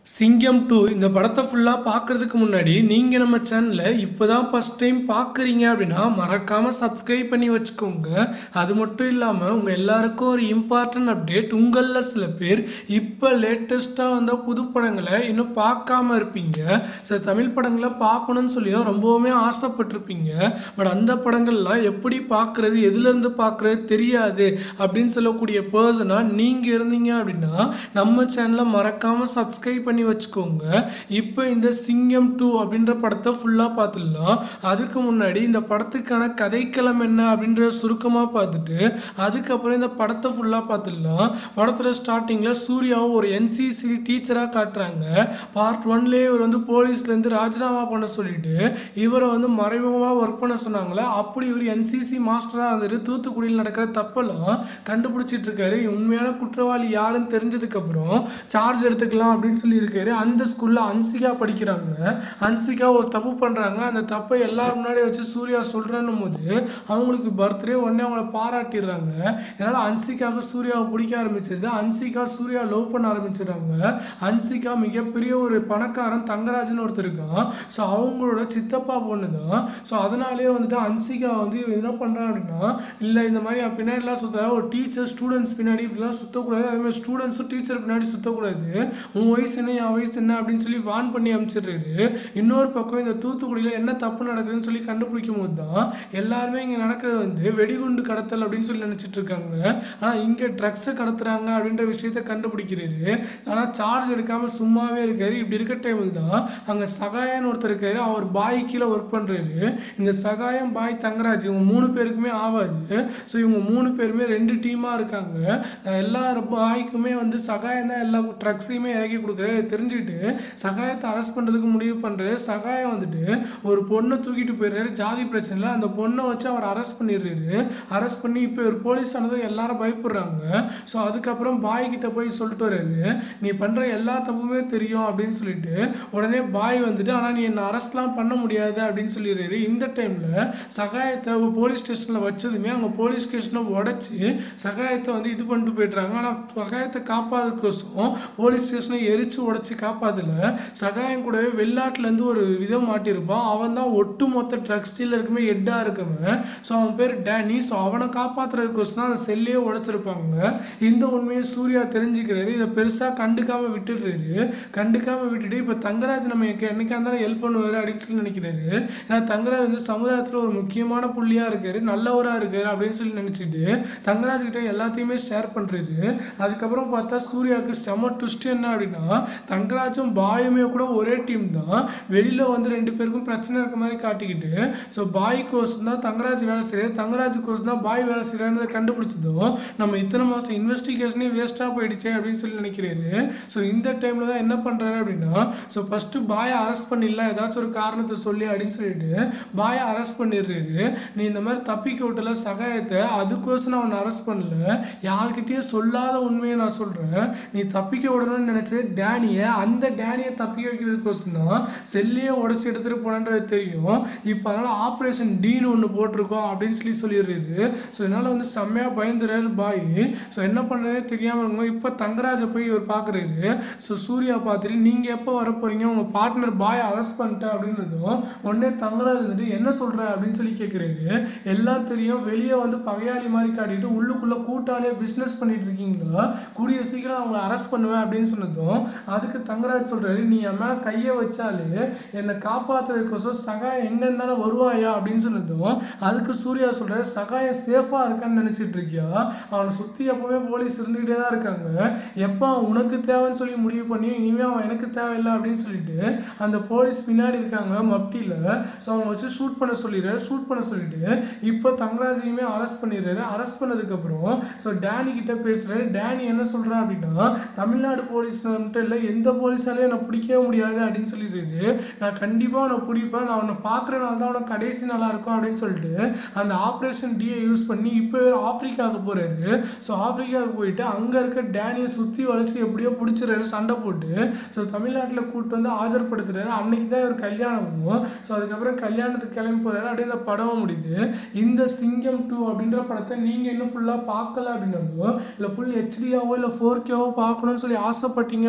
சிங்கம் டூ இந்த படத்தை ஃபுல்லாக பார்க்குறதுக்கு முன்னாடி நீங்கள் நம்ம சேனலை இப்போ தான் ஃபஸ்ட் டைம் பார்க்குறீங்க அப்படின்னா மறக்காமல் சப்ஸ்கிரைப் பண்ணி வச்சுக்கோங்க அது மட்டும் இல்லாமல் உங்கள் எல்லாருக்கும் ஒரு இம்பார்ட்டன்ட் அப்டேட் உங்களில் சில பேர் இப்போ லேட்டஸ்ட்டாக வந்த புது படங்களை இன்னும் பார்க்காம இருப்பீங்க சில தமிழ் படங்களை பார்க்கணும்னு சொல்லியும் ரொம்பவுமே ஆசைப்பட்டிருப்பீங்க பட் அந்த படங்கள்லாம் எப்படி பார்க்குறது எதுலேருந்து பார்க்குறது தெரியாது அப்படின்னு சொல்லக்கூடிய பர்சனாக நீங்கள் இருந்தீங்க அப்படின்னா நம்ம சேனலை மறக்காமல் சப்ஸ்கிரைப் பண்ணி வச்சுக்கோங்க இப்போ இந்த சிங்கம் டூ அப்படின்ற படத்தை ஃபுல்லாக பார்த்துடலாம் அதுக்கு முன்னாடி இந்த படத்துக்கான கதைக்களம் என்ன அப்படின்ற சுருக்கமாக பார்த்துட்டு அதுக்கப்புறம் இந்த படத்தை ஃபுல்லாக பார்த்துடலாம் படத்தில் ஸ்டார்டிங்கில் சூர்யாவை ஒரு என்சிசி டீச்சராக காட்டுறாங்க பார்ட் ஒன்லேயே இவர் வந்து போலீஸ்லேருந்து ராஜினாமா பண்ண சொல்லிட்டு இவரை வந்து மறைமுகமாக ஒர்க் பண்ண சொன்னாங்களே அப்படி இவர் என்சிசி மாஸ்டராக இருந்துட்டு தூத்துக்குடியில் நடக்கிற தப்பெல்லாம் கண்டுபிடிச்சிட்டு இருக்காரு உண்மையான குற்றவாளி யாருன்னு தெரிஞ்சதுக்கப்புறம் சார்ஜ் எடுத்துக்கலாம் அப்படின்னு சொல்லியிருக்காரு அந்த ஸ்கூலில் அன்சிகா படிக்கிறாங்க அன்சிகா ஒரு தப்பு பண்ணுறாங்க அந்த தப்பை எல்லாரும் முன்னாடி வச்சு சூர்யா சொல்கிறன்னும் போது அவங்களுக்கு பர்த்டே உடனே அவங்கள பாராட்டிடுறாங்க இதனால் அன்சிகாவுக்கு சூர்யாவை பிடிக்க ஆரம்பிச்சது அன்சிகா சூர்யா லவ் பண்ண ஆரம்பிச்சிடுறாங்க அன்சிகா மிகப்பெரிய ஒரு பணக்காரன் தங்கராஜன் ஒருத்தர் இருக்கான் ஸோ அவங்களோட சித்தப்பா பொண்ணு தான் ஸோ அதனாலே வந்துட்டு அன்சிகா வந்து இவன் என்ன பண்ணுறான் அப்படின்னா இல்லை இந்த மாதிரி அவன் பின்னாடிலாம் சுத்த ஒரு டீச்சர் ஸ்டூடெண்ட்ஸ் பின்னாடி இப்படிலாம் சுற்றக்கூடாது அதே மாதிரி ஸ்டூடெண்ட்ஸும் டீச்சர் பின்னாடி சுற்றக்கூடாது உன் வயசு என்ன என் வயசு என்ன அப்படின்னு சொல்லி வான் பண்ணி அனுப்பிச்சிடுறாரு இன்னொரு பக்கம் இந்த தூத்துக்குடியில் என்ன தப்பு நடக்குதுன்னு சொல்லி கண்டுபிடிக்கும் போது தான் எல்லாருமே இங்கே நடக்கிறது வந்து வெடிகுண்டு கடத்தல் அப்படின்னு சொல்லி நினச்சிட்டு இருக்காங்க ஆனால் இங்கே ட்ரக்ஸை கடத்துறாங்க அப்படின்ற விஷயத்த கண்டுபிடிக்கிறாரு ஆனால் சார்ஜ் எடுக்காமல் சும்மாவே இருக்காரு இப்படி இருக்க டைமில் தான் அங்கே சகாயன்னு ஒருத்தர் இருக்காரு அவர் பாய் கீழே ஒர்க் பண்ணுறாரு இந்த சகாயம் பாய் தங்கராஜ் இவங்க மூணு பேருக்குமே ஆகாது ஸோ இவங்க மூணு பேருமே ரெண்டு டீமாக இருக்காங்க அஹ் எல்லா பாய்க்குமே வந்து சகாயம் தான் எல்லா ட்ரக்ஸையுமே இறக்கி கொடுக்குறாரு தெரிஞ்சுக்கிட்டு சகாயத்தை அரெஸ்ட் பண்ணுறதுக்கு முடிவு பண்ணுறாரு சகாயம் வந்துட்டு ஒரு பொண்ணை தூக்கிட்டு போயிடுறாரு ஜாதி பிரச்சனையில் அந்த பொண்ணை வச்சு அவர் அரெஸ்ட் பண்ணிடுறாரு அரெஸ்ட் பண்ணி இப்போ ஒரு போலீஸ் ஆனது எல்லாரும் பயப்படுறாங்க ஸோ அதுக்கப்புறம் பாய் கிட்ட போய் சொல்லிட்டு வர்றாரு நீ பண்ணுற எல்லா தப்புமே தெரியும் அப்படின்னு சொல்லிட்டு உடனே பாய் வந்துட்டு ஆனால் நீ என்னை அரெஸ்ட்லாம் பண்ண முடியாது அப்படின்னு சொல்லிடுறாரு இந்த டைமில் சகாயத்தை போலீஸ் ஸ்டேஷனில் வச்சதுமே அவங்க போலீஸ் ஸ்டேஷனை உடச்சி சகாயத்தை வந்து இது பண்ணிட்டு போயிடுறாங்க ஆனால் சகாயத்தை காப்பாதுக்கோசம் போலீஸ் ஸ்டேஷனை எரிச்சு உடச்சி காப்பாதல சகாயம் கூடவே வெளிநாட்டிலேருந்து ஒரு விதம் மாட்டியிருப்பான் அவன் தான் ஒட்டு மொத்த ட்ரக்ஸ் டீலருக்குமே ஹெட்டாக இருக்கவன் ஸோ அவன் பேர் டேனி ஸோ அவனை காப்பாற்றுறதுக்கோசம் தான் அந்த செல்லையே உடைச்சிருப்பாங்க இந்த உண்மையை சூர்யா தெரிஞ்சுக்கிறாரு இதை பெருசாக கண்டுக்காம விட்டுடுறாரு கண்டுக்காம விட்டுட்டு இப்போ தங்கராஜ் நம்ம என்னைக்கா இருந்தாலும் ஹெல்ப் பண்ணுவார் அப்படின்னு சொல்லி நினைக்கிறாரு ஏன்னா தங்கராஜ் வந்து சமுதாயத்தில் ஒரு முக்கியமான புள்ளியாக இருக்காரு நல்லவராக இருக்காரு அப்படின்னு சொல்லி நினச்சிட்டு தங்கராஜ் கிட்ட எல்லாத்தையுமே ஷேர் பண்ணுறாரு அதுக்கப்புறம் பார்த்தா சூர்யாவுக்கு செம ட்விஸ்ட் என்ன அப்படின்னா தங்கராஜும் பாயுமே கூட ஒரே டீம் தான் வெளியில் வந்து ரெண்டு பேருக்கும் பிரச்சனை இருக்க மாதிரி காட்டிக்கிட்டு ஸோ பாய் கோர்ஸ் தான் தங்கராஜ் வேலை செய்யறது தங்கராஜ் கோர்ஸ் தான் பாய் வேலை செய்யறதை கண்டுபிடிச்சதும் நம்ம இத்தனை மாதம் இன்வெஸ்டிகேஷனே வேஸ்ட்டாக போயிடுச்சே அப்படின்னு சொல்லி நினைக்கிறாரு ஸோ இந்த டைமில் தான் என்ன பண்ணுறாரு அப்படின்னா ஸோ ஃபஸ்ட்டு பாயை அரெஸ்ட் பண்ணிடலாம் ஏதாச்சும் ஒரு காரணத்தை சொல்லி அப்படின்னு சொல்லிட்டு பாயை அரெஸ்ட் பண்ணிடுறாரு நீ இந்த மாதிரி தப்பிக்க விட்டல சகாயத்தை அதுக்கோசம் நான் அவனை அரெஸ்ட் பண்ணல யார்கிட்டயும் சொல்லாத உண்மையை நான் சொல்கிறேன் நீ தப்பிக்க விடணும்னு நினச்சது டேனியை அந்த டேனியை தப்பிக்க வைக்கிறதுக்கோசம் தான் செல்லையே உடச்சி எடுத்துகிட்டு போனன்றது தெரியும் இப்போ அதனால் ஆப்ரேஷன் டீன்னு ஒன்று போட்டிருக்கோம் அப்படின்னு சொல்லி சொல்லிடுறாரு ஸோ இதனால் வந்து செம்மையாக பயந்துறாரு பாய் ஸோ என்ன பண்ணுறதே தெரியாமல் இருக்கும் இப்போ தங்கராஜை போய் இவர் பார்க்குறாரு ஸோ சூர்யா பார்த்துட்டு நீங்கள் எப்போ வர போகிறீங்க உங்கள் பார்ட்னர் பாய் அரெஸ்ட் பண்ணிட்டேன் அப்படின்றதும் உடனே தங்கராஜ் வந்துட்டு என்ன சொல்கிற அப்படின்னு சொல்லி கேட்குறாரு எல்லாம் தெரியும் வெளியே வந்து பகையாளி மாதிரி காட்டிட்டு உள்ளுக்குள்ளே கூட்டாளியே பிஸ்னஸ் பண்ணிட்டு இருக்கீங்களா கூடிய சீக்கிரம் அவங்கள அரெஸ்ட் பண்ணுவேன் அப்படின்னு சொன்னதும் அதுக்கு தங்கராஜ் சொல்கிறாரு நீ என் மேலே கையை வச்சாலே என்னை காப்பாற்றுறதுக்கோசம் சகாயம் எங்கே இருந்தாலும் வருவாயா அப்படின்னு சொன்னதும் அதுக்கு சூர்யா சொல்கிறாரு சகாயம் சேஃபாக இருக்கான்னு நினச்சிட்டு இருக்கியா அவனை சுற்றி எப்போவுமே போலீஸ் இருந்துக்கிட்டே தான் இருக்காங்க எப்போ அவன் உனக்கு தேவைன்னு சொல்லி முடிவு பண்ணி இனிமேல் அவன் எனக்கு தேவையில்லை அப்படின்னு சொல்லிட்டு அந்த போலீஸ் பின்னாடி இருக்காங்க மப்டியில் ஸோ அவங்க வச்சு ஷூட் பண்ண சொல்லிடுறாரு ஷூட் பண்ண சொல்லிட்டு இப்போ தங்கராஜையுமே அரெஸ்ட் பண்ணிடுறாரு அரெஸ்ட் பண்ணதுக்கப்புறம் ஸோ டேனி கிட்ட பேசுகிறாரு டேனி என்ன சொல்கிறா அப்படின்னா தமிழ்நாடு போலீஸ் மட்டும் இல்லை எந்த போலீஸாலையும் என்னை பிடிக்கவே முடியாது அப்படின்னு சொல்லிடுறாரு நான் கண்டிப்பாக அவனை பிடிப்பேன் நான் அவனை பார்க்குறனால தான் அவனை கடைசி நல்லா இருக்கும் அப்படின்னு சொல்லிட்டு அந்த ஆப்ரேஷன் டியை யூஸ் பண்ணி இப்போ ஆப்பிரிக்காவுக்கு போகிறாரு ஸோ ஆப்பிரிக்காவுக்கு போயிட்டு அங்கே இருக்க டேனியை சுற்றி வளைச்சி எப்படியோ பிடிச்சிறாரு சண்டை போட்டு ஸோ தமிழ்நாட்டில் கூப்பிட்டு வந்து ஆஜர்படுத்துறாரு அன்னைக்கு தான் இவர் கல்யாணமும் ஸோ அதுக்கப்புறம் கல்யாணத்துக்கு கிளம்பி போகிறாரு அப்படியே இந்த படமும் முடியுது இந்த சிங்கம் டூ அப்படின்ற படத்தை நீங்கள் இன்னும் ஃபுல்லாக பார்க்கல அப்படின்னாலோ இல்லை ஃபுல் ஹெச்டியாவோ இல்லை ஃபோர் கேவோ பார்க்கணும்னு சொல்லி ஆசைப்பட்டீங்க அப்படின்னாலோ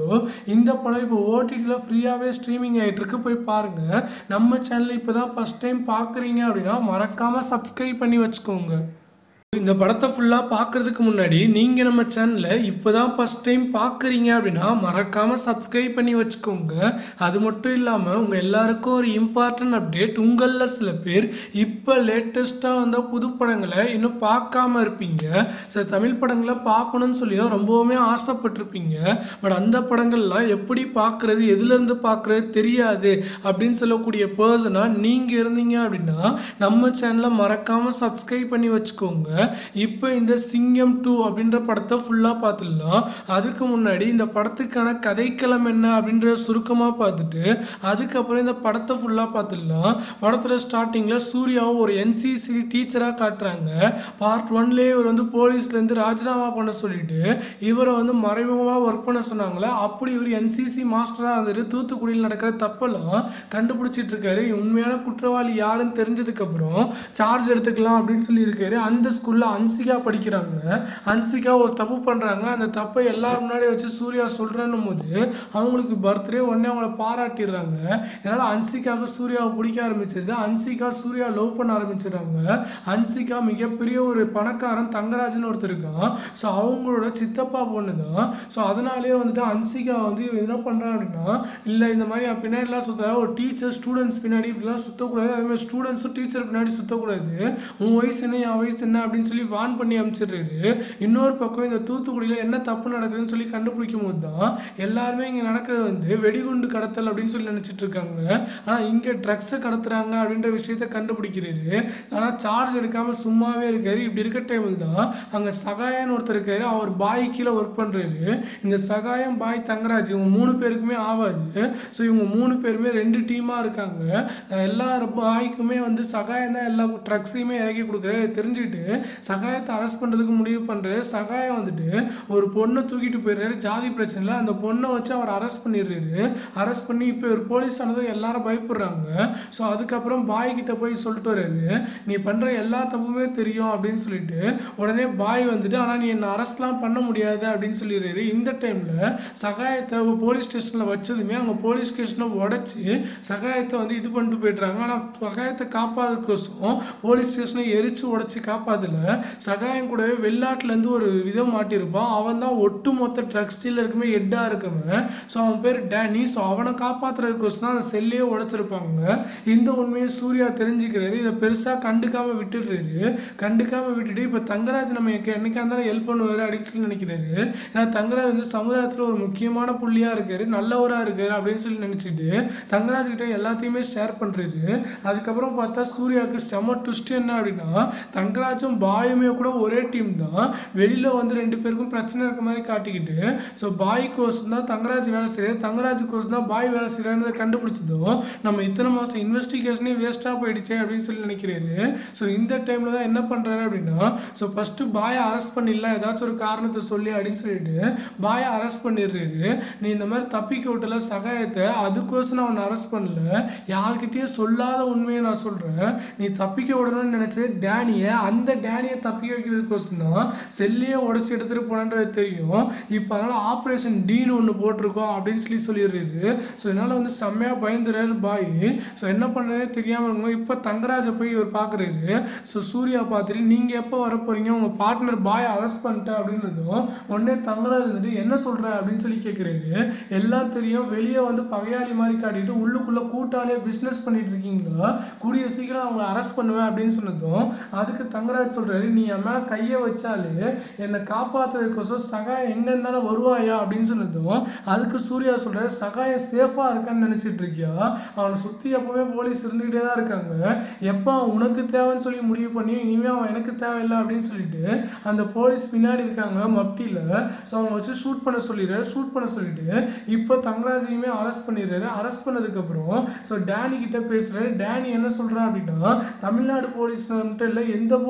டூ இந்த படம் இப்போ ஓடிடியில் ஃப்ரீயாகவே ஸ்ட்ரீமிங் ஆகிட்டு இருக்கு போய் பாருங்கள் நம்ம சேனல் இப்போ தான் ஃபஸ்ட் டைம் பார்க்குறீங்க அப்படின்னா மறக்காமல் சப்ஸ்கிரைப் பண்ணி வச்சுக்கோங்க இந்த படத்தை ஃபுல்லாக பார்க்குறதுக்கு முன்னாடி நீங்கள் நம்ம சேனலை இப்போ தான் ஃபஸ்ட் டைம் பார்க்குறீங்க அப்படின்னா மறக்காமல் சப்ஸ்கிரைப் பண்ணி வச்சுக்கோங்க அது மட்டும் இல்லாமல் உங்கள் எல்லாருக்கும் ஒரு இம்பார்ட்டன்ட் அப்டேட் உங்களில் சில பேர் இப்போ லேட்டஸ்ட்டாக வந்த புது படங்களை இன்னும் பார்க்காம இருப்பீங்க சில தமிழ் படங்களை பார்க்கணும்னு சொல்லியும் ரொம்பவுமே ஆசைப்பட்டிருப்பீங்க பட் அந்த படங்கள்லாம் எப்படி பார்க்குறது எதுலேருந்து பார்க்குறது தெரியாது அப்படின்னு சொல்லக்கூடிய பர்சனாக நீங்கள் இருந்தீங்க அப்படின்னா நம்ம சேனலை மறக்காமல் சப்ஸ்கிரைப் பண்ணி வச்சுக்கோங்க இப்போ இந்த சிங்கம் டூ அப்படின்ற படத்தை ஃபுல்லாக பார்த்துடலாம் அதுக்கு முன்னாடி இந்த படத்துக்கான கதைக்களம் என்ன அப்படின்ற சுருக்கமாக பார்த்துட்டு அதுக்கப்புறம் இந்த படத்தை ஃபுல்லாக பார்த்துடலாம் படத்தில் ஸ்டார்டிங்கில் சூர்யாவை ஒரு என்சிசி டீச்சராக காட்டுறாங்க பார்ட் ஒன்லேயே இவர் வந்து போலீஸ்லேருந்து ராஜினாமா பண்ண சொல்லிட்டு இவரை வந்து மறைமுகமாக ஒர்க் பண்ண சொன்னாங்களே அப்படி இவர் என்சிசி மாஸ்டராக இருந்துட்டு தூத்துக்குடியில் நடக்கிற தப்பெல்லாம் கண்டுபிடிச்சிட்டு இருக்காரு உண்மையான குற்றவாளி யாருன்னு தெரிஞ்சதுக்கப்புறம் சார்ஜ் எடுத்துக்கலாம் அப்படின்னு சொல்லியிருக்காரு அந்த ஸ்கூலில் அன்சிகா படிக்கிறாங்க அன்சிகா ஒரு தப்பு பண்ணுறாங்க அந்த தப்பை எல்லாரும் முன்னாடி வச்சு சூர்யா சொல்கிறேன்னும் போது அவங்களுக்கு பர்த்டே உடனே அவங்கள பாராட்டிடுறாங்க இதனால் அன்சிகாவுக்கு சூர்யாவை பிடிக்க ஆரம்பிச்சிருது அன்சிகா சூர்யா லவ் பண்ண ஆரம்பிச்சிடுறாங்க அன்சிகா மிகப்பெரிய ஒரு பணக்காரன் தங்கராஜன் ஒருத்தர் இருக்கான் ஸோ அவங்களோட சித்தப்பா பொண்ணு தான் ஸோ அதனாலேயே வந்துட்டு அன்சிகா வந்து இவன் என்ன பண்ணுறான் அப்படின்னா இல்லை இந்த மாதிரி அவன் பின்னாடிலாம் சுத்த ஒரு டீச்சர் ஸ்டூடெண்ட்ஸ் பின்னாடி இப்படிலாம் சுற்றக்கூடாது அதே மாதிரி ஸ்டூடெண்ட்ஸும் டீச்சர் பின்னாடி சுற்றக்கூடாது உன் வயசு என்ன என் வயசு என்ன அப்படின்னு சொல்லி வான் பண்ணி அனுப்பிச்சிடுறாரு இன்னொரு பக்கம் இந்த தூத்துக்குடியில் என்ன தப்பு நடக்குதுன்னு சொல்லி கண்டுபிடிக்கும் போது தான் எல்லாருமே இங்கே நடக்கிறது வந்து வெடிகுண்டு கடத்தல் அப்படின்னு சொல்லி நினச்சிட்டு இருக்காங்க ஆனால் இங்கே ட்ரக்ஸை கடத்துறாங்க அப்படின்ற விஷயத்த கண்டுபிடிக்கிறாரு ஆனால் சார்ஜ் எடுக்காமல் சும்மாவே இருக்காரு இப்படி இருக்க டைமில் தான் அங்கே சகாயன்னு ஒருத்தர் இருக்காரு அவர் பாய் கீழே ஒர்க் பண்ணுறாரு இந்த சகாயம் பாய் தங்கராஜ் இவங்க மூணு பேருக்குமே ஆகாது ஸோ இவங்க மூணு பேருமே ரெண்டு டீமாக இருக்காங்க எல்லா பாய்க்குமே வந்து சகாயம் தான் எல்லா ட்ரக்ஸையுமே இறக்கி கொடுக்குறாரு தெரிஞ்சுக்கிட்டு சகாயத்தை அரெஸ்ட் பண்ணுறதுக்கு முடிவு பண்ணுறாரு சகாயம் வந்துட்டு ஒரு பொண்ணை தூக்கிட்டு போயிடுறாரு ஜாதி பிரச்சனையில் அந்த பொண்ணை வச்சு அவர் அரெஸ்ட் பண்ணிடுறாரு அரெஸ்ட் பண்ணி இப்போ ஒரு போலீஸ் ஆனது எல்லாரும் பயப்படுறாங்க ஸோ அதுக்கப்புறம் பாய் கிட்ட போய் சொல்லிட்டு வர்றாரு நீ பண்ணுற எல்லா தப்புமே தெரியும் அப்படின்னு சொல்லிட்டு உடனே பாய் வந்துட்டு ஆனால் நீ என்னை அரெஸ்ட்லாம் பண்ண முடியாது அப்படின்னு சொல்லிடுறாரு இந்த டைமில் சகாயத்தை போலீஸ் ஸ்டேஷனில் வச்சதுமே அவங்க போலீஸ் ஸ்டேஷனை உடச்சி சகாயத்தை வந்து இது பண்ணிட்டு போயிடுறாங்க ஆனால் சகாயத்தை காப்பாதுக்கோசம் போலீஸ் ஸ்டேஷனை எரிச்சு உடச்சி காப்பாதல சகாயம் கூடவே வெளிநாட்டிலேருந்து ஒரு விதம் மாட்டியிருப்பான் அவன் தான் ஒட்டு மொத்த ட்ரக்ஸ் டீலருக்குமே ஹெட்டாக இருக்கவன் ஸோ அவன் பேர் டேனி ஸோ அவனை காப்பாற்றுறதுக்கோசம் தான் அந்த செல்லையே உடைச்சிருப்பாங்க இந்த உண்மையை சூர்யா தெரிஞ்சுக்கிறாரு இதை பெருசாக கண்டுக்காமல் விட்டுடுறாரு கண்டுக்காமல் விட்டுட்டு இப்போ தங்கராஜ் நம்ம என்னைக்கா இருந்தாலும் ஹெல்ப் பண்ணுவார் அப்படின்னு சொல்லி நினைக்கிறாரு ஏன்னா தங்கராஜ் வந்து சமுதாயத்தில் ஒரு முக்கியமான புள்ளியாக இருக்காரு நல்லவராக இருக்காரு அப்படின்னு சொல்லி நினச்சிட்டு தங்கராஜ் கிட்ட எல்லாத்தையுமே ஷேர் பண்ணுறாரு அதுக்கப்புறம் பார்த்தா சூர்யாவுக்கு செம ட்விஸ்ட் என்ன அப்படின்னா தங்கராஜும் பாயுமே கூட ஒரே டீம் தான் வெளியில் வந்து ரெண்டு பேருக்கும் பிரச்சனை இருக்க மாதிரி காட்டிக்கிட்டு ஸோ பாய் கோர்ஸ் தான் தங்கராஜ் வேலை செய்யறது தங்கராஜ் கோர்ஸ் தான் பாய் வேலை செய்யறதை கண்டுபிடிச்சதும் நம்ம இத்தனை மாதம் இன்வெஸ்டிகேஷனே வேஸ்ட்டாக போயிடுச்சே அப்படின்னு சொல்லி நினைக்கிறாரு ஸோ இந்த டைமில் தான் என்ன பண்ணுறாரு அப்படின்னா ஸோ ஃபஸ்ட்டு பாயை அரெஸ்ட் பண்ணிடலாம் ஏதாச்சும் ஒரு காரணத்தை சொல்லி அப்படின்னு சொல்லிட்டு பாயை அரெஸ்ட் பண்ணிடுறாரு நீ இந்த மாதிரி தப்பிக்க விட்டல சகாயத்தை அதுக்கோசம் நான் அவனை அரெஸ்ட் பண்ணல யார்கிட்டயும் சொல்லாத உண்மையை நான் சொல்கிறேன் நீ தப்பிக்க விடணும்னு நினச்சது டேனியை அந்த டேனியை தப்பிக்க வைக்கிறதுக்கோசம் தான் செல்லையே உடச்சி எடுத்துகிட்டு போனன்றது தெரியும் இப்போ அதனால் ஆப்ரேஷன் டீன்னு ஒன்று போட்டிருக்கோம் அப்படின்னு சொல்லி சொல்லிடுறாரு ஸோ இதனால் வந்து செம்மையாக பயந்துறாரு பாய் ஸோ என்ன பண்ணுறதே தெரியாமல் இருக்கும் இப்போ தங்கராஜை போய் இவர் பார்க்குறாரு ஸோ சூர்யா பார்த்துட்டு நீங்கள் எப்போ வர போகிறீங்க உங்கள் பார்ட்னர் பாய் அரெஸ்ட் பண்ணிட்டேன் அப்படின்றதும் உடனே தங்கராஜ் வந்துட்டு என்ன சொல்கிற அப்படின்னு சொல்லி கேட்குறாரு எல்லாம் தெரியும் வெளியே வந்து பகையாளி மாதிரி காட்டிட்டு உள்ளுக்குள்ளே கூட்டாளியாக பிஸ்னஸ் பண்ணிட்டு இருக்கீங்களா கூடிய சீக்கிரம் அவங்கள அரெஸ்ட் பண்ணுவேன் அப்படின்னு சொன்னதும் அதுக்கு தங்கராஜ் சொல்கிறாரு நீ என் மேலே கையை வச்சாலே என்னை காப்பாற்றுறதுக்கோசம் சகாயம் எங்கே இருந்தாலும் வருவாயா அப்படின்னு சொன்னதும் அதுக்கு சூர்யா சொல்கிறாரு சகாயம் சேஃபாக இருக்கான்னு நினச்சிட்டு இருக்கியா அவனை சுற்றி எப்போவுமே போலீஸ் இருந்துக்கிட்டே தான் இருக்காங்க எப்போ அவன் உனக்கு தேவைன்னு சொல்லி முடிவு பண்ணி இனிமேல் அவன் எனக்கு தேவையில்லை அப்படின்னு சொல்லிட்டு அந்த போலீஸ் பின்னாடி இருக்காங்க மப்டியில் ஸோ அவங்க வச்சு ஷூட் பண்ண சொல்லிடுறாரு ஷூட் பண்ண சொல்லிட்டு இப்போ தங்கராஜையுமே அரெஸ்ட் பண்ணிடுறாரு அரெஸ்ட் பண்ணதுக்கப்புறம் ஸோ டேனி கிட்ட பேசுகிறாரு டேனி என்ன சொல்கிறான் அப்படின்னா தமிழ்நாடு போலீஸ் மட்டும் இல்லை எந்த போலீஸாலேயும்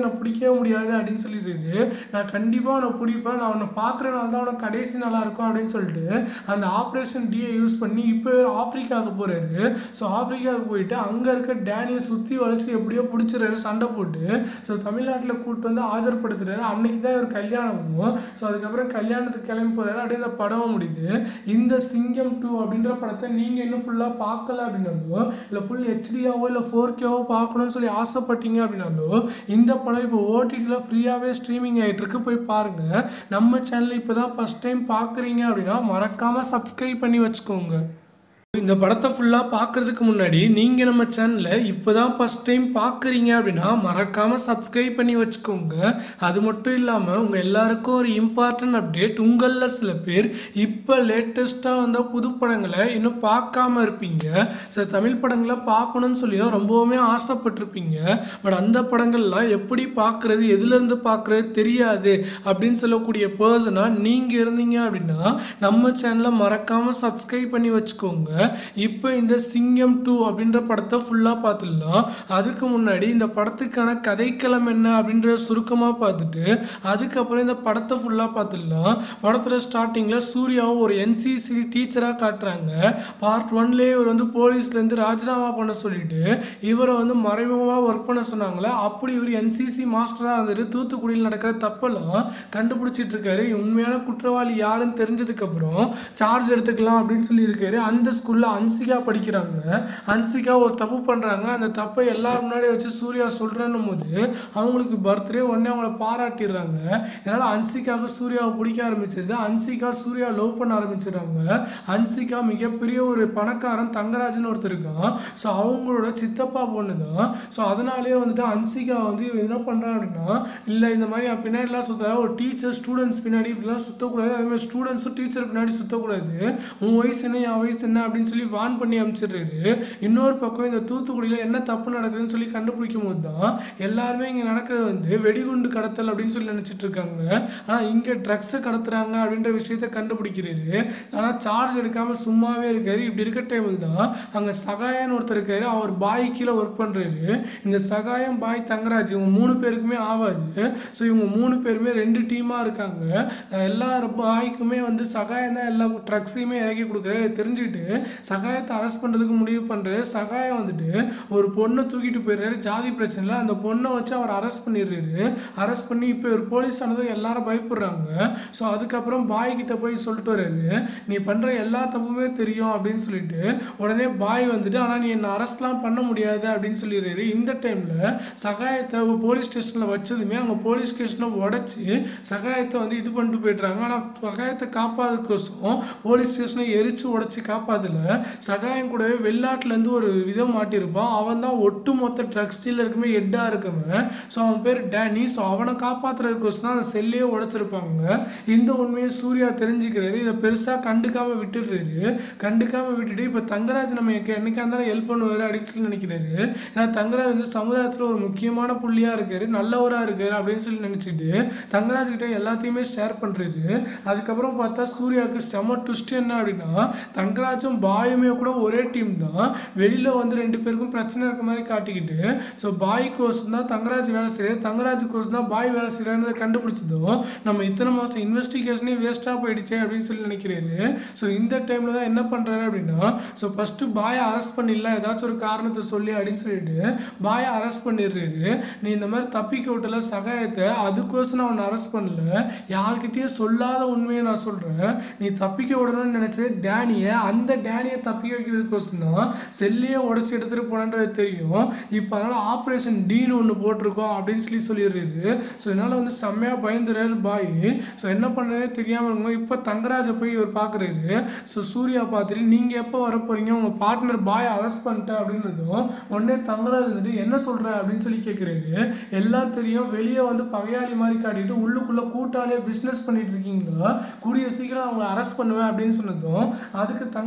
என்னை பிடிக்கவே முடியாது அப்படின்னு சொல்லிடுறாரு நான் கண்டிப்பாக அவனை பிடிப்பேன் நான் அவனை பார்க்குறனால தான் அவனை கடைசி நல்லா இருக்கும் அப்படின்னு சொல்லிட்டு அந்த ஆப்ரேஷன் டியை யூஸ் பண்ணி இப்போ ஆப்பிரிக்காவுக்கு போகிறாரு ஸோ ஆப்பிரிக்காவுக்கு போயிட்டு அங்கே இருக்க டேனியை சுற்றி வளைச்சி எப்படியோ பிடிச்சிடுறாரு சண்டை போட்டு ஸோ தமிழ்நாட்டில் கூப்பிட்டு வந்து ஆஜர்படுத்துறாரு அன்னைக்கு தான் இவர் கல்யாணமும் ஸோ அதுக்கப்புறம் கல்யாணத்துக்கு கிளம்பி போகிறாரு அப்படியே இந்த படம் முடியுது இந்த சிங்கம் டூ அப்படின்ற படத்தை நீங்கள் இன்னும் ஃபுல்லாக பார்க்கல அப்படின்னாலோ இல்லை ஃபுல் ஹெச்டியாவோ இல்லை ஃபோர் கேவோ பார்க்கணும்னு சொல்லி ஆசைப்பட்டீங்க அப்படின்னாலோ இந்த படம் இப்போ ஓடிடியில் ஃப்ரீயாகவே ஸ்ட்ரீமிங் ஆகிட்டு இருக்கு போய் பாருங்கள் நம்ம சேனல் இப்போ தான் ஃபஸ்ட் டைம் பார்க்குறீங்க அப்படின்னா மறக்காமல் சப்ஸ்கிரைப் பண்ணி வச்சுக்கோங்க இந்த படத்தை ஃபுல்லாக பார்க்குறதுக்கு முன்னாடி நீங்கள் நம்ம சேனலை இப்போ தான் ஃபஸ்ட் டைம் பார்க்குறீங்க அப்படின்னா மறக்காமல் சப்ஸ்கிரைப் பண்ணி வச்சுக்கோங்க அது மட்டும் இல்லாமல் உங்கள் எல்லாருக்கும் ஒரு இம்பார்ட்டன்ட் அப்டேட் உங்களில் சில பேர் இப்போ லேட்டஸ்ட்டாக வந்த புது படங்களை இன்னும் பார்க்காம இருப்பீங்க சில தமிழ் படங்களை பார்க்கணும்னு சொல்லியோ ரொம்பவுமே ஆசைப்பட்டிருப்பீங்க பட் அந்த படங்கள்லாம் எப்படி பார்க்குறது எதுலேருந்து பார்க்குறது தெரியாது அப்படின்னு சொல்லக்கூடிய பர்சனாக நீங்கள் இருந்தீங்க அப்படின்னா நம்ம சேனலை மறக்காமல் சப்ஸ்கிரைப் பண்ணி வச்சுக்கோங்க இப்போ இந்த சிங்கம் டூ அப்படின்ற படத்தை ஃபுல்லாக பார்த்துடலாம் அதுக்கு முன்னாடி இந்த படத்துக்கான கதைக்களம் என்ன அப்படின்ற சுருக்கமாக பார்த்துட்டு அதுக்கப்புறம் இந்த படத்தை ஃபுல்லாக பார்த்துடலாம் படத்தில் ஸ்டார்டிங்கில் சூர்யாவை ஒரு என்சிசி டீச்சராக காட்டுறாங்க பார்ட் ஒன்லேயே இவர் வந்து போலீஸ்லேருந்து ராஜினாமா பண்ண சொல்லிட்டு இவரை வந்து மறைமுகமாக ஒர்க் பண்ண சொன்னாங்களே அப்படி இவர் என்சிசி மாஸ்டராக இருந்துட்டு தூத்துக்குடியில் நடக்கிற தப்பெல்லாம் கண்டுபிடிச்சிட்டு இருக்காரு உண்மையான குற்றவாளி யாருன்னு தெரிஞ்சதுக்கப்புறம் சார்ஜ் எடுத்துக்கலாம் அப்படின்னு சொல்லியிருக்காரு அந்த ஸ்கூலில் அன்சிகா படிக்கிறாங்க அன்சிகா ஒரு தப்பு பண்ணுறாங்க அந்த தப்பை எல்லாரும் முன்னாடி வச்சு சூர்யா சொல்கிறேன்னும் போது அவங்களுக்கு பர்த்டே உடனே அவங்கள பாராட்டிடுறாங்க இதனால் அன்சிகாவுக்கு சூர்யாவை பிடிக்க ஆரம்பிச்சது அன்சிகா சூர்யா லவ் பண்ண ஆரம்பிச்சிடுறாங்க அன்சிகா மிகப்பெரிய ஒரு பணக்காரன் தங்கராஜன் ஒருத்தர் இருக்கான் ஸோ அவங்களோட சித்தப்பா பொண்ணு தான் ஸோ அதனாலேயே வந்துட்டு அன்சிகா வந்து இவன் என்ன பண்ணுறான் அப்படின்னா இல்லை இந்த மாதிரி அவன் பின்னாடிலாம் சுத்த ஒரு டீச்சர் ஸ்டூடெண்ட்ஸ் பின்னாடி இப்படிலாம் சுற்றக்கூடாது அதே மாதிரி ஸ்டூடெண்ட்ஸும் டீச்சர் பின்னாடி சுற்றக்கூடாது உன் வயசு என்ன என் வயசு என்ன அப்படின்னு சொல்லி வான் பண்ணி அனுப்பிச்சிடுறாரு இன்னொரு பக்கம் இந்த தூத்துக்குடியில் என்ன தப்பு நடக்குதுன்னு சொல்லி கண்டுபிடிக்கும் போது தான் எல்லாருமே இங்கே நடக்கிறது வந்து வெடிகுண்டு கடத்தல் அப்படின்னு சொல்லி நினச்சிட்டு இருக்காங்க ஆனால் இங்கே ட்ரக்ஸை கடத்துறாங்க அப்படின்ற விஷயத்த கண்டுபிடிக்கிறாரு ஆனால் சார்ஜ் எடுக்காமல் சும்மாவே இருக்காரு இப்படி இருக்க டைமில் தான் அங்கே சகாயன்னு ஒருத்தர் இருக்காரு அவர் பாய் கீழே ஒர்க் பண்ணுறாரு இந்த சகாயம் பாய் தங்கராஜ் இவங்க மூணு பேருக்குமே ஆகாது ஸோ இவங்க மூணு பேருமே ரெண்டு டீமாக இருக்காங்க எல்லா பாய்க்குமே வந்து சகாயம் தான் எல்லா ட்ரக்ஸையுமே இறக்கி கொடுக்குறாரு தெரிஞ்சுக்கிட்டு சகாயத்தை அரெஸ்ட் பண்ணுறதுக்கு முடிவு பண்ணுறாரு சகாயம் வந்துட்டு ஒரு பொண்ணை தூக்கிட்டு போயிடுறாரு ஜாதி பிரச்சனையில் அந்த பொண்ணை வச்சு அவர் அரெஸ்ட் பண்ணிடுறாரு அரெஸ்ட் பண்ணி இப்போ ஒரு போலீஸ் ஆனது எல்லாரும் பயப்படுறாங்க ஸோ அதுக்கப்புறம் பாய் கிட்ட போய் சொல்லிட்டு வர்றாரு நீ பண்ணுற எல்லா தப்புமே தெரியும் அப்படின்னு சொல்லிட்டு உடனே பாய் வந்துட்டு ஆனால் நீ என்னை அரெஸ்ட்லாம் பண்ண முடியாது அப்படின்னு சொல்லிடுறாரு இந்த டைமில் சகாயத்தை போலீஸ் ஸ்டேஷனில் வச்சதுமே அவங்க போலீஸ் ஸ்டேஷனை உடச்சி சகாயத்தை வந்து இது பண்ணிட்டு போயிடுறாங்க ஆனால் சகாயத்தை காப்பாதுக்கோசம் போலீஸ் ஸ்டேஷனை எரிச்சு உடச்சி காப்பாதல சகாயம் கூடவே வெளிநாட்டிலேருந்து ஒரு விதம் மாட்டியிருப்பான் அவன் தான் ஒட்டு மொத்த ட்ரக்ஸ் டீலருக்குமே ஹெட்டாக இருக்கவன் ஸோ அவன் பேர் டேனி ஸோ அவனை காப்பாற்றுறதுக்கோசம் தான் அந்த செல்லையே உடைச்சிருப்பாங்க இந்த உண்மையை சூர்யா தெரிஞ்சுக்கிறாரு இதை பெருசாக கண்டுக்காம விட்டுடுறாரு கண்டுக்காம விட்டுட்டு இப்போ தங்கராஜ் நம்ம என்னைக்கா இருந்தாலும் ஹெல்ப் பண்ணுவார் அப்படின்னு சொல்லி நினைக்கிறாரு ஏன்னா தங்கராஜ் வந்து சமுதாயத்தில் ஒரு முக்கியமான புள்ளியாக இருக்காரு நல்லவராக இருக்காரு அப்படின்னு சொல்லி நினச்சிட்டு தங்கராஜ் கிட்ட எல்லாத்தையுமே ஷேர் பண்ணுறாரு அதுக்கப்புறம் பார்த்தா சூர்யாவுக்கு செம ட்விஸ்ட் என்ன அப்படின்னா தங்கராஜும் பாயுமே கூட ஒரே டீம் தான் வெளியில் வந்து ரெண்டு பேருக்கும் பிரச்சனை இருக்க மாதிரி காட்டிக்கிட்டு ஸோ பாய் கோர்ஸ் தான் தங்கராஜ் வேலை செய்யறது தங்கராஜ் கோர்ஸ் தான் பாய் வேலை செய்யறான்னு கண்டுபிடிச்சதும் நம்ம இத்தனை மாதம் இன்வெஸ்டிகேஷனே வேஸ்ட்டாக போயிடுச்சே அப்படின்னு சொல்லி நினைக்கிறாரு ஸோ இந்த டைமில் தான் என்ன பண்ணுறாரு அப்படின்னா ஸோ ஃபஸ்ட்டு பாயை அரெஸ்ட் பண்ணிடலாம் ஏதாச்சும் ஒரு காரணத்தை சொல்லி அப்படின்னு சொல்லிட்டு பாயை அரெஸ்ட் பண்ணிடுறாரு நீ இந்த மாதிரி தப்பிக்க விட்டல சகாயத்தை அதுக்கோசம் நான் அவனை அரெஸ்ட் பண்ணல யார்கிட்டயும் சொல்லாத உண்மையை நான் சொல்கிறேன் நீ தப்பிக்க விடணும்னு நினச்சது டேனியை அந்த டேனியை தப்பிக்க வைக்கிறதுக்கோசம் தான் செல்லையே உடச்சி எடுத்துகிட்டு போனன்றது தெரியும் இப்போ அதனால் ஆப்ரேஷன் டீன்னு ஒன்று போட்டிருக்கோம் அப்படின்னு சொல்லி சொல்லிடுறது ஸோ இதனால் வந்து செம்மையாக பயந்துறாரு பாய் ஸோ என்ன பண்ணுறதே தெரியாமல் இருக்கும் இப்போ தங்கராஜை போய் இவர் பார்க்குறாரு ஸோ சூர்யா பார்த்துட்டு நீங்கள் எப்போ வர போகிறீங்க உங்கள் பார்ட்னர் பாய் அரெஸ்ட் பண்ணிட்டேன் அப்படின்றதும் உடனே தங்கராஜ் வந்துட்டு என்ன சொல்கிற அப்படின்னு சொல்லி கேட்குறாரு எல்லாம் தெரியும் வெளியே வந்து பகையாளி மாதிரி காட்டிட்டு உள்ளுக்குள்ளே கூட்டாளியே பிஸ்னஸ் பண்ணிட்டு இருக்கீங்களா கூடிய சீக்கிரம் அவங்கள அரெஸ்ட் பண்ணுவேன் அப்படின்னு சொன்னதும் அதுக்கு தங்கராஜ் சொல்கிறாரு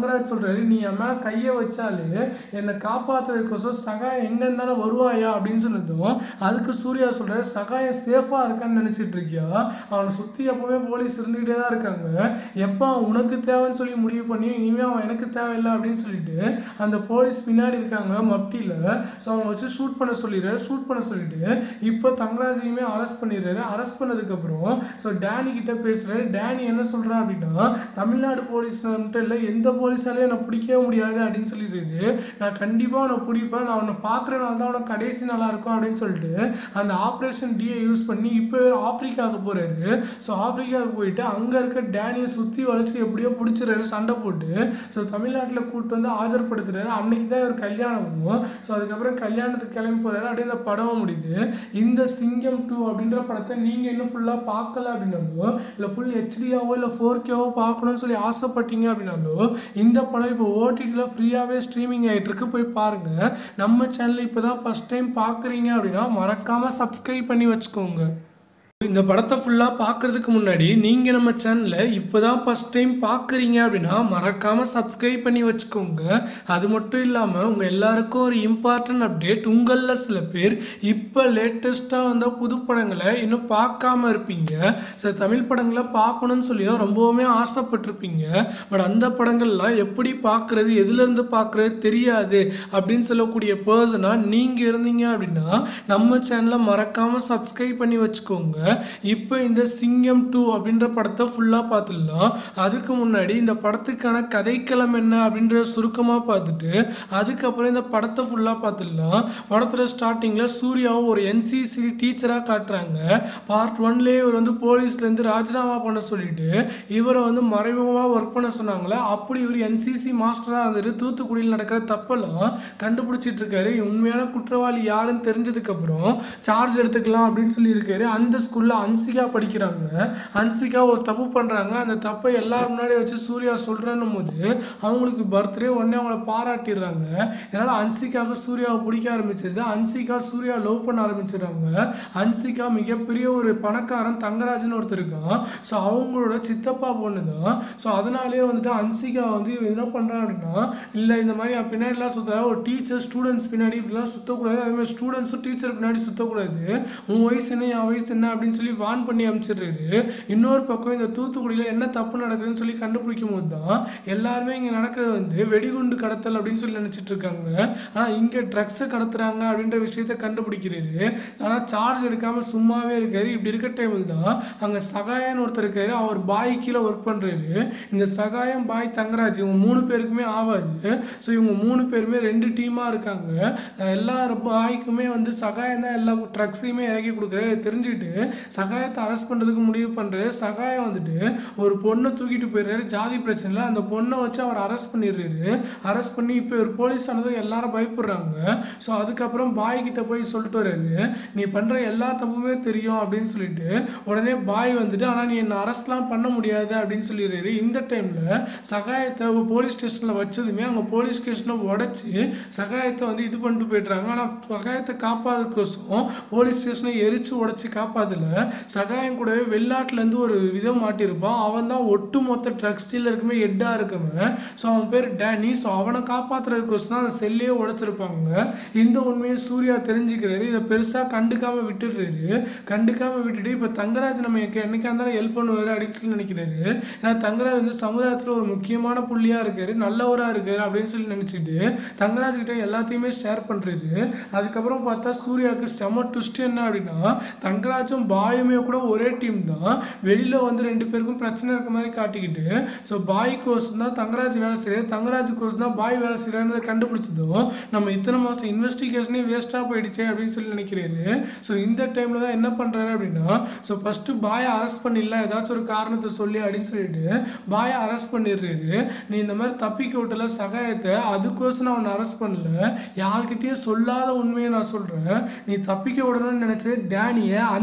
சொல்கிறாரு நீ என் மேலே கையை வச்சாலே என்னை காப்பாற்றுறதுக்கோசம் சகாயம் எங்கே இருந்தாலும் வருவாயா அப்படின்னு சொன்னதும் அதுக்கு சூர்யா சொல்கிறாரு சகாயம் சேஃபாக இருக்கான்னு நினச்சிட்டு இருக்கியா அவனை சுற்றி எப்போவுமே போலீஸ் இருந்துக்கிட்டே தான் இருக்காங்க எப்போ அவன் உனக்கு தேவைன்னு சொல்லி முடிவு பண்ணி இனிமேல் அவன் எனக்கு தேவையில்லை அப்படின்னு சொல்லிட்டு அந்த போலீஸ் பின்னாடி இருக்காங்க மப்டியில் ஸோ அவங்க வச்சு ஷூட் பண்ண சொல்லிடுறாரு ஷூட் பண்ண சொல்லிட்டு இப்போ தங்கராஜையுமே அரெஸ்ட் பண்ணிடுறாரு அரெஸ்ட் பண்ணதுக்கப்புறம் ஸோ டேனி கிட்ட பேசுகிறாரு டேனி என்ன சொல்கிறா அப்படின்னா தமிழ்நாடு போலீஸ் மட்டும் இல்லை எந்த போலீஸாலையும் என்னை பிடிக்கவே முடியாது அப்படின்னு சொல்லிடுறாரு நான் கண்டிப்பாக அவனை பிடிப்பேன் நான் அவனை பார்க்குறனால தான் அவனை கடைசி நல்லா இருக்கும் அப்படின்னு சொல்லிட்டு அந்த ஆப்ரேஷன் டியை யூஸ் பண்ணி இப்போ ஆப்பிரிக்காவுக்கு போகிறாரு ஸோ ஆப்பிரிக்காவுக்கு போயிட்டு அங்கே இருக்க டேனியை சுற்றி வளைச்சி எப்படியோ பிடிச்சிறாரு சண்டை போட்டு ஸோ தமிழ்நாட்டில் கூப்பிட்டு வந்து ஆஜர்படுத்துறாரு அன்னைக்கு தான் ஒரு கல்யாணமும் ஸோ அதுக்கப்புறம் கல்யாணத்துக்கு கிளம்பி போகிறாரு அப்படியே இந்த படம் முடியுது இந்த சிங்கம் டூ அப்படின்ற படத்தை நீங்கள் இன்னும் ஃபுல்லாக பார்க்கல அப்படின்னாலோ இல்லை ஃபுல் ஹெச்டியாவோ இல்லை ஃபோர் கேவோ பார்க்கணும்னு சொல்லி ஆசைப்பட்டீங்க அப்படின்னாலோ இந்த படம் இப்போ ஓடிடியில் ஃப்ரீயாகவே ஸ்ட்ரீமிங் ஆகிட்டு இருக்கு போய் பாருங்கள் நம்ம சேனல் இப்போ தான் ஃபஸ்ட் டைம் பார்க்குறீங்க அப்படின்னா மறக்காமல் சப்ஸ்கிரைப் பண்ணி வச்சுக்கோங்க இந்த படத்தை ஃபுல்லாக பார்க்குறதுக்கு முன்னாடி நீங்கள் நம்ம சேனலை இப்போ தான் ஃபஸ்ட் டைம் பார்க்குறீங்க அப்படின்னா மறக்காமல் சப்ஸ்கிரைப் பண்ணி வச்சுக்கோங்க அது மட்டும் இல்லாமல் உங்கள் எல்லாருக்கும் ஒரு இம்பார்ட்டன்ட் அப்டேட் உங்களில் சில பேர் இப்போ லேட்டஸ்ட்டாக வந்த புது படங்களை இன்னும் பார்க்காம இருப்பீங்க சில தமிழ் படங்களை பார்க்கணும்னு சொல்லியும் ரொம்பவுமே ஆசைப்பட்டிருப்பீங்க பட் அந்த படங்கள்லாம் எப்படி பார்க்குறது எதுலேருந்து பார்க்குறது தெரியாது அப்படின்னு சொல்லக்கூடிய பர்சனாக நீங்கள் இருந்தீங்க அப்படின்னா நம்ம சேனலை மறக்காமல் சப்ஸ்கிரைப் பண்ணி வச்சுக்கோங்க இப்போ இந்த சிங்கம் டூ அப்படின்ற படத்தை ஃபுல்லாக பார்த்துடலாம் அதுக்கு முன்னாடி இந்த படத்துக்கான கதைக்களம் என்ன அப்படின்ற சுருக்கமாக பார்த்துட்டு அதுக்கப்புறம் இந்த படத்தை ஃபுல்லாக பார்த்துடலாம் படத்தில் ஸ்டார்டிங்கில் சூர்யாவை ஒரு என்சிசி டீச்சராக காட்டுறாங்க பார்ட் ஒன்லேயே இவர் வந்து போலீஸ்லேருந்து ராஜினாமா பண்ண சொல்லிட்டு இவரை வந்து மறைமுகமாக ஒர்க் பண்ண சொன்னாங்களே அப்படி இவர் என்சிசி மாஸ்டராக இருந்துட்டு தூத்துக்குடியில் நடக்கிற தப்பெல்லாம் கண்டுபிடிச்சிட்டு இருக்காரு உண்மையான குற்றவாளி யாருன்னு தெரிஞ்சதுக்கப்புறம் சார்ஜ் எடுத்துக்கலாம் அப்படின்னு சொல்லியிருக்காரு அந்த ஸ்கூலில் அன்சிகா படிக்கிறாங்க அன்சிகா ஒரு தப்பு பண்ணுறாங்க அந்த தப்பை எல்லாரும் முன்னாடி வச்சு சூர்யா சொல்கிறேன்னும் போது அவங்களுக்கு பர்த்டே உடனே அவங்கள பாராட்டிடுறாங்க இதனால் அன்சிகாவுக்கு சூர்யாவை பிடிக்க ஆரம்பிச்சிருது அன்சிகா சூர்யா லவ் பண்ண ஆரம்பிச்சிடுறாங்க அன்சிகா மிகப்பெரிய ஒரு பணக்காரன் தங்கராஜன் ஒருத்தர் இருக்கான் ஸோ அவங்களோட சித்தப்பா பொண்ணு தான் ஸோ அதனாலேயே வந்துட்டு அன்சிகா வந்து இவன் என்ன பண்ணுறான் அப்படின்னா இல்லை இந்த மாதிரி அவன் பின்னாடிலாம் சுத்த ஒரு டீச்சர் ஸ்டூடெண்ட்ஸ் பின்னாடி இப்படிலாம் சுற்றக்கூடாது அதே மாதிரி ஸ்டூடெண்ட்ஸும் டீச்சர் பின்னாடி சுற்றக்கூடாது உன் வயசு என்ன என் வயசு என்ன அப்படின்னு சொல்லி வான் பண்ணி அனுப்பிச்சிடுறாரு இன்னொரு பக்கம் இந்த தூத்துக்குடியில் என்ன தப்பு நடக்குதுன்னு சொல்லி கண்டுபிடிக்கும் போது தான் எல்லாருமே இங்கே நடக்கிறது வந்து வெடிகுண்டு கடத்தல் அப்படின்னு சொல்லி நினச்சிட்டு இருக்காங்க ஆனால் இங்கே ட்ரக்ஸை கடத்துறாங்க அப்படின்ற விஷயத்த கண்டுபிடிக்கிறாரு ஆனால் சார்ஜ் எடுக்காமல் சும்மாவே இருக்காரு இப்படி இருக்க டைமில் தான் அங்கே சகாயன்னு ஒருத்தர் இருக்காரு அவர் பாய் கீழே ஒர்க் பண்ணுறாரு இந்த சகாயம் பாய் தங்கராஜ் இவங்க மூணு பேருக்குமே ஆகாது ஸோ இவங்க மூணு பேருமே ரெண்டு டீமாக இருக்காங்க எல்லா பாய்க்குமே வந்து சகாயம் தான் எல்லா ட்ரக்ஸையுமே இறக்கி கொடுக்குறாரு இதை தெரிஞ்சுக்கிட்டு சகாயத்தை அரெஸ்ட் பண்ணுறதுக்கு முடிவு பண்ணுறாரு சகாயம் வந்துட்டு ஒரு பொண்ணை தூக்கிட்டு போயிடுறாரு ஜாதி பிரச்சனையில் அந்த பொண்ணை வச்சு அவர் அரெஸ்ட் பண்ணிடுறாரு அரெஸ்ட் பண்ணி இப்போ ஒரு போலீஸ் ஆனதுக்கு எல்லாரும் பயப்படுறாங்க ஸோ அதுக்கப்புறம் பாய் கிட்ட போய் சொல்லிட்டு வர்றாரு நீ பண்ணுற எல்லா தப்புமே தெரியும் அப்படின்னு சொல்லிட்டு உடனே பாய் வந்துட்டு ஆனால் நீ என்னை அரெஸ்ட்லாம் பண்ண முடியாது அப்படின்னு சொல்லிடுறாரு இந்த டைமில் சகாயத்தை போலீஸ் ஸ்டேஷனில் வச்சதுமே அவங்க போலீஸ் ஸ்டேஷனை உடச்சி சகாயத்தை வந்து இது பண்ணிட்டு போயிடுறாங்க ஆனால் சகாயத்தை காப்பாதுக்கோசம் போலீஸ் ஸ்டேஷனை எரிச்சு உடச்சி காப்பாதல சகாயம் கூடவே வெளிநாட்டிலேருந்து ஒரு விதம் மாட்டியிருப்பான் அவன் தான் ஒட்டுமொத்த ட்ரக்ஸ் டீலருக்குமே ஹெட்டாக இருக்கவன் ஸோ அவன் பேர் டேனி ஸோ அவனை காப்பாற்றுறதுக்கோசம் தான் அந்த செல்லையே உடைச்சிருப்பாங்க இந்த உண்மையை சூர்யா தெரிஞ்சுக்கிறாரு இதை பெருசாக கண்டுக்காம விட்டுடுறாரு கண்டுக்காம விட்டுட்டு இப்போ தங்கராஜ் நம்ம என்னைக்கா இருந்தாலும் ஹெல்ப் பண்ணுவார் அப்படின்னு சொல்லி நினைக்கிறாரு ஏன்னா தங்கராஜ் வந்து சமுதாயத்தில் ஒரு முக்கியமான புள்ளியாக இருக்காரு நல்லவராக இருக்காரு அப்படின்னு சொல்லி நினச்சிட்டு தங்கராஜ் கிட்ட எல்லாத்தையுமே ஷேர் பண்ணுறாரு அதுக்கப்புறம் பார்த்தா சூர்யாவுக்கு செம ட்விஸ்ட் என்ன அப்படின்னா தங்கராஜும் பாயுமே கூட ஒரே டீம் தான் வெளியில் வந்து ரெண்டு பேருக்கும் பிரச்சனை இருக்க மாதிரி காட்டிக்கிட்டு ஸோ பாய் கோர்ஸ் தான் தங்கராஜ் வேலை செய்கிறார் தங்கராஜ் கோர்ஸ் தான் பாய் வேலை செய்கிறாருன்றதை கண்டுபிடிச்சதும் நம்ம இத்தனை மாதம் இன்வெஸ்டிகேஷனே வேஸ்ட்டாக போயிடுச்சே அப்படின்னு சொல்லி நினைக்கிறாரு ஸோ இந்த டைமில் தான் என்ன பண்ணுறாரு அப்படின்னா ஸோ ஃபஸ்ட்டு பாயை அரெஸ்ட் பண்ணிடலாம் ஏதாச்சும் ஒரு காரணத்தை சொல்லி அப்படின்னு சொல்லிட்டு பாயை அரெஸ்ட் பண்ணிடுறாரு நீ இந்த மாதிரி தப்பிக்க விட்டல சகாயத்தை அதுக்கோசம் நான் அவனை அரெஸ்ட் பண்ணல யார்கிட்டயும் சொல்லாத உண்மையை நான் சொல்கிறேன் நீ தப்பிக்க விடணும்னு நினச்சது டேனியை அந்த டேனி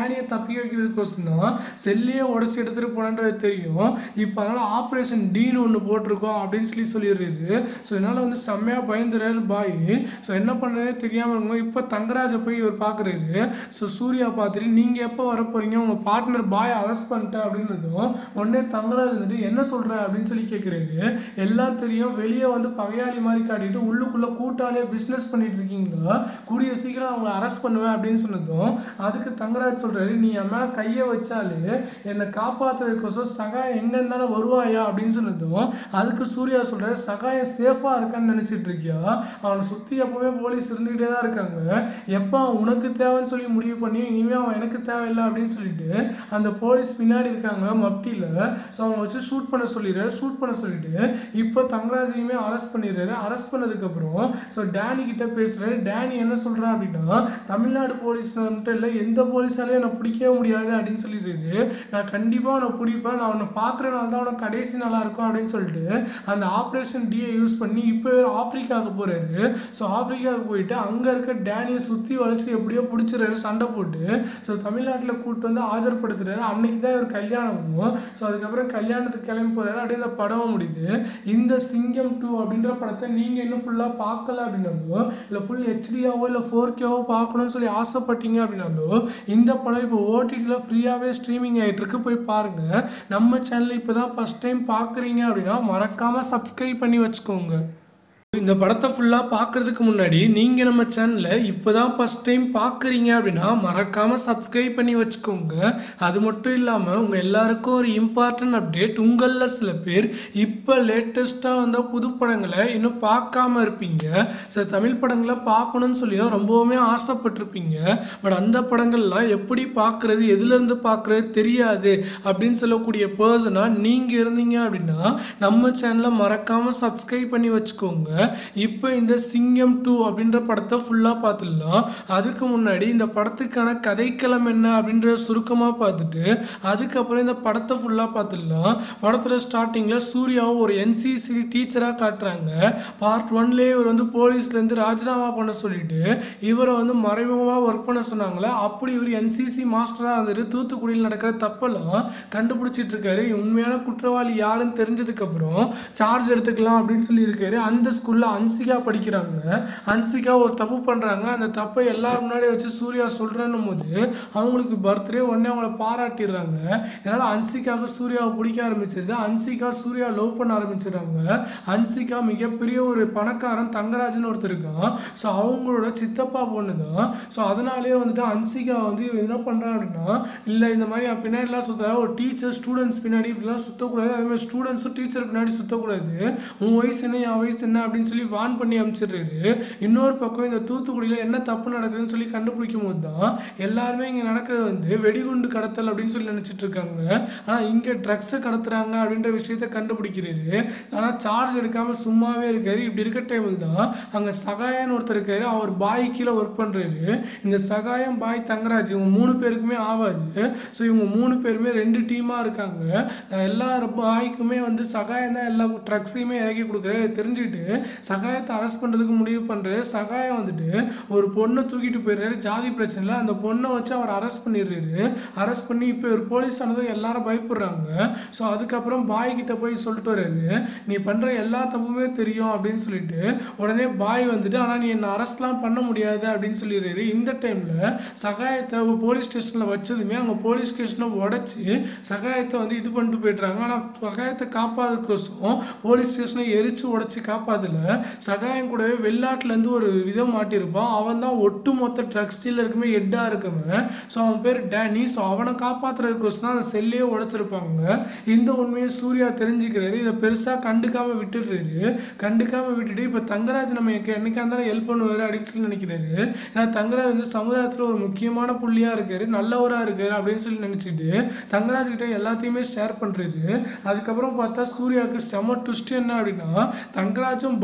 டேனியை தப்பி வைக்கிறதுக்கோசம் தான் செல்லையே உடச்சி எடுத்துகிட்டு போனான்றது தெரியும் இப்போ அதனால் ஆப்ரேஷன் டீன்னு ஒன்று போட்டிருக்கோம் அப்படின்னு சொல்லி சொல்லிடுறது ஸோ இதனால் வந்து செம்மையாக பயந்துறாரு பாய் ஸோ என்ன பண்ணுறதே தெரியாமல் இருக்கும் இப்போ தங்கராஜை போய் இவர் பார்க்குறாரு ஸோ சூர்யா பார்த்துட்டு நீங்கள் எப்போ வர போகிறீங்க உங்கள் பார்ட்னர் பாய் அரெஸ்ட் பண்ணிட்டேன் அப்படின்றதும் உடனே தங்கராஜ் வந்துட்டு என்ன சொல்கிற அப்படின்னு சொல்லி கேட்குறாரு எல்லாம் தெரியும் வெளியே வந்து பகையாளி மாதிரி காட்டிட்டு உள்ளுக்குள்ளே கூட்டாளியாக பிஸ்னஸ் பண்ணிட்டு இருக்கீங்களா கூடிய சீக்கிரம் அவங்கள அரெஸ்ட் பண்ணுவேன் அப்படின்னு சொன்னதும் அதுக்கு தங்கராஜ் சொல்கிறாரு நீ என் மேலே கையை வச்சாலே என்னை காப்பாற்றுறதுக்கோசம் சகாயம் எங்கே இருந்தாலும் வருவாயா அப்படின்னு சொன்னதும் அதுக்கு சூர்யா சொல்கிறாரு சகாயம் சேஃபாக இருக்கான்னு நினச்சிட்டு இருக்கியா அவனை சுற்றி எப்போவுமே போலீஸ் இருந்துக்கிட்டே தான் இருக்காங்க எப்போ அவன் உனக்கு தேவைன்னு சொல்லி முடிவு பண்ணி இனிமேல் அவன் எனக்கு தேவையில்லை அப்படின்னு சொல்லிட்டு அந்த போலீஸ் பின்னாடி இருக்காங்க மப்டியில் ஸோ அவங்க வச்சு ஷூட் பண்ண சொல்லிடுறாரு ஷூட் பண்ண சொல்லிட்டு இப்போ தங்கராஜையுமே அரெஸ்ட் பண்ணிடுறாரு அரெஸ்ட் பண்ணதுக்கப்புறம் ஸோ டேனி கிட்ட பேசுகிறாரு டேனி என்ன சொல்கிறா அப்படின்னா தமிழ்நாடு போலீஸ் மட்டும் இல்லை எந்த போலீஸாலையும் என்னை பிடிக்கவே முடியாது அப்படின்னு சொல்லிடுறாரு நான் கண்டிப்பாக அவனை பிடிப்பேன் நான் அவனை பார்க்குறனால தான் அவனை கடைசி நல்லா இருக்கும் அப்படின்னு சொல்லிட்டு அந்த ஆப்ரேஷன் டியை யூஸ் பண்ணி இப்போ ஆப்பிரிக்காவுக்கு போகிறாரு ஸோ ஆப்பிரிக்காவுக்கு போயிட்டு அங்கே இருக்க டேனியை சுற்றி வளைச்சி எப்படியோ பிடிச்சிறாரு சண்டை போட்டு ஸோ தமிழ்நாட்டில் கூப்பிட்டு வந்து ஆஜர்படுத்துறாரு அன்னைக்கு தான் இவர் கல்யாணமும் ஸோ அதுக்கப்புறம் கல்யாணத்துக்கு கிளம்பி போகிறாரு அப்படியே இந்த படம் முடியுது இந்த சிங்கம் டூ அப்படின்ற படத்தை நீங்கள் இன்னும் ஃபுல்லாக பார்க்கல அப்படின்னாலோ இல்லை ஃபுல் ஹெச்டியாவோ இல்லை ஃபோர் கேவோ பார்க்கணும்னு சொல்லி ஆசைப்பட்டீங்க அப்படின்னாலோ இந்த படம் இப்போ ஓடிடியில் ஃப்ரீயாகவே ஸ்ட்ரீமிங் ஆகிட்டு இருக்கு போய் பாருங்கள் நம்ம சேனல் இப்போ தான் ஃபஸ்ட் டைம் பார்க்குறீங்க அப்படின்னா மறக்காமல் சப்ஸ்கிரைப் பண்ணி வச்சுக்கோங்க இந்த படத்தை ஃபுல்லாக பார்க்குறதுக்கு முன்னாடி நீங்கள் நம்ம சேனலை இப்போ தான் ஃபஸ்ட் டைம் பார்க்குறீங்க அப்படின்னா மறக்காமல் சப்ஸ்கிரைப் பண்ணி வச்சுக்கோங்க அது மட்டும் இல்லாமல் உங்கள் எல்லாருக்கும் ஒரு இம்பார்ட்டன்ட் அப்டேட் உங்களில் சில பேர் இப்போ லேட்டஸ்ட்டாக வந்த புது படங்களை இன்னும் பார்க்காம இருப்பீங்க சில தமிழ் படங்களை பார்க்கணும்னு சொல்லியும் ரொம்பவுமே ஆசைப்பட்டிருப்பீங்க பட் அந்த படங்கள்லாம் எப்படி பார்க்குறது எதுலேருந்து பார்க்குறது தெரியாது அப்படின்னு சொல்லக்கூடிய பர்சனாக நீங்கள் இருந்தீங்க அப்படின்னா நம்ம சேனலை மறக்காமல் சப்ஸ்கிரைப் பண்ணி வச்சுக்கோங்க இப்போ இந்த சிங்கம் டூ அப்படின்ற படத்தை ஃபுல்லாக பார்த்துடலாம் அதுக்கு முன்னாடி இந்த படத்துக்கான கதைக்களம் என்ன அப்படின்றத சுருக்கமாக பார்த்துட்டு அதுக்கப்புறம் இந்த படத்தை ஃபுல்லாக பார்த்துடலாம் படத்தில் ஸ்டார்டிங்கில் சூர்யாவை ஒரு என்சிசி டீச்சராக காட்டுறாங்க பார்ட் ஒன்லேயே இவர் வந்து போலீஸ்லேருந்து ராஜினாமா பண்ண சொல்லிட்டு இவரை வந்து மறைமுகமாக ஒர்க் பண்ண சொன்னாங்களே அப்படி இவர் என்சிசி மாஸ்டராக இருந்துட்டு தூத்துக்குடியில் நடக்கிற தப்பெல்லாம் கண்டுபிடிச்சிட்டு இருக்காரு உண்மையான குற்றவாளி யாருன்னு தெரிஞ்சதுக்கப்புறம் சார்ஜ் எடுத்துக்கலாம் அப்படின்னு சொல்லியிருக்காரு அந்த ஸ்கூலில் அன்சிகா படிக்கிறாங்க அன்சிகா ஒரு தப்பு பண்ணுறாங்க அந்த தப்பை எல்லாரும் முன்னாடி வச்சு சூர்யா சொல்கிறேன்னும் போது அவங்களுக்கு பர்த்டே உடனே அவங்கள பாராட்டிடுறாங்க இதனால் அன்சிகாவுக்கு சூர்யாவை பிடிக்க ஆரம்பிச்சது அன்சிகா சூர்யா லவ் பண்ண ஆரம்பிச்சிடுறாங்க அன்சிகா மிகப்பெரிய ஒரு பணக்காரன் தங்கராஜன் ஒருத்தர் இருக்கான் ஸோ அவங்களோட சித்தப்பா பொண்ணு தான் ஸோ அதனாலேயே வந்துட்டு அன்சிகா வந்து இவன் என்ன பண்ணுறான் அப்படின்னா இல்லை இந்த மாதிரி அவன் பின்னாடிலாம் சுத்த ஒரு டீச்சர் ஸ்டூடெண்ட்ஸ் பின்னாடி இப்படிலாம் சுற்றக்கூடாது அதே மாதிரி ஸ்டூடெண்ட்ஸும் டீச்சர் பின்னாடி சுற்றக்கூடாது உன் வயசு என்ன என் வயசு என்ன அப்படின்னு சொல்லி வான் பண்ணி அனுப்பிச்சிடுறாரு இன்னொரு பக்கம் இந்த தூத்துக்குடியில் என்ன தப்பு நடக்குதுன்னு சொல்லி கண்டுபிடிக்கும் போது தான் எல்லாருமே இங்கே நடக்கிறது வந்து வெடிகுண்டு கடத்தல் அப்படின்னு சொல்லி நினச்சிட்டு இருக்காங்க ஆனால் இங்கே ட்ரக்ஸை கடத்துறாங்க அப்படின்ற விஷயத்த கண்டுபிடிக்கிறது ஆனால் சார்ஜ் எடுக்காமல் சும்மாவே இருக்காரு இப்படி இருக்க டைமில் தான் அங்கே சகாயன்னு ஒருத்தர் இருக்காரு அவர் பாய் கீழே ஒர்க் பண்ணுறாரு இந்த சகாயம் பாய் தங்கராஜ் இவங்க மூணு பேருக்குமே ஆகாது ஸோ இவங்க மூணு பேருமே ரெண்டு டீமாக இருக்காங்க அஹ் எல்லா பாய்க்குமே வந்து சகாயம் தான் எல்லா ட்ரக்ஸையுமே இறக்கி கொடுக்குறாரு தெரிஞ்சுக்கிட்டு சகாயத்தை அரெஸ்ட் பண்ணுறதுக்கு முடிவு பண்ணுறாரு சகாயம் வந்துட்டு ஒரு பொண்ணை தூக்கிட்டு போயிடுறாரு ஜாதி பிரச்சனையில் அந்த பொண்ணை வச்சு அவர் அரெஸ்ட் பண்ணிடுறாரு அரெஸ்ட் பண்ணி இப்போ ஒரு போலீஸ் ஆனதும் எல்லாரும் பயப்படுறாங்க ஸோ அதுக்கப்புறம் பாய் கிட்ட போய் சொல்லிட்டு வர்றாரு நீ பண்ணுற எல்லா தப்புமே தெரியும் அப்படின்னு சொல்லிட்டு உடனே பாய் வந்துட்டு ஆனால் நீ என்னை அரெஸ்ட்லாம் பண்ண முடியாது அப்படின்னு சொல்லிடுறாரு இந்த டைமில் சகாயத்தை போலீஸ் ஸ்டேஷனில் வச்சதுமே அங்கே போலீஸ் ஸ்டேஷனை உடச்சி சகாயத்தை வந்து இது பண்ணிட்டு போயிடுறாங்க ஆனால் சகாயத்தை காப்பாதுக்கோசம் போலீஸ் ஸ்டேஷனை எரிச்சு உடச்சி காப்பாதல சகாயம் கூடவே வெளிநாட்டிலேருந்து ஒரு விதம் மாட்டியிருப்பான் அவன் தான் ஒட்டு மொத்த ட்ரக்ஸ் டீலருக்குமே ஹெட்டாக இருக்கவன் ஸோ அவன் பேர் டேனி ஸோ அவனை காப்பாற்றுறதுக்கோசம் தான் அந்த செல்லையே உடைச்சிருப்பாங்க இந்த உண்மையை சூர்யா தெரிஞ்சுக்கிறாரு இதை பெருசாக கண்டுக்காம விட்டுடுறாரு கண்டுக்காம விட்டுட்டு இப்போ தங்கராஜ் நம்ம என்னைக்கா இருந்தாலும் ஹெல்ப் பண்ணுவார் அப்படின்னு சொல்லி நினைக்கிறாரு ஏன்னா தங்கராஜ் வந்து சமுதாயத்தில் ஒரு முக்கியமான புள்ளியாக இருக்காரு நல்லவராக இருக்காரு அப்படின்னு சொல்லி நினச்சிட்டு தங்கராஜ் கிட்ட எல்லாத்தையுமே ஷேர் பண்ணுறாரு அதுக்கப்புறம் பார்த்தா சூர்யாவுக்கு செம ட்விஸ்ட் என்ன அப்படின்னா தங்கராஜும்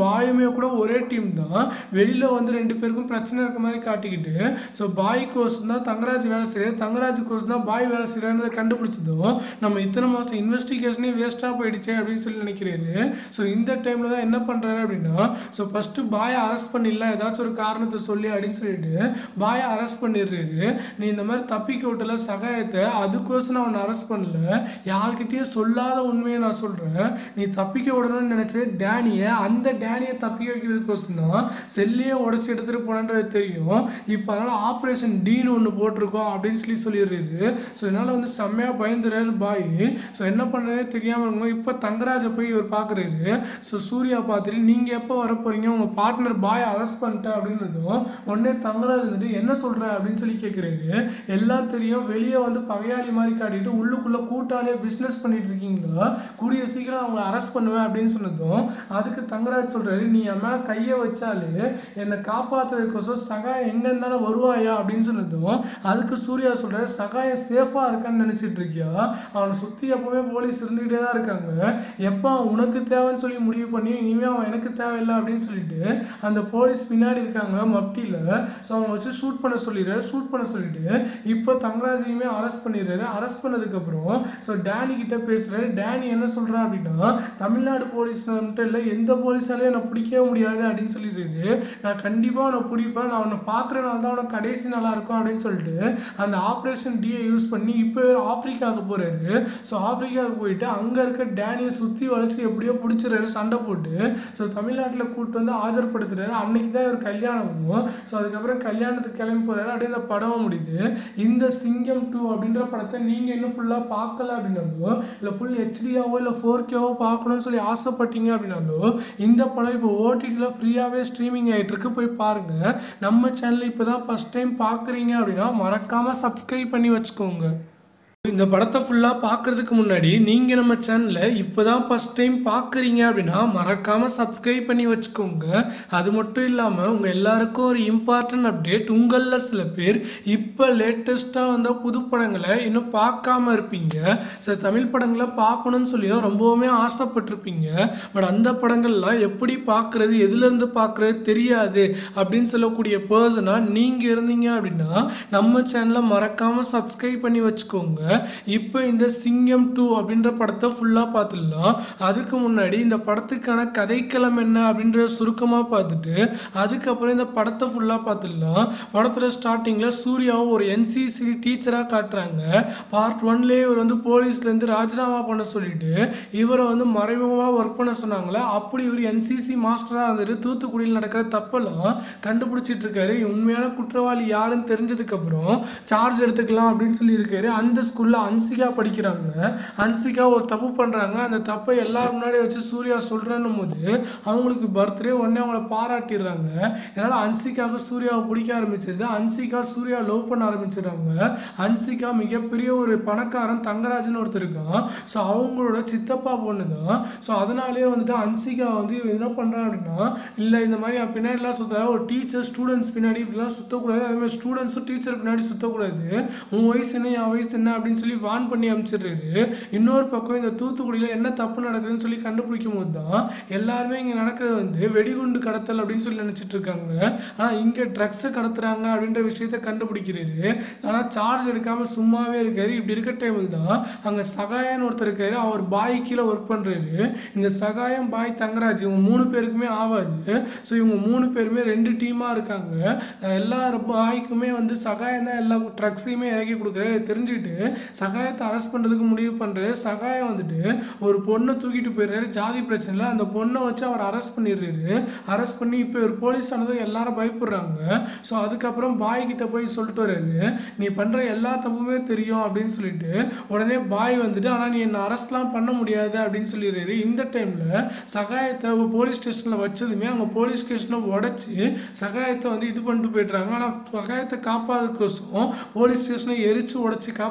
பாயுமே கூட ஒரே டீம் தான் வெளியில் வந்து ரெண்டு பேருக்கும் பிரச்சனை இருக்க மாதிரி காட்டிக்கிட்டு ஸோ பாய் கோர்ஸ் தான் தங்கராஜ் வேலை செய்யறது தங்கராஜ் கோர்ஸ் தான் பாய் வேலை செய்யறதை கண்டுபிடிச்சதும் நம்ம இத்தனை மாதம் இன்வெஸ்டிகேஷனே வேஸ்ட்டாக போயிடுச்சே அப்படின்னு சொல்லி நினைக்கிறாரு ஸோ இந்த டைமில் தான் என்ன பண்ணுறாரு அப்படின்னா ஸோ ஃபஸ்ட்டு பாயை அரெஸ்ட் பண்ணிடலாம் ஏதாச்சும் ஒரு காரணத்தை சொல்லி அப்படின்னு சொல்லிட்டு பாயை அரெஸ்ட் பண்ணிடுறாரு நீ இந்த மாதிரி தப்பிக்க விட்டல சகாயத்தை அதுக்கோசம் நான் அவனை அரெஸ்ட் பண்ணல யார்கிட்டயும் சொல்லாத உண்மையை நான் சொல்கிறேன் நீ தப்பிக்க விடணும்னு நினச்சது டேனியை அந்த டேனியை தப்பிக்க வைக்கிறதுக்கோசம் தான் செல்லையே உடச்சி எடுத்துகிட்டு போனன்றது தெரியும் இப்போ அதனால் ஆப்ரேஷன் டீன்னு ஒன்று போட்டிருக்கோம் அப்படின்னு சொல்லி சொல்லிடுறாரு ஸோ இதனால் வந்து செம்மையாக பயந்துறாரு பாய் ஸோ என்ன பண்ணுறதே தெரியாமல் இருக்கும் இப்போ தங்கராஜை போய் இவர் பார்க்குறாரு ஸோ சூர்யா பார்த்துட்டு நீங்கள் எப்போ வர போகிறீங்க உங்கள் பார்ட்னர் பாய் அரெஸ்ட் பண்ணிட்டேன் அப்படின்றதும் உடனே தங்கராஜ் வந்துட்டு என்ன சொல்கிற அப்படின்னு சொல்லி கேட்குறாரு எல்லாம் தெரியும் வெளியே வந்து பகையாளி மாதிரி காட்டிட்டு உள்ளுக்குள்ளே கூட்டாலே பிஸ்னஸ் பண்ணிட்டு இருக்கீங்களா கூடிய சீக்கிரம் அவங்கள அரெஸ்ட் பண்ணுவேன் அப்படின்னு சொன்னதும் அதுக்கு தங்கராஜ் சொல்கிறாரு நீ என் மேலே கையை வச்சாலே என்னை காப்பாற்றுறதுக்கோசம் சகாயம் எங்கே இருந்தாலும் வருவாயா அப்படின்னு சொன்னதும் அதுக்கு சூர்யா சொல்கிறாரு சகாயம் சேஃபாக இருக்கான்னு நினச்சிட்டு இருக்கியா அவனை சுற்றி எப்போவுமே போலீஸ் இருந்துக்கிட்டே தான் இருக்காங்க எப்போ அவன் உனக்கு தேவைன்னு சொல்லி முடிவு பண்ணி இனிமேல் அவன் எனக்கு தேவையில்லை அப்படின்னு சொல்லிட்டு அந்த போலீஸ் பின்னாடி இருக்காங்க மப்டியில் ஸோ அவங்க வச்சு ஷூட் பண்ண சொல்லிடுறாரு ஷூட் பண்ண சொல்லிட்டு இப்போ தங்கராஜையுமே அரெஸ்ட் பண்ணிடுறாரு அரெஸ்ட் பண்ணதுக்கப்புறம் ஸோ டேனி கிட்ட பேசுகிறாரு டேனி என்ன சொல்கிறா அப்படின்னா தமிழ்நாடு போலீஸ் மட்டும் இல்லை எந்த போலீஸாலையும் என்னை பிடிக்கவே முடியாது அப்படின்னு சொல்லிடுறாரு நான் கண்டிப்பாக அவனை பிடிப்பேன் நான் அவனை பார்க்குறனால தான் அவனை கடைசி நல்லா இருக்கும் அப்படின்னு சொல்லிட்டு அந்த ஆப்ரேஷன் டியை யூஸ் பண்ணி இப்போ ஆப்பிரிக்காவுக்கு போகிறாரு ஸோ ஆப்பிரிக்காவுக்கு போயிட்டு அங்கே இருக்க டேனியை சுற்றி வளைச்சி எப்படியோ பிடிச்சிறாரு சண்டை போட்டு ஸோ தமிழ்நாட்டில் கூப்பிட்டு வந்து ஆஜர்படுத்துறாரு அன்னைக்கு தான் இவர் கல்யாணமும் ஸோ அதுக்கப்புறம் கல்யாணத்துக்கு கிளம்பி போகிறாரு அப்படியே இந்த படம் முடியுது இந்த சிங்கம் டூ அப்படின்ற படத்தை நீங்கள் இன்னும் ஃபுல்லாக பார்க்கல அப்படின்னாலோ இல்லை ஃபுல் ஹெச்டியாவோ இல்லை ஃபோர் கேவோ பார்க்கணும்னு சொல்லி ஆசைப்பட்டீங்க அப்படின்னாலோ இந்த படம் இப்போ ஓடிடியில் ஃப்ரீயாகவே ஸ்ட்ரீமிங் ஆகிட்டு இருக்கு போய் பாருங்கள் நம்ம சேனல் இப்போ தான் ஃபஸ்ட் டைம் பார்க்குறீங்க அப்படின்னா மறக்காமல் சப்ஸ்கிரைப் பண்ணி வச்சுக்கோங்க இந்த படத்தை ஃபுல்லாக பார்க்குறதுக்கு முன்னாடி நீங்கள் நம்ம சேனலை இப்போ தான் ஃபஸ்ட் டைம் பார்க்குறீங்க அப்படின்னா மறக்காமல் சப்ஸ்கிரைப் பண்ணி வச்சுக்கோங்க அது மட்டும் இல்லாமல் உங்கள் எல்லாருக்கும் ஒரு இம்பார்ட்டன்ட் அப்டேட் உங்களில் சில பேர் இப்போ லேட்டஸ்ட்டாக வந்த புது படங்களை இன்னும் பார்க்காம இருப்பீங்க சில தமிழ் படங்களை பார்க்கணும்னு சொல்லியும் ரொம்பவுமே ஆசைப்பட்டிருப்பீங்க பட் அந்த படங்கள்லாம் எப்படி பார்க்குறது எதுலேருந்து பார்க்குறது தெரியாது அப்படின்னு சொல்லக்கூடிய பர்சனாக நீங்கள் இருந்தீங்க அப்படின்னா நம்ம சேனலை மறக்காமல் சப்ஸ்கிரைப் பண்ணி வச்சுக்கோங்க இப்போ இந்த சிங்கம் டூ அப்படின்ற படத்தை ஃபுல்லாக பார்த்துடலாம் அதுக்கு முன்னாடி இந்த படத்துக்கான கதைக்களம் என்ன அப்படின்ற சுருக்கமாக பார்த்துட்டு அதுக்கப்புறம் இந்த படத்தை ஃபுல்லாக பார்த்துடலாம் படத்தில் ஸ்டார்டிங்கில் சூர்யாவை ஒரு என்சிசி டீச்சராக காட்டுறாங்க பார்ட் ஒன்லேயே இவர் வந்து போலீஸ்லேருந்து ராஜினாமா பண்ண சொல்லிட்டு இவரை வந்து மறைமுகமாக ஒர்க் பண்ண சொன்னாங்களே அப்படி இவர் என்சிசி மாஸ்டராக இருந்துட்டு தூத்துக்குடியில் நடக்கிற தப்பெல்லாம் கண்டுபிடிச்சிட்டு இருக்காரு உண்மையான குற்றவாளி யாருன்னு தெரிஞ்சதுக்கப்புறம் சார்ஜ் எடுத்துக்கலாம் அப்படின்னு சொல்லியிருக்காரு அந்த ஸ்கூலில் அன்சிகா படிக்கிறாங்க அன்சிகா ஒரு தப்பு பண்ணுறாங்க அந்த தப்பை எல்லாரும் முன்னாடி வச்சு சூர்யா சொல்கிறேன்னும் போது அவங்களுக்கு பர்த்டே உடனே அவங்கள பாராட்டிடுறாங்க இதனால் அன்சிகாவுக்கு சூர்யாவை பிடிக்க ஆரம்பிச்சது அன்சிகா சூர்யா லவ் பண்ண ஆரம்பிச்சிடுறாங்க அன்சிகா மிகப்பெரிய ஒரு பணக்காரன் தங்கராஜன் ஒருத்தர் இருக்கான் ஸோ அவங்களோட சித்தப்பா பொண்ணு தான் ஸோ அதனாலேயே வந்துட்டு அன்சிகா வந்து இவன் என்ன பண்ணுறான் அப்படின்னா இல்லை இந்த மாதிரி அவன் பின்னாடிலாம் சுத்த ஒரு டீச்சர் ஸ்டூடெண்ட்ஸ் பின்னாடி இப்படிலாம் சுற்றக்கூடாது அதே மாதிரி ஸ்டூடெண்ட்ஸும் டீச்சர் பின்னாடி சுற்றக்கூடாது உன் வயசு என்ன என் வயசு என்ன அப்படின்னு சொல்லி வான் பண்ணி அனுப்பிச்சிடுறாரு இன்னொரு பக்கம் இந்த தூத்துக்குடியில் என்ன தப்பு நடக்குதுன்னு சொல்லி கண்டுபிடிக்கும் போது தான் எல்லாருமே இங்கே நடக்கிறது வந்து வெடிகுண்டு கடத்தல் அப்படின்னு சொல்லி நினச்சிட்டு இருக்காங்க ஆனால் இங்கே ட்ரக்ஸை கடத்துறாங்க அப்படின்ற விஷயத்த கண்டுபிடிக்கிறாரு ஆனால் சார்ஜ் எடுக்காமல் சும்மாவே இருக்காரு இப்படி இருக்க டைமில் தான் அங்கே சகாயன்னு ஒருத்தர் இருக்காரு அவர் பாய் கீழே ஒர்க் பண்ணுறாரு இந்த சகாயம் பாய் தங்கராஜ் இவங்க மூணு பேருக்குமே ஆகாது ஸோ இவங்க மூணு பேருமே ரெண்டு டீமாக இருக்காங்க அஹ் எல்லா பாய்க்குமே வந்து சகாயம் தான் எல்லா ட்ரக்ஸையுமே இறக்கி கொடுக்குறாரு இதை தெரிஞ்சுக்கிட்டு சகாயத்தை அரெஸ்ட் பண்ணுறதுக்கு முடிவு பண்ணுறாரு சகாயம் வந்துட்டு ஒரு பொண்ணை தூக்கிட்டு போயிடுறாரு ஜாதி பிரச்சனையில் அந்த பொண்ணை வச்சு அவர் அரெஸ்ட் பண்ணிடுறாரு அரெஸ்ட் பண்ணி இப்போ ஒரு போலீஸ் ஆனதும் எல்லாரும் பயப்படுறாங்க ஸோ அதுக்கப்புறம் பாய் கிட்ட போய் சொல்லிட்டு வர்றாரு நீ பண்ணுற எல்லா தப்புமே தெரியும் அப்படின்னு சொல்லிட்டு உடனே பாய் வந்துட்டு ஆனால் நீ என்னை அரெஸ்ட்லாம் பண்ண முடியாது அப்படின்னு சொல்லிடுறாரு இந்த டைமில் சகாயத்தை போலீஸ் ஸ்டேஷனில் வச்சதுமே அவங்க போலீஸ் ஸ்டேஷனை உடச்சி சகாயத்தை வந்து இது பண்ணிட்டு போயிடுறாங்க ஆனால் சகாயத்தை காப்பாதுக்கோசம் போலீஸ் ஸ்டேஷனை எரிச்சு உடச்சி காப்பாதல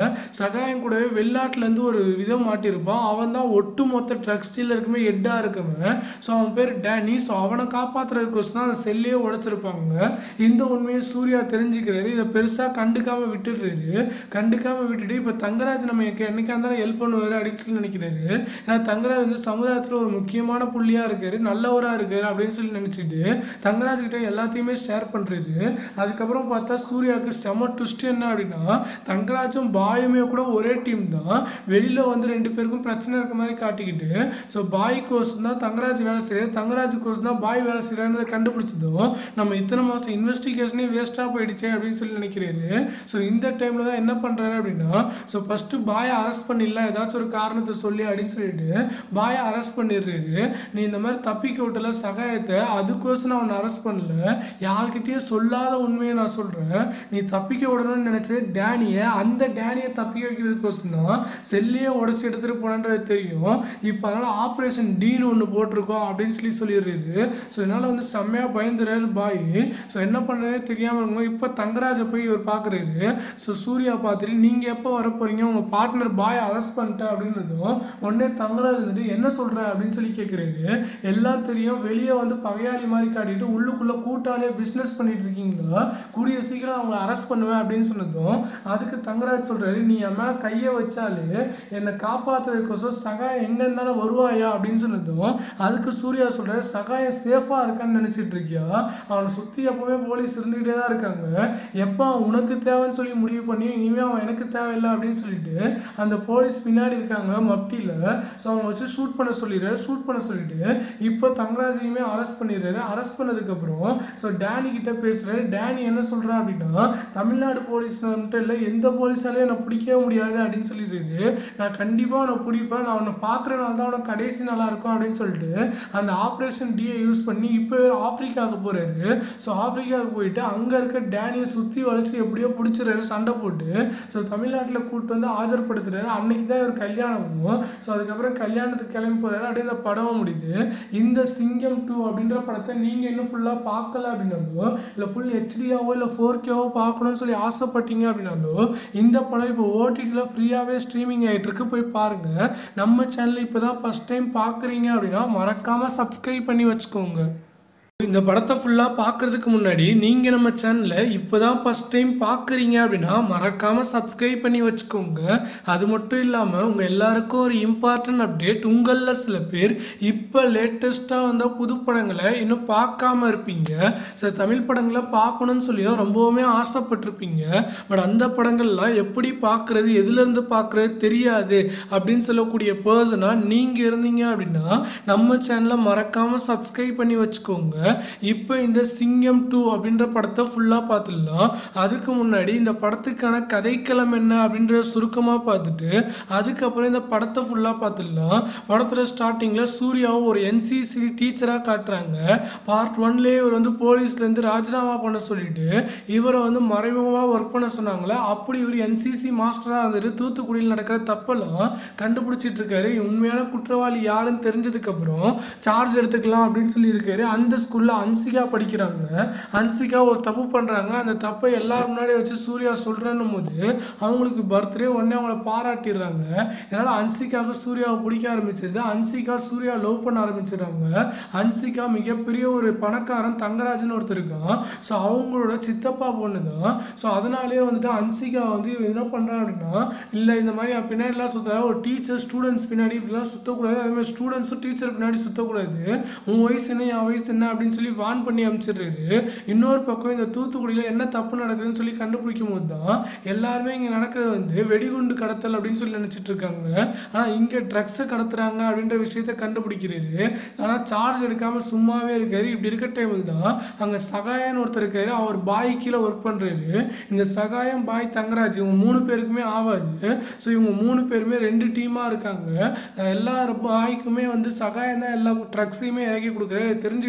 சகாயம் கூடவே வெளிநாட்டிலேருந்து ஒரு விதம் மாட்டியிருப்பான் அவன் தான் ஒட்டு மொத்த ட்ரக்ஸ் டீலருக்குமே ஹெட்டாக இருக்கவன் ஸோ அவன் பேர் டேனி ஸோ அவனை காப்பாற்றுறதுக்கோசம் தான் அந்த செல்லையே உடைச்சிருப்பாங்க இந்த உண்மையை சூர்யா தெரிஞ்சுக்கிறாரு இதை பெருசாக கண்டுக்காம விட்டுடுறாரு கண்டுக்காம விட்டுட்டு இப்போ தங்கராஜ் நம்ம எனக்கு என்னைக்கா இருந்தாலும் ஹெல்ப் பண்ணுவார் அப்படின்னு சொல்லி நினைக்கிறாரு ஏன்னா தங்கராஜ் வந்து சமுதாயத்தில் ஒரு முக்கியமான புள்ளியாக இருக்காரு நல்லவராக இருக்காரு அப்படின்னு சொல்லி நினச்சிட்டு தங்கராஜ் கிட்ட எல்லாத்தையுமே ஷேர் பண்ணுறாரு அதுக்கப்புறம் பார்த்தா சூர்யாவுக்கு செம ட்விஸ்ட் என்ன அப்படின்னா தங்கராஜும் பாயுமே கூட ஒரே டீம் தான் வெளியில் வந்து ரெண்டு பேருக்கும் பிரச்சனை இருக்க மாதிரி காட்டிக்கிட்டு ஸோ பாய் கோர்ஸ் தான் தங்கராஜ் வேலை செய்யறது தங்கராஜ் கோர்ஸ் தான் பாய் வேலை செய்யறான்றதை கண்டுபிடிச்சதும் நம்ம இத்தனை மாதம் இன்வெஸ்டிகேஷனே வேஸ்ட்டாக போயிடுச்சே அப்படின்னு சொல்லி நினைக்கிறாரு ஸோ இந்த டைமில் தான் என்ன பண்ணுறாரு அப்படின்னா ஸோ ஃபஸ்ட்டு பாயை அரெஸ்ட் பண்ணிடலாம் ஏதாச்சும் ஒரு காரணத்தை சொல்லி அப்படின்னு சொல்லிட்டு பாயை அரெஸ்ட் பண்ணிடுறாரு நீ இந்த மாதிரி தப்பிக்க விட்டல சகாயத்தை அதுக்கோசம் நான் உன்னை அரெஸ்ட் பண்ணல யார்கிட்டயும் சொல்லாத உண்மையை நான் சொல்கிறேன் நீ தப்பிக்க விடணும்னு நினச்சது டேனியை அந்த டேனியை தப்பிக்க வைக்கிறதுக்கோசம் தான் செல்லையே உடச்சி எடுத்துகிட்டு போனன்றது தெரியும் இப்போ அதனால் ஆப்ரேஷன் டீன்னு ஒன்று போட்டிருக்கோம் அப்படின்னு சொல்லி சொல்லிடுறாரு ஸோ இதனால் வந்து செம்மையாக பயந்துறாரு பாய் ஸோ என்ன பண்ணுறதே தெரியாமல் இருக்கும்போது இப்போ தங்கராஜை போய் இவர் பார்க்குறாரு ஸோ சூர்யா பார்த்துட்டு நீங்கள் எப்போ வர போகிறீங்க உங்கள் பார்ட்னர் பாய் அரெஸ்ட் பண்ணிட்டேன் அப்படின்றதும் உடனே தங்கராஜ் வந்துட்டு என்ன சொல்கிற அப்படின்னு சொல்லி கேட்குறாரு எல்லாம் தெரியும் வெளியே வந்து பகையாளி மாதிரி காட்டிட்டு உள்ளுக்குள்ளே கூட்டாளியே பிஸ்னஸ் பண்ணிட்டு இருக்கீங்களா கூடிய சீக்கிரம் அவங்கள அரெஸ்ட் பண்ணுவேன் அப்படின்னு சொன்னதும் அதுக்கு தங்கராஜ் சொல்கிறாரு நீ என் மேலே கையை வச்சாலே என்னை காப்பாற்றுறதுக்கோசம் சகாயம் எங்கே இருந்தாலும் வருவாயா அப்படின்னு சொன்னதும் அதுக்கு சூர்யா சொல்கிறாரு சகாயம் சேஃபாக இருக்கான்னு நினச்சிட்டு இருக்கியா அவனை சுற்றி எப்போவுமே போலீஸ் இருந்துக்கிட்டே தான் இருக்காங்க எப்போ அவன் உனக்கு தேவைன்னு சொல்லி முடிவு பண்ணி இனிமேல் அவன் எனக்கு தேவையில்லை அப்படின்னு சொல்லிட்டு அந்த போலீஸ் பின்னாடி இருக்காங்க மப்டியில் ஸோ அவங்க வச்சு ஷூட் பண்ண சொல்லிடுறாரு ஷூட் பண்ண சொல்லிட்டு இப்போ தங்கராஜையுமே அரெஸ்ட் பண்ணிடுறாரு அரெஸ்ட் பண்ணதுக்கப்புறம் ஸோ டேனி கிட்ட பேசுகிறாரு டேனி என்ன சொல்கிறா அப்படின்னா தமிழ்நாடு போலீஸ் மட்டும் இல்லை எந்த போலீஸாலையும் என்னை பிடிக்கவே முடியாது அப்படின்னு சொல்லிடுறாரு நான் கண்டிப்பாக உன்னை பிடிப்பேன் நான் உன்னை பார்க்குறனால தான் உனக்கு கடைசி நல்லா இருக்கும் அப்படின்னு சொல்லிட்டு அந்த ஆப்ரேஷன் டியை யூஸ் பண்ணி இப்போ ஆப்பிரிக்காவுக்கு போகிறாரு ஸோ ஆப்பிரிக்காவுக்கு போயிட்டு அங்கே இருக்க டேனியை சுற்றி வளைச்சி எப்படியோ பிடிச்சிறாரு சண்டை போட்டு ஸோ தமிழ்நாட்டில் கூப்பிட்டு வந்து ஆஜர்படுத்துறாரு அன்னைக்கு தான் இவர் கல்யாணமும் ஸோ அதுக்கப்புறம் கல்யாணத்துக்கு கிளம்பி போகிறாரு அப்படியே இந்த படம் முடியுது இந்த சிங்கம் டூ அப்படின்ற படத்தை நீங்கள் இன்னும் ஃபுல்லாக பார்க்கல அப்படின்னாலோ இல்லை ஃபுல் ஹெச்டியாவோ இல்லை ஃபோர் கேவோ பார்க்கணும்னு சொல்லி ஆசைப்பட்டீங்க அப்படின்னாலோ இந்த படம் இப்போ ஓடிடியில் ஃப்ரீயாகவே ஸ்ட்ரீமிங் ஆகிட்டு இருக்கு போய் பாருங்கள் நம்ம சேனல் இப்போ தான் ஃபஸ்ட் டைம் பார்க்குறீங்க அப்படின்னா மறக்காமல் சப்ஸ்கிரைப் பண்ணி வச்சுக்கோங்க இந்த படத்தை ஃபுல்லாக பார்க்குறதுக்கு முன்னாடி நீங்கள் நம்ம சேனலை இப்போ தான் ஃபஸ்ட் டைம் பார்க்குறீங்க அப்படின்னா மறக்காமல் சப்ஸ்கிரைப் பண்ணி வச்சுக்கோங்க அது மட்டும் இல்லாமல் உங்கள் எல்லாருக்கும் ஒரு இம்பார்ட்டன்ட் அப்டேட் உங்களில் சில பேர் இப்போ லேட்டஸ்ட்டாக வந்த புது படங்களை இன்னும் பார்க்காம இருப்பீங்க சில தமிழ் படங்களை பார்க்கணும்னு சொல்லியும் ரொம்பவுமே ஆசைப்பட்டிருப்பீங்க பட் அந்த படங்கள்லாம் எப்படி பார்க்குறது எதுலேருந்து பார்க்குறது தெரியாது அப்படின்னு சொல்லக்கூடிய பர்சனாக நீங்கள் இருந்தீங்க அப்படின்னா நம்ம சேனலை மறக்காமல் சப்ஸ்கிரைப் பண்ணி வச்சுக்கோங்க இப்போ இந்த சிங்கம் டூ அப்படின்ற படத்தை ஃபுல்லாக பார்த்துடலாம் அதுக்கு முன்னாடி இந்த படத்துக்கான கதைக்களம் என்ன அப்படின்றத சுருக்கமாக பார்த்துட்டு அதுக்கப்புறம் இந்த படத்தை ஃபுல்லாக பார்த்துடலாம் படத்தில் ஸ்டார்டிங்கில் சூர்யாவும் ஒரு என்சிசி டீச்சராக காட்டுறாங்க பார்ட் ஒன்லேயே இவர் வந்து போலீஸ்லேருந்து ராஜினாமா பண்ண சொல்லிட்டு இவரை வந்து மறைமுகமாக ஒர்க் பண்ண சொன்னாங்களே அப்படி இவர் என்சிசி மாஸ்டராக இருந்துட்டு தூத்துக்குடியில் நடக்கிற தப்பெல்லாம் கண்டுபிடிச்சிட்டு இருக்காரு உண்மையான குற்றவாளி யாருன்னு தெரிஞ்சதுக்கப்புறம் சார்ஜ் எடுத்துக்கலாம் அப்படின்னு சொல்லி இருக்காரு அந்த ஸ்கூலில் அன்சிகா படிக்கிறாங்க அன்சிகா ஒரு தப்பு பண்ணுறாங்க அந்த தப்பை எல்லாரும் முன்னாடி வச்சு சூர்யா சொல்கிறேன்னும் போது அவங்களுக்கு பர்த்டே உடனே அவங்கள பாராட்டிடுறாங்க இதனால் அன்சிகாவுக்கு சூர்யாவை பிடிக்க ஆரம்பிச்சது அன்சிகா சூர்யா லவ் பண்ண ஆரம்பிச்சிடுறாங்க அன்சிகா மிகப்பெரிய ஒரு பணக்காரன் தங்கராஜன் ஒருத்தர் இருக்கான் ஸோ அவங்களோட சித்தப்பா பொண்ணு தான் ஸோ அதனாலேயே வந்துட்டு அன்சிகா வந்து இவன் என்ன பண்ணுறான் அப்படின்னா இல்லை இந்த மாதிரி அவன் பின்னாடிலாம் சுத்த ஒரு டீச்சர் ஸ்டூடெண்ட்ஸ் பின்னாடி இப்படிலாம் சுற்றக்கூடாது அதே மாதிரி ஸ்டூடெண்ட்ஸும் டீச்சர் பின்னாடி சுற்றக்கூடாது உன் வயசு என்ன என் வயசு என்ன அப்படின்னு சொல்லி வான் பண்ணி அனுப்பிச்சிடுறாரு இன்னொரு பக்கம் இந்த தூத்துக்குடியில் என்ன தப்பு நடக்குதுன்னு சொல்லி கண்டுபிடிக்கும் போது தான் எல்லாருமே இங்கே நடக்கிறது வந்து வெடிகுண்டு கடத்தல் அப்படின்னு சொல்லி நினச்சிட்டு இருக்காங்க ஆனால் இங்கே ட்ரக்ஸை கடத்துறாங்க அப்படின்ற விஷயத்த கண்டுபிடிக்கிறாரு ஆனால் சார்ஜ் எடுக்காமல் சும்மாவே இருக்காரு இப்படி இருக்க டைமில் தான் அங்கே சகாயன்னு ஒருத்தர் இருக்காரு அவர் பாய் கீழே ஒர்க் பண்ணுறாரு இந்த சகாயம் பாய் தங்கராஜ் இவங்க மூணு பேருக்குமே ஆகாது ஸோ இவங்க மூணு பேருமே ரெண்டு டீமாக இருக்காங்க எல்லா பாய்க்குமே வந்து சகாயம் தான் எல்லா ட்ரக்ஸையுமே இறக்கி கொடுக்குறாரு இதை தெரிஞ்சுக்கிட்டு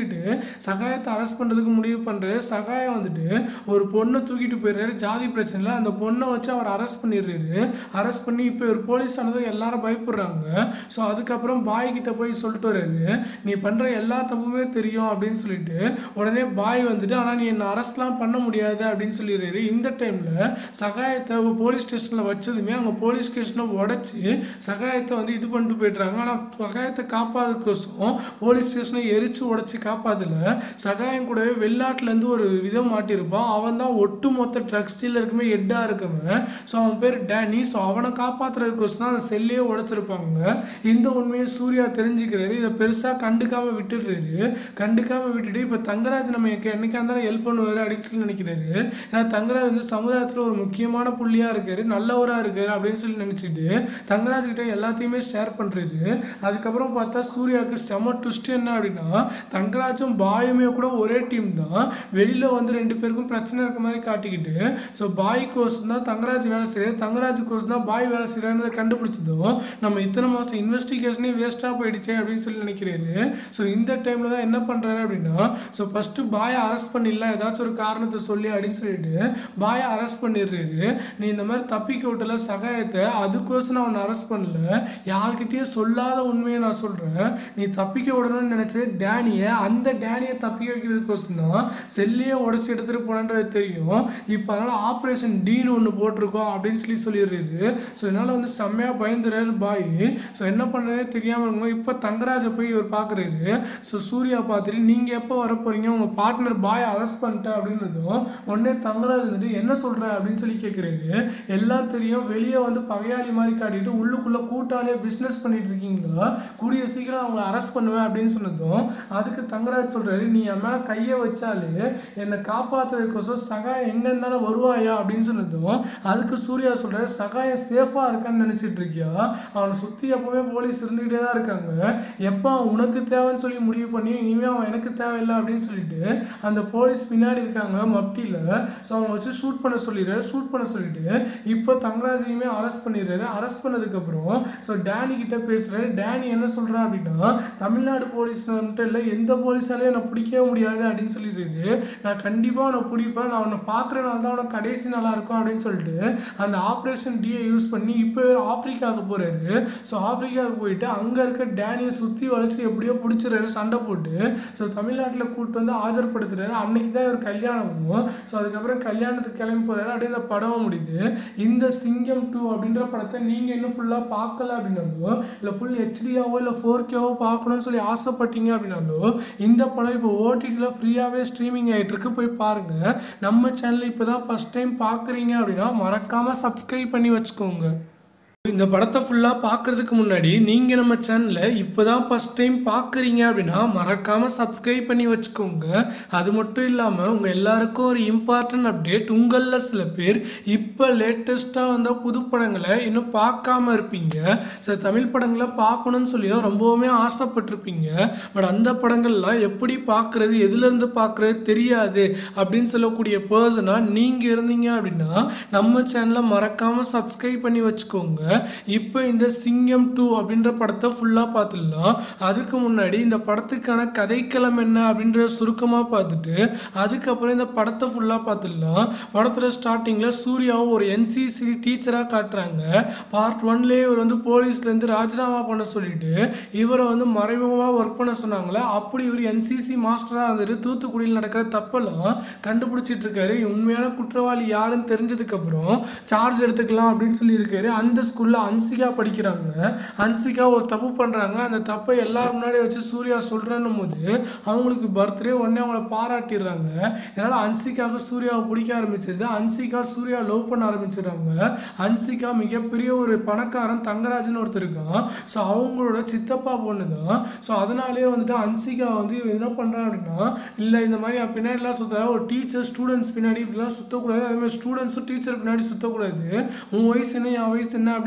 சகாயத்தை அரெஸ்ட் பண்ணுறதுக்கு முடிவு பண்ணுறாரு சகாயம் வந்துட்டு ஒரு பொண்ணை தூக்கிட்டு போயிடுறாரு ஜாதி பிரச்சனையில் அந்த பொண்ணை வச்சு அவர் அரெஸ்ட் பண்ணிடுறாரு அரெஸ்ட் பண்ணி இப்போ ஒரு போலீஸ் ஆனதும் எல்லாரும் பயப்படுறாங்க ஸோ அதுக்கப்புறம் பாய் கிட்ட போய் சொல்லிட்டு வர்றாரு நீ பண்ணுற எல்லா தப்புமே தெரியும் அப்படின்னு சொல்லிட்டு உடனே பாய் வந்துட்டு ஆனால் நீ என்னை அரெஸ்ட்லாம் பண்ண முடியாது அப்படின்னு சொல்லிடுறாரு இந்த டைமில் சகாயத்தை போலீஸ் ஸ்டேஷனில் வச்சதுமே அவங்க போலீஸ் ஸ்டேஷனை உடச்சி சகாயத்தை வந்து இது பண்ணிட்டு போயிடுறாங்க ஆனால் சகாயத்தை காப்பாதுக்கோசம் போலீஸ் ஸ்டேஷனை எரிச்சு உடச்சி காப்பாதல சகாயம் கூடவே வெளிநாட்டிலேருந்து ஒரு விதம் மாட்டியிருப்பான் அவன் தான் ஒட்டு மொத்த ட்ரக்ஸ் டீலருக்குமே ஹெட்டாக இருக்கவன் ஸோ அவன் பேர் டேனி ஸோ அவனை காப்பாற்றுறதுக்கோசம் தான் அந்த செல்லையே உடைச்சிருப்பாங்க இந்த உண்மையை சூர்யா தெரிஞ்சுக்கிறாரு இதை பெருசாக கண்டுக்காம விட்டுடுறாரு கண்டுக்காம விட்டுட்டு இப்போ தங்கராஜ் நம்ம என்னைக்கா இருந்தாலும் ஹெல்ப் பண்ணுவார் அப்படின்னு சொல்லி நினைக்கிறாரு ஏன்னா தங்கராஜ் வந்து சமுதாயத்தில் ஒரு முக்கியமான புள்ளியாக இருக்காரு நல்லவராக இருக்காரு அப்படின்னு சொல்லி நினச்சிட்டு தங்கராஜ் கிட்ட எல்லாத்தையுமே ஷேர் பண்ணுறாரு அதுக்கப்புறம் பார்த்தா சூர்யாவுக்கு செம ட்விஸ்ட் என்ன அப்படின்னா தங்கராஜும் பாயுமே கூட ஒரே டீம் தான் வெளியில் வந்து ரெண்டு பேருக்கும் பிரச்சனை இருக்க மாதிரி காட்டிக்கிட்டு ஸோ பாய் கோர்ஸ் தான் தங்கராஜ் வேலை செய்யறது தங்கராஜ் கோர்ஸ் தான் பாய் வேலை செய்யறதை கண்டுபிடிச்சதும் நம்ம இத்தனை மாதம் இன்வெஸ்டிகேஷனே வேஸ்ட்டாக போயிடுச்சே அப்படின்னு சொல்லி நினைக்கிறாரு ஸோ இந்த டைமில் தான் என்ன பண்ணுறாரு அப்படின்னா ஸோ ஃபஸ்ட்டு பாயை அரெஸ்ட் பண்ணிடலாம் ஏதாச்சும் ஒரு காரணத்தை சொல்லி அப்படின்னு சொல்லிட்டு பாயை அரெஸ்ட் பண்ணிடுறாரு நீ இந்த மாதிரி தப்பிக்க விட்டல சகாயத்தை அதுக்கோசம் நான் அவனை அரெஸ்ட் பண்ணல யார்கிட்டயும் சொல்லாத உண்மையை நான் சொல்கிறேன் நீ தப்பிக்க விடணும்னு நினச்சது டேனியை அந்த டேனியை தப்பிக்க வைக்கிறதுக்கோசம் தான் செல்லையே உடச்சி எடுத்துகிட்டு போனன்றது தெரியும் இப்போ அதனால் ஆப்ரேஷன் டீன்னு ஒன்று போட்டிருக்கோம் அப்படின்னு சொல்லி சொல்லிடுறது ஸோ இதனால் வந்து செம்மையாக பயந்துறாரு பாய் ஸோ என்ன பண்ணுறதே தெரியாமல் இருக்கும் இப்போ தங்கராஜை போய் இவர் பார்க்குறாரு ஸோ சூர்யா பார்த்துட்டு நீங்கள் எப்போ வர போகிறீங்க உங்கள் பார்ட்னர் பாய் அரெஸ்ட் பண்ணிட்டேன் அப்படின்றதும் உடனே தங்கராஜ் வந்துட்டு என்ன சொல்கிற அப்படின்னு சொல்லி கேட்குறாரு எல்லாம் தெரியும் வெளியே வந்து பகையாளி மாதிரி காட்டிட்டு உள்ளுக்குள்ளே கூட்டாளியாக பிஸ்னஸ் பண்ணிட்டு இருக்கீங்களா கூடிய சீக்கிரம் அவங்கள அரெஸ்ட் பண்ணுவேன் அப்படின்னு சொன்னதும் அதுக்கு தங்கராஜ் சொல்கிறாரு நீ என் மேலே கையை வச்சாலே என்னை காப்பாற்றுறதுக்கோசம் சகாயம் எங்கே இருந்தாலும் வருவாயா அப்படின்னு சொன்னதும் அதுக்கு சூர்யா சொல்கிறாரு சகாயம் சேஃபாக இருக்கான்னு நினச்சிட்டு இருக்கியா அவனை சுற்றி எப்போவுமே போலீஸ் இருந்துக்கிட்டே தான் இருக்காங்க எப்போ அவன் உனக்கு தேவைன்னு சொல்லி முடிவு பண்ணி இனிமேல் அவன் எனக்கு தேவையில்லை அப்படின்னு சொல்லிட்டு அந்த போலீஸ் பின்னாடி இருக்காங்க மப்டியில் ஸோ அவங்க வச்சு ஷூட் பண்ண சொல்லிடுறாரு ஷூட் பண்ண சொல்லிட்டு இப்போ தங்கராஜையுமே அரெஸ்ட் பண்ணிடுறாரு அரெஸ்ட் பண்ணதுக்கப்புறம் ஸோ டேனி கிட்ட பேசுகிறாரு டேனி என்ன சொல்கிறான் அப்படின்னா தமிழ்நாடு போலீஸ் மட்டும் இல்லை எந்த போலீஸாலையும் என்னை பிடிக்கவே முடியாது அப்படின்னு சொல்லிடுறாரு நான் கண்டிப்பாக அவனை பிடிப்பேன் நான் அவனை பார்க்குறனால தான் அவனை கடைசி நல்லா இருக்கும் அப்படின்னு சொல்லிட்டு அந்த ஆப்ரேஷன் டியை யூஸ் பண்ணி இப்போ ஆப்பிரிக்காவுக்கு போகிறாரு ஸோ ஆப்பிரிக்காவுக்கு போயிட்டு அங்கே இருக்க டேனியை சுற்றி வளைச்சி எப்படியோ பிடிச்சிடுறாரு சண்டை போட்டு ஸோ தமிழ்நாட்டில் கூப்பிட்டு வந்து ஆஜர்படுத்துறாரு அன்னைக்கு தான் இவர் கல்யாணமும் ஸோ அதுக்கப்புறம் கல்யாணத்துக்கு கிளம்பி போகிறாரு அப்படியே இந்த படம் முடியுது இந்த சிங்கம் டூ அப்படின்ற படத்தை நீங்கள் இன்னும் ஃபுல்லாக பார்க்கல அப்படின்னாலோ இல்லை ஃபுல் ஹெச்டியாவோ இல்லை ஃபோர் கேவோ பார்க்கணும்னு சொல்லி ஆசைப்பட்டீங்க அப்படின்னாலோ இந்த படம் இப்போ ஓடிடியில் ஃப்ரீயாகவே ஸ்ட்ரீமிங் ஆகிட்டு இருக்கு போய் பாருங்கள் நம்ம சேனல் இப்போ தான் ஃபஸ்ட் டைம் பார்க்குறீங்க அப்படின்னா மறக்காமல் சப்ஸ்கிரைப் பண்ணி வச்சுக்கோங்க இந்த படத்தை ஃபுல்லாக பார்க்குறதுக்கு முன்னாடி நீங்கள் நம்ம சேனலை இப்போ தான் ஃபஸ்ட் டைம் பார்க்குறீங்க அப்படின்னா மறக்காமல் சப்ஸ்கிரைப் பண்ணி வச்சுக்கோங்க அது மட்டும் இல்லாமல் உங்கள் எல்லாருக்கும் ஒரு இம்பார்ட்டன்ட் அப்டேட் உங்களில் சில பேர் இப்போ லேட்டஸ்ட்டாக வந்த புது படங்களை இன்னும் பார்க்காம இருப்பீங்க சில தமிழ் படங்களை பார்க்கணும்னு சொல்லியோ ரொம்பவுமே ஆசைப்பட்டிருப்பீங்க பட் அந்த படங்கள்லாம் எப்படி பார்க்குறது எதுலேருந்து பார்க்குறது தெரியாது அப்படின்னு சொல்லக்கூடிய பர்சனாக நீங்கள் இருந்தீங்க அப்படின்னா நம்ம சேனலை மறக்காமல் சப்ஸ்கிரைப் பண்ணி வச்சுக்கோங்க இப்போ இந்த சிங்கம் டூ அப்படின்ற படத்தை ஃபுல்லாக பார்த்துடலாம் அதுக்கு முன்னாடி இந்த படத்துக்கான கதைக்களம் என்ன அப்படின்ற சுருக்கமாக பார்த்துட்டு அதுக்கப்புறம் இந்த படத்தை ஃபுல்லாக பார்த்துடலாம் படத்தில் ஸ்டார்டிங்கில் சூர்யாவை ஒரு என்சிசி டீச்சராக காட்டுறாங்க பார்ட் ஒன்லேயே இவர் வந்து போலீஸ்லேருந்து ராஜினாமா பண்ண சொல்லிட்டு இவரை வந்து மறைமுகமாக ஒர்க் பண்ண சொன்னாங்களே அப்படி இவர் என்சிசி மாஸ்டராக இருந்துட்டு தூத்துக்குடியில் நடக்கிற தப்பெல்லாம் கண்டுபிடிச்சிட்டு இருக்காரு உண்மையான குற்றவாளி யாருன்னு தெரிஞ்சதுக்கப்புறம் சார்ஜ் எடுத்துக்கலாம் அப்படின்னு சொல்லியிருக்காரு அந்த ஸ்கூலில் அன்சிகா படிக்கிறாங்க அன்சிகா ஒரு தப்பு பண்ணுறாங்க அந்த தப்பை எல்லாரும் முன்னாடி வச்சு சூர்யா சொல்கிறன்னும் போது அவங்களுக்கு பர்த்டே உடனே அவங்கள பாராட்டிடுறாங்க இதனால் அன்சிகாவுக்கு சூர்யாவை பிடிக்க ஆரம்பிச்சது அன்சிகா சூர்யா லவ் பண்ண ஆரம்பிச்சிடுறாங்க அன்சிகா மிகப்பெரிய ஒரு பணக்காரன் தங்கராஜன் ஒருத்தர் இருக்கான் ஸோ அவங்களோட சித்தப்பா பொண்ணு தான் ஸோ அதனாலேயே வந்துட்டு அன்சிகா வந்து இவன் என்ன பண்ணுறான் அப்படின்னா இல்லை இந்த மாதிரி அவன் பின்னாடிலாம் சுத்த ஒரு டீச்சர் ஸ்டூடெண்ட்ஸ் பின்னாடி இப்படிலாம் சுற்றக்கூடாது அதே மாதிரி ஸ்டூடெண்ட்ஸும் டீச்சர் பின்னாடி சுற்றக்கூடாது உன் வயசு என்ன என் வயசு என்ன அப்படின்னு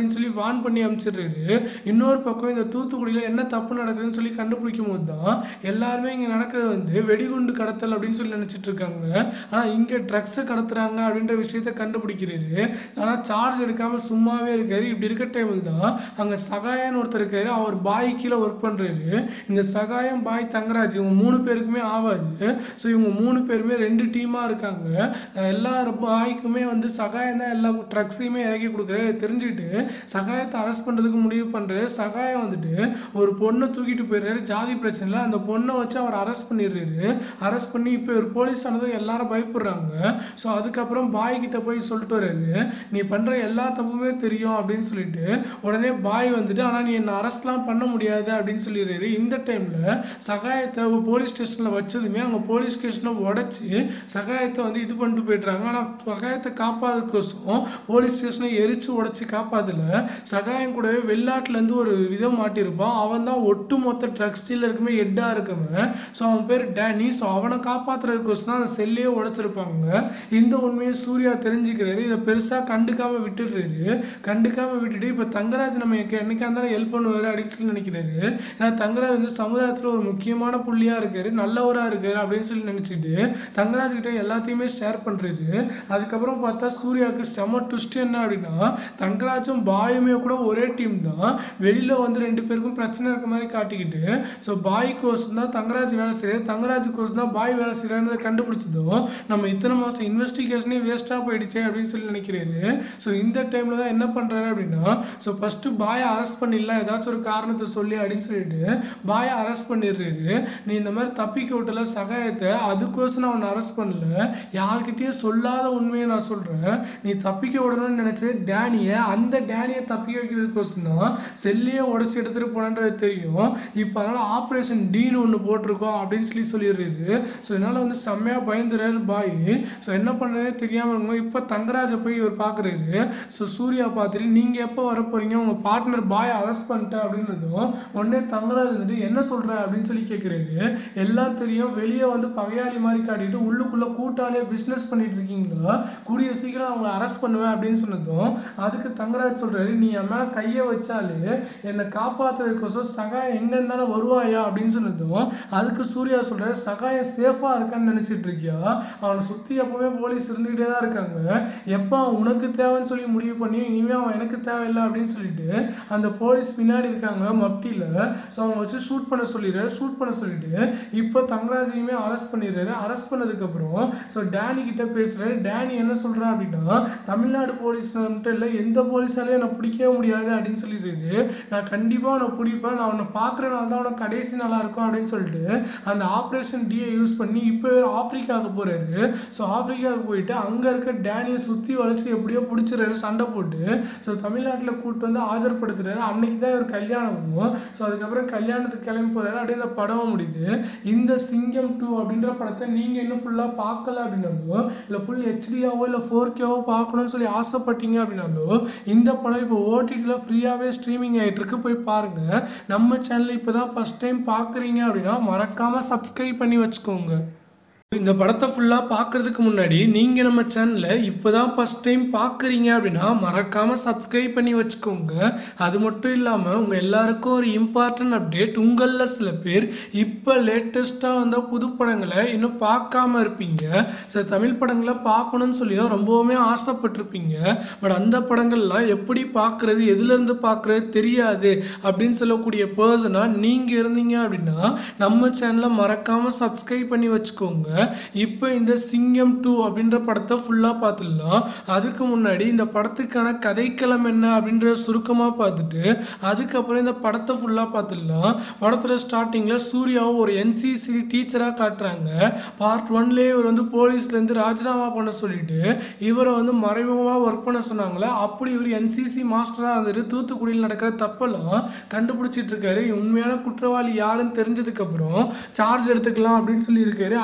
அப்படின்னு சொல்லி வான் பண்ணி அனுப்பிச்சிடுறாரு இன்னொரு பக்கம் இந்த தூத்துக்குடியில் என்ன தப்பு நடக்குதுன்னு சொல்லி கண்டுபிடிக்கும் போது தான் எல்லாருமே இங்கே நடக்கிறது வந்து வெடிகுண்டு கடத்தல் அப்படின்னு சொல்லி நினச்சிட்டு இருக்காங்க ஆனால் இங்கே ட்ரக்ஸை கடத்துறாங்க அப்படின்ற விஷயத்த கண்டுபிடிக்கிறாரு ஆனால் சார்ஜ் எடுக்காமல் சும்மாவே இருக்காரு இப்படி இருக்க டைமில் தான் அங்கே சகாயன்னு ஒருத்தர் இருக்காரு அவர் பாய் கீழே ஒர்க் பண்ணுறாரு இந்த சகாயம் பாய் தங்கராஜ் இவங்க மூணு பேருக்குமே ஆகாது ஸோ இவங்க மூணு பேருமே ரெண்டு டீமாக இருக்காங்க அஹ் எல்லா பாய்க்குமே வந்து சகாயம் தான் எல்லா ட்ரக்ஸையுமே இறக்கி கொடுக்குறாரு தெரிஞ்சுக்கிட்டு சகாயத்தை அரெஸ்ட் பண்ணுறதுக்கு முடிவு பண்ணுறாரு சகாயம் வந்துட்டு ஒரு பொண்ணை தூக்கிட்டு போயிடுறாரு ஜாதி பிரச்சனையில் அந்த பொண்ணை வச்சு அவர் அரெஸ்ட் பண்ணிடுறாரு அரெஸ்ட் பண்ணி இப்போ ஒரு போலீஸ் ஆனது எல்லாரும் பயப்படுறாங்க ஸோ அதுக்கப்புறம் பாய் கிட்ட போய் சொல்லிட்டு வர்றாரு நீ பண்ணுற எல்லா தப்புமே தெரியும் அப்படின்னு சொல்லிட்டு உடனே பாய் வந்துட்டு ஆனால் நீ என்னை அரெஸ்ட்லாம் பண்ண முடியாது அப்படின்னு சொல்லிடுறாரு இந்த டைமில் சகாயத்தை போலீஸ் ஸ்டேஷனில் வச்சதுமே அவங்க போலீஸ் ஸ்டேஷனை உடச்சி சகாயத்தை வந்து இது பண்ணிட்டு போயிடுறாங்க ஆனால் சகாயத்தை காப்பாதுக்கோசம் போலீஸ் ஸ்டேஷனை எரிச்சு உடச்சி காப்பாதல சகாயம் கூடவே வெளிநாட்டிலேருந்து ஒரு விதம் மாட்டியிருப்பான் அவன் தான் ஒட்டு மொத்த ட்ரக்ஸ் டீலருக்குமே ஹெட்டாக இருக்கவன் ஸோ அவன் பேர் டேனி ஸோ அவனை காப்பாற்றுறதுக்கோசம் தான் அந்த செல்லையே உடைச்சிருப்பாங்க இந்த உண்மையை சூர்யா தெரிஞ்சுக்கிறாரு இதை பெருசாக கண்டுக்காம விட்டுடுறாரு கண்டுக்காம விட்டுட்டு இப்போ தங்கராஜ் நம்ம என்னைக்கா இருந்தாலும் ஹெல்ப் பண்ணுவார் அப்படின்னு சொல்லி நினைக்கிறாரு ஏன்னா தங்கராஜ் வந்து சமுதாயத்தில் ஒரு முக்கியமான புள்ளியாக இருக்காரு நல்லவராக இருக்காரு அப்படின்னு சொல்லி நினச்சிட்டு தங்கராஜ் கிட்ட எல்லாத்தையுமே ஷேர் பண்ணுறாரு அதுக்கப்புறம் பார்த்தா சூர்யாவுக்கு செம ட்விஸ்ட் என்ன அப்படின்னா தங்கராஜும் பாயுமே கூட ஒரே டீம் தான் வெளியில் வந்து ரெண்டு பேருக்கும் பிரச்சனை இருக்க மாதிரி காட்டிக்கிட்டு ஸோ பாய் கோர்ஸ் தான் தங்கராஜ் வேலை செய்யறது தங்கராஜ் கோர்ஸ் தான் பாய் வேலை செய்யறதை கண்டுபிடிச்சதும் நம்ம இத்தனை மாதம் இன்வெஸ்டிகேஷனே வேஸ்ட்டாக போயிடுச்சே அப்படின்னு சொல்லி நினைக்கிறாரு ஸோ இந்த டைமில் தான் என்ன பண்ணுறாரு அப்படின்னா ஸோ ஃபஸ்ட்டு பாயை அரெஸ்ட் பண்ணிடலாம் ஏதாச்சும் ஒரு காரணத்தை சொல்லி அப்படின்னு சொல்லிட்டு பாயை அரெஸ்ட் பண்ணிடுறாரு நீ இந்த மாதிரி தப்பிக்க விட்டல சகாயத்தை அதுக்கோசம் நான் அவனை அரெஸ்ட் பண்ணல யார்கிட்டயும் சொல்லாத உண்மையை நான் சொல்கிறேன் நீ தப்பிக்க விடணும்னு நினச்சது டேனியை அந்த டேனியை தப்பிக்க வைக்கிறதுக்கோசம் தான் செல்லையே உடச்சி எடுத்துகிட்டு போனன்றது தெரியும் இப்போ அதனால் ஆப்ரேஷன் டீன்னு ஒன்று போட்டிருக்கோம் அப்படின்னு சொல்லி சொல்லிடுறாரு ஸோ இதனால் வந்து செம்மையாக பயந்துறாரு பாய் ஸோ என்ன பண்ணுறதே தெரியாமல் இருக்கும்போது இப்போ தங்கராஜை போய் இவர் பார்க்குறாரு ஸோ சூர்யா பார்த்துட்டு நீங்கள் எப்போ வர போகிறீங்க உங்கள் பார்ட்னர் பாய் அரெஸ்ட் பண்ணிட்டேன் அப்படின்றதும் உடனே தங்கராஜ் வந்துட்டு என்ன சொல்கிற அப்படின்னு சொல்லி கேட்குறாரு எல்லாம் தெரியும் வெளியே வந்து பகையாளி மாதிரி காட்டிட்டு உள்ளுக்குள்ளே கூட்டாளியே பிஸ்னஸ் பண்ணிட்டு இருக்கீங்களா கூடிய சீக்கிரம் அவங்கள அரெஸ்ட் பண்ணுவேன் அப்படின்னு சொன்னதும் அதுக்கு தங்கராஜ் சொல்கிறாரு நீ என் மேலே கையை வச்சாலே என்னை காப்பாற்றுறதுக்கோசம் சகாயம் எங்கே இருந்தாலும் வருவாயா அப்படின்னு சொன்னதும் அதுக்கு சூர்யா சொல்கிறாரு சகாயம் சேஃபாக இருக்கான்னு நினச்சிட்டு இருக்கியா அவனை சுற்றி எப்போவுமே போலீஸ் இருந்துக்கிட்டே தான் இருக்காங்க எப்போ அவன் உனக்கு தேவைன்னு சொல்லி முடிவு பண்ணி இனிமேல் அவன் எனக்கு தேவையில்லை அப்படின்னு சொல்லிட்டு அந்த போலீஸ் பின்னாடி இருக்காங்க மப்டியில் ஸோ அவன் வச்சு ஷூட் பண்ண சொல்லிடுறாரு ஷூட் பண்ண சொல்லிட்டு இப்போ தங்கராஜையுமே அரெஸ்ட் பண்ணிடுறாரு அரெஸ்ட் பண்ணதுக்கப்புறம் ஸோ டேனி கிட்ட பேசுகிறாரு டேனி என்ன சொல்கிறா அப்படின்னா தமிழ்நாடு போலீஸ் மட்டும் இல்லை எந்த போலீஸாலையும் என்னை பிடிக்கவே முடியாது அப்படின்னு சொல்லிடுறாரு நான் கண்டிப்பாக அவனை பிடிப்பேன் நான் அவனை பார்க்குறனால தான் அவனை கடைசி நல்லா இருக்கும் அப்படின்னு சொல்லிட்டு அந்த ஆப்ரேஷன் டியை யூஸ் பண்ணி இப்போ ஆப்பிரிக்காவுக்கு போகிறாரு ஸோ ஆப்பிரிக்காவுக்கு போயிட்டு அங்கே இருக்க டேனியை சுற்றி வளைச்சி எப்படியோ பிடிச்சிறாரு சண்டை போட்டு ஸோ தமிழ்நாட்டில் கூப்பிட்டு வந்து ஆஜர்படுத்துறாரு அன்னைக்கு தான் இவர் கல்யாணமும் ஸோ அதுக்கப்புறம் கல்யாணத்துக்கு கிளம்பி போகிறாரு அப்படியே இந்த படமும் முடியுது இந்த சிங்கம் டூ அப்படின்ற படத்தை நீங்கள் இன்னும் ஃபுல்லாக பார்க்கல அப்படின்னாலோ இல்லை ஃபுல் ஹெச்டியாவோ இல்லை ஃபோர் கேவோ பார்க்கணும்னு சொல்லி ஆசைப்பட்டீங்க அப்படின்னாலோ இந்த படம் இப்போ ஓடிடியில் ஃப்ரீயாகவே ஸ்ட்ரீமிங் ஆகிட்டு இருக்கு போய் பாருங்கள் நம்ம சேனல் இப்போ தான் ஃபஸ்ட் டைம் பார்க்குறீங்க அப்படின்னா மறக்காமல் சப்ஸ்கிரைப் பண்ணி வச்சுக்கோங்க இந்த படத்தை ஃபுல்லாக பார்க்குறதுக்கு முன்னாடி நீங்கள் நம்ம சேனலை இப்போ தான் ஃபஸ்ட் டைம் பார்க்குறீங்க அப்படின்னா மறக்காமல் சப்ஸ்கிரைப் பண்ணி வச்சுக்கோங்க அது மட்டும் இல்லாமல் உங்கள் எல்லாருக்கும் ஒரு இம்பார்ட்டன்ட் அப்டேட் உங்களில் சில பேர் இப்போ லேட்டஸ்ட்டாக வந்த புது படங்களை இன்னும் பார்க்காம இருப்பீங்க சில தமிழ் படங்களை பார்க்கணும்னு சொல்லியும் ரொம்பவுமே ஆசைப்பட்டிருப்பீங்க பட் அந்த படங்கள்லாம் எப்படி பார்க்குறது எதுலேருந்து பார்க்குறது தெரியாது அப்படின்னு சொல்லக்கூடிய பர்சனாக நீங்கள் இருந்தீங்க அப்படின்னா நம்ம சேனலை மறக்காமல் சப்ஸ்கிரைப் பண்ணி வச்சுக்கோங்க இப்போ இந்த சிங்கம் டூ அப்படின்ற படத்தை ஃபுல்லாக பார்த்துடலாம் அதுக்கு முன்னாடி இந்த படத்துக்கான கதைக்களம் என்ன அப்படின்றத சுருக்கமாக பார்த்துட்டு அதுக்கப்புறம் இந்த படத்தை ஃபுல்லாக பார்த்துடலாம் படத்தில் ஸ்டார்டிங்கில் சூர்யாவை ஒரு என்சிசி டீச்சராக காட்டுறாங்க பார்ட் ஒன்லேயே இவர் வந்து போலீஸ்லேருந்து ராஜினாமா பண்ண சொல்லிட்டு இவரை வந்து மறைமுகமாக ஒர்க் பண்ண சொன்னாங்களே அப்படி இவர் என்சிசி மாஸ்டராக இருந்துட்டு தூத்துக்குடியில் நடக்கிற தப்பெல்லாம் கண்டுபிடிச்சிட்டு இருக்காரு உண்மையான குற்றவாளி யாருன்னு தெரிஞ்சதுக்கப்புறம் சார்ஜ் எடுத்துக்கலாம் அப்படின்னு சொல்லி இருக்காரு அந்த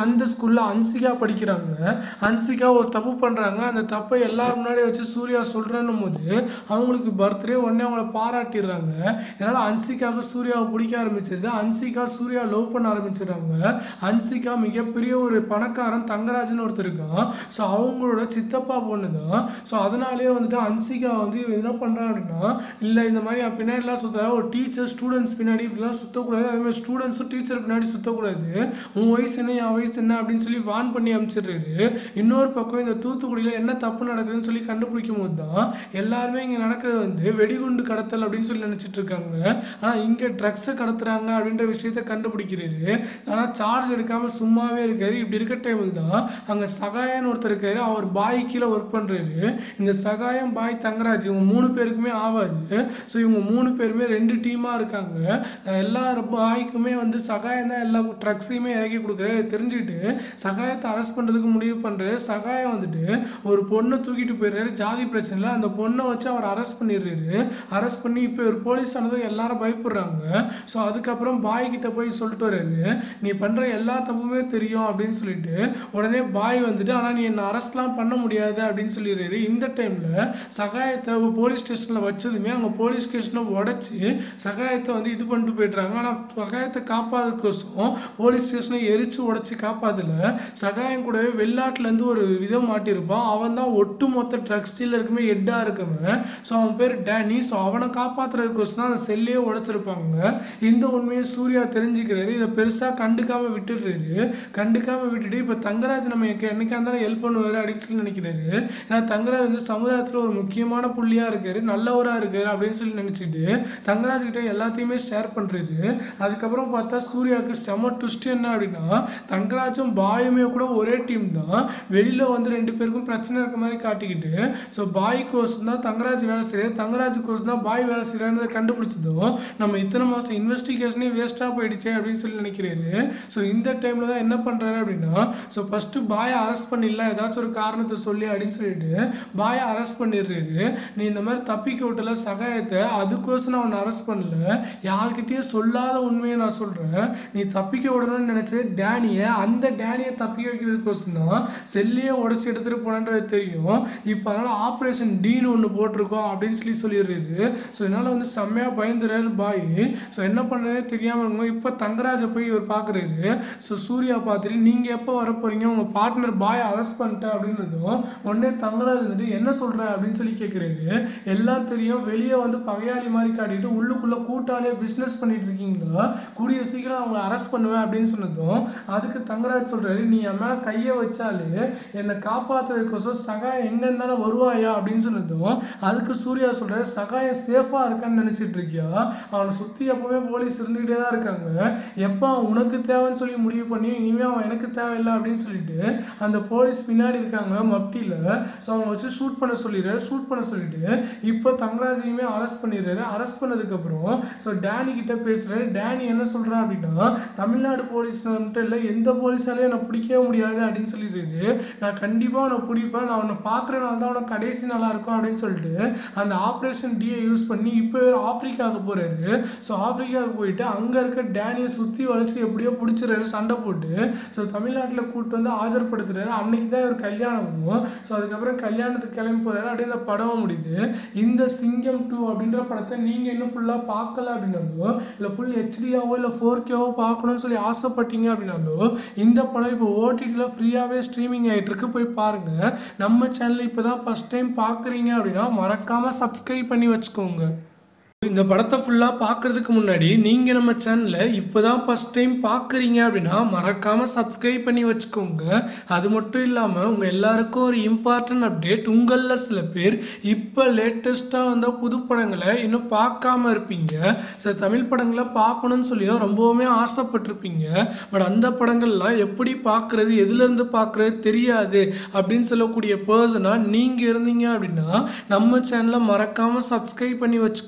ஸ்கூலில் அன்சிகா படிக்கிறாங்க அன்சிகா ஒரு தப்பு பண்ணுறாங்க அந்த தப்பை எல்லாரும் முன்னாடி வச்சு சூர்யா சொல்கிறேன்னும் போது அவங்களுக்கு பர்த்டே உடனே அவங்கள பாராட்டிடுறாங்க இதனால் அன்சிகாவுக்கு சூர்யாவை பிடிக்க ஆரம்பிச்சிருது அன்சிகா சூர்யா லவ் பண்ண ஆரம்பிச்சிடுறாங்க அன்சிகா மிகப்பெரிய ஒரு பணக்காரன் தங்கராஜன் ஒருத்தர் இருக்கான் ஸோ அவங்களோட சித்தப்பா பொண்ணு தான் ஸோ அதனாலேயே வந்துட்டு அன்சிகா வந்து இவன் என்ன பண்ணுறான் அப்படின்னா இல்லை இந்த மாதிரி அவன் பின்னாடிலாம் சுத்த ஒரு டீச்சர் ஸ்டூடெண்ட்ஸ் பின்னாடி இப்படிலாம் சுற்றக்கூடாது அதே மாதிரி ஸ்டூடெண்ட்ஸும் டீச்சர் பின்னாடி சுற்றக்கூடாது உன் வயசு என்ன என் வயசு என்ன அப்படின்னு சொல்லி வான் பண்ணி அனுப்பிச்சிடுறாரு இன்னொரு பக்கம் இந்த தூத்துக்குடியில் என்ன தப்பு நடக்குதுன்னு சொல்லி கண்டுபிடிக்கும் போது தான் எல்லாருமே இங்கே நடக்கிறது வந்து வெடிகுண்டு கடத்தல் அப்படின்னு சொல்லி நினச்சிட்டு இருக்காங்க ஆனால் இங்கே ட்ரக்ஸை கடத்துறாங்க அப்படின்ற விஷயத்த கண்டுபிடிக்கிறாரு ஆனால் சார்ஜ் எடுக்காமல் சும்மாவே இருக்காரு இப்படி இருக்க டைமில் தான் அங்கே சகாயன்னு ஒருத்தர் இருக்காரு அவர் பாய் கீழே ஒர்க் பண்ணுறாரு இந்த சகாயம் பாய் தங்கராஜ் இவங்க மூணு பேருக்குமே ஆகாது ஸோ இவங்க மூணு பேருமே ரெண்டு டீமாக இருக்காங்க அஹ் எல்லா பாய்க்குமே வந்து சகாயம் தான் எல்லா ட்ரக்ஸையுமே இறக்கி கொடுக்குறாரு இதை தெரிஞ்சுக்கிட்டு சகாயத்தை அரெஸ்ட் பண்ணுறதுக்கு முடிவு பண்ணுறாரு சகாயம் வந்துட்டு ஒரு பொண்ணை தூக்கிட்டு போயிடுறாரு ஜாதி பிரச்சனையில் அந்த பொண்ணை வச்சு அவர் அரெஸ்ட் பண்ணிடுறாரு அரெஸ்ட் பண்ணி இப்போ ஒரு போலீஸ் ஆனதுக்கு எல்லாரும் பயப்படுறாங்க ஸோ அதுக்கப்புறம் பாய் கிட்ட போய் சொல்லிட்டு வர்றாரு நீ பண்ணுற எல்லா தப்புமே தெரியும் அப்படின்னு சொல்லிட்டு உடனே பாய் வந்துட்டு ஆனால் நீ என்னை அரெஸ்ட்லாம் பண்ண முடியாது அப்படின்னு சொல்லிடுறாரு இந்த டைமில் சகாயத்தை போலீஸ் ஸ்டேஷனில் வச்சதுமே அவங்க போலீஸ் ஸ்டேஷனை உடச்சி சகாயத்தை வந்து இது பண்ணிட்டு போயிடுறாங்க ஆனால் சகாயத்தை காப்பாதுக்கோசம் போலீஸ் ஸ்டேஷனை எரிச்சு உடச்சி காப்பாதல சகாயம் கூடவே வெளிநாட்டிலேருந்து ஒரு விதம் மாட்டியிருப்பான் அவன் தான் ஒட்டு மொத்த ட்ரக்ஸ் டீலருக்குமே ஹெட்டாக இருக்கவன் ஸோ அவன் பேர் டேனி ஸோ அவனை காப்பாற்றுறதுக்கோசம் தான் அந்த செல்லையே உடைச்சிருப்பாங்க இந்த உண்மையை சூர்யா தெரிஞ்சுக்கிறாரு இதை பெருசாக கண்டுக்காம விட்டுடுறாரு கண்டுக்காம விட்டுட்டு இப்போ தங்கராஜ் நம்ம என்னைக்கா இருந்தாலும் ஹெல்ப் பண்ணுவார் அப்படின்னு சொல்லி நினைக்கிறாரு ஏன்னா தங்கராஜ் வந்து சமுதாயத்தில் ஒரு முக்கியமான புள்ளியாக இருக்காரு நல்லவராக இருக்காரு அப்படின்னு சொல்லி நினச்சிட்டு தங்கராஜ் கிட்ட எல்லாத்தையுமே ஷேர் பண்ணுறாரு அதுக்கப்புறம் பார்த்தா சூர்யாவுக்கு செம ட்விஸ்ட் என்ன அப்படின்னா தங்கராஜும் பாயுமே கூட ஒரே டீம் தான் வெளியில் வந்து ரெண்டு பேருக்கும் பிரச்சனை இருக்க மாதிரி காட்டிக்கிட்டு ஸோ பாய் கோர்ஸ் தான் தங்கராஜ் வேலை செய்கிறார் தங்கராஜ் கோர்ஸ் தான் பாய் வேலை செய்கிறாருன்றதை கண்டுபிடிச்சதும் நம்ம இத்தனை மாதம் இன்வெஸ்டிகேஷனே வேஸ்ட்டாக போயிடுச்சே அப்படின்னு சொல்லி நினைக்கிறாரு ஸோ இந்த டைமில் தான் என்ன பண்ணுறாரு அப்படின்னா ஸோ ஃபஸ்ட்டு பாயை அரெஸ்ட் பண்ணிடலாம் ஏதாச்சும் ஒரு காரணத்தை சொல்லி அப்படின்னு சொல்லிட்டு பாயை அரெஸ்ட் பண்ணிடுறாரு நீ இந்த மாதிரி தப்பிக்க விட்டல சகாயத்தை அதுக்கோசம் நான் அவனை அரெஸ்ட் பண்ணல யார்கிட்டயும் சொல்லாத உண்மையை நான் சொல்கிறேன் நீ தப்பிக்க விடணும்னு நினச்சது டேனியை அந்த டேனியை தப்பிக்க வைக்கிறதுக்கோசம் தான் செல்லையே உடச்சி எடுத்துகிட்டு போனன்றது தெரியும் இப்போ அதனால் ஆப்ரேஷன் டீன்னு ஒன்று போட்டிருக்கோம் அப்படின்னு சொல்லி சொல்லிடுறது ஸோ இதனால் வந்து செம்மையாக பயந்துறாரு பாய் ஸோ என்ன பண்ணுறதே தெரியாமல் இருக்கும் இப்போ தங்கராஜை போய் இவர் பார்க்குறாரு ஸோ சூர்யா பார்த்துட்டு நீங்கள் எப்போ வர போகிறீங்க உங்கள் பார்ட்னர் பாய் அரெஸ்ட் பண்ணிட்டேன் அப்படின்றதும் உடனே தங்கராஜ் வந்துட்டு என்ன சொல்கிற அப்படின்னு சொல்லி கேட்குறாரு எல்லாம் தெரியும் வெளியே வந்து பகையாளி மாதிரி காட்டிட்டு உள்ளுக்குள்ளே கூட்டாளியாக பிஸ்னஸ் பண்ணிட்டு இருக்கீங்களா கூடிய சீக்கிரம் அவங்கள அரெஸ்ட் பண்ணுவேன் அப்படின்னு சொன்னதும் அதுக்கு தங்கராஜ் சொல்கிறாரு நீ என் மேலே கையை வச்சாலே என்னை காப்பாற்றுறதுக்கோசம் சகாயம் எங்கே இருந்தாலும் வருவாயா அப்படின்னு சொன்னதும் அதுக்கு சூர்யா சொல்கிறாரு சகாயம் சேஃபாக இருக்கான்னு நினச்சிட்டு இருக்கியா அவனை சுற்றி எப்போவுமே போலீஸ் இருந்துக்கிட்டே தான் இருக்காங்க எப்போ அவன் உனக்கு தேவைன்னு சொல்லி முடிவு பண்ணி இனிமேல் அவன் எனக்கு தேவையில்லை அப்படின்னு சொல்லிட்டு அந்த போலீஸ் பின்னாடி இருக்காங்க மப்டியில் ஸோ அவங்க வச்சு ஷூட் பண்ண சொல்லிடுறாரு ஷூட் பண்ண சொல்லிட்டு இப்போ தங்கராஜையுமே அரெஸ்ட் பண்ணிடுறாரு அரெஸ்ட் பண்ணதுக்கப்புறம் ஸோ டேனி கிட்ட பேசுகிறாரு டேனி என்ன சொல்கிறான் அப்படின்னா தமிழ்நாடு போலீஸ் மட்டும் இல்லை எந்த போலீஸாலையும் என்னை பிடிக்கவே முடியாது அப்படின்னு சொல்லிடுறாரு நான் கண்டிப்பாக அவனை பிடிப்பேன் நான் அவனை பார்க்குறனால தான் அவனை கடைசி நல்லா இருக்கும் அப்படின்னு சொல்லிட்டு அந்த ஆப்ரேஷன் டியை யூஸ் பண்ணி இப்போ இவர் ஆப்பிரிக்காவுக்கு போகிறாரு ஸோ ஆப்பிரிக்காவுக்கு போயிட்டு அங்கே இருக்க டேனியை சுற்றி வளைச்சி எப்படியோ பிடிச்சிறாரு சண்டை போட்டு ஸோ தமிழ்நாட்டில் கூப்பிட்டு வந்து ஆஜர்படுத்துறாரு அன்னைக்கு தான் இவர் கல்யாணமும் ஸோ அதுக்கப்புறம் கல்யாணத்துக்கு கிளம்பி போகிறாரு அப்படியே இந்த படமும் முடியுது இந்த சிங்கம் டூ அப்படின்ற படத்தை நீங்கள் இன்னும் ஃபுல்லாக பார்க்கல அப்படின்னாலோ இல்லை ஃபுல் ஹெச்டியாவோ இல்லை ஃபோர் கேவோ பார்க்கணும்னு சொல்லி ஆசைப்பட்டீங்க அப்படின்னாலோ இந்த படம் இப்போ ஓடிடியில் ஃப்ரீயாகவே ஸ்ட்ரீமிங் ஆகிட்டு இருக்கு போய் பாருங்கள் நம்ம சேனல் இப்போ தான் ஃபஸ்ட் டைம் பார்க்குறீங்க அப்படின்னா மறக்காமல் சப்ஸ்கிரைப் பண்ணி வச்சுக்கோங்க இந்த படத்தை ஃபுல்லாக பார்க்குறதுக்கு முன்னாடி நீங்கள் நம்ம சேனலை இப்போ தான் ஃபஸ்ட் டைம் பார்க்குறீங்க அப்படின்னா மறக்காமல் சப்ஸ்கிரைப் பண்ணி வச்சுக்கோங்க அது மட்டும் இல்லாமல் உங்கள் எல்லாருக்கும் ஒரு இம்பார்ட்டன்ட் அப்டேட் உங்களில் சில பேர் இப்போ லேட்டஸ்ட்டாக வந்த புது படங்களை இன்னும் பார்க்காம இருப்பீங்க சில தமிழ் படங்களை பார்க்கணும்னு சொல்லியோ ரொம்பவுமே ஆசைப்பட்டிருப்பீங்க பட் அந்த படங்கள்லாம் எப்படி பார்க்குறது எதுலேருந்து பார்க்குறது தெரியாது அப்படின்னு சொல்லக்கூடிய பர்சனாக நீங்கள் இருந்தீங்க அப்படின்னா நம்ம சேனலை மறக்காமல் சப்ஸ்கிரைப் பண்ணி வச்சுக்கோங்க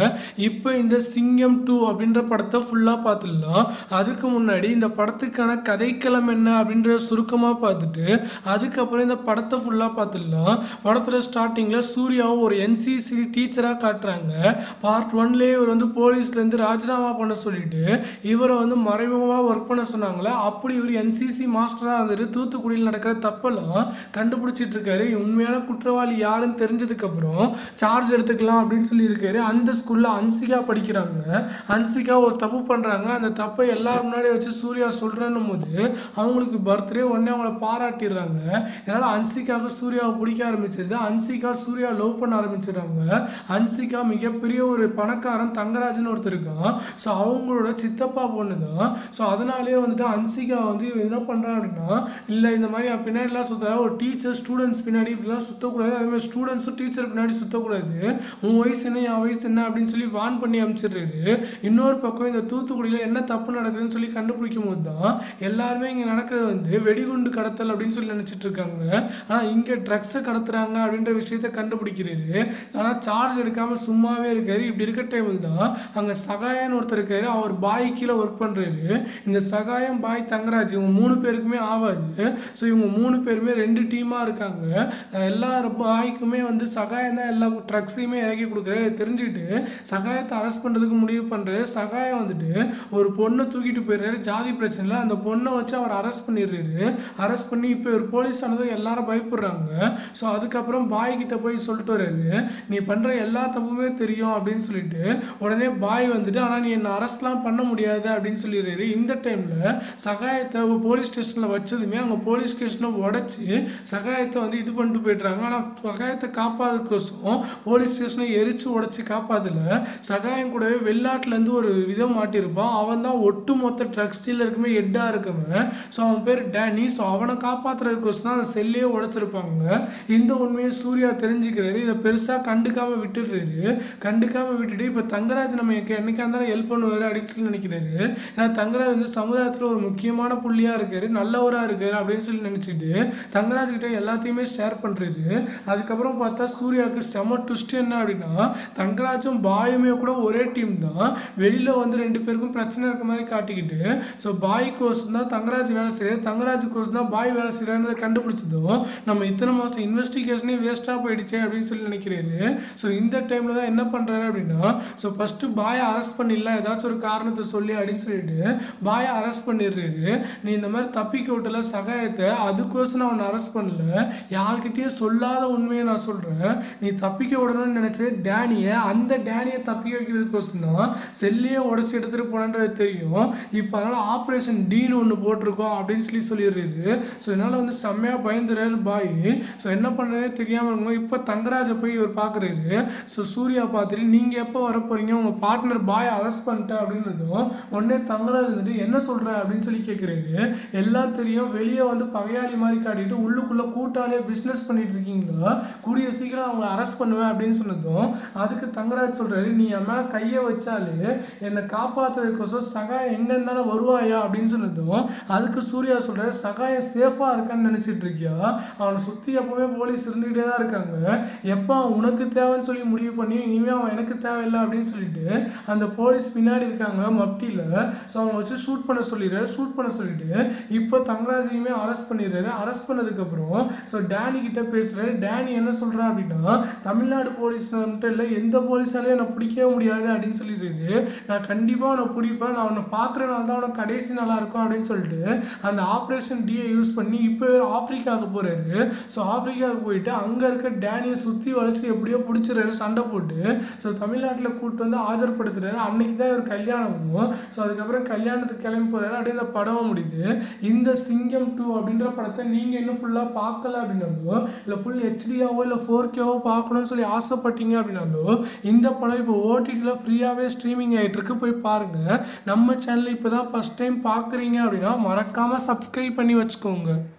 இப்போ இந்த சிங்கம் டூ அப்படின்ற படத்தை ஃபுல்லாக பார்த்துடலாம் அதுக்கு முன்னாடி இந்த படத்துக்கான கதைக்களம் என்ன அப்படின்ற சுருக்கமாக பார்த்துட்டு அதுக்கப்புறம் இந்த படத்தை ஃபுல்லாக பார்த்துடலாம் படத்தில் ஸ்டார்டிங்கில் சூர்யாவை ஒரு என்சிசி டீச்சராக காட்டுறாங்க பார்ட் ஒன்லேயே இவர் வந்து போலீஸ்லேருந்து ராஜினாமா பண்ண சொல்லிட்டு இவரை வந்து மறைமுகமாக ஒர்க் பண்ண சொன்னாங்களே அப்படி இவர் என்சிசி மாஸ்டராக இருந்துட்டு தூத்துக்குடியில் நடக்கிற தப்பெல்லாம் கண்டுபிடிச்சிட்டு இருக்காரு உண்மையான குற்றவாளி யாருன்னு தெரிஞ்சதுக்கப்புறம் சார்ஜ் எடுத்துக்கலாம் அப்படின்னு சொல்லியிருக்காரு அந்த ஸ்கூலில் அன்சிகா படிக்கிறாங்க அன்சிகா ஒரு தப்பு பண்ணுறாங்க அந்த தப்பை எல்லாரும் முன்னாடி வச்சு சூர்யா சொல்கிறன்னும் போது அவங்களுக்கு பர்த்டே உடனே அவங்கள பாராட்டிடுறாங்க இதனால் அன்சிகாவுக்கு சூர்யாவை பிடிக்க ஆரம்பிச்சது அன்சிகா சூர்யா லவ் பண்ண ஆரம்பிச்சிடுறாங்க அன்சிகா மிகப்பெரிய ஒரு பணக்காரன் தங்கராஜன் ஒருத்தர் இருக்கான் ஸோ அவங்களோட சித்தப்பா பொண்ணு தான் ஸோ அதனாலேயே வந்துட்டு அன்சிகா வந்து இவன் என்ன பண்ணுறான் அப்படின்னா இல்லை இந்த மாதிரி அவன் பின்னாடிலாம் சுத்த ஒரு டீச்சர் ஸ்டூடெண்ட்ஸ் பின்னாடி இப்படிலாம் சுற்றக்கூடாது அதே மாதிரி ஸ்டூடெண்ட்ஸும் டீச்சர் பின்னாடி சுற்றக்கூடாது உன் வயசு என்ன என் வயசு என்ன அப்படின்னு சொல்லி வான் பண்ணி அனுப்பிச்சிடுறாரு இன்னொரு பக்கம் இந்த தூத்துக்குடியில் என்ன தப்பு நடக்குதுன்னு சொல்லி கண்டுபிடிக்கும் போது தான் எல்லாருமே இங்கே நடக்கிறது வந்து வெடிகுண்டு கடத்தல் அப்படின்னு சொல்லி நினச்சிட்டு இருக்காங்க ஆனால் இங்கே ட்ரக்ஸை கடத்துறாங்க அப்படின்ற விஷயத்த கண்டுபிடிக்கிறாரு ஆனால் சார்ஜ் எடுக்காமல் சும்மாவே இருக்காரு இப்படி இருக்க டைமில் தான் அங்கே சகாயன்னு ஒருத்தர் இருக்காரு அவர் பாய் கீழே ஒர்க் பண்ணுறாரு இந்த சகாயம் பாய் தங்கராஜ் இவங்க மூணு பேருக்குமே ஆகாது ஸோ இவங்க மூணு பேருமே ரெண்டு டீமாக இருக்காங்க அஹ் எல்லா பாய்க்குமே வந்து சகாயம் தான் எல்லா ட்ரக்ஸையுமே இறக்கி கொடுக்குறாரு தெரிஞ்சுக்கிட்டு சகாயத்தை அரெஸ்ட் பண்ணுறதுக்கு முடிவு பண்ணுறாரு சகாயம் வந்துட்டு ஒரு பொண்ணை தூக்கிட்டு போயிடுறாரு ஜாதி பிரச்சனையில் அந்த பொண்ணை வச்சு அவர் அரெஸ்ட் பண்ணிடுறாரு அரெஸ்ட் பண்ணி இப்போ ஒரு போலீஸ் ஆனது எல்லாரும் பயப்படுறாங்க ஸோ அதுக்கப்புறம் பாய் கிட்ட போய் சொல்லிட்டு வர்றாரு நீ பண்ணுற எல்லா தப்புமே தெரியும் அப்படின்னு சொல்லிட்டு உடனே பாய் வந்துட்டு ஆனால் நீ என்னை அரெஸ்ட்லாம் பண்ண முடியாது அப்படின்னு சொல்லிடுறாரு இந்த டைமில் சகாயத்தை போலீஸ் ஸ்டேஷனில் வச்சதுமே அவங்க போலீஸ் ஸ்டேஷனை உடச்சி சகாயத்தை வந்து இது பண்ணிட்டு போயிடுறாங்க ஆனால் சகாயத்தை காப்பாதுக்கோசம் போலீஸ் ஸ்டேஷனை எரிச்சு உடச்சி காப்பாதல சகாயம் கூடவே வெளிநாட்டிலேருந்து ஒரு விதம் மாட்டியிருப்பான் அவன் தான் ஒட்டு மொத்த ட்ரக்ஸ் டீலருக்குமே ஹெட்டாக இருக்கவன் ஸோ அவன் பேர் டேனி ஸோ அவனை காப்பாற்றுறதுக்கோசம் தான் அந்த செல்லையே உடைச்சிருப்பாங்க இந்த உண்மையை சூர்யா தெரிஞ்சுக்கிறாரு இதை பெருசாக கண்டுக்காம விட்டுடுறாரு கண்டுக்காம விட்டுட்டு இப்போ தங்கராஜ் நம்ம என்னைக்கா இருந்தாலும் ஹெல்ப் பண்ணுவார் அப்படின்னு சொல்லி நினைக்கிறாரு ஏன்னா தங்கராஜ் வந்து சமுதாயத்தில் ஒரு முக்கியமான புள்ளியாக இருக்காரு நல்லவராக இருக்காரு அப்படின்னு சொல்லி நினச்சிட்டு தங்கராஜ் கிட்ட எல்லாத்தையுமே ஷேர் பண்ணுறாரு அதுக்கப்புறம் பார்த்தா சூர்யாவுக்கு செம ட்விஸ்ட் என்ன அப்படின்னா தங்கராஜும் பாயுமே கூட ஒரே டீம் தான் வெளியில் வந்து ரெண்டு பேருக்கும் பிரச்சனை இருக்க மாதிரி காட்டிக்கிட்டு ஸோ பாய் கோர்ஸ் தான் தங்கராஜ் வேலை செய்கிறார் தங்கராஜ் கோர்ஸ் தான் பாய் வேலை செய்கிறாருன்றதை கண்டுபிடிச்சதும் நம்ம இத்தனை மாதம் இன்வெஸ்டிகேஷனே வேஸ்ட்டாக போயிடுச்சே அப்படின்னு சொல்லி நினைக்கிறாரு ஸோ இந்த டைமில் தான் என்ன பண்ணுறாரு அப்படின்னா ஸோ ஃபஸ்ட்டு பாயை அரெஸ்ட் பண்ணிடலாம் ஏதாச்சும் ஒரு காரணத்தை சொல்லி அப்படின்னு சொல்லிட்டு பாயை அரெஸ்ட் பண்ணிடுறாரு நீ இந்த மாதிரி தப்பிக்க விட்டல சகாயத்தை அதுக்கோசம் நான் அவனை அரெஸ்ட் பண்ணல யார்கிட்டயும் சொல்லாத உண்மையை நான் சொல்கிறேன் நீ தப்பிக்க விடணும்னு நினச்சது டேனியை அந்த டேனியை தப்பிக்க வைக்கிறதுக்கோசம் தான் செல்லையே உடச்சி எடுத்துகிட்டு போனன்றது தெரியும் இப்போ அதனால் ஆப்ரேஷன் டீன்னு ஒன்று போட்டிருக்கோம் அப்படின்னு சொல்லி சொல்லிடுறாரு ஸோ இதனால் வந்து செம்மையாக பயந்துறாரு பாய் ஸோ என்ன பண்ணுறதே தெரியாமல் இருக்கும்போது இப்போ தங்கராஜை போய் இவர் பார்க்குறாரு ஸோ சூர்யா பார்த்துட்டு நீங்கள் எப்போ வர போகிறீங்க உங்கள் பார்ட்னர் பாய் அரெஸ்ட் பண்ணிட்டேன் அப்படின்றதும் உடனே தங்கராஜ் வந்துட்டு என்ன சொல்கிற அப்படின்னு சொல்லி கேட்குறாரு எல்லாம் தெரியும் வெளியே வந்து பகையாளி மாதிரி காட்டிட்டு உள்ளுக்குள்ளே கூட்டாளியே பிஸ்னஸ் பண்ணிட்டு இருக்கீங்களா கூடிய சீக்கிரம் அவங்கள அரெஸ்ட் பண்ணுவேன் அப்படின்னு சொன்னதும் அதுக்கு தங்கராஜ் சொல்கிறாரு நீ என் மேலே கையை வச்சாலே என்னை காப்பாற்றுறதுக்கோசம் சகாயம் எங்கே இருந்தாலும் வருவாயா அப்படின்னு சொன்னதும் அதுக்கு சூர்யா சொல்கிறாரு சகாயம் சேஃபாக இருக்கான்னு நினச்சிட்டு இருக்கியா அவனை சுற்றி எப்போவுமே போலீஸ் இருந்துக்கிட்டே தான் இருக்காங்க எப்போ அவன் உனக்கு தேவைன்னு சொல்லி முடிவு பண்ணி இனிமேல் அவன் எனக்கு தேவையில்லை அப்படின்னு சொல்லிட்டு அந்த போலீஸ் பின்னாடி இருக்காங்க மப்டியில் ஸோ அவங்க வச்சு ஷூட் பண்ண சொல்லிடுறாரு ஷூட் பண்ண சொல்லிட்டு இப்போ தங்கராஜையுமே அரெஸ்ட் பண்ணிடுறாரு அரெஸ்ட் பண்ணதுக்கப்புறம் ஸோ டேனி கிட்ட பேசுகிறாரு டேனி என்ன சொல்கிறா அப்படின்னா தமிழ்நாடு போலீஸ் மட்டும் இல்லை எந்த போலீஸாலையும் என்னை பிடிக்கவே முடியாது அப்படின்னு சொல்லிடுறாரு நான் கண்டிப்பாக அவனை பிடிப்பேன் நான் அவனை பார்க்குற நாள் தான் அவனுக்கு கடைசி நாளாக இருக்கும் அப்படின்னு சொல்லிட்டு அந்த ஆப்ரேஷன் டியை யூஸ் பண்ணி இப்போ ஆப்பிரிக்காவுக்கு போகிறாரு ஸோ ஆப்பிரிக்காவுக்கு போயிட்டு அங்கே இருக்க டேனியை சுற்றி வளைச்சி எப்படியோ பிடிச்சிறாரு சண்டை போட்டு ஸோ தமிழ்நாட்டில் கூப்பிட்டு வந்து ஆஜர்படுத்துறாரு அன்னைக்கு தான் இவர் கல்யாணமும் ஸோ அதுக்கப்புறம் கல்யாணத்துக்கு கிளம்பி போகிறாரு அப்படியே இந்த படமும் முடியுது இந்த சிங்கம் டூ அப்படின்ற படத்தை நீங்கள் இன்னும் ஃபுல்லாக பார்க்கல அப்படின்னாலோ இல்லை ஃபுல் ஹெச்டியாவோ இல்லை ஃபோர் கேவோ பார்க்கணும்னு சொல்லி ஆசைப்பட்டீங்க அப்படின்னாலோ இந்த படம் இப்போ ஓடிடியில் ஃப்ரீயாகவே ஸ்ட்ரீமிங் ஆகிட்டு இருக்கு போய் பாருங்கள் நம்ம சேனல் இப்போ தான் ஃபஸ்ட் டைம் பார்க்குறீங்க அப்படின்னா மறக்காமல் சப்ஸ்கிரைப் பண்ணி வச்சுக்கோங்க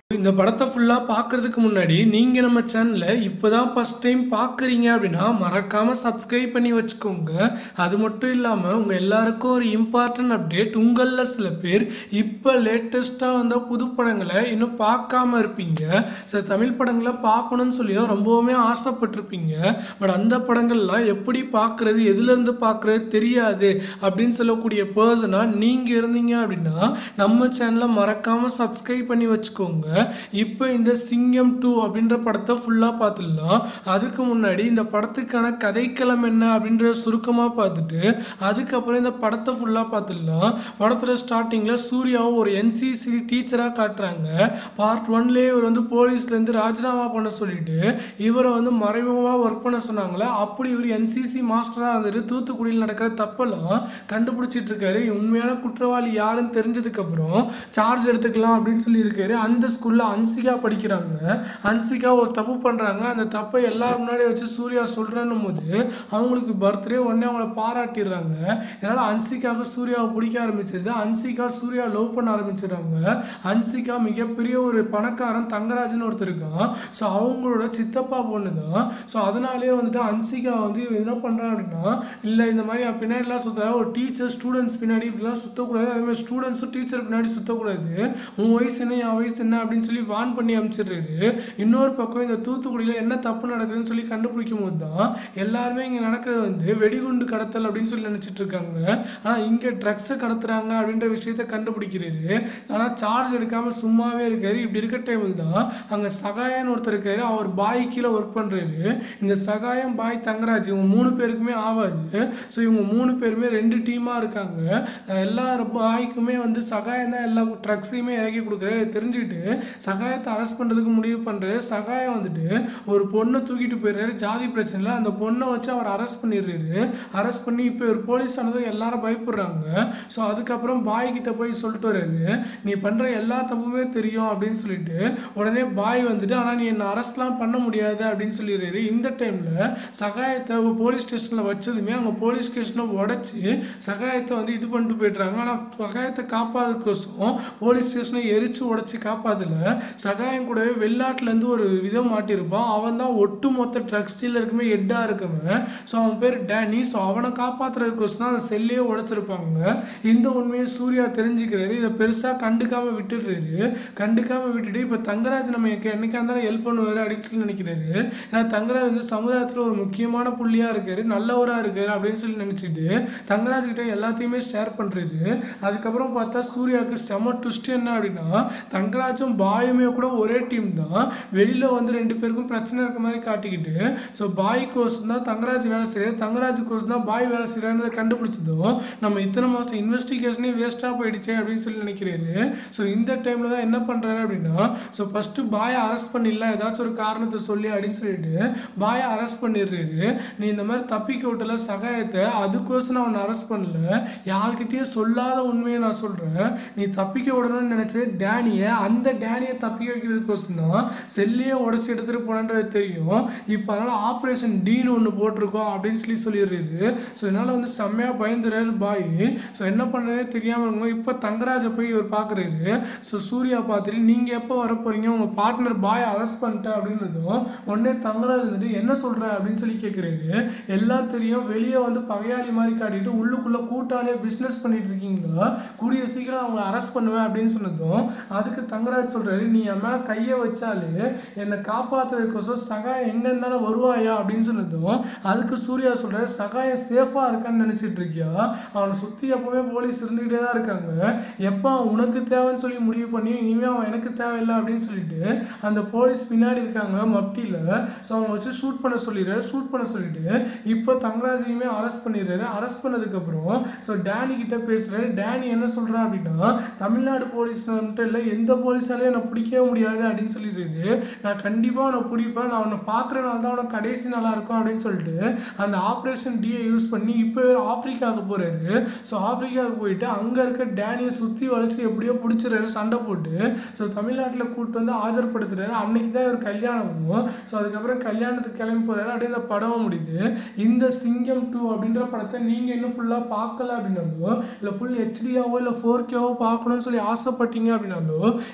இந்த படத்தை ஃபுல்லாக பார்க்கறதுக்கு முன்னாடி நீங்கள் நம்ம சேனலை இப்போ தான் ஃபஸ்ட் டைம் பார்க்குறீங்க அப்படின்னா மறக்காமல் சப்ஸ்கிரைப் பண்ணி வச்சுக்கோங்க அது மட்டும் இல்லாமல் உங்கள் எல்லாருக்கும் ஒரு இம்பார்ட்டன்ட் அப்டேட் உங்களில் சில பேர் இப்போ லேட்டஸ்ட்டாக வந்த புது படங்களை இன்னும் பார்க்காம இருப்பீங்க சில தமிழ் படங்களை பார்க்கணும்னு சொல்லியும் ரொம்பவுமே ஆசைப்பட்டிருப்பீங்க பட் அந்த படங்கள்லாம் எப்படி பார்க்குறது எதுலேருந்து பார்க்குறது தெரியாது அப்படின்னு சொல்லக்கூடிய பர்சனாக நீங்கள் இருந்தீங்க அப்படின்னா நம்ம சேனலை மறக்காமல் சப்ஸ்கிரைப் பண்ணி வச்சுக்கோங்க இப்போ இந்த சிங்கம் டூ அப்படின்ற படத்தை ஃபுல்லாக பார்த்துடலாம் அதுக்கு முன்னாடி இந்த படத்துக்கான கதைக்களம் என்ன அப்படின்ற சுருக்கமாக பார்த்துட்டு அதுக்கப்புறம் இந்த படத்தை ஃபுல்லாக பார்த்துடலாம் படத்தில் ஸ்டார்டிங்கில் சூர்யாவை ஒரு என்சிசி டீச்சராக காட்டுறாங்க பார்ட் ஒன்லேயே இவர் வந்து போலீஸ்லேருந்து ராஜினாமா பண்ண சொல்லிட்டு இவரை வந்து மறைமுகமாக ஒர்க் பண்ண சொன்னாங்களே அப்படி இவர் என்சிசி மாஸ்டராக இருந்துட்டு தூத்துக்குடியில் நடக்கிற தப்பெல்லாம் கண்டுபிடிச்சிட்டு இருக்காரு உண்மையான குற்றவாளி யாருன்னு தெரிஞ்சதுக்கப்புறம் சார்ஜ் எடுத்துக்கலாம் அப்படின்னு சொல்லியிருக்காரு அந்த ஸ்கூலில் அன்சிகா படிக்கிறாங்க அன்சிகா ஒரு தப்பு பண்ணுறாங்க அந்த தப்பை எல்லாரும் முன்னாடி வச்சு சூர்யா சொல்கிறேன்னும் போது அவங்களுக்கு பர்த்டே உடனே அவங்கள பாராட்டிடுறாங்க இதனால் அன்சிகாவுக்கு சூர்யாவை பிடிக்க ஆரம்பிச்சது அன்சிகா சூர்யா லவ் பண்ண ஆரம்பிச்சிடுறாங்க அன்சிகா மிகப்பெரிய ஒரு பணக்காரன் தங்கராஜன் ஒருத்தர் இருக்கான் ஸோ அவங்களோட சித்தப்பா பொண்ணு தான் ஸோ அதனாலே வந்துட்டு அன்சிகா வந்து இவன் என்ன பண்ணுறான் அப்படின்னா இல்லை இந்த மாதிரி அவன் பின்னாடிலாம் சுத்த ஒரு டீச்சர் ஸ்டூடெண்ட்ஸ் பின்னாடி இப்படிலாம் சுற்றக்கூடாது அதே மாதிரி ஸ்டூடெண்ட்ஸும் டீச்சர் பின்னாடி சுற்றக்கூடாது உன் வயசு என்ன என் வயசு என்ன அப்படின்னு சொல்லி வான் பண்ணி அனுப்பிச்சிடுறாரு இன்னொரு பக்கம் இந்த தூத்துக்குடியில் என்ன தப்பு நடக்குதுன்னு சொல்லி கண்டுபிடிக்கும் போது தான் எல்லாருமே இங்கே நடக்கிறது வந்து வெடிகுண்டு கடத்தல் அப்படின்னு சொல்லி நினச்சிட்டு இருக்காங்க ஆனால் இங்கே ட்ரக்ஸை கடத்துறாங்க அப்படின்ற விஷயத்த கண்டுபிடிக்கிறாரு ஆனால் சார்ஜ் எடுக்காமல் சும்மாவே இருக்காரு இப்படி இருக்க டைமில் தான் அங்கே சகாயன்னு ஒருத்தர் இருக்காரு அவர் பாய் கீழே ஒர்க் பண்ணுறாரு இந்த சகாயம் பாய் தங்கராஜ் இவங்க மூணு பேருக்குமே ஆகாது ஸோ இவங்க மூணு பேருமே ரெண்டு டீமாக இருக்காங்க அஹ் எல்லா பாய்க்குமே வந்து சகாயம் தான் எல்லா ட்ரக்ஸையுமே இறக்கி கொடுக்குறாரு இதை தெரிஞ்சுக்கிட்டு சகாயத்தை அரெஸ்ட் பண்ணுறதுக்கு முடிவு பண்ணுறாரு சகாயம் வந்துட்டு ஒரு பொண்ணை தூக்கிட்டு போயிடுறாரு ஜாதி பிரச்சனையில் அந்த பொண்ணை வச்சு அவர் அரெஸ்ட் பண்ணிடுறாரு அரெஸ்ட் பண்ணி இப்போ ஒரு போலீஸ் ஆனது எல்லாரும் பயப்படுறாங்க ஸோ அதுக்கப்புறம் பாய் கிட்ட போய் சொல்லிட்டு வர்றாரு நீ பண்ணுற எல்லா தப்புமே தெரியும் அப்படின்னு சொல்லிட்டு உடனே பாய் வந்துட்டு ஆனால் நீ என்னை அரெஸ்ட்லாம் பண்ண முடியாது அப்படின்னு சொல்லிடுறாரு இந்த டைமில் சகாயத்தை போலீஸ் ஸ்டேஷனில் வச்சதுமே அவங்க போலீஸ் ஸ்டேஷனை உடச்சி சகாயத்தை வந்து இது பண்ணிட்டு போயிடுறாங்க ஆனால் சகாயத்தை காப்பாதுக்கோசம் போலீஸ் ஸ்டேஷனை எரிச்சு உடச்சி காப்பாதல சகாயம் கூடவே வெளிநாட்டிலேருந்து ஒரு விதம் மாட்டியிருப்பான் அவன் தான் ஒட்டுமொத்த ட்ரக்ஸ் டீலருக்குமே ஹெட்டாக இருக்கவன் ஸோ அவன் பேர் டேனி ஸோ அவனை காப்பாற்றுறதுக்கோசம் தான் அந்த செல்லையே உடைச்சிருப்பாங்க இந்த உண்மையை சூர்யா தெரிஞ்சுக்கிறாரு இதை பெருசாக கண்டுக்காம விட்டுடுறாரு கண்டுக்காம விட்டுட்டு இப்போ தங்கராஜ் நம்ம என்னைக்கா இருந்தாலும் ஹெல்ப் பண்ணுவார் அப்படின்னு சொல்லி நினைக்கிறாரு ஏன்னா தங்கராஜ் வந்து சமுதாயத்தில் ஒரு முக்கியமான புள்ளியாக இருக்காரு நல்லவராக இருக்காரு அப்படின்னு சொல்லி நினச்சிட்டு தங்கராஜ் கிட்ட எல்லாத்தையுமே ஷேர் பண்ணுறாரு அதுக்கப்புறம் பார்த்தா சூர்யாவுக்கு செம ட்விஸ்ட் என்ன அப்படின்னா தங்கராஜும் பாயுமே கூட ஒரே டீம் தான் வெளியில் வந்து ரெண்டு பேருக்கும் பிரச்சனை இருக்க மாதிரி காட்டிக்கிட்டு ஸோ பாய் கோர்ஸ் தான் தங்கராஜ் வேலை செய்கிறார் தங்கராஜ் கோர்ஸ் தான் பாய் வேலை செய்கிறாருன்றதை கண்டுபிடிச்சதும் நம்ம இத்தனை மாதம் இன்வெஸ்டிகேஷனே வேஸ்ட்டாக போயிடுச்சே அப்படின்னு சொல்லி நினைக்கிறாரு ஸோ இந்த டைமில் தான் என்ன பண்ணுறாரு அப்படின்னா ஸோ ஃபஸ்ட்டு பாயை அரெஸ்ட் பண்ணிடலாம் ஏதாச்சும் ஒரு காரணத்தை சொல்லி அப்படின்னு சொல்லிட்டு பாயை அரெஸ்ட் பண்ணிடுறாரு நீ இந்த மாதிரி தப்பிக்க விட்டல சகாயத்தை அதுக்கோசம் நான் அவனை அரெஸ்ட் பண்ணல யார்கிட்டயும் சொல்லாத உண்மையை நான் சொல்கிறேன் நீ தப்பிக்க விடணும்னு நினச்சது டேனியை அந்த டேனியை தப்பிக்க வைக்கிறதுக்கோசம் தான் செல்லையே உடச்சி எடுத்துகிட்டு போனன்றது தெரியும் இப்போ அதனால் ஆப்ரேஷன் டீன்னு ஒன்று போட்டிருக்கோம் அப்படின்னு சொல்லி சொல்லிடுறது ஸோ இதனால் வந்து செம்மையாக பயந்துறாரு பாய் ஸோ என்ன பண்ணுறதே தெரியாமல் இருக்கும் இப்போ தங்கராஜை போய் இவர் பார்க்குறாரு ஸோ சூர்யா பார்த்துட்டு நீங்கள் எப்போ வர போகிறீங்க உங்கள் பார்ட்னர் பாய் அரெஸ்ட் பண்ணிட்டேன் அப்படின்றதும் உடனே தங்கராஜ் வந்துட்டு என்ன சொல்கிற அப்படின்னு சொல்லி கேட்குறாரு எல்லாம் தெரியும் வெளியே வந்து பகையாளி மாதிரி காட்டிட்டு உள்ளுக்குள்ளே கூட்டாளியாக பிஸ்னஸ் பண்ணிட்டு இருக்கீங்களா கூடிய சீக்கிரம் அவங்கள அரெஸ்ட் பண்ணுவேன் அப்படின்னு சொன்னதும் அதுக்கு தங்கராஜ் சொல்கிறாரு நீ என் மேலே கையை வச்சாலே என்னை காப்பாற்றுறதுக்கோசம் சகாயம் எங்கே இருந்தாலும் வருவாயா அப்படின்னு சொன்னதும் அதுக்கு சூர்யா சொல்கிறாரு சகாயம் சேஃபாக இருக்கான்னு நினச்சிட்டு இருக்கியா அவனை சுற்றி எப்போவுமே போலீஸ் இருந்துக்கிட்டே தான் இருக்காங்க எப்போ அவன் உனக்கு தேவைன்னு சொல்லி முடிவு பண்ணி இனிமேல் அவன் எனக்கு தேவையில்லை அப்படின்னு சொல்லிட்டு அந்த போலீஸ் பின்னாடி இருக்காங்க மப்டியில் ஸோ அவங்க வச்சு ஷூட் பண்ண சொல்லிடுறாரு ஷூட் பண்ண சொல்லிட்டு இப்போ தங்கராஜையுமே அரெஸ்ட் பண்ணிடுறாரு அரெஸ்ட் பண்ணதுக்கப்புறம் ஸோ டேனி கிட்ட பேசுகிறாரு டேனி என்ன சொல்கிறா அப்படின்னா தமிழ்நாடு போலீஸ் வந்துட்டு இல்லை எந்த போலீஸாலையும் என்னை பிடிக்கவே முடியாது அப்படின்னு சொல்லிடுறாரு நான் கண்டிப்பாக அவனை பிடிப்பேன் நான் அவனை பார்க்குறனால தான் அவனை கடைசி நல்லா இருக்கும் அப்படின்னு சொல்லிட்டு அந்த ஆப்ரேஷன் டியை யூஸ் பண்ணி இப்போ இவர் ஆப்பிரிக்காவுக்கு போகிறாரு ஸோ ஆப்பிரிக்காவுக்கு போயிட்டு அங்கே இருக்க டேனியை சுற்றி வளைச்சி எப்படியோ பிடிச்சிறாரு சண்டை போட்டு ஸோ தமிழ்நாட்டில் கூப்பிட்டு வந்து ஆஜர்படுத்துறாரு அன்னைக்கு தான் இவர் கல்யாணமும் ஸோ அதுக்கப்புறம் கல்யாணத்துக்கு கிளம்பி போகிறாரு அப்படியே இந்த படமும் முடியுது இந்த சிங்கம் டூ அப்படின்ற படத்தை நீங்கள் இன்னும் ஃபுல்லாக பார்க்கல அப்படின்னாலோ இல்லை ஃபுல் ஹெச்டியாவோ இல்லை ஃபோர் கேவோ பார்க்கணும்னு சொல்லி ஆசைப்பட்டீங்க அப்படின்னாலோ இந்த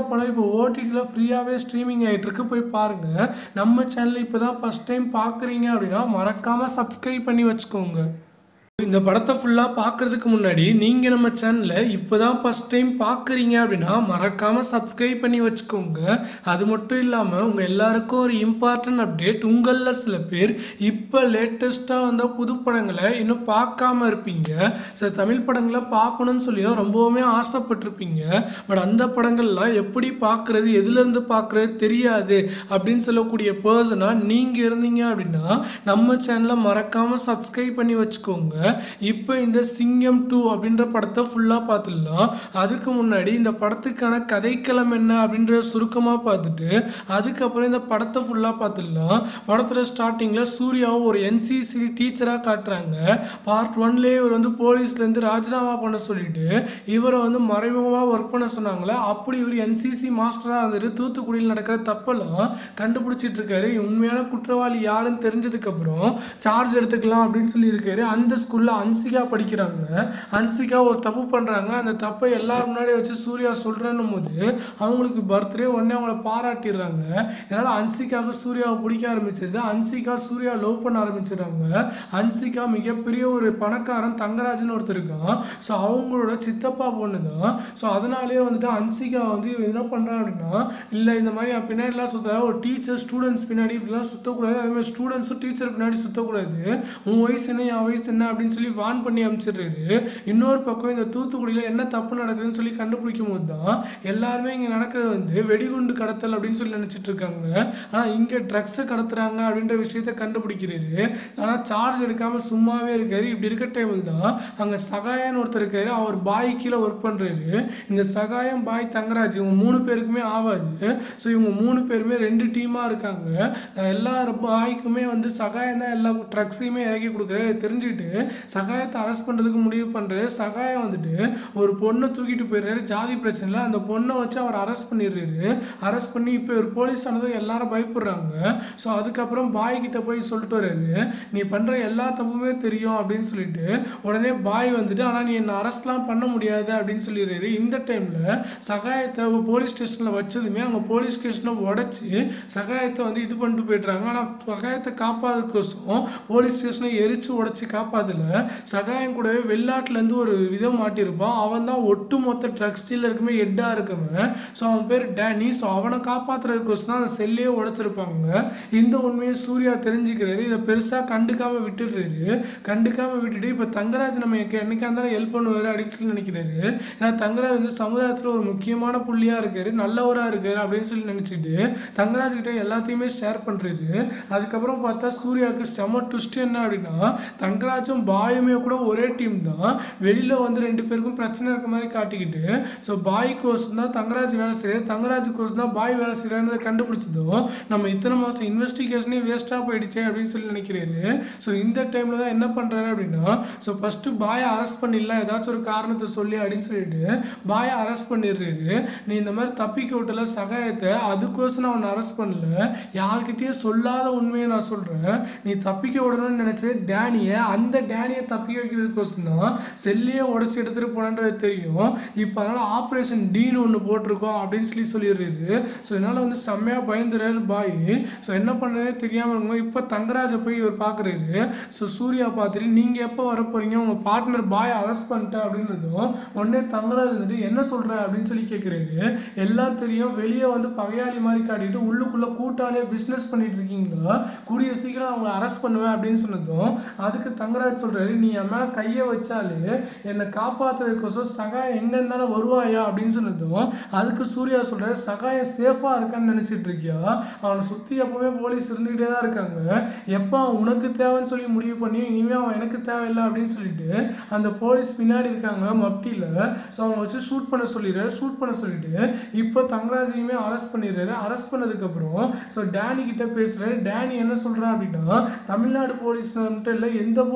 படம் இப்போ ஓடிடியில் ஃப்ரீயாகவே ஸ்ட்ரீமிங் ஆகிட்டு இருக்கு போய் பாருங்கள் நம்ம சேனல் இப்போ தான் ஃபஸ்ட் டைம் பார்க்குறீங்க அப்படின்னா மறக்காமல் சப்ஸ்கிரைப் பண்ணி வச்சுக்கோங்க இந்த படத்தை ஃபுல்லாக பார்க்குறதுக்கு முன்னாடி நீங்கள் நம்ம சேனலை இப்போ தான் ஃபஸ்ட் டைம் பார்க்குறீங்க அப்படின்னா மறக்காமல் சப்ஸ்கிரைப் பண்ணி வச்சுக்கோங்க அது மட்டும் இல்லாமல் உங்கள் எல்லாருக்கும் ஒரு இம்பார்ட்டன்ட் அப்டேட் உங்களில் சில பேர் இப்போ லேட்டஸ்ட்டாக வந்த புது படங்களை இன்னும் பார்க்காம இருப்பீங்க சில தமிழ் படங்களை பார்க்கணும்னு சொல்லியும் ரொம்பவுமே ஆசைப்பட்டிருப்பீங்க பட் அந்த படங்கள்லாம் எப்படி பார்க்குறது எதுலேருந்து பார்க்குறது தெரியாது அப்படின்னு சொல்லக்கூடிய பர்சனாக நீங்கள் இருந்தீங்க அப்படின்னா நம்ம சேனலை மறக்காமல் சப்ஸ்கிரைப் பண்ணி வச்சுக்கோங்க இப்போ இந்த சிங்கம் டூ அப்படின்ற படத்தை ஃபுல்லாக பார்த்துடலாம் அதுக்கு முன்னாடி இந்த படத்துக்கான கதைக்களம் என்ன அப்படின்றத சுருக்கமாக பார்த்துட்டு அதுக்கப்புறம் இந்த படத்தை ஃபுல்லாக பார்த்துடலாம் படத்தில் ஸ்டார்டிங்கில் சூர்யாவை ஒரு என்சிசி டீச்சராக காட்டுறாங்க பார்ட் ஒன்லேயே இவர் வந்து போலீஸ்லேருந்து ராஜினாமா பண்ண சொல்லிட்டு இவரை வந்து மறைமுகமாக ஒர்க் பண்ண சொன்னாங்களே அப்படி இவர் என்சிசி மாஸ்டராக இருந்துட்டு தூத்துக்குடியில் நடக்கிற தப்பெல்லாம் கண்டுபிடிச்சிட்டு இருக்காரு உண்மையான குற்றவாளி யாருன்னு தெரிஞ்சதுக்கப்புறம் சார்ஜ் எடுத்துக்கலாம் அப்படின்னு சொல்லியிருக்காரு அந்த ஸ்கூலில் அன்சிகா படிக்கிறாங்க அன்சிகா ஒரு தப்பு பண்ணுறாங்க அந்த தப்பை எல்லாரும் முன்னாடி வச்சு சூர்யா சொல்கிறேன்னும் போது அவங்களுக்கு பர்த்டே உடனே அவங்கள பாராட்டிடுறாங்க இதனால் அன்சிகாவுக்கு சூர்யாவை பிடிக்க ஆரம்பிச்சது அன்சிகா சூர்யா லவ் பண்ண ஆரம்பிச்சிடுறாங்க அன்சிகா மிகப்பெரிய ஒரு பணக்காரன் தங்கராஜன் ஒருத்தர் இருக்கான் ஸோ அவங்களோட சித்தப்பா பொண்ணு தான் ஸோ அதனாலேயே வந்துட்டு அன்சிகா வந்து என்ன பண்ணுறான் அப்படின்னா இல்லை இந்த மாதிரி என் பின்னாடிலாம் சுத்த ஒரு டீச்சர் ஸ்டூடெண்ட்ஸ் பின்னாடி இப்படிலாம் சுற்றக்கூடாது அதே மாதிரி ஸ்டூடெண்ட்ஸும் டீச்சர் பின்னாடி சுற்றக்கூடாது உன் வயசு என்ன என் வயசு என்ன அப்படின்னு சொல்லி வான் பண்ணி அனுப்பிச்சிடுறாரு இன்னொரு பக்கம் இந்த தூத்துக்குடியில் என்ன தப்பு நடக்குதுன்னு சொல்லி கண்டுபிடிக்கும் போது தான் எல்லாருமே இங்கே நடக்கிறது வந்து வெடிகுண்டு கடத்தல் அப்படின்னு சொல்லி நினச்சிட்டு இருக்காங்க ஆனால் இங்கே ட்ரக்ஸை கடத்துறாங்க அப்படின்ற விஷயத்த கண்டுபிடிக்கிறாரு ஆனால் சார்ஜ் எடுக்காமல் சும்மாவே இருக்காரு இப்படி இருக்க டைமில் தான் அங்கே சகாயன்னு ஒருத்தர் இருக்காரு அவர் பாய் கீழே ஒர்க் பண்ணுறாரு இந்த சகாயம் பாய் தங்கராஜ் இவங்க மூணு பேருக்குமே ஆகாது ஸோ இவங்க மூணு பேருமே ரெண்டு டீமாக இருக்காங்க அஹ் எல்லா பாய்க்குமே வந்து சகாயம் தான் எல்லா ட்ரக்ஸையுமே இறக்கி கொடுக்குறாரு தெரிஞ்சுக்கிட்டு சகாயத்தை அரெஸ்ட் பண்ணுறதுக்கு முடிவு பண்ணுறாரு சகாயம் வந்துட்டு ஒரு பொண்ணை தூக்கிட்டு போயிடுறாரு ஜாதி பிரச்சனையில் அந்த பொண்ணை வச்சு அவர் அரெஸ்ட் பண்ணிடுறாரு அரெஸ்ட் பண்ணி இப்போ ஒரு போலீஸ் ஆனதும் எல்லாரும் பயப்படுறாங்க ஸோ அதுக்கப்புறம் பாய் கிட்ட போய் சொல்லிட்டு வர்றாரு நீ பண்ணுற எல்லா தப்புமே தெரியும் அப்படின்னு சொல்லிட்டு உடனே பாய் வந்துட்டு ஆனால் நீ என்னை அரெஸ்ட்லாம் பண்ண முடியாது அப்படின்னு சொல்லிடுறாரு இந்த டைமில் சகாயத்தை போலீஸ் ஸ்டேஷனில் வச்சதுமே அவங்க போலீஸ் ஸ்டேஷனை உடச்சி சகாயத்தை வந்து இது பண்ணிட்டு போயிடுறாங்க ஆனால் சகாயத்தை காப்பாதுக்கோசம் போலீஸ் ஸ்டேஷனை எரிச்சு உடச்சி காப்பாதல சகாயம் கூடவே வெளிநாட்டிலேருந்து ஒரு விதம் மாட்டியிருப்பான் அவன் தான் ஒட்டு மொத்த ட்ரக்ஸ் டீலருக்குமே ஹெட்டாக இருக்கவன் ஸோ அவன் பேர் டேனி ஸோ அவனை காப்பாற்றுறதுக்கோசம் தான் அந்த செல்லையே உடைச்சிருப்பாங்க இந்த உண்மையை சூர்யா தெரிஞ்சுக்கிறாரு இதை பெருசாக கண்டுக்காம விட்டுடுறாரு கண்டுக்காம விட்டுட்டு இப்போ தங்கராஜ் நம்ம என்னைக்கா இருந்தாலும் ஹெல்ப் பண்ணுவார் அப்படின்னு சொல்லி நினைக்கிறாரு ஏன்னா தங்கராஜ் வந்து சமுதாயத்தில் ஒரு முக்கியமான புள்ளியாக இருக்காரு நல்லவராக இருக்காரு அப்படின்னு சொல்லி நினச்சிட்டு தங்கராஜ் கிட்ட எல்லாத்தையுமே ஷேர் பண்ணுறாரு அதுக்கப்புறம் பார்த்தா சூர்யாவுக்கு செம ட்விஸ்ட் என்ன அப்படின்னா தங்கராஜும் பாயுமே கூட ஒரே டீம் தான் வெளியில் வந்து ரெண்டு பேருக்கும் பிரச்சனை இருக்க மாதிரி காட்டிக்கிட்டு ஸோ பாய் கோர்ஸ் தான் தங்கராஜ் வேலை செய்யறது தங்கராஜ் கோர்ஸ் தான் பாய் வேலை செய்யறதை கண்டுபிடிச்சதும் நம்ம இத்தனை மாதம் இன்வெஸ்டிகேஷனே வேஸ்ட்டாக போயிடுச்சே அப்படின்னு சொல்லி நினைக்கிறாரு ஸோ இந்த டைமில் தான் என்ன பண்ணுறாரு அப்படின்னா ஸோ ஃபஸ்ட்டு பாயை அரெஸ்ட் பண்ணிடலாம் ஏதாச்சும் ஒரு காரணத்தை சொல்லி அப்படின்னு சொல்லிட்டு பாயை அரெஸ்ட் பண்ணிடுறாரு நீ இந்த மாதிரி தப்பிக்க விட்டல சகாயத்தை அதுக்கோசம் நான் அவனை அரெஸ்ட் பண்ணல யார்கிட்டயும் சொல்லாத உண்மையை நான் சொல்கிறேன் நீ தப்பிக்க விடணும்னு நினச்சது டேனியை அந்த டேனியை தப்பிக்க வைக்கிறதுக்கோசம் தான் செல்லையே உடச்சி எடுத்துகிட்டு போனன்றது தெரியும் இப்போ அதனால் ஆப்ரேஷன் டீன்னு ஒன்று போட்டிருக்கோம் அப்படின்னு சொல்லி சொல்லிடுறாரு ஸோ இதனால் வந்து செம்மையாக பயந்துறாரு பாய் ஸோ என்ன பண்ணுறதே தெரியாமல் இருக்கும்போது இப்போ தங்கராஜை போய் இவர் பார்க்குறாரு ஸோ சூர்யா பார்த்துட்டு நீங்கள் எப்போ வர போகிறீங்க உங்கள் பார்ட்னர் பாய் அரெஸ்ட் பண்ணிட்டேன் அப்படின்றதும் உடனே தங்கராஜ் வந்துட்டு என்ன சொல்கிற அப்படின்னு சொல்லி கேட்குறாரு எல்லாம் தெரியும் வெளியே வந்து பகையாளி மாதிரி காட்டிட்டு உள்ளுக்குள்ளே கூட்டாளியாக பிஸ்னஸ் பண்ணிட்டு இருக்கீங்களா கூடிய சீக்கிரம் நான் உங்களை அரெஸ்ட் பண்ணுவேன் அப்படின்னு சொன்னதும் அதுக்கு தங்கராஜ் சொல்கிறாரு நீ என் மேலே கையை வச்சாலே என்னை காப்பாற்றுறதுக்கோசம் சகாயம் எங்கே இருந்தாலும் வருவாயா அப்படின்னு சொன்னதும் அதுக்கு சூர்யா சொல்கிறாரு சகாயம் சேஃபாக இருக்கான்னு நினச்சிட்டு இருக்கியா அவனை சுற்றி எப்போவுமே போலீஸ் இருந்துக்கிட்டே தான் இருக்காங்க எப்போ அவன் உனக்கு தேவைன்னு சொல்லி முடிவு பண்ணி இனிமேல் அவன் எனக்கு தேவையில்லை அப்படின்னு சொல்லிட்டு அந்த போலீஸ் பின்னாடி இருக்காங்க மப்டியில் ஸோ அவங்க வச்சு ஷூட் பண்ண சொல்லிடுறாரு ஷூட் பண்ண சொல்லிட்டு இப்போ தங்கராஜையுமே அரெஸ்ட் பண்ணிடுறாரு அரெஸ்ட் பண்ணதுக்கப்புறம் ஸோ டேனி கிட்ட பேசுகிறாரு டேனி என்ன சொல்கிறான் அப்படின்னா தமிழ்நாடு போலீஸ் மட்டும் இல்லை எந்த போலீஸாலே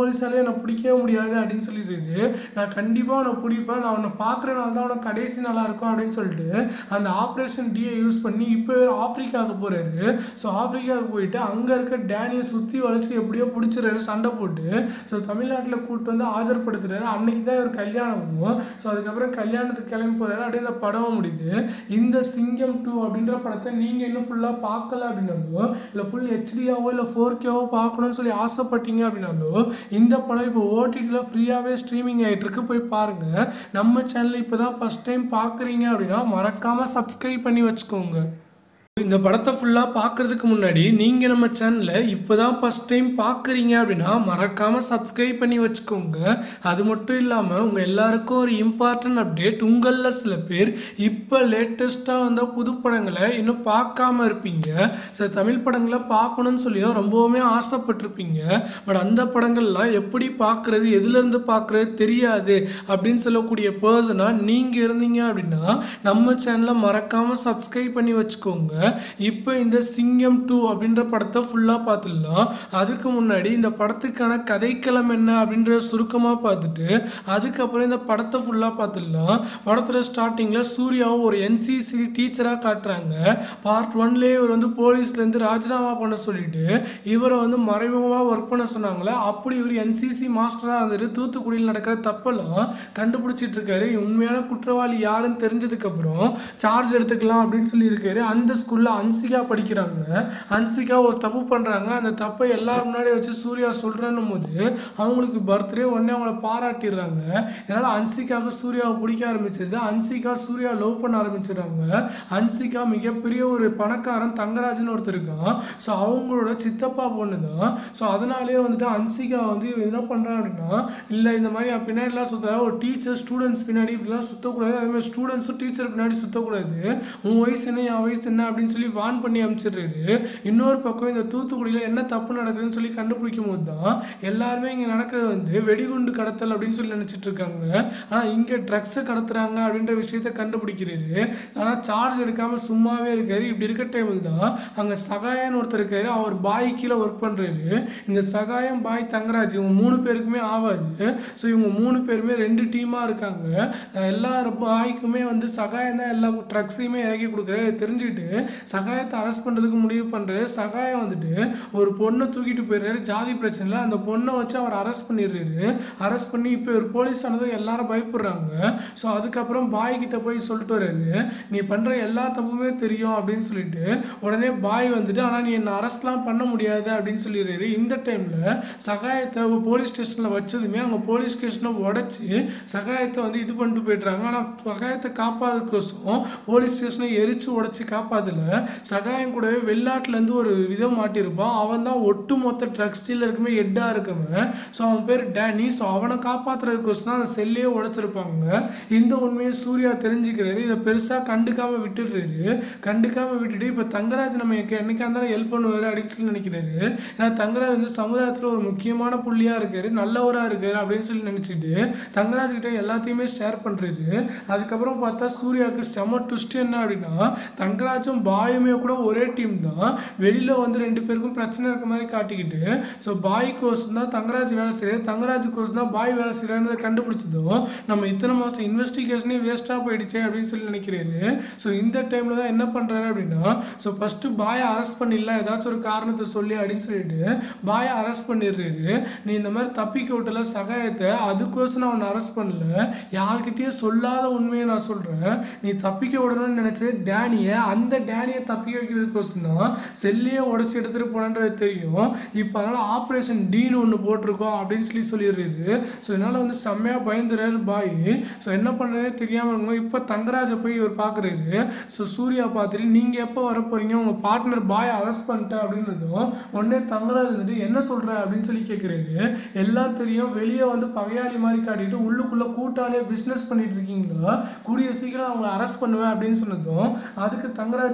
என்னை பிடிக்கவே முடியாது அப்படின்னு சொல்லிடுறாரு நான் கண்டிப்பாக அவனை பிடிப்பேன் நான் அவனை பார்க்குறனால தான் அவனை கடைசி நல்லா இருக்கும் அப்படின்னு சொல்லிட்டு அந்த ஆப்ரேஷன் டியை யூஸ் பண்ணி இப்போ ஆப்பிரிக்காவுக்கு போகிறாரு ஸோ ஆப்பிரிக்காவுக்கு போயிட்டு அங்கே இருக்க டேனியை சுற்றி வளைச்சி எப்படியோ பிடிச்சிடுறாரு சண்டை போட்டு ஸோ தமிழ்நாட்டில் கூப்பிட்டு வந்து ஆஜர்படுத்துறாரு அன்னைக்கு தான் இவர் கல்யாணமும் ஸோ அதுக்கப்புறம் கல்யாணத்துக்கு கிளம்பி போகிறாரு அப்படியே இந்த படம் முடியுது இந்த சிங்கம் டூ அப்படின்ற படத்தை நீங்கள் இன்னும் ஃபுல்லாக பார்க்கல அப்படின்னாலோ இல்லை ஃபுல் ஹெச்டியாவோ இல்லை ஃபோர் கேவோ பார்க்கணும்னு சொல்லி ஆசைப்பட்டீங்க அப்படின்னாலோ இந்த படம் இப்போ ஓடிடியில் ஃப்ரீயாகவே ஸ்ட்ரீமிங் ஆகிட்டு இருக்கு போய் பாருங்கள் நம்ம சேனலை இப்போ தான் ஃபஸ்ட் டைம் பார்க்குறீங்க அப்படின்னா மறக்காமல் சப்ஸ்கிரைப் பண்ணி வச்சுக்கோங்க இந்த படத்தை ஃபுல்லாக பார்க்குறதுக்கு முன்னாடி நீங்கள் நம்ம சேனலை இப்போ தான் ஃபஸ்ட் டைம் பார்க்குறீங்க அப்படின்னா மறக்காமல் சப்ஸ்கிரைப் பண்ணி வச்சுக்கோங்க அது மட்டும் இல்லாமல் உங்கள் எல்லாருக்கும் ஒரு இம்பார்ட்டன்ட் அப்டேட் உங்களில் சில பேர் இப்போ லேட்டஸ்ட்டாக வந்த புது படங்களை இன்னும் பார்க்காம இருப்பீங்க சில தமிழ் படங்களை பார்க்கணும்னு சொல்லியோ ரொம்பவுமே ஆசைப்பட்டிருப்பீங்க பட் அந்த படங்கள்லாம் எப்படி பார்க்குறது எதுலேருந்து பார்க்குறது தெரியாது அப்படின்னு சொல்லக்கூடிய பர்சனாக நீங்கள் இருந்தீங்க அப்படின்னா நம்ம சேனலை மறக்காமல் சப்ஸ்கிரைப் பண்ணி வச்சுக்கோங்க இப்போ இந்த சிங்கம் டூ அப்படின்ற படத்தை ஃபுல்லாக பார்த்துடலாம் அதுக்கு முன்னாடி இந்த படத்துக்கான கதைக்களம் என்ன அப்படின்ற சுருக்கமாக பார்த்துட்டு அதுக்கப்புறம் இந்த படத்தை ஃபுல்லாக பார்த்துடலாம் படத்தில் ஸ்டார்டிங்கில் சூர்யாவை ஒரு என்சிசி டீச்சராக காட்டுறாங்க பார்ட் ஒன்லேயே இவர் வந்து போலீஸ்லேருந்து ராஜினாமா பண்ண சொல்லிட்டு இவரை வந்து மறைமுகமாக ஒர்க் பண்ண சொன்னாங்களே அப்படி இவர் என்சிசி மாஸ்டராக இருந்துட்டு தூத்துக்குடியில் நடக்கிற தப்பெல்லாம் கண்டுபிடிச்சிட்டு இருக்காரு உண்மையான குற்றவாளி யாருன்னு தெரிஞ்சதுக்கப்புறம் சார்ஜ் எடுத்துக்கலாம் அப்படின்னு சொல்லியிருக்காரு அந்த ஸ்கூலில் அன்சிகா படிக்கிறாங்க அன்சிகா ஒரு தப்பு பண்ணுறாங்க அந்த தப்பை எல்லாரும் முன்னாடி வச்சு சூர்யா சொல்கிறேன்னும் போது அவங்களுக்கு பர்த்டே உடனே அவங்கள பாராட்டிடுறாங்க இதனால் அன்சிகாவுக்கு சூர்யாவை பிடிக்க ஆரம்பிச்சது அன்சிகா சூர்யா லவ் பண்ண ஆரம்பிச்சிடுறாங்க அன்சிகா மிகப்பெரிய ஒரு பணக்காரன் தங்கராஜன் ஒருத்தர் இருக்கான் ஸோ அவங்களோட சித்தப்பா பொண்ணு தான் ஸோ அதனாலேயே வந்துட்டு அன்சிகா வந்து இவன் என்ன பண்ணுறான் அப்படின்னா இல்லை இந்த மாதிரி அவன் பின்னாடிலாம் சுத்த ஒரு டீச்சர் ஸ்டூடெண்ட்ஸ் பின்னாடி இப்படிலாம் சுற்றக்கூடாது அதே மாதிரி ஸ்டூடெண்ட்ஸும் டீச்சர் பின்னாடி சுற்றக்கூடாது உன் வயசு என்ன என் வயசு என்ன அப்படின்னு சொல்லி வான் பண்ணி அனுப்பிச்சிடுறாரு இன்னொரு பக்கம் இந்த தூத்துக்குடியில் என்ன தப்பு நடக்குதுன்னு சொல்லி கண்டுபிடிக்கும் போது தான் எல்லாருமே இங்கே நடக்கிறது வந்து வெடிகுண்டு கடத்தல் அப்படின்னு சொல்லி நினச்சிட்டு இருக்காங்க ஆனால் இங்கே ட்ரக்ஸை கடத்துறாங்க அப்படின்ற விஷயத்த கண்டுபிடிக்கிறாரு ஆனால் சார்ஜ் எடுக்காமல் சும்மாவே இருக்காரு இப்படி இருக்க டைமில் தான் அங்கே சகாயன்னு ஒருத்தர் இருக்காரு அவர் பாய் கீழே ஒர்க் பண்ணுறாரு இந்த சகாயம் பாய் தங்கராஜ் இவங்க மூணு பேருக்குமே ஆகாது ஸோ இவங்க மூணு பேருமே ரெண்டு டீமாக இருக்காங்க எல்லா பாய்க்குமே வந்து சகாயம் தான் எல்லா ட்ரக்ஸையுமே இறக்கி கொடுக்குறாரு தெரிஞ்சுக்கிட்டு சகாயத்தை அரெஸ்ட் பண்ணுறதுக்கு முடிவு பண்ணுறாரு சகாயம் வந்துட்டு ஒரு பொண்ணை தூக்கிட்டு போயிடுறாரு ஜாதி பிரச்சனையில் அந்த பொண்ணை வச்சு அவர் அரெஸ்ட் பண்ணிடுறாரு அரெஸ்ட் பண்ணி இப்போ ஒரு போலீஸ் ஆனதும் எல்லாரும் பயப்படுறாங்க ஸோ அதுக்கப்புறம் பாய் கிட்ட போய் சொல்லிட்டு வர்றாரு நீ பண்ணுற எல்லா தப்புமே தெரியும் அப்படின்னு சொல்லிட்டு உடனே பாய் வந்துட்டு ஆனால் நீ என்னை அரெஸ்ட்லாம் பண்ண முடியாது அப்படின்னு சொல்லிடுறாரு இந்த டைமில் சகாயத்தை போலீஸ் ஸ்டேஷனில் வச்சதுமே அவங்க போலீஸ் ஸ்டேஷனை உடச்சி சகாயத்தை வந்து இது பண்ணிட்டு போயிடுறாங்க ஆனால் சகாயத்தை காப்பாதுக்கோசம் போலீஸ் ஸ்டேஷனை எரிச்சு உடச்சி காப்பாதல சகாயம் கூடவே வெளிநாட்டிலேருந்து ஒரு விதம் மாட்டியிருப்பான் அவன் தான் ஒட்டு மொத்த ட்ரக்ஸ் டீலருக்குமே ஹெட்டாக இருக்கவன் ஸோ அவன் பேர் டேனி ஸோ அவனை காப்பாற்றுறதுக்கோசம் தான் அந்த செல்லையே உடைச்சிருப்பாங்க இந்த உண்மையை சூர்யா தெரிஞ்சுக்கிறாரு இதை பெருசாக கண்டுக்காம விட்டுடுறாரு கண்டுக்காம விட்டுட்டு இப்போ தங்கராஜ் நம்ம எங்க- என்னைக்கா இருந்தாலும் ஹெல்ப் பண்ணுவார் அப்படின்னு சொல்லி நினைக்கிறாரு ஏன்னா தங்கராஜ் வந்து சமுதாயத்தில் ஒரு முக்கியமான புள்ளியாக இருக்காரு நல்லவராக இருக்காரு அப்படின்னு சொல்லி நினச்சிட்டு தங்கராஜ் கிட்ட எல்லாத்தையுமே ஷேர் பண்ணுறாரு அதுக்கப்புறம் பார்த்தா சூர்யாவுக்கு செம ட்விஸ்ட் என்ன அப்படின்னா தங்கராஜும் பாயுமே கூட ஒரே டீம் தான் வெளியில் வந்து ரெண்டு பேருக்கும் பிரச்சனை இருக்க மாதிரி காட்டிக்கிட்டு ஸோ பாய் கோர்ஸ் தான் தங்கராஜ் வேலை செய்யறாரு தங்கராஜ் கோர்ஸ் தான் பாய் வேலை செய்யறாருன்றதை கண்டுபிடிச்சதும் நம்ம இத்தனை மாதம் இன்வெஸ்டிகேஷனே வேஸ்ட்டாக போயிடுச்சே அப்படின்னு சொல்லி நினைக்கிறாரு ஸோ இந்த டைமில் தான் என்ன பண்ணுறாரு அப்படின்னா ஸோ ஃபஸ்ட்டு பாயை அரெஸ்ட் பண்ணிடலாம் ஏதாச்சும் ஒரு காரணத்தை சொல்லி அப்படின்னு சொல்லிட்டு பாயை அரெஸ்ட் பண்ணிடுறாரு நீ இந்த மாதிரி தப்பிக்க விட்டல சகாயத்தை அதுக்கோசம் நான் உன்னை அரெஸ்ட் பண்ணல யார்கிட்டயும் சொல்லாத உண்மையை நான் சொல்கிறேன் நீ தப்பிக்க விடணும்னு நினச்சது டேனியை அந்த டேனியை தப்பிக்க வைக்கிறதுக்கோசம் தான் செல்லையே உடச்சி எடுத்துகிட்டு போனன்றது தெரியும் இப்போ அதனால் ஆப்ரேஷன் டீன்னு ஒன்று போட்டிருக்கோம் அப்படின்னு சொல்லி சொல்லிடுறாரு ஸோ இதனால் வந்து செம்மையாக பயந்துறாரு பாய் ஸோ என்ன பண்ணுறதே தெரியாமல் இருக்கும் இப்போ தங்கராஜை போய் இவர் பார்க்குறாரு ஸோ சூர்யா பார்த்துட்டு நீங்கள் எப்போ வர போகிறீங்க உங்கள் பார்ட்னர் பாய் அரெஸ்ட் பண்ணிட்டேன் அப்படின்றதும் உடனே தங்கராஜ் வந்துட்டு என்ன சொல்கிற அப்படின்னு சொல்லி கேட்குறாரு எல்லாம் தெரியும் வெளியே வந்து பகையாளி மாதிரி காட்டிட்டு உள்ளுக்குள்ளே கூட்டாளியாக பிஸ்னஸ் பண்ணிட்டு இருக்கீங்களா கூடிய சீக்கிரம் அவங்கள அரெஸ்ட் பண்ணுவேன் அப்படின்னு சொன்னதும் அதுக்கு தங்கராஜ்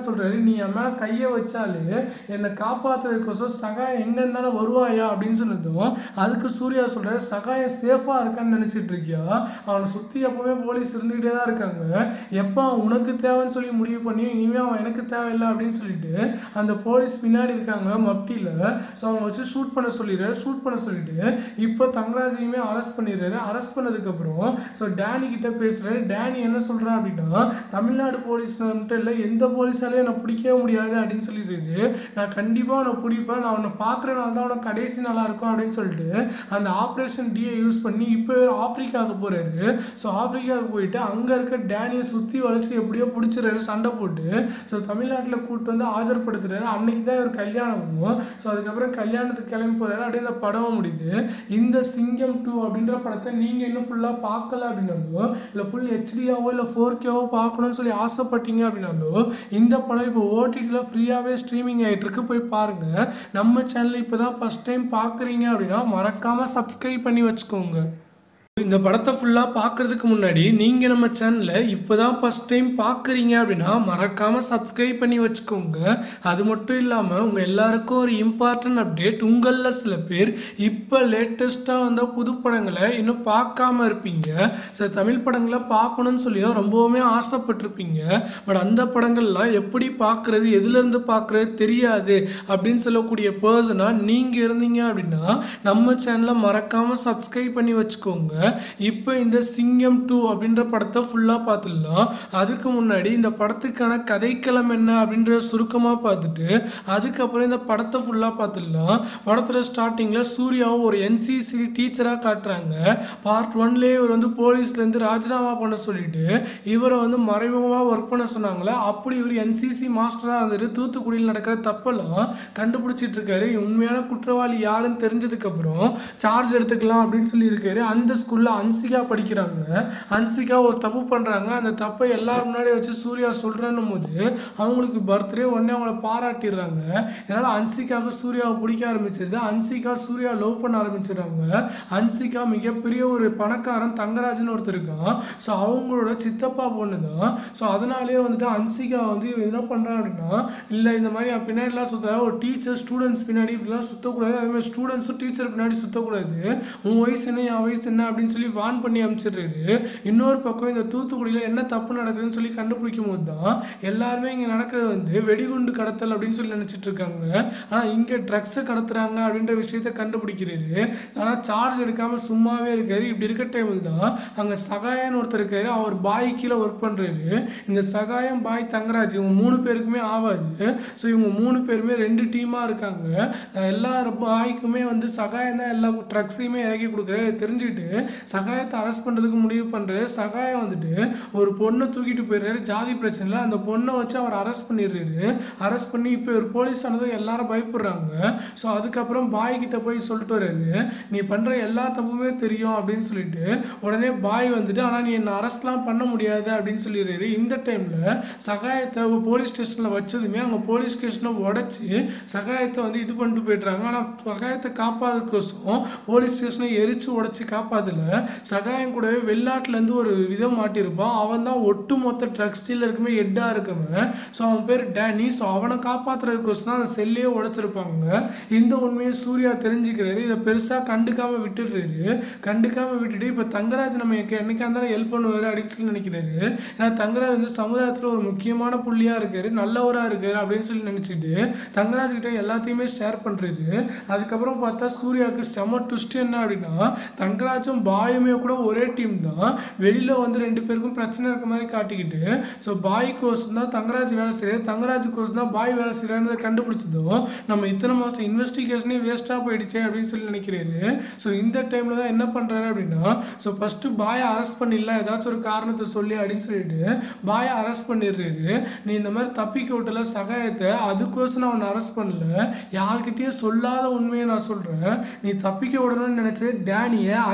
சொல்கிறாரு நீ என் மேலே கையை வச்சாலே என்னை காப்பாற்றுறதுக்கோசம் சகாயம் எங்கே இருந்தாலும் வருவாயா அப்படின்னு சொன்னதும் அதுக்கு சூர்யா சொல்கிறாரு சகாயம் சேஃபாக இருக்கான்னு நினச்சிட்டு இருக்கியா அவனை சுற்றி எப்போவுமே போலீஸ் இருந்துக்கிட்டே தான் இருக்காங்க எப்போ அவன் உனக்கு தேவைன்னு சொல்லி முடிவு பண்ணி இனிமேல் அவன் எனக்கு தேவையில்லை அப்படின்னு சொல்லிட்டு அந்த போலீஸ் பின்னாடி இருக்காங்க மப்டியில் ஸோ அவங்க வச்சு ஷூட் பண்ண சொல்லிடுறாரு ஷூட் பண்ண சொல்லிட்டு இப்போ தங்கராஜையுமே அரெஸ்ட் பண்ணிடுறாரு அரெஸ்ட் பண்ணதுக்கப்புறம் ஸோ டேனி கிட்ட பேசுகிறாரு டேனி என்ன சொல்கிறா அப்படின்னா தமிழ்நாடு போலீஸ் வந்துட்டு இல்லை எந்த போலீஸாலையும் என்னை பிடிக்கவே முடியாது அப்படின்னு சொல்லிடுறாரு நான் கண்டிப்பாக அவனை பிடிப்பேன் நான் அவனை பார்க்குறனால தான் அவனை கடைசி நல்லா இருக்கும் அப்படின்னு சொல்லிட்டு அந்த ஆப்ரேஷன் டியை யூஸ் பண்ணி இப்போ ஆப்பிரிக்காவுக்கு போகிறாரு ஸோ ஆப்பிரிக்காவுக்கு போயிட்டு அங்கே இருக்க டேனியை சுற்றி வளைச்சி எப்படியோ பிடிச்சிறாரு சண்டை போட்டு ஸோ தமிழ்நாட்டில் கூப்பிட்டு வந்து ஆஜர்படுத்துறாரு அன்னைக்கு தான் இவர் கல்யாணமும் ஸோ அதுக்கப்புறம் கல்யாணத்துக்கு கிளம்பி போகிறாரு அப்படியே இந்த படமும் முடியுது இந்த சிங்கம் டூ அப்படின்ற படத்தை நீங்கள் இன்னும் ஃபுல்லாக பார்க்கல அப்படின்னாலோ இல்லை ஃபுல் ஹெச்டியாவோ இல்லை ஃபோர் கேவோ பார்க்கணும்னு சொல்லி ஆசைப்பட்டீங்க அப்படின்னாலோ இந்த படம் இப்போ ஓடிடியில் ஃப்ரீயாகவே ஸ்ட்ரீமிங் ஆகிட்டு இருக்கு போய் பாருங்கள் நம்ம சேனல் இப்போ தான் ஃபஸ்ட் டைம் பார்க்குறீங்க அப்படின்னா மறக்காமல் சப்ஸ்கிரைப் பண்ணி வச்சுக்கோங்க இந்த படத்தை ஃபுல்லாக பார்க்குறதுக்கு முன்னாடி நீங்கள் நம்ம சேனலை இப்போ தான் ஃபஸ்ட் டைம் பார்க்குறீங்க அப்படின்னா மறக்காமல் சப்ஸ்கிரைப் பண்ணி வச்சுக்கோங்க அது மட்டும் இல்லாமல் உங்கள் எல்லாருக்கும் ஒரு இம்பார்ட்டன்ட் அப்டேட் உங்களில் சில பேர் இப்போ லேட்டஸ்ட்டாக வந்த புது படங்களை இன்னும் பார்க்காம இருப்பீங்க சில தமிழ் படங்களை பார்க்கணும்னு சொல்லியும் ரொம்பவுமே ஆசைப்பட்டிருப்பீங்க பட் அந்த படங்கள்லாம் எப்படி பார்க்குறது எதுலேருந்து பார்க்குறது தெரியாது அப்படின்னு சொல்லக்கூடிய பர்சனாக நீங்கள் இருந்தீங்க அப்படின்னா நம்ம சேனலை மறக்காமல் சப்ஸ்கிரைப் பண்ணி வச்சுக்கோங்க இப்போ இந்த சிங்கம் டூ அப்படின்ற படத்தை ஃபுல்லாக பார்த்துடலாம் அதுக்கு முன்னாடி இந்த படத்துக்கான கதைக்களம் என்ன அப்படின்ற சுருக்கமாக பார்த்துட்டு அதுக்கப்புறம் இந்த படத்தை ஃபுல்லாக பார்த்துடலாம் படத்தில் ஸ்டார்டிங்கில் சூர்யாவும் ஒரு என்சிசி டீச்சராக காட்டுறாங்க பார்ட் ஒன்லேயே இவர் வந்து போலீஸ்லேருந்து ராஜினாமா பண்ண சொல்லிட்டு இவரை வந்து மறைமுகமாக ஒர்க் பண்ண சொன்னாங்களே அப்படி இவர் என்சிசி மாஸ்டராக இருந்துட்டு தூத்துக்குடியில் நடக்கிற தப்பெல்லாம் கண்டுபிடிச்சிட்டு இருக்காரு உண்மையான குற்றவாளி யாருன்னு தெரிஞ்சதுக்கப்புறம் சார்ஜ் எடுத்துக்கலாம் அப்படின்னு சொல்லி இருக்காரு அந்த ஸ்கூலில் அன்சிகா படிக்கிறாங்க அன்சிகா ஒரு தப்பு பண்ணுறாங்க அந்த தப்பை எல்லாரும் முன்னாடி வச்சு சூர்யா சொல்கிறேன்னும் போது அவங்களுக்கு பர்த்டே உடனே அவங்கள பாராட்டிடுறாங்க இதனால் அன்சிகாவுக்கு சூர்யாவை பிடிக்க ஆரம்பிச்சது அன்சிகா சூர்யா லவ் பண்ண ஆரம்பிச்சிடுறாங்க அன்சிகா மிகப்பெரிய ஒரு பணக்காரன் தங்கராஜன் ஒருத்தர் இருக்கான் ஸோ அவங்களோட சித்தப்பா பொண்ணு தான் ஸோ அதனாலேயே வந்துட்டு அன்சிகா வந்து இவன் என்ன பண்ணுறான் அப்படின்னா இல்லை இந்த மாதிரி அவன் பின்னாடிலாம் சுத்த ஒரு டீச்சர் ஸ்டூடெண்ட்ஸ் பின்னாடி இப்படிலாம் சுற்றக்கூடாது அதே மாதிரி ஸ்டூடெண்ட்ஸும் டீச்சர் பின்னாடி சுற்றக்கூடாது உன் வயசு என்ன என் வயசு என்ன அப்படின்னு சொல்லி வான் பண்ணி அனுப்பிச்சிடுறாரு இன்னொரு பக்கம் இந்த தூத்துக்குடியில் என்ன தப்பு நடக்குதுன்னு சொல்லி கண்டுபிடிக்கும் போது தான் எல்லாருமே இங்கே நடக்கிறது வந்து வெடிகுண்டு கடத்தல் அப்படின்னு சொல்லி நினச்சிட்டு இருக்காங்க ஆனால் இங்கே ட்ரக்ஸை கடத்துறாங்க அப்படின்ற விஷயத்த கண்டுபிடிக்கிறாரு ஆனால் சார்ஜ் எடுக்காமல் சும்மாவே இருக்காரு இப்படி இருக்க டைமில் தான் அங்கே சகாயன்னு ஒருத்தர் இருக்காரு அவர் பாய் கீழே ஒர்க் பண்ணுறாரு இந்த சகாயம் பாய் தங்கராஜ் இவங்க மூணு பேருக்குமே ஆகாது ஸோ இவங்க மூணு பேருமே ரெண்டு டீமாக இருக்காங்க நான் எல்லா பாய்க்குமே வந்து சகாயம் தான் எல்லா ட்ரக்ஸையுமே இறக்கி கொடுக்குறாரு தெரிஞ்சுக்கிட்டு சகாயத்தை அரெஸ்ட் பண்ணுறதுக்கு முடிவு பண்ணுறாரு சகாயம் வந்துட்டு ஒரு பொண்ணை தூக்கிட்டு போயிடுறாரு ஜாதி பிரச்சனையில் அந்த பொண்ணை வச்சு அவர் அரெஸ்ட் பண்ணிடுறாரு அரெஸ்ட் பண்ணி இப்போ ஒரு போலீஸ் ஆனதும் எல்லாரும் பயப்படுறாங்க ஸோ அதுக்கப்புறம் பாய் கிட்ட போய் சொல்லிட்டு வர்றாரு நீ பண்ணுற எல்லா தப்புமே தெரியும் அப்படின்னு சொல்லிட்டு உடனே பாய் வந்துட்டு ஆனால் நீ என்னை அரெஸ்ட்லாம் பண்ண முடியாது அப்படின்னு சொல்லிடுறாரு இந்த டைமில் சகாயத்தை போலீஸ் ஸ்டேஷனில் வச்சதுமே அவங்க போலீஸ் ஸ்டேஷனை உடச்சி சகாயத்தை வந்து இது பண்ணிட்டு போயிடுறாங்க ஆனால் சகாயத்தை காப்பாதுக்கோசம் போலீஸ் ஸ்டேஷனை எரிச்சு உடச்சி காப்பாதல சகாயம் கூடவே வெளிநாட்டிலேருந்து ஒரு விதம் மாட்டியிருப்பான் அவன் தான் ஒட்டு மொத்த ட்ரக்ஸ் டீலருக்குமே ஹெட்டாக இருக்கவன் ஸோ அவன் பேர் டேனி ஸோ அவனை காப்பாற்றுறதுக்கோசம் தான் அந்த செல்லையே உடைச்சிருப்பாங்க இந்த உண்மையை சூர்யா தெரிஞ்சுக்கிறாரு இதை பெருசாக கண்டுக்காமல் விட்டுடுறாரு கண்டுக்காமல் விட்டுட்டு இப்போ தங்கராஜ் நம்ம என்னைக்கா இருந்தாலும் ஹெல்ப் பண்ணுவார் அப்படின்னு சொல்லி நினைக்கிறாரு ஏன்னா தங்கராஜ் வந்து சமுதாயத்தில் ஒரு முக்கியமான புள்ளியாக இருக்காரு நல்லவராக இருக்காரு அப்படின்னு சொல்லி நினச்சிட்டு தங்கராஜ் கிட்ட எல்லாத்தையுமே ஷேர் பண்ணுறாரு அதுக்கப்புறம் பார்த்தா சூர்யாவுக்கு செம ட்விஸ்ட் என்ன அப்படின்னா தங்கராஜும் பாயுமே கூட ஒரே டீம் தான் வெளியில் வந்து ரெண்டு பேருக்கும் பிரச்சனை இருக்க மாதிரி காட்டிக்கிட்டு ஸோ பாய் கோர்ஸ் தான் தங்கராஜ் வேலை செய்கிறார் தங்கராஜ் கோர்ஸ் தான் பாய் வேலை செய்கிறாருன்றதை கண்டுபிடிச்சதும் நம்ம இத்தனை மாதம் இன்வெஸ்டிகேஷனே வேஸ்ட்டாக போயிடுச்சே அப்படின்னு சொல்லி நினைக்கிறாரு ஸோ இந்த டைமில் தான் என்ன பண்ணுறாரு அப்படின்னா ஸோ ஃபஸ்ட்டு பாயை அரெஸ்ட் பண்ணிடலாம் ஏதாச்சும் ஒரு காரணத்தை சொல்லி அப்படின்னு சொல்லிட்டு பாயை அரெஸ்ட் பண்ணிடுறாரு நீ இந்த மாதிரி தப்பிக்க விட்டல சகாயத்தை அதுக்கோசம் நான் அவனை அரெஸ்ட் பண்ணல யார்கிட்டயும் சொல்லாத உண்மையை நான் சொல்கிறேன் நீ தப்பிக்க விடணும்னு நினச்சது டேனியை அந்த டேனி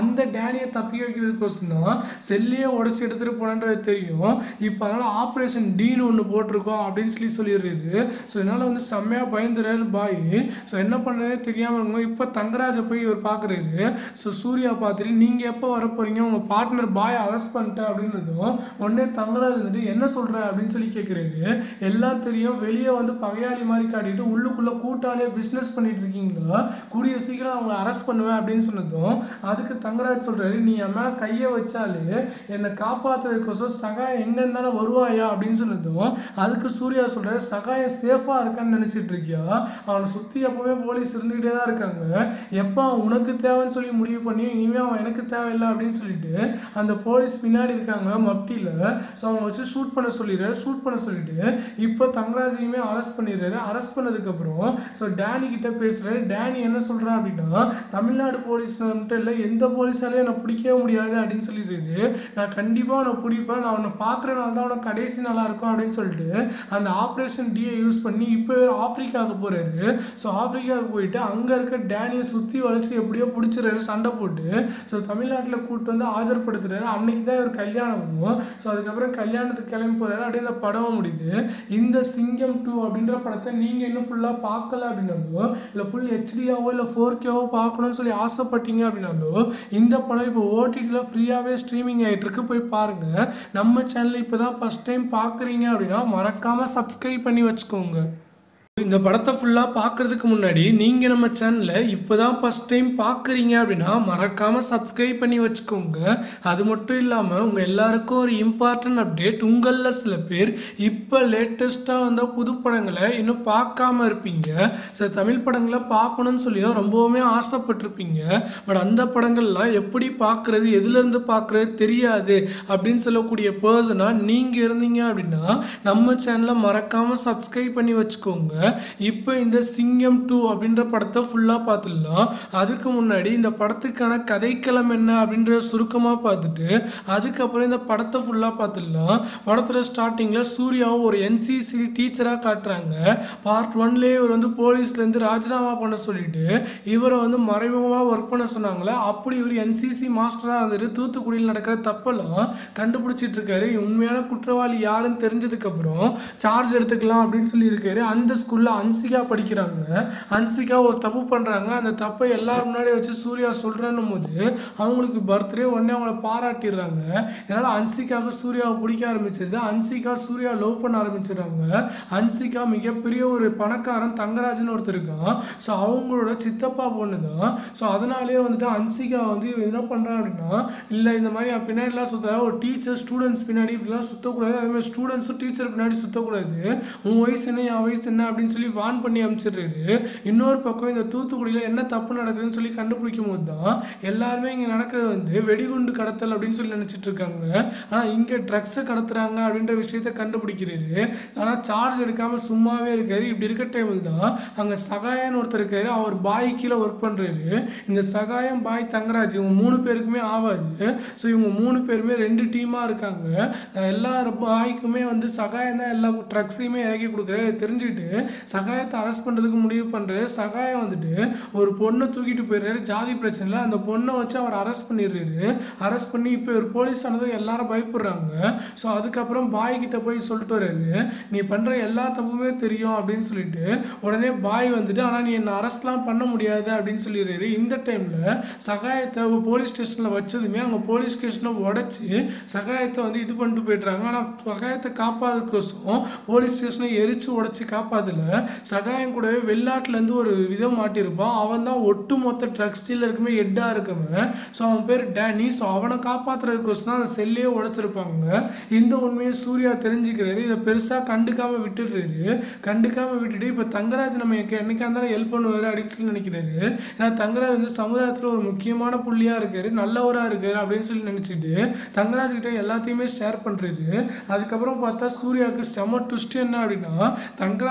டேனியை தப்பி வைக்கிறதுக்கோசம் தான் செல்லையே உடச்சி எடுத்துகிட்டு போனன்றது தெரியும் இப்போ அதனால் ஆப்ரேஷன் டீன்னு ஒன்று போட்டிருக்கோம் அப்படின்னு சொல்லி சொல்லிடுறது ஸோ இதனால் வந்து செம்மையாக பயந்துறாரு பாய் ஸோ என்ன பண்ணுறதே தெரியாமல் இருக்கும் இப்போ தங்கராஜை போய் இவர் பார்க்குறாரு ஸோ சூர்யா பார்த்துட்டு நீங்கள் எப்போ வர போகிறீங்க உங்கள் பார்ட்னர் பாய் அரெஸ்ட் பண்ணிட்டேன் அப்படின்றதும் உடனே தங்கராஜ் வந்துட்டு என்ன சொல்கிற அப்படின்னு சொல்லி கேட்குறாரு எல்லாம் தெரியும் வெளியே வந்து பகையாளி மாதிரி காட்டிட்டு உள்ளுக்குள்ளே கூட்டாளியே பிஸ்னஸ் பண்ணிட்டு இருக்கீங்களா கூடிய சீக்கிரம் அவங்கள அரெஸ்ட் பண்ணுவேன் அப்படின்னு சொன்னதும் அதுக்கு தங்கராஜ் சொல்கிறாரு நீ என் மேலே கையை வச்சாலே என்னை காப்பாற்றுறதுக்கோசம் சகாயம் எங்கே இருந்தாலும் வருவாயா அப்படின்னு சொன்னதும் அதுக்கு சூர்யா சொல்கிறாரு சகாயம் சேஃபாக இருக்கான்னு நினச்சிட்டு இருக்கியா அவனை சுற்றி எப்போவுமே போலீஸ் இருந்துக்கிட்டே தான் இருக்காங்க எப்போ அவன் உனக்கு தேவைன்னு சொல்லி முடிவு பண்ணி இனிமேல் அவன் எனக்கு தேவையில்லை அப்படின்னு சொல்லிட்டு அந்த போலீஸ் பின்னாடி இருக்காங்க மப்டியில் ஸோ அவங்க வச்சு ஷூட் பண்ண சொல்லிடுறாரு ஷூட் பண்ண சொல்லிட்டு இப்போ தங்கராஜையுமே அரெஸ்ட் பண்ணிடுறாரு அரெஸ்ட் பண்ணதுக்கப்புறம் ஸோ டேனி கிட்ட பேசுகிறாரு டேனி என்ன சொல்கிறான் அப்படின்னா தமிழ்நாடு போலீஸ் மட்டும் இல்லை எந்த போலீஸாலையும் என்னை பிடிக்கவே முடியாது அப்படின்னு சொல்லிடுறாரு நான் கண்டிப்பாக அவனை பிடிப்பேன் நான் அவனை பார்க்குறனால தான் அவனை கடைசி நல்லா இருக்கும் அப்படின்னு சொல்லிட்டு அந்த ஆப்ரேஷன் டியை யூஸ் பண்ணி இப்போ ஆப்பிரிக்காவுக்கு போகிறாரு ஸோ ஆப்பிரிக்காவுக்கு போயிட்டு அங்கே இருக்க டேனியை சுற்றி வளைச்சி எப்படியோ பிடிச்சிறாரு சண்டை போட்டு ஸோ தமிழ்நாட்டில் கூப்பிட்டு வந்து ஆஜர்படுத்துறாரு அன்னைக்கு தான் இவர் கல்யாணமும் ஸோ அதுக்கப்புறம் கல்யாணத்துக்கு கிளம்பி போகிறாரு அப்படியே இந்த படம் முடியுது இந்த சிங்கம் டூ அப்படின்ற படத்தை நீங்கள் இன்னும் ஃபுல்லாக பார்க்கல அப்படின்னாலோ இல்லை ஃபுல் ஹெச்டியாவோ இல்லை ஃபோர் கேவோ பார்க்கணும்னு சொல்லி ஆசைப்பட்டீங்க அப்படின்னாலோ இந்த படம் இப்போ ஓடிடியில் ஃப்ரீயாகவே ஸ்ட்ரீமிங் ஆகிட்டு இருக்கு போய் பாருங்கள் நம்ம சேனல் இப்போ தான் ஃபஸ்ட் டைம் பார்க்குறீங்க அப்படின்னா மறக்காமல் சப்ஸ்கிரைப் பண்ணி வச்சுக்கோங்க இந்த படத்தை ஃபுல்லாக பார்க்குறதுக்கு முன்னாடி நீங்கள் நம்ம சேனலை இப்போ தான் ஃபஸ்ட் டைம் பார்க்குறீங்க அப்படின்னா மறக்காமல் சப்ஸ்கிரைப் பண்ணி வச்சுக்கோங்க அது மட்டும் இல்லாமல் உங்கள் எல்லாருக்கும் ஒரு இம்பார்ட்டன்ட் அப்டேட் உங்களில் சில பேர் இப்போ லேட்டஸ்ட்டாக வந்த புது படங்களை இன்னும் பார்க்காம இருப்பீங்க சில தமிழ் படங்களை பார்க்கணும்னு சொல்லியோ ரொம்பவுமே ஆசைப்பட்டிருப்பீங்க பட் அந்த படங்கள்லாம் எப்படி பார்க்குறது எதுலேருந்து பார்க்குறது தெரியாது அப்படின்னு சொல்லக்கூடிய பர்சனாக நீங்கள் இருந்தீங்க அப்படின்னா நம்ம சேனலை மறக்காமல் சப்ஸ்கிரைப் பண்ணி வச்சுக்கோங்க இப்போ இந்த சிங்கம் டூ அப்படின்ற படத்தை ஃபுல்லாக பார்த்துடலாம் அதுக்கு முன்னாடி இந்த படத்துக்கான கதைக்களம் என்ன அப்படின்ற சுருக்கமாக பார்த்துட்டு அதுக்கப்புறம் இந்த படத்தை ஃபுல்லாக பார்த்துடலாம் படத்தில் ஸ்டார்டிங்கில் சூர்யாவை ஒரு என்சிசி டீச்சராக காட்டுறாங்க பார்ட் ஒன்லேயே இவர் வந்து போலீஸ்லேருந்து ராஜினாமா பண்ண சொல்லிட்டு இவரை வந்து மறைமுகமாக ஒர்க் பண்ண சொன்னாங்களே அப்படி இவர் என்சிசி மாஸ்டராக வந்துட்டு தூத்துக்குடியில் நடக்கிற தப்பெல்லாம் கண்டுபிடிச்சிட்டு இருக்காரு உண்மையான குற்றவாளி யாருன்னு தெரிஞ்சதுக்கப்புறம் சார்ஜ் எடுத்துக்கலாம் அப்படின்னு சொல்லியிருக்காரு அந்த ஸ்கூலில் அன்சிகா படிக்கிறாங்க அன்சிகா ஒரு தப்பு பண்ணுறாங்க அந்த தப்பை எல்லாரும் முன்னாடி வச்சு சூர்யா சொல்கிறன்னும் போது அவங்களுக்கு பர்த்டே உடனே அவங்கள பாராட்டிடுறாங்க இதனால் அன்சிகாவுக்கு சூர்யாவை பிடிக்க ஆரம்பிச்சது அன்சிகா சூர்யா லவ் பண்ண ஆரம்பிச்சிடுறாங்க அன்சிகா மிகப்பெரிய ஒரு பணக்காரன் தங்கராஜன் ஒருத்தர் இருக்கான் ஸோ அவங்களோட சித்தப்பா பொண்ணு தான் ஸோ அதனாலேயே வந்துட்டு அன்சிகா வந்து இவன் என்ன பண்ணுறான் அப்படின்னா இல்லை இந்த மாதிரி அவன் பின்னாடிலாம் சுத்த ஒரு டீச்சர் ஸ்டூடெண்ட்ஸ் பின்னாடி இப்படிலாம் சுற்றக்கூடாது அதே மாதிரி ஸ்டூடெண்ட்ஸும் டீச்சர் பின்னாடி சுற்றக்கூடாது உன் வயசு என்ன என் வயசு என்ன அப்படின்னு சொல்லி வான் பண்ணி அனுப்பிச்சிடுறாரு இன்னொரு பக்கம் இந்த தூத்துக்குடியில் என்ன தப்பு நடக்குதுன்னு சொல்லி கண்டுபிடிக்கும் போது தான் எல்லாருமே இங்கே நடக்கிறது வந்து வெடிகுண்டு கடத்தல் அப்படின்னு சொல்லி நினச்சிட்டு இருக்காங்க ஆனால் இங்கே ட்ரக்ஸை கடத்துறாங்க அப்படின்ற விஷயத்த கண்டுபிடிக்கிறாரு ஆனால் சார்ஜ் எடுக்காமல் சும்மாவே இருக்காரு இப்படி இருக்க டைமில் தான் அங்கே சகாயன்னு ஒருத்தர் இருக்காரு அவர் பாய் கீழே ஒர்க் பண்ணுறாரு இந்த சகாயம் பாய் தங்கராஜ் இவங்க மூணு பேருக்குமே ஆகாது ஸோ இவங்க மூணு பேருமே ரெண்டு டீமாக இருக்காங்க எல்லா பாய்க்குமே வந்து சகாயம் தான் எல்லா ட்ரக்ஸையுமே இறக்கி கொடுக்குறாரு தெரிஞ்சுக்கிட்டு சகாயத்தை அரெஸ்ட் பண்ணுறதுக்கு முடிவு பண்ணுறாரு சகாயம் வந்துட்டு ஒரு பொண்ணை தூக்கிட்டு போயிடுறாரு ஜாதி பிரச்சனையில் அந்த பொண்ணை வச்சு அவர் அரெஸ்ட் பண்ணிடுறாரு அரெஸ்ட் பண்ணி இப்போ ஒரு போலீஸ் ஆனது எல்லாரும் பயப்படுறாங்க ஸோ அதுக்கப்புறம் பாய் கிட்ட போய் சொல்லிட்டு வர்றாரு நீ பண்ணுற எல்லா தப்புமே தெரியும் அப்படின்னு சொல்லிட்டு உடனே பாய் வந்துட்டு ஆனால் நீ என்னை அரெஸ்ட்லாம் பண்ண முடியாது அப்படின்னு சொல்லிடுறாரு இந்த டைமில் சகாயத்தை போலீஸ் ஸ்டேஷனில் வச்சதுமே அவங்க போலீஸ் ஸ்டேஷனை உடச்சி சகாயத்தை வந்து இது பண்ணிட்டு போயிடுறாங்க ஆனால் சகாயத்தை காப்பாதுக்கோசம் போலீஸ் ஸ்டேஷனை எரிச்சு உடச்சி காப்பாதல சகாயம் கூடவே வெளிநாட்டிலேருந்து ஒரு விதம் மாட்டியிருப்பான் அவன் தான் ஒட்டு மொத்த ட்ரக்ஸ் டீலருக்குமே ஹெட்டாக இருக்கவன் ஸோ அவன் பேர் டேனி ஸோ அவனை காப்பாற்றுறதுக்கோசம் தான் அந்த செல்லையே உடைச்சிருப்பாங்க இந்த உண்மையை சூர்யா தெரிஞ்சுக்கிறாரு இதை பெருசாக கண்டுக்காம விட்டுடுறாரு கண்டுக்காம விட்டுட்டு இப்போ தங்கராஜ் நம்ம என்னைக்கா இருந்தாலும் ஹெல்ப் பண்ணுவார் அப்படின்னு சொல்லி நினைக்கிறாரு ஏன்னா தங்கராஜ் வந்து சமுதாயத்தில் ஒரு முக்கியமான புள்ளியாக இருக்காரு நல்லவராக இருக்காரு அப்படின்னு சொல்லி நினச்சிட்டு தங்கராஜ் கிட்ட எல்லாத்தையுமே ஷேர் பண்ணுறாரு அதுக்கப்புறம் பார்த்தா சூர்யாவுக்கு செம ட்விஸ்ட் என்ன அப்படின்னா தங்கராஜும் பாய்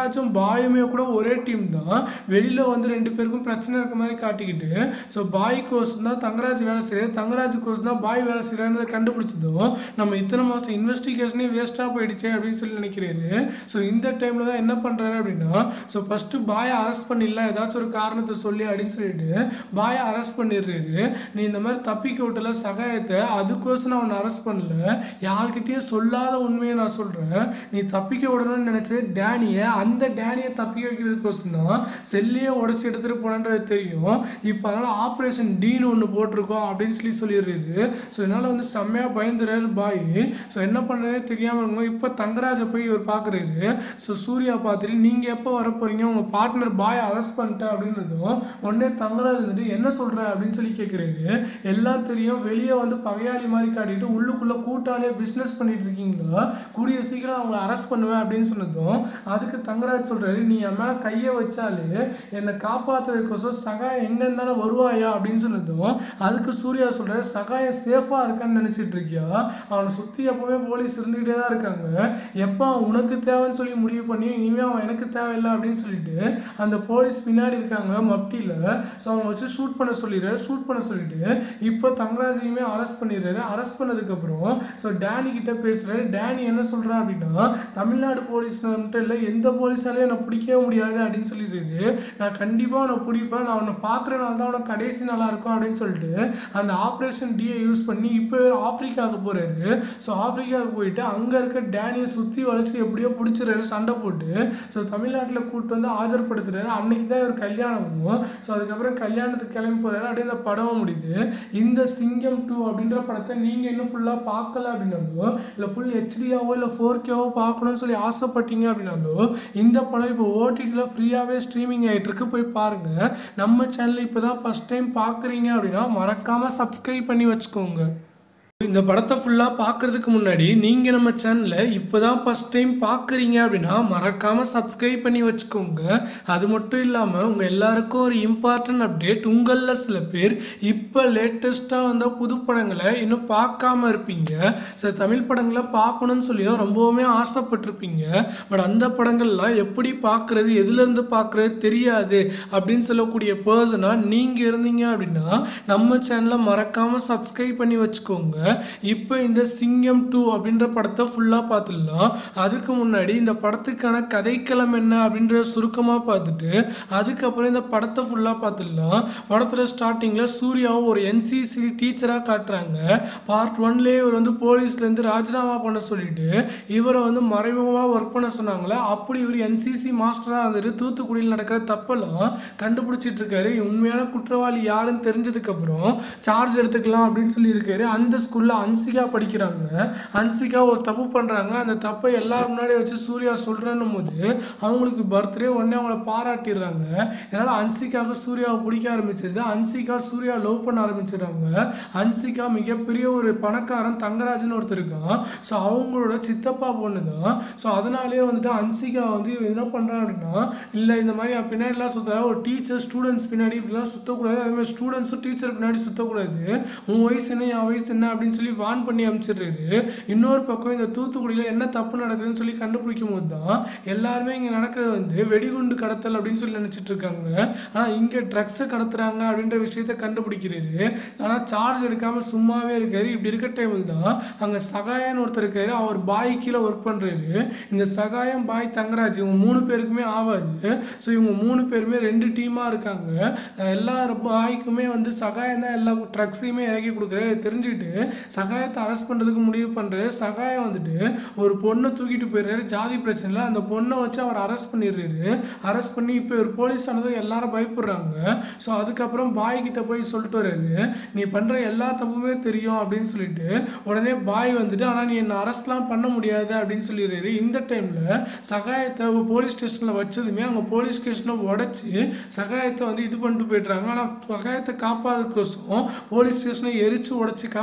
பாயுமே கூட ஒரே டீம் தான் வெளியில் வந்து ரெண்டு பேருக்கும் பிரச்சனை இருக்க மாதிரி காட்டிக்கிட்டு ஸோ பாய் கோர்ஸ் தான் தங்கராஜ் வேலை செய்யறது தங்கராஜ் கோர்ஸ் தான் பாய் வேலை செய்யறதை கண்டுபிடிச்சதும் நம்ம இத்தனை மாதம் இன்வெஸ்டிகேஷனே வேஸ்ட்டாக போயிடுச்சே அப்படின்னு சொல்லி நினைக்கிறாரு ஸோ இந்த டைமில் தான் என்ன பண்ணுறாரு அப்படின்னா ஸோ ஃபஸ்ட்டு பாயை அரெஸ்ட் பண்ணிடலாம் ஏதாச்சும் ஒரு காரணத்தை சொல்லி அப்படின்னு சொல்லிட்டு பாயை அரெஸ்ட் பண்ணிடுறாரு நீ இந்த மாதிரி தப்பிக்க விட்டல சகாயத்தை அதுக்கோசம் நான் அவனை அரெஸ்ட் பண்ணல யார்கிட்டயும் சொல்லாத உண்மையை நான் சொல்கிறேன் நீ தப்பிக்க விடணும்னு நினச்சது டேனியை அந்த டேனியை தப்பிக்க வைக்கிறதுக்கோசம் தான் செல்லையே உடச்சி எடுத்துகிட்டு போனன்றது தெரியும் இப்போ அதனால் ஆப்ரேஷன் டீன்னு ஒன்று போட்டிருக்கோம் அப்படின்னு சொல்லி சொல்லிடுறாரு ஸோ இதனால் வந்து செம்மையாக பயந்துறாரு பாய் ஸோ என்ன பண்ணுறதே தெரியாமல் இருக்கும் இப்போ தங்கராஜை போய் இவர் பார்க்குறாரு ஸோ சூர்யா பார்த்துட்டு நீங்கள் எப்போ வர போகிறீங்க உங்கள் பார்ட்னர் பாய் அரெஸ்ட் பண்ணிட்டேன் அப்படின்றதும் உடனே தங்கராஜ் வந்துட்டு என்ன சொல்கிற அப்படின்னு சொல்லி கேட்குறாரு எல்லாம் தெரியும் வெளியே வந்து பகையாளி மாதிரி காட்டிட்டு உள்ளுக்குள்ளே கூட்டாளியே பிஸ்னஸ் பண்ணிட்டு இருக்கீங்களா கூடிய சீக்கிரம் அவங்கள அரெஸ்ட் பண்ணுவேன் அப்படின்னு சொன்னதும் அதுக்கு தங்கராஜ் சொல்கிறாரு நீ என் மேலே கையை வச்சாலே என்னை காப்பாற்றுறதுக்கோசம் சகாயம் எங்கே இருந்தாலும் வருவாயா அப்படின்னு சொன்னதும் அதுக்கு சூர்யா சொல்கிறாரு சகாயம் சேஃபாக இருக்கான்னு நினச்சிட்டு இருக்கியா அவனை சுற்றி எப்போவுமே போலீஸ் இருந்துக்கிட்டே தான் இருக்காங்க எப்போ அவன் உனக்கு தேவைன்னு சொல்லி முடிவு பண்ணி இனிமேல் அவன் எனக்கு தேவையில்லை அப்படின்னு சொல்லிட்டு அந்த போலீஸ் பின்னாடி இருக்காங்க மப்டியில் ஸோ அவங்க வச்சு ஷூட் பண்ண சொல்லிடுறாரு ஷூட் பண்ண சொல்லிட்டு இப்போ தங்கராஜையுமே அரெஸ்ட் பண்ணிடுறாரு அரெஸ்ட் பண்ணதுக்கப்புறம் ஸோ டேனி கிட்ட பேசுகிறாரு டேனி என்ன சொல்கிறா அப்படின்னா தமிழ்நாடு போலீஸ் மட்டும் இல்லை எந்த போலீஸாலையும் என்னை பிடிக்கவே முடியாது அப்படின்னு சொல்லிடுறாரு நான் கண்டிப்பாக அவனை பிடிப்பேன் நான் அவனை பார்க்குறனால தான் அவனை கடைசி நல்லா இருக்கும் அப்படின்னு சொல்லிட்டு அந்த ஆப்ரேஷன் டியை யூஸ் பண்ணி இப்போ ஆப்பிரிக்காவுக்கு போகிறாரு ஸோ ஆப்பிரிக்காவுக்கு போயிட்டு அங்கே இருக்க டேனியை சுற்றி வளைச்சி எப்படியோ பிடிச்சிறாரு சண்டை போட்டு ஸோ தமிழ்நாட்டில் கூப்பிட்டு வந்து ஆஜர்படுத்துறாரு அன்னைக்கு தான் இவர் கல்யாணமும் ஸோ அதுக்கப்புறம் கல்யாணத்துக்கு கிளம்பி போகிறாரு அப்படியே இந்த படமும் முடியுது இந்த சிங்கம் டூ அப்படின்ற படத்தை நீங்கள் இன்னும் ஃபுல்லாக பார்க்கல அப்படின்னாலோ இல்லை ஃபுல் ஹெச்டியாவோ இல்லை ஃபோர் கேவோ பார்க்கணும்னு சொல்லி ஆசைப்பட்டீங்க அப்படின்னாலோ இந்த படம் இப்போ ஓடிடியில் ஃப்ரீயாகவே ஸ்ட்ரீமிங் ஆகிட்டு இருக்கு போய் பாருங்கள் நம்ம சேனல் இப்போ தான் ஃபஸ்ட் டைம் பார்க்குறீங்க அப்படின்னா மறக்காமல் சப்ஸ்கிரைப் பண்ணி வச்சுக்கோங்க இந்த படத்தை ஃபுல்லாக பார்க்குறதுக்கு முன்னாடி நீங்கள் நம்ம சேனலை இப்போ தான் ஃபஸ்ட் டைம் பார்க்குறீங்க அப்படின்னா மறக்காமல் சப்ஸ்கிரைப் பண்ணி வச்சுக்கோங்க அது மட்டும் இல்லாமல் உங்கள் எல்லாருக்கும் ஒரு இம்பார்ட்டன்ட் அப்டேட் உங்களில் சில பேர் இப்போ லேட்டஸ்ட்டாக வந்த புது படங்களை இன்னும் பார்க்காம இருப்பீங்க சில தமிழ் படங்களை பார்க்கணும்னு சொல்லியும் ரொம்பவுமே ஆசைப்பட்டிருப்பீங்க பட் அந்த படங்கள்லாம் எப்படி பார்க்குறது எதுலேருந்து பார்க்குறது தெரியாது அப்படின்னு சொல்லக்கூடிய பர்சனாக நீங்கள் இருந்தீங்க அப்படின்னா நம்ம சேனலை மறக்காமல் சப்ஸ்கிரைப் பண்ணி வச்சுக்கோங்க இப்போ இந்த சிங்கம் டூ அப்படின்ற படத்தை ஃபுல்லாக பார்த்துடலாம் அதுக்கு முன்னாடி இந்த படத்துக்கான கதைக்களம் என்ன அப்படின்ற சுருக்கமாக பார்த்துட்டு அதுக்கப்புறம் இந்த படத்தை ஃபுல்லாக பார்த்துடலாம் படத்தில் ஸ்டார்டிங்கில் சூர்யாவும் ஒரு என்சிசி டீச்சராக காட்டுறாங்க பார்ட் ஒன்லேயே இவர் வந்து போலீஸ்லேருந்து ராஜினாமா பண்ண சொல்லிட்டு இவரை வந்து மறைமுகமாக ஒர்க் பண்ண சொன்னாங்களே அப்படி இவர் என்சிசி மாஸ்டராக இருந்துட்டு தூத்துக்குடியில் நடக்கிற தப்பெல்லாம் கண்டுபிடிச்சிட்டு இருக்காரு உண்மையான குற்றவாளி யாருன்னு தெரிஞ்சதுக்கப்புறம் சார்ஜ் எடுத்துக்கலாம் அப்படின்னு சொல்லி இருக்காரு அந்த ஸ்கூலில் அன்சிகா படிக்கிறாங்க அன்சிகா ஒரு தப்பு பண்ணுறாங்க அந்த தப்பை எல்லாரும் முன்னாடி வச்சு சூர்யா சொல்கிறேன்னும் போது அவங்களுக்கு பர்த்டே உடனே அவங்கள பாராட்டிடுறாங்க இதனால் அன்சிகாவுக்கு சூர்யாவை பிடிக்க ஆரம்பிச்சிருது அன்சிகா சூர்யா லவ் பண்ண ஆரம்பிச்சிடுறாங்க அன்சிகா மிகப்பெரிய ஒரு பணக்காரன் தங்கராஜன் ஒருத்தர் இருக்கான் ஸோ அவங்களோட சித்தப்பா பொண்ணு தான் ஸோ அதனாலேயே வந்துட்டு அன்சிகா வந்து இவன் என்ன பண்ணுறான் அப்படின்னா இல்லை இந்த மாதிரி அவன் பின்னாடிலாம் சுத்த ஒரு டீச்சர் ஸ்டூடெண்ட்ஸ் பின்னாடி இப்படிலாம் சுற்றக்கூடாது அதே மாதிரி ஸ்டூடெண்ட்ஸும் டீச்சர் பின்னாடி சுற்றக்கூடாது உன் வயசு என்ன என் வயசு என்ன அப்படின்னு சொல்லி வான் பண்ணி அனுப்பிச்சிடுறாரு இன்னொரு பக்கம் இந்த தூத்துக்குடியில் என்ன தப்பு நடக்குதுன்னு சொல்லி கண்டுபிடிக்கும் போது தான் எல்லாருமே இங்கே நடக்கிறது வந்து வெடிகுண்டு கடத்தல் அப்படின்னு சொல்லி நினச்சிட்டு இருக்காங்க ஆனால் இங்கே ட்ரக்ஸை கடத்துறாங்க அப்படின்ற விஷயத்த கண்டுபிடிக்கிறாரு ஆனால் சார்ஜ் எடுக்காமல் சும்மாவே இருக்காரு இப்படி இருக்க டைமில் தான் அங்கே சகாயன்னு ஒருத்தர் இருக்காரு அவர் பாய் கீழே ஒர்க் பண்ணுறாரு இந்த சகாயம் பாய் தங்கராஜ் இவங்க மூணு பேருக்குமே ஆகாது ஸோ இவங்க மூணு பேருமே ரெண்டு டீமாக இருக்காங்க அஹ் எல்லா பாய்க்குமே வந்து சகாயம் தான் எல்லா ட்ரக்ஸையுமே இறக்கி கொடுக்குறாரு இதை தெரிஞ்சுக்கிட்டு சகாயத்தை அரெஸ்ட் பண்ணுறதுக்கு முடிவு பண்ணுறாரு சகாயம் வந்துட்டு ஒரு பொண்ணை தூக்கிட்டு போயிடுறாரு ஜாதி பிரச்சனையில் அந்த பொண்ணை வச்சு அவர் அரெஸ்ட் பண்ணிடுறாரு அரெஸ்ட் பண்ணி இப்போ ஒரு போலீஸ் ஆனதுக்கு எல்லாரும் பயப்படுறாங்க ஸோ அதுக்கப்புறம் பாய் கிட்ட போய் சொல்லிட்டு வர்றாரு நீ பண்ணுற எல்லா தப்புமே தெரியும் அப்படின்னு சொல்லிட்டு உடனே பாய் வந்துட்டு ஆனால் நீ என்னை அரெஸ்ட்லாம் பண்ண முடியாது அப்படின்னு சொல்லிடுறாரு இந்த டைமில் சகாயத்தை போலீஸ் ஸ்டேஷனில் வச்சதுமே அவங்க போலீஸ் ஸ்டேஷனை உடச்சி சகாயத்தை வந்து இது பண்ணிட்டு போயிடுறாங்க ஆனால் சகாயத்தை காப்பாதுக்கோசம் போலீஸ் ஸ்டேஷனை எரிச்சு உடச்சி காப்பாதல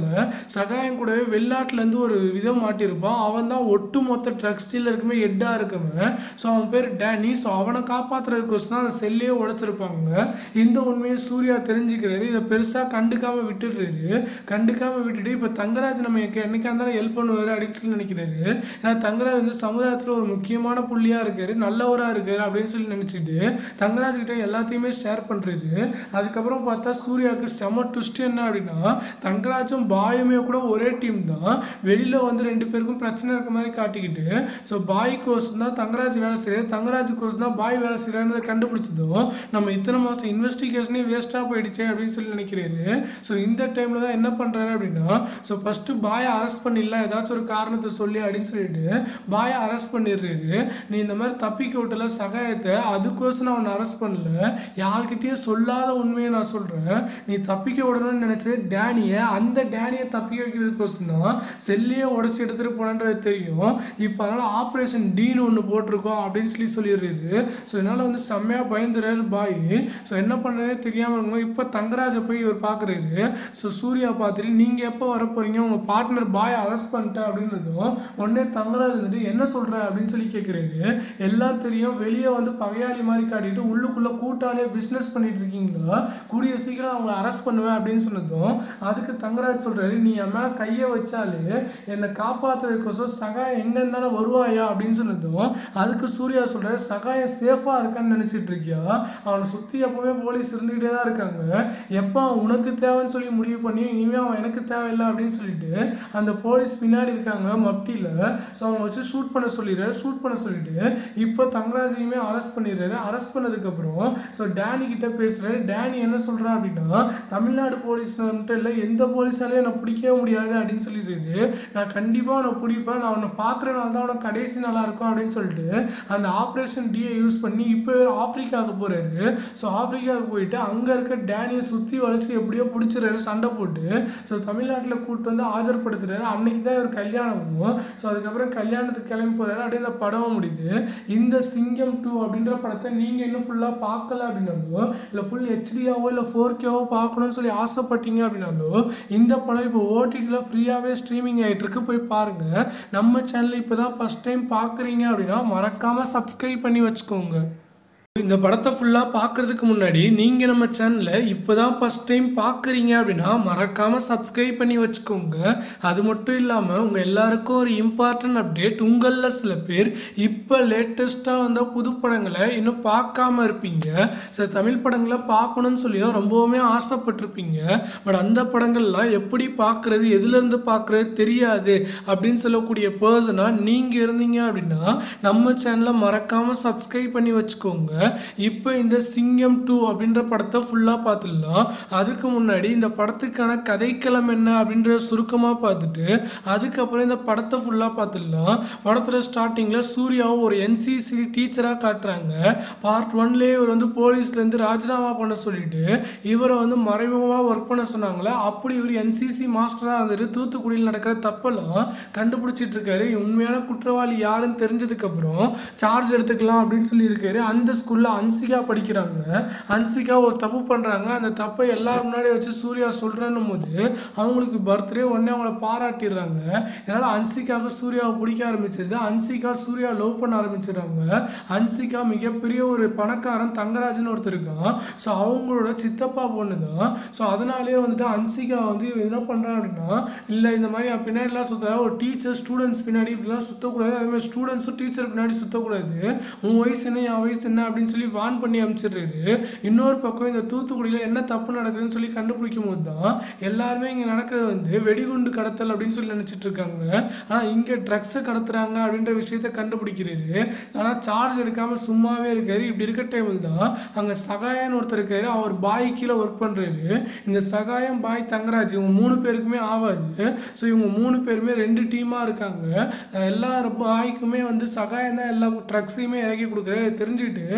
சகாயம் கூடவே வெளிநாட்டிலேருந்து ஒரு விதம் மாட்டியிருப்பான் அவன் தான் ஒட்டு மொத்த ட்ரக்ஸ் டீலருக்குமே ஹெட்டாக இருக்கவன் ஸோ அவன் பேர் டேனி ஸோ அவனை காப்பாற்றுறதுக்கோசம் தான் அந்த செல்லையே உடைச்சிருப்பாங்க இந்த உண்மையை சூர்யா தெரிஞ்சுக்கிறாரு இதை பெருசாக கண்டுக்காம விட்டுடுறாரு கண்டுக்காம விட்டுட்டு இப்போ தங்கராஜ் நம்ம என்னைக்கா இருந்தாலும் ஹெல்ப் பண்ணுவார் அப்படின்னு சொல்லி நினைக்கிறாரு ஏன்னா தங்கராஜ் வந்து சமுதாயத்தில் ஒரு முக்கியமான புள்ளியாக இருக்காரு நல்லவராக இருக்காரு அப்படின்னு சொல்லி நினச்சிட்டு தங்கராஜ் கிட்ட எல்லாத்தையுமே ஷேர் பண்ணுறாரு அதுக்கப்புறம் பார்த்தா சூர்யாவுக்கு செம ட்விஸ்ட் என்ன அப்படின்னா தங்கராஜும் பாயுமே கூட ஒரே டீம் தான் வெளியில் வந்து ரெண்டு பேருக்கும் பிரச்சனை இருக்க மாதிரி காட்டிக்கிட்டு ஸோ பாய் கோர்ஸ் தான் தங்கராஜ் வேலை செய்யறது தங்கராஜ் கோர்ஸ் தான் பாய் வேலை செய்யறதை கண்டுபிடிச்சதும் நம்ம இத்தனை மாதம் இன்வெஸ்டிகேஷனே வேஸ்ட்டாக போயிடுச்சே அப்படின்னு சொல்லி நினைக்கிறாரு ஸோ இந்த டைமில் தான் என்ன பண்ணுறாரு அப்படின்னா ஸோ ஃபஸ்ட்டு பாயை அரெஸ்ட் பண்ணிடலாம் ஏதாச்சும் ஒரு காரணத்தை சொல்லி அப்படின்னு சொல்லிட்டு பாயை அரெஸ்ட் பண்ணிடுறாரு நீ இந்த மாதிரி தப்பிக்க விட்டல சகாயத்தை அதுக்கோசம் நான் அவனை அரெஸ்ட் பண்ணல யார்கிட்டயும் சொல்லாத உண்மையை நான் சொல்கிறேன் நீ தப்பிக்க விடணும்னு நினச்சது டேனியை அந்த டேனியை தப்பிக்க வைக்கிறதுக்கோசம் தான் செல்லையே உடச்சி எடுத்துகிட்டு போனன்றது தெரியும் இப்போ அதனால் ஆப்ரேஷன் டீன்னு ஒன்று போட்டிருக்கோம் அப்படின்னு சொல்லி சொல்லிடுறாரு ஸோ இதனால் வந்து செம்மையாக பயந்துறாரு பாய் ஸோ என்ன பண்ணுறதே தெரியாமல் இருக்கும் இப்போ தங்கராஜை போய் இவர் பார்க்குறாரு ஸோ சூர்யா பார்த்துட்டு நீங்கள் எப்போ வர போகிறீங்க உங்கள் பார்ட்னர் பாய் அரெஸ்ட் பண்ணிட்டேன் அப்படின்றதும் உடனே தங்கராஜ் வந்துட்டு என்ன சொல்கிற அப்படின்னு சொல்லி கேட்குறாரு எல்லாம் தெரியும் வெளியே வந்து பகையாளி மாதிரி காட்டிட்டு உள்ளுக்குள்ளே கூட்டாளியாக பிஸ்னஸ் பண்ணிட்டு இருக்கீங்களா கூடிய சீக்கிரம் அவங்கள அரெஸ்ட் பண்ணுவேன் அப்படின்னு சொன்னதும் அதுக்கு தங்கராஜ் சொல்கிறாரு நீ என் மேலே கையை வச்சாலே என்னை காப்பாற்றுறதுக்கோசம் சகாயம் எங்கே இருந்தாலும் வருவாயா அப்படின்னு சொன்னதும் அதுக்கு சூர்யா சொல்கிறாரு சகாயம் சேஃபாக இருக்கான்னு நினச்சிட்டு இருக்கியா அவனை சுற்றி எப்போவுமே போலீஸ் இருந்துக்கிட்டே தான் இருக்காங்க எப்போ அவன் உனக்கு தேவைன்னு சொல்லி முடிவு பண்ணி இனிமேல் அவன் எனக்கு தேவையில்லை அப்படின்னு சொல்லிட்டு அந்த போலீஸ் பின்னாடி இருக்காங்க மப்டியில் ஸோ அவங்க வச்சு ஷூட் பண்ண சொல்லிடுறாரு ஷூட் பண்ண சொல்லிட்டு இப்போ தங்கராஜையுமே அரெஸ்ட் பண்ணிடுறாரு அரெஸ்ட் பண்ணதுக்கப்புறம் ஸோ டேனி கிட்ட பேசுகிறாரு டேனி என்ன சொல்கிறா அப்படின்னா தமிழ்நாடு போலீஸ் மட்டும் இல்லை எந்த போலீஸாலையும் என்னை பிடிக்கவே முடியாது அப்படின்னு சொல்லிடுறாரு நான் கண்டிப்பாக அவனை பிடிப்பேன் நான் அவனை பார்க்குறனால தான் அவனை கடைசி நல்லா இருக்கும் அப்படின்னு சொல்லிட்டு அந்த ஆப்ரேஷன் டியை யூஸ் பண்ணி இப்போ ஆப்பிரிக்காவுக்கு போகிறாரு ஸோ ஆப்பிரிக்காவுக்கு போயிட்டு அங்கே இருக்க டேனியை சுற்றி வளைச்சி எப்படியோ பிடிச்சிறாரு சண்டை போட்டு ஸோ தமிழ்நாட்டில் கூப்பிட்டு வந்து ஆஜர்படுத்துறாரு அன்னைக்கு தான் இவர் கல்யாணமும் ஸோ அதுக்கப்புறம் கல்யாணத்துக்கு கிளம்பி போகிறாரு அப்படியே இந்த படமும் முடியுது இந்த சிங்கம் டூ அப்படின்ற படத்தை நீங்கள் இன்னும் ஃபுல்லாக பார்க்கல அப்படின்னாலோ இல்லை ஃபுல் ஹெச்டியாவோ இல்லை ஃபோர் கேவோ பார்க்கணும்னு சொல்லி ஆசைப்பட்டீங்க அப்படின்னாலோ இந்த படம் இப்போ ஓடிடியில் ஃப்ரீயாகவே ஸ்ட்ரீமிங் ஆகிட்டு இருக்கு போய் பாருங்கள் நம்ம சேனல் இப்போ தான் ஃபஸ்ட் டைம் பார்க்குறீங்க அப்படின்னா மறக்காமல் சப்ஸ்கிரைப் பண்ணி வச்சுக்கோங்க இந்த படத்தை ஃபுல்லாக பார்க்குறதுக்கு முன்னாடி நீங்கள் நம்ம சேனலை இப்போ தான் ஃபஸ்ட் டைம் பார்க்குறீங்க அப்படின்னா மறக்காமல் சப்ஸ்கிரைப் பண்ணி வச்சுக்கோங்க அது மட்டும் இல்லாமல் உங்கள் எல்லாருக்கும் ஒரு இம்பார்ட்டன்ட் அப்டேட் உங்களில் சில பேர் இப்போ லேட்டஸ்ட்டாக வந்த புது படங்களை இன்னும் பார்க்காம இருப்பீங்க சில தமிழ் படங்களை பார்க்கணும்னு சொல்லியும் ரொம்பவுமே ஆசைப்பட்டிருப்பீங்க பட் அந்த படங்கள்லாம் எப்படி பார்க்குறது எதுலேருந்து பார்க்குறது தெரியாது அப்படின்னு சொல்லக்கூடிய பர்சனாக நீங்கள் இருந்தீங்க அப்படின்னா நம்ம சேனலை மறக்காமல் சப்ஸ்கிரைப் பண்ணி வச்சுக்கோங்க இப்போ இந்த சிங்கம் டூ அப்படின்ற படத்தை ஃபுல்லாக பார்த்துடலாம் அதுக்கு முன்னாடி இந்த படத்துக்கான கதைக்களம் என்ன அப்படின்றத சுருக்கமாக பார்த்துட்டு அதுக்கப்புறம் இந்த படத்தை ஃபுல்லாக பார்த்துடலாம் படத்தில் ஸ்டார்டிங்கில் சூர்யாவை ஒரு என்சிசி டீச்சராக காட்டுறாங்க பார்ட் ஒன்லேயே இவர் வந்து போலீஸ்லேருந்து ராஜினாமா பண்ண சொல்லிட்டு இவரை வந்து மறைமுகமாக ஒர்க் பண்ண சொன்னாங்களே அப்படி இவர் என்சிசி மாஸ்டராக இருந்துட்டு தூத்துக்குடியில் நடக்கிற தப்பெல்லாம் கண்டுபிடிச்சிட்டு இருக்காரு உண்மையான குற்றவாளி யாருன்னு தெரிஞ்சதுக்கப்புறம் சார்ஜ் எடுத்துக்கலாம் அப்படின்னு சொல்லியிருக்காரு அந்த ஸ்கூலில் அன்சிகா படிக்கிறாங்க அன்சிகா ஒரு தப்பு பண்ணுறாங்க அந்த தப்பை எல்லாரும் முன்னாடி வச்சு சூர்யா சொல்கிறேன்னும் போது அவங்களுக்கு பர்த்டே உடனே அவங்கள பாராட்டிடுறாங்க இதனால் அன்சிகாவுக்கு சூர்யாவை பிடிக்க ஆரம்பிச்சது அன்சிகா சூர்யா லவ் பண்ண ஆரம்பிச்சிடுறாங்க அன்சிகா மிகப்பெரிய ஒரு பணக்காரன் தங்கராஜன் ஒருத்தர் இருக்கான் ஸோ அவங்களோட சித்தப்பா பொண்ணு தான் ஸோ அதனாலேயே வந்துட்டு அன்சிகா வந்து இவன் என்ன பண்ணுறான் அப்படின்னா இல்லை இந்த மாதிரி அவன் பின்னாடிலாம் சுத்த ஒரு டீச்சர் ஸ்டூடெண்ட்ஸ் பின்னாடி இப்படிலாம் சுற்றக்கூடாது அதே மாதிரி ஸ்டூடெண்ட்ஸும் டீச்சர் பின்னாடி சுற்றக்கூடாது உன் வயசு என்ன என் வயசு என்ன அப்படின்னு சொல்லி வான் பண்ணி அனுப்பிச்சிடுறாரு இன்னொரு பக்கம் இந்த தூத்துக்குடியில் என்ன தப்பு நடக்குதுன்னு சொல்லி கண்டுபிடிக்கும் போது தான் எல்லாருமே இங்கே நடக்கிறது வந்து வெடிகுண்டு கடத்தல் அப்படின்னு சொல்லி நினச்சிட்டு இருக்காங்க ஆனால் இங்கே ட்ரக்ஸை கடத்துறாங்க அப்படின்ற விஷயத்த கண்டுபிடிக்கிறாரு ஆனால் சார்ஜ் எடுக்காமல் சும்மாவே இருக்காரு இப்படி இருக்க டைமில் தான் அங்கே சகாயன்னு ஒருத்தர் இருக்காரு அவர் பாய் கீழே ஒர்க் பண்ணுறாரு இந்த சகாயம் பாய் தங்கராஜ் இவங்க மூணு பேருக்குமே ஆகாது ஸோ இவங்க மூணு பேருமே ரெண்டு டீமாக இருக்காங்க அஹ் எல்லா பாய்க்குமே வந்து சகாயம் தான் எல்லா ட்ரக்ஸையுமே இறக்கி கொடுக்குறாரு இதை தெரிஞ்சுக்கிட்டு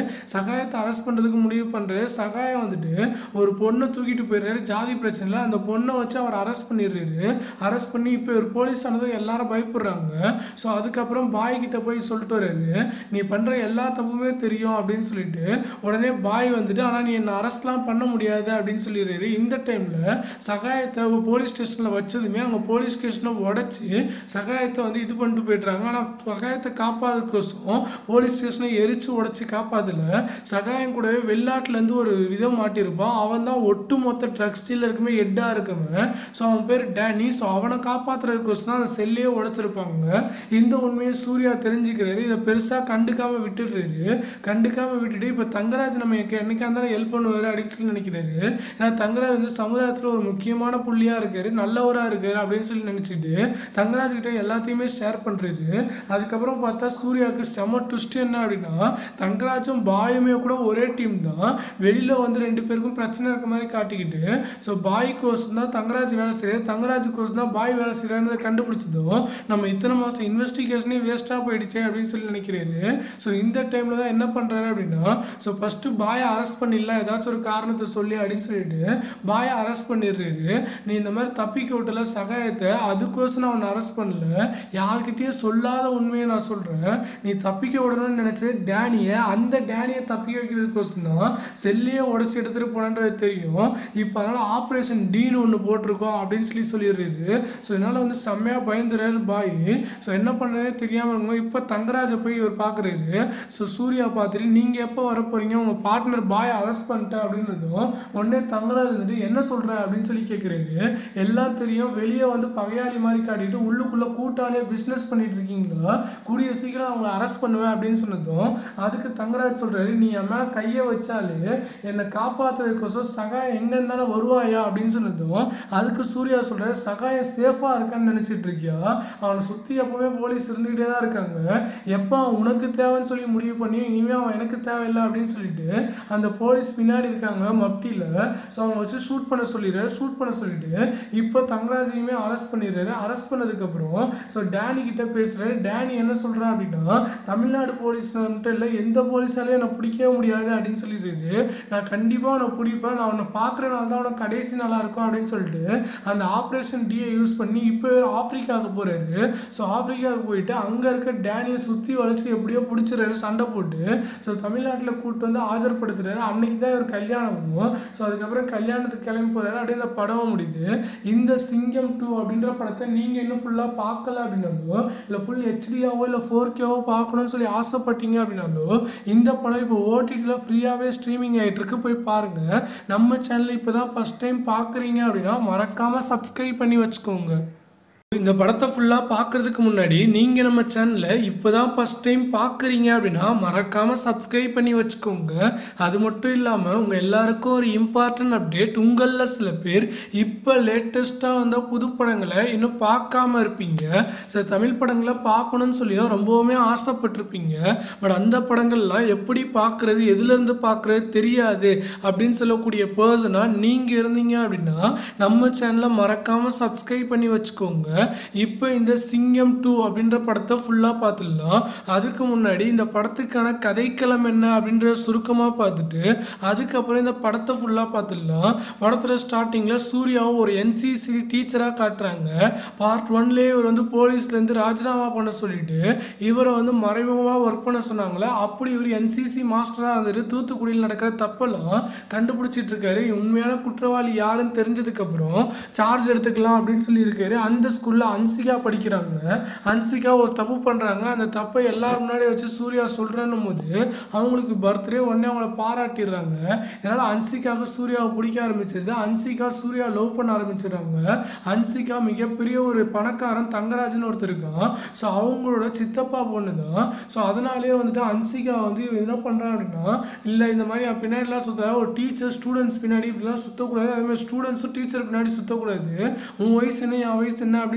சகாயத்தை அரெஸ்ட் பண்ணுறதுக்கு முடிவு பண்ணுறாரு சகாயம் வந்துட்டு ஒரு பொண்ணை தூக்கிட்டு போயிடுறாரு ஜாதி பிரச்சனையில் அந்த பொண்ணை வச்சு அவர் அரெஸ்ட் பண்ணிடுறாரு அரெஸ்ட் பண்ணி இப்போ ஒரு போலீஸ் ஆனதும் எல்லாரும் பயப்படுறாங்க ஸோ அதுக்கப்புறம் பாய் கிட்ட போய் சொல்லிட்டு வர்றாரு நீ பண்ணுற எல்லா தப்புமே தெரியும் அப்படின்னு சொல்லிட்டு உடனே பாய் வந்துட்டு ஆனால் நீ என்னை அரெஸ்ட்லாம் பண்ண முடியாது அப்படின்னு சொல்லிடுறாரு இந்த டைமில் சகாயத்தை போலீஸ் ஸ்டேஷனில் வச்சதுமே அவங்க போலீஸ் ஸ்டேஷனை உடச்சி சகாயத்தை வந்து இது பண்ணிட்டு போயிடுறாங்க ஆனால் சகாயத்தை காப்பாதுக்கோசம் போலீஸ் ஸ்டேஷனை எரிச்சு உடச்சி காப்பாதல சகாயம் கூடவே வெளிநாட்டிலேருந்து ஒரு விதம் மாட்டியிருப்பான் அவன் தான் ஒட்டு மொத்த ட்ரக்ஸ் டீலருக்குமே ஹெட்டாக இருக்கவன் ஸோ அவன் பேர் டேனி ஸோ அவனை காப்பாற்றுறதுக்கோசம் தான் அந்த செல்லையே உடைச்சிருப்பாங்க இந்த உண்மையை சூர்யா தெரிஞ்சுக்கிறாரு இதை பெருசாக கண்டுக்காம விட்டுடுறாரு கண்டுக்காம விட்டுட்டு இப்போ தங்கராஜ் நம்ம என்னைக்கா இருந்தாலும் ஹெல்ப் பண்ணுவார் அடிச்சுன்னு நினைக்கிறாரு ஏன்னா தங்கராஜ் வந்து சமுதாயத்தில் ஒரு முக்கியமான புள்ளியாக இருக்காரு நல்லவராக இருக்காரு அப்படின்னு சொல்லி நினச்சிட்டு தங்கராஜ் கிட்ட எல்லாத்தையுமே ஷேர் பண்ணுறாரு அதுக்கப்புறம் பார்த்தா சூர்யாவுக்கு செம ட்விஸ்ட் என்ன அப்படின்னா தங்கராஜும் பாயுமே கூட ஒரே டீம் தான் வெளியில் வந்து ரெண்டு பேருக்கும் பிரச்சனை இருக்க மாதிரி காட்டிக்கிட்டு ஸோ பாய் கோர்ஸ் தான் தங்கராஜ் வேலை செய்யறது தங்கராஜ் கோர்ஸ் தான் பாய் வேலை செய்யறதை கண்டுபிடிச்சதும் நம்ம இத்தனை மாதம் இன்வெஸ்டிகேஷனே வேஸ்ட்டாக போயிடுச்சே அப்படின்னு சொல்லி நினைக்கிறாரு ஸோ இந்த டைமில் தான் என்ன பண்ணுறாரு அப்படின்னா ஸோ ஃபஸ்ட்டு பாயை அரெஸ்ட் பண்ணிடலாம் ஏதாச்சும் ஒரு காரணத்தை சொல்லி அப்படின்னு சொல்லிட்டு பாயை அரெஸ்ட் பண்ணிடுறாரு நீ இந்த மாதிரி தப்பிக்க விட்டல சகாயத்தை அதுக்கோசம் நான் அவனை அரெஸ்ட் பண்ணல யார்கிட்டயும் சொல்லாத உண்மையை நான் சொல்கிறேன் நீ தப்பிக்க விடணும்னு நினச்சது டேனியை அந்த டேனியை தப்பிக்க வைக்கிறதுக்கோசம் தான் செல்லையே உடச்சி எடுத்துகிட்டு போனன்றது தெரியும் இப்போ அதனால் ஆப்ரேஷன் டீன்னு ஒன்று போட்டிருக்கோம் அப்படின்னு சொல்லி சொல்லிடுறாரு ஸோ இதனால் வந்து செம்மையாக பயந்துறாரு பாய் ஸோ என்ன பண்ணுறதே தெரியாமல் இருக்கும்போது இப்போ தங்கராஜை போய் இவர் பார்க்குறாரு ஸோ சூர்யா பார்த்துட்டு நீங்கள் எப்போ வர போகிறீங்க உங்கள் பார்ட்னர் பாய் அரெஸ்ட் பண்ணிட்டேன் அப்படின்றதும் உடனே தங்கராஜ் வந்துட்டு என்ன சொல்கிற அப்படின்னு சொல்லி கேட்குறாரு எல்லாம் தெரியும் வெளியே வந்து பகையாளி மாதிரி காட்டிட்டு உள்ளுக்குள்ளே கூட்டாளியே பிஸ்னஸ் பண்ணிட்டு இருக்கீங்களா கூடிய சீக்கிரம் அவங்கள அரெஸ்ட் பண்ணுவேன் அப்படின்னு சொன்னதும் அதுக்கு தங்கராஜ் சொல்கிறாரு நீ என் மேலே கையை வச்சாலே என்னை காப்பாற்றுறதுக்கோசம் சகாயம் எங்கே இருந்தாலும் வருவாயா அப்படின்னு சொன்னதும் அதுக்கு சூர்யா சொல்கிறாரு சகாயம் சேஃபாக இருக்கான்னு நினச்சிட்டு இருக்கியா அவனை சுற்றி எப்பவுமே போலீஸ் இருந்துக்கிட்டே தான் இருக்காங்க எப்போ அவன் உனக்கு தேவைன்னு சொல்லி முடிவு பண்ணி இனிமேல் அவன் எனக்கு தேவையில்லை அப்படின்னு சொல்லிட்டு அந்த போலீஸ் பின்னாடி இருக்காங்க மப்டியில் ஸோ அவங்க வச்சு ஷூட் பண்ண சொல்லிடுறாரு ஷூட் பண்ண சொல்லிட்டு இப்போ தங்கராஜையுமே அரெஸ்ட் பண்ணிடுறாரு அரெஸ்ட் பண்ணதுக்கப்புறம் ஸோ டேனி கிட்ட பேசுகிறாரு டேனி என்ன சொல்கிறா அப்படின்னா தமிழ்நாடு போலீஸ் வந்துட்டு இல்லை எந்த போலீஸாலையும் என்னை பிடிக்கவே முடியாது அப்படின்னு சொல்லிடுறாரு நான் கண்டிப்பாக அவனை பிடிப்பேன் நான் அவனை பார்க்குறனால தான் அவனை கடைசி நாளாக இருக்கும் அப்படின்னு சொல்லிட்டு அந்த ஆப்ரேஷன் டியை யூஸ் பண்ணி இப்போ ஆப்பிரிக்காவுக்கு போகிறாரு ஸோ ஆப்பிரிக்காவுக்கு போயிட்டு அங்கே இருக்க டேனியை சுற்றி வளைச்சி எப்படியோ பிடிச்சிறாரு சண்டை போட்டு ஸோ தமிழ்நாட்டில் கூட்டு வந்து ஆஜர்படுத்துறாரு அன்னைக்கு தான் இவர் கல்யாணமும் ஸோ அதுக்கப்புறம் கல்யாணத்துக்கு கிளம்பி போகிறாரு அப்படியே இந்த படம் முடியுது இந்த சிங்கம் டூ அப்படின்ற படத்தை நீங்கள் இன்னும் ஃபுல்லாக பார்க்கல அப்படின்னாலோ இல்லை ஃபுல் ஹெச்டியாவோ இல்லை ஃபோர் கேவோ பார்க்கணும்னு சொல்லி ஆசைப்பட்டீங்க அப்படின்னாலோ இந்த படம் இப்போ ஓடிடியில் ஃப்ரீயாகவே ஸ்ட்ரீமிங் ஆகிட்டு இருக்கு போய் பாருங்கள் நம்ம சேனல் இப்போ தான் ஃபஸ்ட் டைம் பார்க்குறீங்க அப்படின்னா மறக்காமல் சப்ஸ்கிரைப் பண்ணி வச்சுக்கோங்க இந்த படத்தை ஃபுல்லாக பார்க்குறதுக்கு முன்னாடி நீங்கள் நம்ம சேனலை இப்போ தான் ஃபஸ்ட் டைம் பார்க்குறீங்க அப்படின்னா மறக்காமல் சப்ஸ்கிரைப் பண்ணி வச்சுக்கோங்க அது மட்டும் இல்லாமல் உங்கள் எல்லாருக்கும் ஒரு இம்பார்ட்டன்ட் அப்டேட் உங்களில் சில பேர் இப்போ லேட்டஸ்ட்டாக வந்த புது படங்களை இன்னும் பார்க்காம இருப்பீங்க சில தமிழ் படங்களை பார்க்கணும்னு சொல்லியும் ரொம்பவுமே ஆசைப்பட்டிருப்பீங்க பட் அந்த படங்கள்லாம் எப்படி பார்க்குறது எதுலேருந்து பார்க்குறது தெரியாது அப்படின்னு சொல்லக்கூடிய பர்சனாக நீங்கள் இருந்தீங்க அப்படின்னா நம்ம சேனலை மறக்காமல் சப்ஸ்கிரைப் பண்ணி வச்சுக்கோங்க இப்போ இந்த சிங்கம் டூ அப்படின்ற படத்தை ஃபுல்லாக பார்த்துடலாம் அதுக்கு முன்னாடி இந்த படத்துக்கான கதைக்களம் என்ன அப்படின்ற சுருக்கமாக பார்த்துட்டு அதுக்கப்புறம் இந்த படத்தை ஃபுல்லாக பார்த்துடலாம் படத்தில் ஸ்டார்டிங்கில் சூர்யாவும் ஒரு என்சிசி டீச்சராக காட்டுறாங்க பார்ட் ஒன்லேயே இவர் வந்து போலீஸ்லேருந்து ராஜினாமா பண்ண சொல்லிட்டு இவரை வந்து மறைமுகமாக ஒர்க் பண்ண சொன்னாங்களே அப்படி இவர் என்சிசி மாஸ்டராக இருந்துட்டு தூத்துக்குடியில் நடக்கிற தப்பெல்லாம் கண்டுபிடிச்சிட்டு இருக்காரு உண்மையான குற்றவாளி யாருன்னு தெரிஞ்சதுக்கப்புறம் சார்ஜ் எடுத்துக்கலாம் அப்படின்னு சொல்லியிருக்காரு அந்த ஸ்கூலில் அன்சிகா படிக்கிறாங்க அன்சிகா ஒரு தப்பு பண்ணுறாங்க அந்த தப்பை எல்லாரும் முன்னாடி வச்சு சூர்யா சொல்கிறேன்னும் போது அவங்களுக்கு பர்த்டே உடனே அவங்கள பாராட்டிடுறாங்க இதனால் அன்சிகாவுக்கு சூர்யாவை பிடிக்க ஆரம்பிச்சது அன்சிகா சூர்யா லவ் பண்ண ஆரம்பிச்சிடுறாங்க அன்சிகா மிகப்பெரிய ஒரு பணக்காரன் தங்கராஜன் ஒருத்தர் இருக்கான் ஸோ அவங்களோட சித்தப்பா பொண்ணு தான் ஸோ அதனாலேயே வந்துட்டு அன்சிகா வந்து இவன் என்ன பண்ணுறான் அப்படின்னா இல்லை இந்த மாதிரி அவன் பின்னாடிலாம் சுத்த ஒரு டீச்சர் ஸ்டூடெண்ட்ஸ் பின்னாடி இப்படிலாம் சுற்றக்கூடாது அதே மாதிரி ஸ்டூடெண்ட்ஸும் டீச்சர் பின்னாடி சுற்றக்கூடாது உன் வயசு என்ன என் வயசு என்ன அப்படின்னு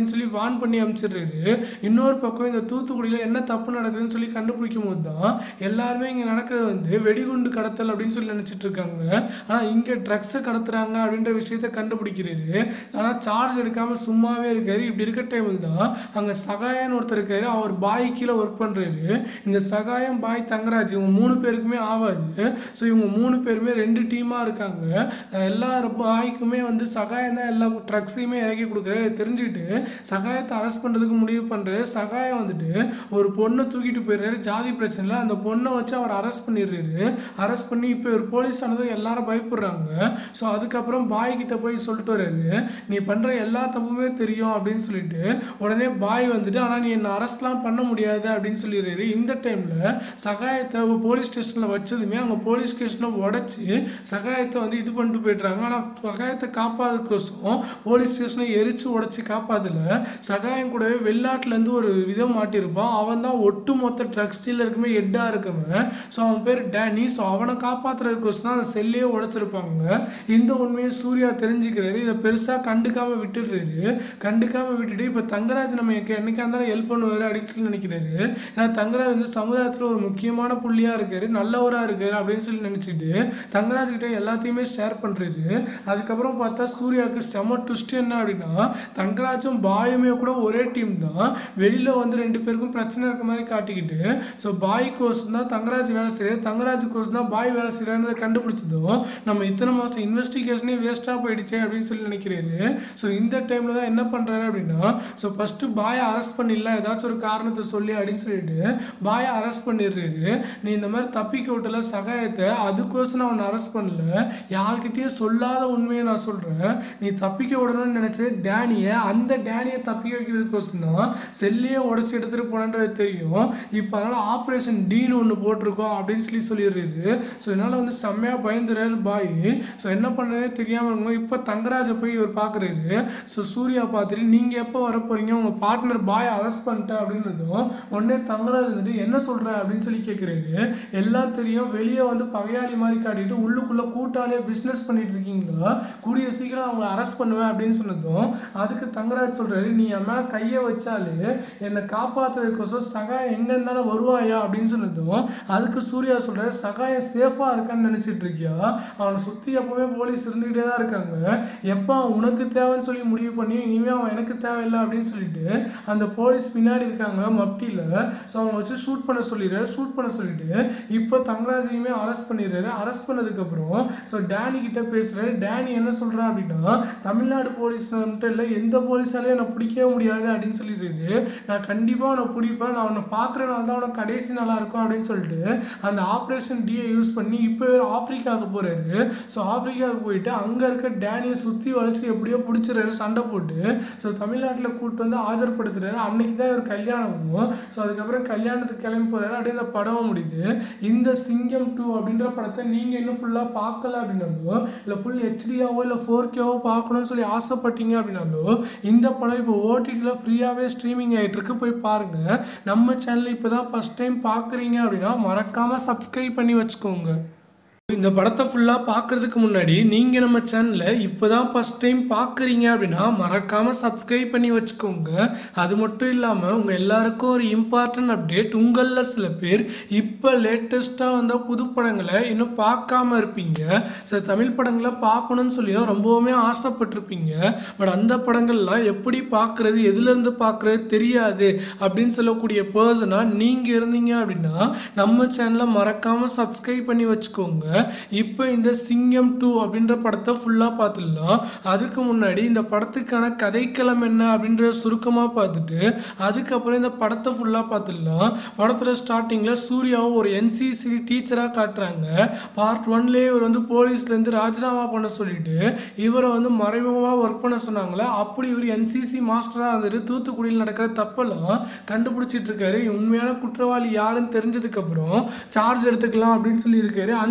அப்படின்னு சொல்லி வான் பண்ணி அனுப்பிச்சிடுறாரு இன்னொரு பக்கம் இந்த தூத்துக்குடியில் என்ன தப்பு நடக்குதுன்னு சொல்லி கண்டுபிடிக்கும் போது தான் எல்லாருமே இங்கே நடக்கிறது வந்து வெடிகுண்டு கடத்தல் அப்படின்னு சொல்லி நினச்சிட்டு இருக்காங்க ஆனால் இங்கே ட்ரக்ஸை கடத்துறாங்க அப்படின்ற விஷயத்த கண்டுபிடிக்கிறாரு ஆனால் சார்ஜ் எடுக்காமல் சும்மாவே இருக்காரு இப்படி இருக்க டைமில் தான் அங்கே சகாயன்னு ஒருத்தர் இருக்காரு அவர் பாய் கீழே ஒர்க் பண்ணுறாரு இந்த சகாயம் பாய் தங்கராஜ் இவங்க மூணு பேருக்குமே ஆகாது ஸோ இவங்க மூணு பேருமே ரெண்டு டீமாக இருக்காங்க அஹ் எல்லா பாய்க்குமே வந்து சகாயம் தான் எல்லா ட்ரக்ஸையுமே இறக்கி கொடுக்குறாரு இதை தெரிஞ்சுக்கிட்டு சகாயத்தை அரெஸ்ட் பண்ணுறதுக்கு முடிவு பண்ணுறாரு சகாயம் வந்துட்டு ஒரு பொண்ணை தூக்கிட்டு போயிடுறாரு ஜாதி பிரச்சனையில் அந்த பொண்ணை வச்சு அவர் அரெஸ்ட் பண்ணிடுறாரு அரெஸ்ட் பண்ணி இப்போ ஒரு போலீஸ் ஆனது எல்லாரும் பயப்படுறாங்க ஸோ அதுக்கப்புறம் பாய் கிட்ட போய் சொல்லிட்டு வர்றாரு நீ பண்ணுற எல்லா தப்புமே தெரியும் அப்படின்னு சொல்லிட்டு உடனே பாய் வந்துட்டு ஆனால் நீ என்னை அரெஸ்ட்லாம் பண்ண முடியாது அப்படின்னு சொல்லிடுறாரு இந்த டைமில் சகாயத்தை போலீஸ் ஸ்டேஷனில் வச்சதுமே அவங்க போலீஸ் ஸ்டேஷனை உடச்சி சகாயத்தை வந்து இது பண்ணிட்டு போயிடுறாங்க ஆனால் சகாயத்தை காப்பாதுக்கோசம் போலீஸ் ஸ்டேஷனை எரிச்சு உடச்சி காப்பாதல சகாயம் கூடவே வெளிநாட்டிலேருந்து ஒரு விதம் மாட்டியிருப்பான் அவன் தான் ஒட்டு மொத்த ட்ரக்ஸ் டீலருக்குமே ஹெட்டாக இருக்கவன் ஸோ அவன் பேர் டேனி ஸோ அவனை காப்பாற்றுறதுக்கோசம் தான் அந்த செல்லையே உடைச்சிருப்பாங்க இந்த உண்மையை சூர்யா தெரிஞ்சுக்கிறாரு இதை பெருசாக கண்டுக்காம விட்டுடுறாரு கண்டுக்காம விட்டுட்டு இப்போ தங்கராஜ் நம்ம எக்க- என்னைக்கா இருந்தாலும் ஹெல்ப் பண்ணுவார் அப்படின்னு சொல்லி நினைக்கிறாரு ஏன்னா தங்கராஜ் வந்து சமுதாயத்தில் ஒரு முக்கியமான புள்ளியாக இருக்காரு நல்லவராக இருக்காரு அப்படின்னு சொல்லி நினச்சிட்டு தங்கராஜ் கிட்ட எல்லாத்தையுமே ஷேர் பண்ணுறாரு அதுக்கப்புறம் பார்த்தா சூர்யாவுக்கு செம ட்விஸ்ட் என்ன அப்படின்னா தங்கராஜும் பாயுமே கூட ஒரே டீம் தான் வெளியில் வந்து ரெண்டு பேருக்கும் பிரச்சனை இருக்க மாதிரி காட்டிக்கிட்டு ஸோ பாய் கோர்ஸ் தான் தங்கராஜ் வேலை செய்கிறார் தங்கராஜ் கோர்ஸ் தான் பாய் வேலை செய்கிறாருன்றதை கண்டுபிடிச்சதும் நம்ம இத்தனை மாதம் இன்வெஸ்டிகேஷனே வேஸ்ட்டாக போயிடுச்சே அப்படின்னு சொல்லி நினைக்கிறாரு ஸோ இந்த டைமில் தான் என்ன பண்ணுறாரு அப்படின்னா ஸோ ஃபஸ்ட்டு பாயை அரெஸ்ட் பண்ணிடலாம் ஏதாச்சும் ஒரு காரணத்தை சொல்லி அப்படின்னு சொல்லிட்டு பாயை அரெஸ்ட் பண்ணிடுறாரு நீ இந்த மாதிரி தப்பிக்க விட்டல சகாயத்தை அதுக்கோசம் நான் அவனை அரெஸ்ட் பண்ணல யார்கிட்டயும் சொல்லாத உண்மையை நான் சொல்கிறேன் நீ தப்பிக்க விடணும்னு நினச்சது டேனியை அந்த டேனியை தப்பிக்க வைக்கிறதுக்கோசம் தான் செல்லையே உடச்சி எடுத்துகிட்டு போனன்றது தெரியும் இப்போ அதனால் ஆப்ரேஷன் டீன்னு ஒன்று போட்டிருக்கோம் அப்படின்னு சொல்லி சொல்லிடுறது ஸோ இதனால் வந்து செம்மையாக பயந்துறாரு பாய் ஸோ என்ன பண்ணுறதே தெரியாமல் இருக்கும் இப்போ தங்கராஜை போய் இவர் பார்க்குறாரு ஸோ சூர்யா பார்த்துட்டு நீங்கள் எப்போ வர போகிறீங்க உங்கள் பார்ட்னர் பாய் அரெஸ்ட் பண்ணிட்டேன் அப்படின்றதும் உடனே தங்கராஜ் வந்துட்டு என்ன சொல்கிற அப்படின்னு சொல்லி கேட்குறாரு எல்லாம் தெரியும் வெளியே வந்து பகையாளி மாதிரி காட்டிட்டு உள்ளுக்குள்ளே கூட்டாளியாக பிஸ்னஸ் பண்ணிட்டு இருக்கீங்களா கூடிய சீக்கிரம் அவங்கள அரெஸ்ட் பண்ணுவேன் அப்படின்னு சொன்னதும் அதுக்கு தங்கராஜ் சொல்கிறாரு நீ என் மேலே கையை வச்சாலே என்னை காப்பாற்றுறதுக்கோசம் சகாயம் எங்கே இருந்தாலும் வருவாயா அப்படின்னு சொன்னதும் அதுக்கு சூர்யா சொல்கிறாரு சகாயம் சேஃபாக இருக்கான்னு நினச்சிட்டு இருக்கியா அவனை சுற்றி எப்போவுமே போலீஸ் இருந்துக்கிட்டே தான் இருக்காங்க எப்போ அவன் உனக்கு தேவைன்னு சொல்லி முடிவு பண்ணி இனிமேல் அவன் எனக்கு தேவையில்லை அப்படின்னு சொல்லிட்டு அந்த போலீஸ் பின்னாடி இருக்காங்க மப்டியில் ஸோ அவங்க வச்சு ஷூட் பண்ண சொல்லிடுறாரு ஷூட் பண்ண சொல்லிட்டு இப்போ தங்கராஜையுமே அரெஸ்ட் பண்ணிடுறாரு அரெஸ்ட் பண்ணதுக்கப்புறம் ஸோ டேனி கிட்ட பேசுகிறாரு டேனி என்ன சொல்கிறா அப்படின்னா தமிழ்நாடு போலீஸ் மட்டும் இல்லை எந்த போலீஸாலையும் என்னை பிடிக்கவே முடியாது அப்படின்னு சொல்லிடுறாரு நான் கண்டிப்பாக அவனை பிடிப்பேன் நான் அவனை பார்க்குறனால தான் அவனை கடைசி நல்லா இருக்கும் அப்படின்னு சொல்லிட்டு அந்த ஆப்ரேஷன் டியை யூஸ் பண்ணி இப்போ இவர் ஆப்பிரிக்காவுக்கு போகிறாரு ஸோ ஆப்பிரிக்காவுக்கு போயிட்டு அங்கே இருக்க டேனியை சுற்றி வளைச்சி எப்படியோ பிடிச்சிறாரு சண்டை போட்டு ஸோ தமிழ்நாட்டில் கூட்டு வந்து ஆஜர்படுத்துறாரு அன்னைக்கு தான் இவர் கல்யாணமும் ஸோ அதுக்கப்புறம் கல்யாணத்துக்கு கிளம்பி போகிறாரு அப்படியே இந்த படம் முடியுது இந்த சிங்கம் டூ அப்படின்ற படத்தை நீங்கள் இன்னும் ஃபுல்லாக பார்க்கல அப்படின்னாலோ இல்லை ஃபுல் ஹெச்டியாவோ இல்லை ஃபோர் கேவோ பார்க்கணும்னு சொல்லி ஆசைப்பட்டீங்க அப்படின்னாலோ இந்த படம் இப்போ ஓடிடியில் ஃப்ரீயாகவே ஸ்ட்ரீமிங் ஆகிட்டு இருக்கு போய் பாருங்கள் நம்ம சேனல் இப்போ தான் ஃபஸ்ட் டைம் பார்க்குறீங்க அப்படின்னா மறக்காமல் சப்ஸ்கிரைப் பண்ணி வச்சுக்கோங்க இந்த படத்தை ஃபுல்லாக பார்க்குறதுக்கு முன்னாடி நீங்கள் நம்ம சேனலை இப்போ தான் ஃபஸ்ட் டைம் பார்க்குறீங்க அப்படின்னா மறக்காமல் சப்ஸ்கிரைப் பண்ணி வச்சுக்கோங்க அது மட்டும் இல்லாமல் உங்கள் எல்லாருக்கும் ஒரு இம்பார்ட்டன்ட் அப்டேட் உங்களில் சில பேர் இப்போ லேட்டஸ்ட்டாக வந்த புது படங்களை இன்னும் பார்க்காம இருப்பீங்க சில தமிழ் படங்களை பார்க்கணும்னு சொல்லியும் ரொம்பவுமே ஆசைப்பட்டிருப்பீங்க பட் அந்த படங்கள்லாம் எப்படி பார்க்குறது எதுலேருந்து பார்க்குறது தெரியாது அப்படின்னு சொல்லக்கூடிய பர்சனாக நீங்கள் இருந்தீங்க அப்படின்னா நம்ம சேனலை மறக்காமல் சப்ஸ்கிரைப் பண்ணி வச்சுக்கோங்க இப்போ இந்த சிங்கம் டூ அப்படின்ற படத்தை ஃபுல்லாக பார்த்துடலாம் அதுக்கு முன்னாடி இந்த படத்துக்கான கதைக்களம் என்ன அப்படின்றத சுருக்கமாக பார்த்துட்டு அதுக்கப்புறம் இந்த படத்தை ஃபுல்லாக பார்த்துடலாம் படத்தில் ஸ்டார்டிங்கில் சூர்யாவை ஒரு என்சிசி டீச்சராக காட்டுறாங்க பார்ட் ஒன்லேயே இவர் வந்து போலீஸ்லேருந்து ராஜினாமா பண்ண சொல்லிட்டு இவரை வந்து மறைமுகமாக ஒர்க் பண்ண சொன்னாங்களே அப்படி இவர் என்சிசி மாஸ்டராக இருந்துட்டு தூத்துக்குடியில் நடக்கிற தப்பெல்லாம் கண்டுபிடிச்சிட்டு இருக்காரு உண்மையான குற்றவாளி யாருன்னு தெரிஞ்சதுக்கப்புறம் சார்ஜ் எடுத்துக்கலாம் அப்படின்னு சொல்லி இருக்காரு அந்த ஸ்கூலில்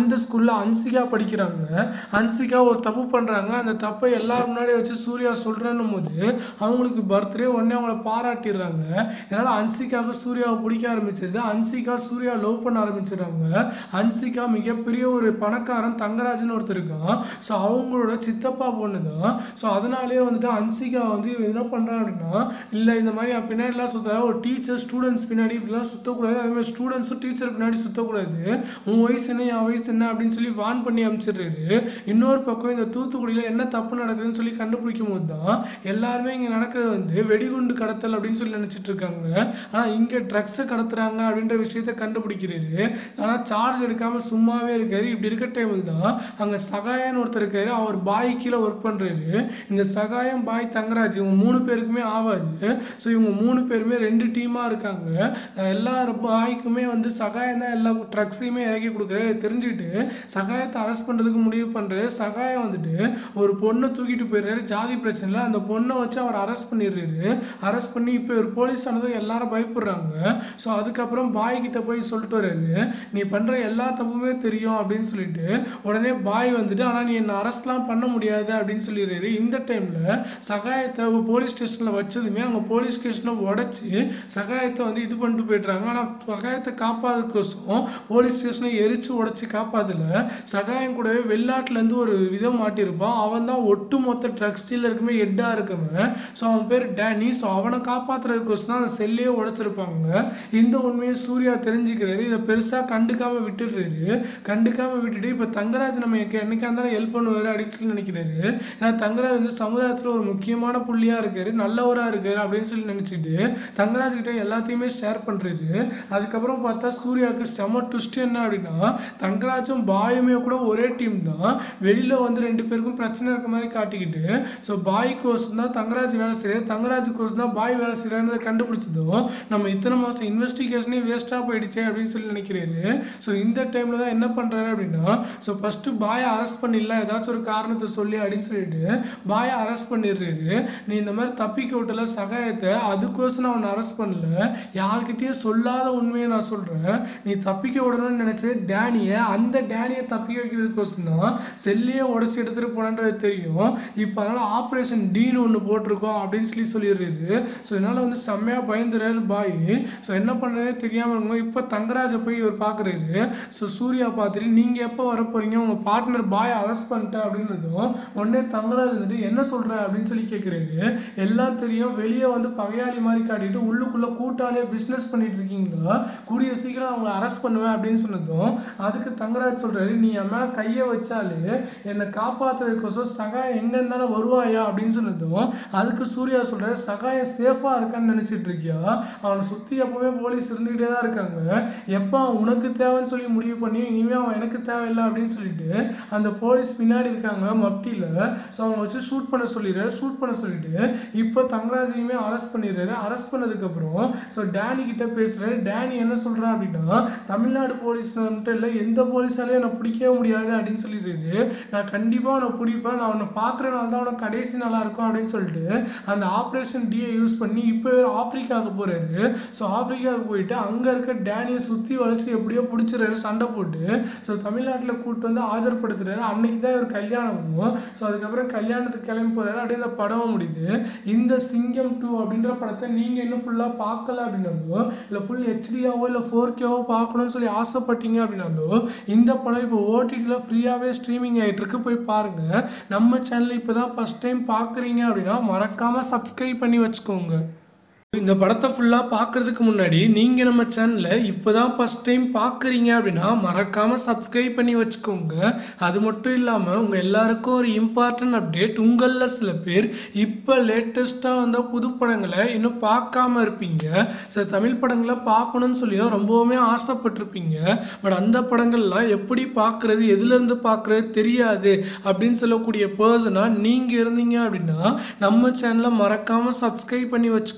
ஸ்கூலில் அன்சிகா படிக்கிறாங்க அன்சிகா ஒரு தப்பு பண்ணுறாங்க அந்த தப்பை எல்லாரும் முன்னாடி வச்சு சூர்யா சொல்கிறேன்னும் போது அவங்களுக்கு பர்த்டே உடனே அவங்கள பாராட்டிடுறாங்க இதனால் அன்சிகாவுக்கு சூர்யாவை பிடிக்க ஆரம்பிச்சது அன்சிகா சூர்யா லவ் பண்ண ஆரம்பிச்சிடுறாங்க அன்சிகா மிகப்பெரிய ஒரு பணக்காரன் தங்கராஜன் ஒருத்தர் இருக்கான் ஸோ அவங்களோட சித்தப்பா பொண்ணு தான் ஸோ அதனாலேயே வந்துட்டு அன்சிகா வந்து என்ன பண்ணுறான் அப்படின்னா இல்லை இந்த மாதிரி அவன் பின்னாடிலாம் சுத்த ஒரு டீச்சர் ஸ்டூடெண்ட்ஸ் பின்னாடி இப்படிலாம் சுற்றக்கூடாது அதே மாதிரி ஸ்டூடெண்ட்ஸும் டீச்சர் பின்னாடி சுற்றக்கூடாது உன் வயசு என்ன என் வயசு என்ன அப்படின்னு சொல்லி வான் பண்ணி அனுப்பிச்சிடுறாரு இன்னொரு பக்கம் இந்த தூத்துக்குடியில் என்ன தப்பு நடக்குதுன்னு சொல்லி கண்டுபிடிக்கும் போது தான் எல்லாருமே இங்கே நடக்கிறது வந்து வெடிகுண்டு கடத்தல் அப்படின்னு சொல்லி நினச்சிட்டு இருக்காங்க ஆனால் இங்கே ட்ரக்ஸை கடத்துறாங்க அப்படின்ற விஷயத்த கண்டுபிடிக்கிறாரு ஆனால் சார்ஜ் எடுக்காமல் சும்மாவே இருக்காரு இப்படி இருக்க டைமில் தான் அங்கே சகாயன்னு ஒருத்தர் இருக்காரு அவர் பாய் கீழே ஒர்க் பண்ணுறாரு இந்த சகாயம் பாய் தங்கராஜ் இவங்க மூணு பேருக்குமே ஆகாது ஸோ இவங்க மூணு பேருமே ரெண்டு டீமாக இருக்காங்க நான் எல்லா பாய்க்குமே வந்து சகாயம் தான் எல்லா ட்ரக்ஸையுமே இறக்கி கொடுக்குறாரு இதை தெரிஞ்சுக்கிட்டு சகாயத்தை அரெஸ்ட் பண்ணுறதுக்கு முடிவு பண்ணுறாரு சகாயம் வந்துட்டு ஒரு பொண்ணை தூக்கிட்டு போயிடுறாரு ஜாதி பிரச்சனையில் அந்த பொண்ணை வச்சு அவர் அரெஸ்ட் பண்ணிடுறாரு அரெஸ்ட் பண்ணி இப்போ ஒரு போலீஸ் ஆனதும் எல்லாரும் பயப்படுறாங்க ஸோ அதுக்கப்புறம் பாய் கிட்ட போய் சொல்லிட்டு வர்றாரு நீ பண்ணுற எல்லா தப்புமே தெரியும் அப்படின்னு சொல்லிட்டு உடனே பாய் வந்துட்டு ஆனால் நீ என்ன அரெஸ்ட்லாம் பண்ண முடியாது அப்படின்னு சொல்லிடுறாரு இந்த டைமில் சகாயத்தை போலீஸ் ஸ்டேஷனில் வச்சதுமே அங்கே போலீஸ் ஸ்டேஷனை உடச்சி சகாயத்தை வந்து இது பண்ணிட்டு போயிடுறாங்க ஆனால் சகாயத்தை காப்பாதுக்கோசம் போலீஸ் ஸ்டேஷனை எரிச்சு உடச்சி காப்பாதல சகாயம் கூடவே வெளிநாட்டிலேருந்து ஒரு விதம் மாட்டியிருப்பான் அவன் தான் ஒட்டு மொத்த ட்ரக்ஸ் டீலருக்குமே ஹெட்டாக இருக்கவன் ஸோ அவன் பேர் டேனி ஸோ அவனை காப்பாற்றுறதுக்கோசம் தான் அந்த செல்லையே உடைச்சிருப்பாங்க இந்த உண்மையை சூர்யா தெரிஞ்சுக்கிறாரு இதை பெருசாக கண்டுக்காம விட்டுடுறாரு கண்டுக்காம விட்டுட்டு இப்போ தங்கராஜ் நம்ம என்னைக்கா இருந்தாலும் ஹெல்ப் பண்ணுவார் அப்படின்னு சொல்லி நினைக்கிறாரு ஏன்னா தங்கராஜ் வந்து சமுதாயத்தில் ஒரு முக்கியமான புள்ளியாக இருக்காரு நல்லவராக இருக்காரு அப்படின்னு சொல்லி நினச்சிட்டு தங்கராஜ் கிட்ட எல்லாத்தையுமே ஷேர் பண்ணுறாரு அதுக்கப்புறம் பார்த்தா சூர்யாவுக்கு செம ட்விஸ்ட் என்ன அப்படின்னா தங்கராஜும் பாயுமே கூட ஒரே டீம் தான் வெளியில் வந்து ரெண்டு பேருக்கும் பிரச்சனை இருக்க மாதிரி காட்டிக்கிட்டு ஸோ பாய் கோர்ஸ் தான் தங்கராஜ் வேலை செய்கிறார் தங்கராஜ் கோர்ஸ் தான் பாய் வேலை செய்கிறாருன்றதை கண்டுபிடிச்சதும் நம்ம இத்தனை மாதம் இன்வெஸ்டிகேஷனே வேஸ்ட்டாக போயிடுச்சே அப்படின்னு சொல்லி நினைக்கிறாரு ஸோ இந்த டைமில் தான் என்ன பண்ணுறாரு அப்படின்னா ஸோ ஃபஸ்ட்டு பாயை அரெஸ்ட் பண்ணிடலாம் ஏதாச்சும் ஒரு காரணத்தை சொல்லி அப்படின்னு சொல்லிட்டு பாயை அரெஸ்ட் பண்ணிடுறாரு நீ இந்த மாதிரி தப்பிக்க விட்டல சகாயத்தை அதுக்கோசம் நான் அவனை அரெஸ்ட் பண்ணல யார்கிட்டயும் சொல்லாத உண்மையை நான் சொல்கிறேன் நீ தப்பிக்க விடணும்னு நினச்சது டேனியை அந்த டேனியை தப்பிக்க வைக்கிறதுக்கோசம் தான் செல்லையே உடச்சி எடுத்துகிட்டு போனன்றது தெரியும் இப்போ அதனால் ஆப்ரேஷன் டீன்னு ஒன்று போட்டிருக்கோம் அப்படின்னு சொல்லி சொல்லிடுறது ஸோ இதனால் வந்து செம்மையாக பயந்துறாரு பாய் ஸோ என்ன பண்ணுறதே தெரியாமல் இருக்கும் இப்போ தங்கராஜை போய் இவர் பார்க்குறாரு ஸோ சூர்யா பார்த்துட்டு நீங்கள் எப்போ வர போகிறீங்க உங்கள் பார்ட்னர் பாய் அரெஸ்ட் பண்ணிட்டேன் அப்படின்றதும் உடனே தங்கராஜ் வந்துட்டு என்ன சொல்கிற அப்படின்னு சொல்லி கேட்குறாரு எல்லாம் தெரியும் வெளியே வந்து பகையாளி மாதிரி காட்டிட்டு உள்ளுக்குள்ளே கூட்டாளியே பிஸ்னஸ் பண்ணிட்டு இருக்கீங்களா கூடிய சீக்கிரம் அவங்கள அரெஸ்ட் பண்ணுவேன் அப்படின்னு சொன்னதும் அதுக்கு தங்கராஜ் சொல்கிறாரு நீ என் மேலே கையை வச்சாலே என்னை காப்பாற்றுறதுக்கோசம் சகாயம் எங்கே இருந்தாலும் வருவாயா அப்படின்னு சொன்னதும் அதுக்கு சூர்யா சொல்கிறாரு சகாயம் சேஃபாக இருக்கான்னு நினச்சிட்டு இருக்கியா அவனை சுற்றி எப்போவுமே போலீஸ் இருந்துக்கிட்டே தான் இருக்காங்க எப்போ அவன் உனக்கு தேவைன்னு சொல்லி முடிவு பண்ணி இனிமேல் அவன் எனக்கு தேவையில்லை அப்படின்னு சொல்லிட்டு அந்த போலீஸ் பின்னாடி இருக்காங்க மப்டியில் ஸோ அவங்க வச்சு ஷூட் பண்ண சொல்லிடுறாரு ஷூட் பண்ண சொல்லிட்டு இப்போ தங்கராஜையுமே அரெஸ்ட் பண்ணிடுறாரு அரெஸ்ட் பண்ணதுக்கப்புறம் ஸோ டேனி கிட்ட பேசுகிறாரு டேனி என்ன சொல்கிறான் அப்படின்னா தமிழ்நாடு போலீஸ் மட்டும் இல்லை எந்த போலீஸாலையும் என்னை பிடிக்கவே முடியாது அப்படின்னு சொல்லிடுறாரு நான் கண்டிப்பாக அவனை பிடிப்பேன் நான் அவனை பார்க்குறனால தான் அவனை கடைசி நல்லா இருக்கும் அப்படின்னு சொல்லிட்டு அந்த ஆப்ரேஷன் டியை யூஸ் பண்ணி இப்போ ஆப்பிரிக்காவுக்கு போகிறாரு ஸோ ஆப்பிரிக்காவுக்கு போயிட்டு அங்கே இருக்க டேனியை சுற்றி வளைச்சி எப்படியோ பிடிச்சிடுறாரு சண்டை போட்டு ஸோ தமிழ்நாட்டில் கூப்பிட்டு வந்து ஆஜர்படுத்துறாரு அன்னைக்கு தான் இவர் கல்யாணமும் ஸோ அதுக்கப்புறம் கல்யாணத்துக்கு கிளம்பி போகிறாரு அப்படியே இந்த படம் முடியுது இந்த சிங்கம் டூ அப்படின்ற படத்தை நீங்கள் இன்னும் ஃபுல்லாக பார்க்கல அப்படின்னாலோ இல்லை ஃபுல் ஹெச்டியாவோ இல்லை ஃபோர் கேவோ பார்க்கணும்னு சொல்லி ஆசைப்பட்டீங்க அப்படின்னாலோ இந்த படம் இப்போ ஓடிடியில் ஃப்ரீயாகவே ஸ்ட்ரீமிங் ஆகிட்டு இருக்கு போய் பாருங்கள் நம்ம சேனல் இப்போ தான் ஃபஸ்ட் டைம் பார்க்குறீங்க அப்படின்னா மறக்காமல் சப்ஸ்கிரைப் பண்ணி வச்சுக்கோங்க இந்த படத்தை ஃபுல்லாக பார்க்குறதுக்கு முன்னாடி நீங்கள் நம்ம சேனலை இப்போ தான் ஃபஸ்ட் டைம் பார்க்குறீங்க அப்படின்னா மறக்காமல் சப்ஸ்கிரைப் பண்ணி வச்சுக்கோங்க அது மட்டும் இல்லாமல் உங்கள் எல்லாருக்கும் ஒரு இம்பார்ட்டன்ட் அப்டேட் உங்களில் சில பேர் இப்போ லேட்டஸ்ட்டாக வந்த புது படங்களை இன்னும் பார்க்காம இருப்பீங்க சில தமிழ் படங்களை பார்க்கணும்னு சொல்லியும் ரொம்பவுமே ஆசைப்பட்டிருப்பீங்க பட் அந்த படங்கள்லாம் எப்படி பார்க்குறது எதுலேருந்து பார்க்குறது தெரியாது அப்படின்னு சொல்லக்கூடிய பர்சனாக நீங்கள் இருந்தீங்க அப்படின்னா நம்ம சேனலை மறக்காமல் சப்ஸ்கிரைப் பண்ணி வச்சுக்கோங்க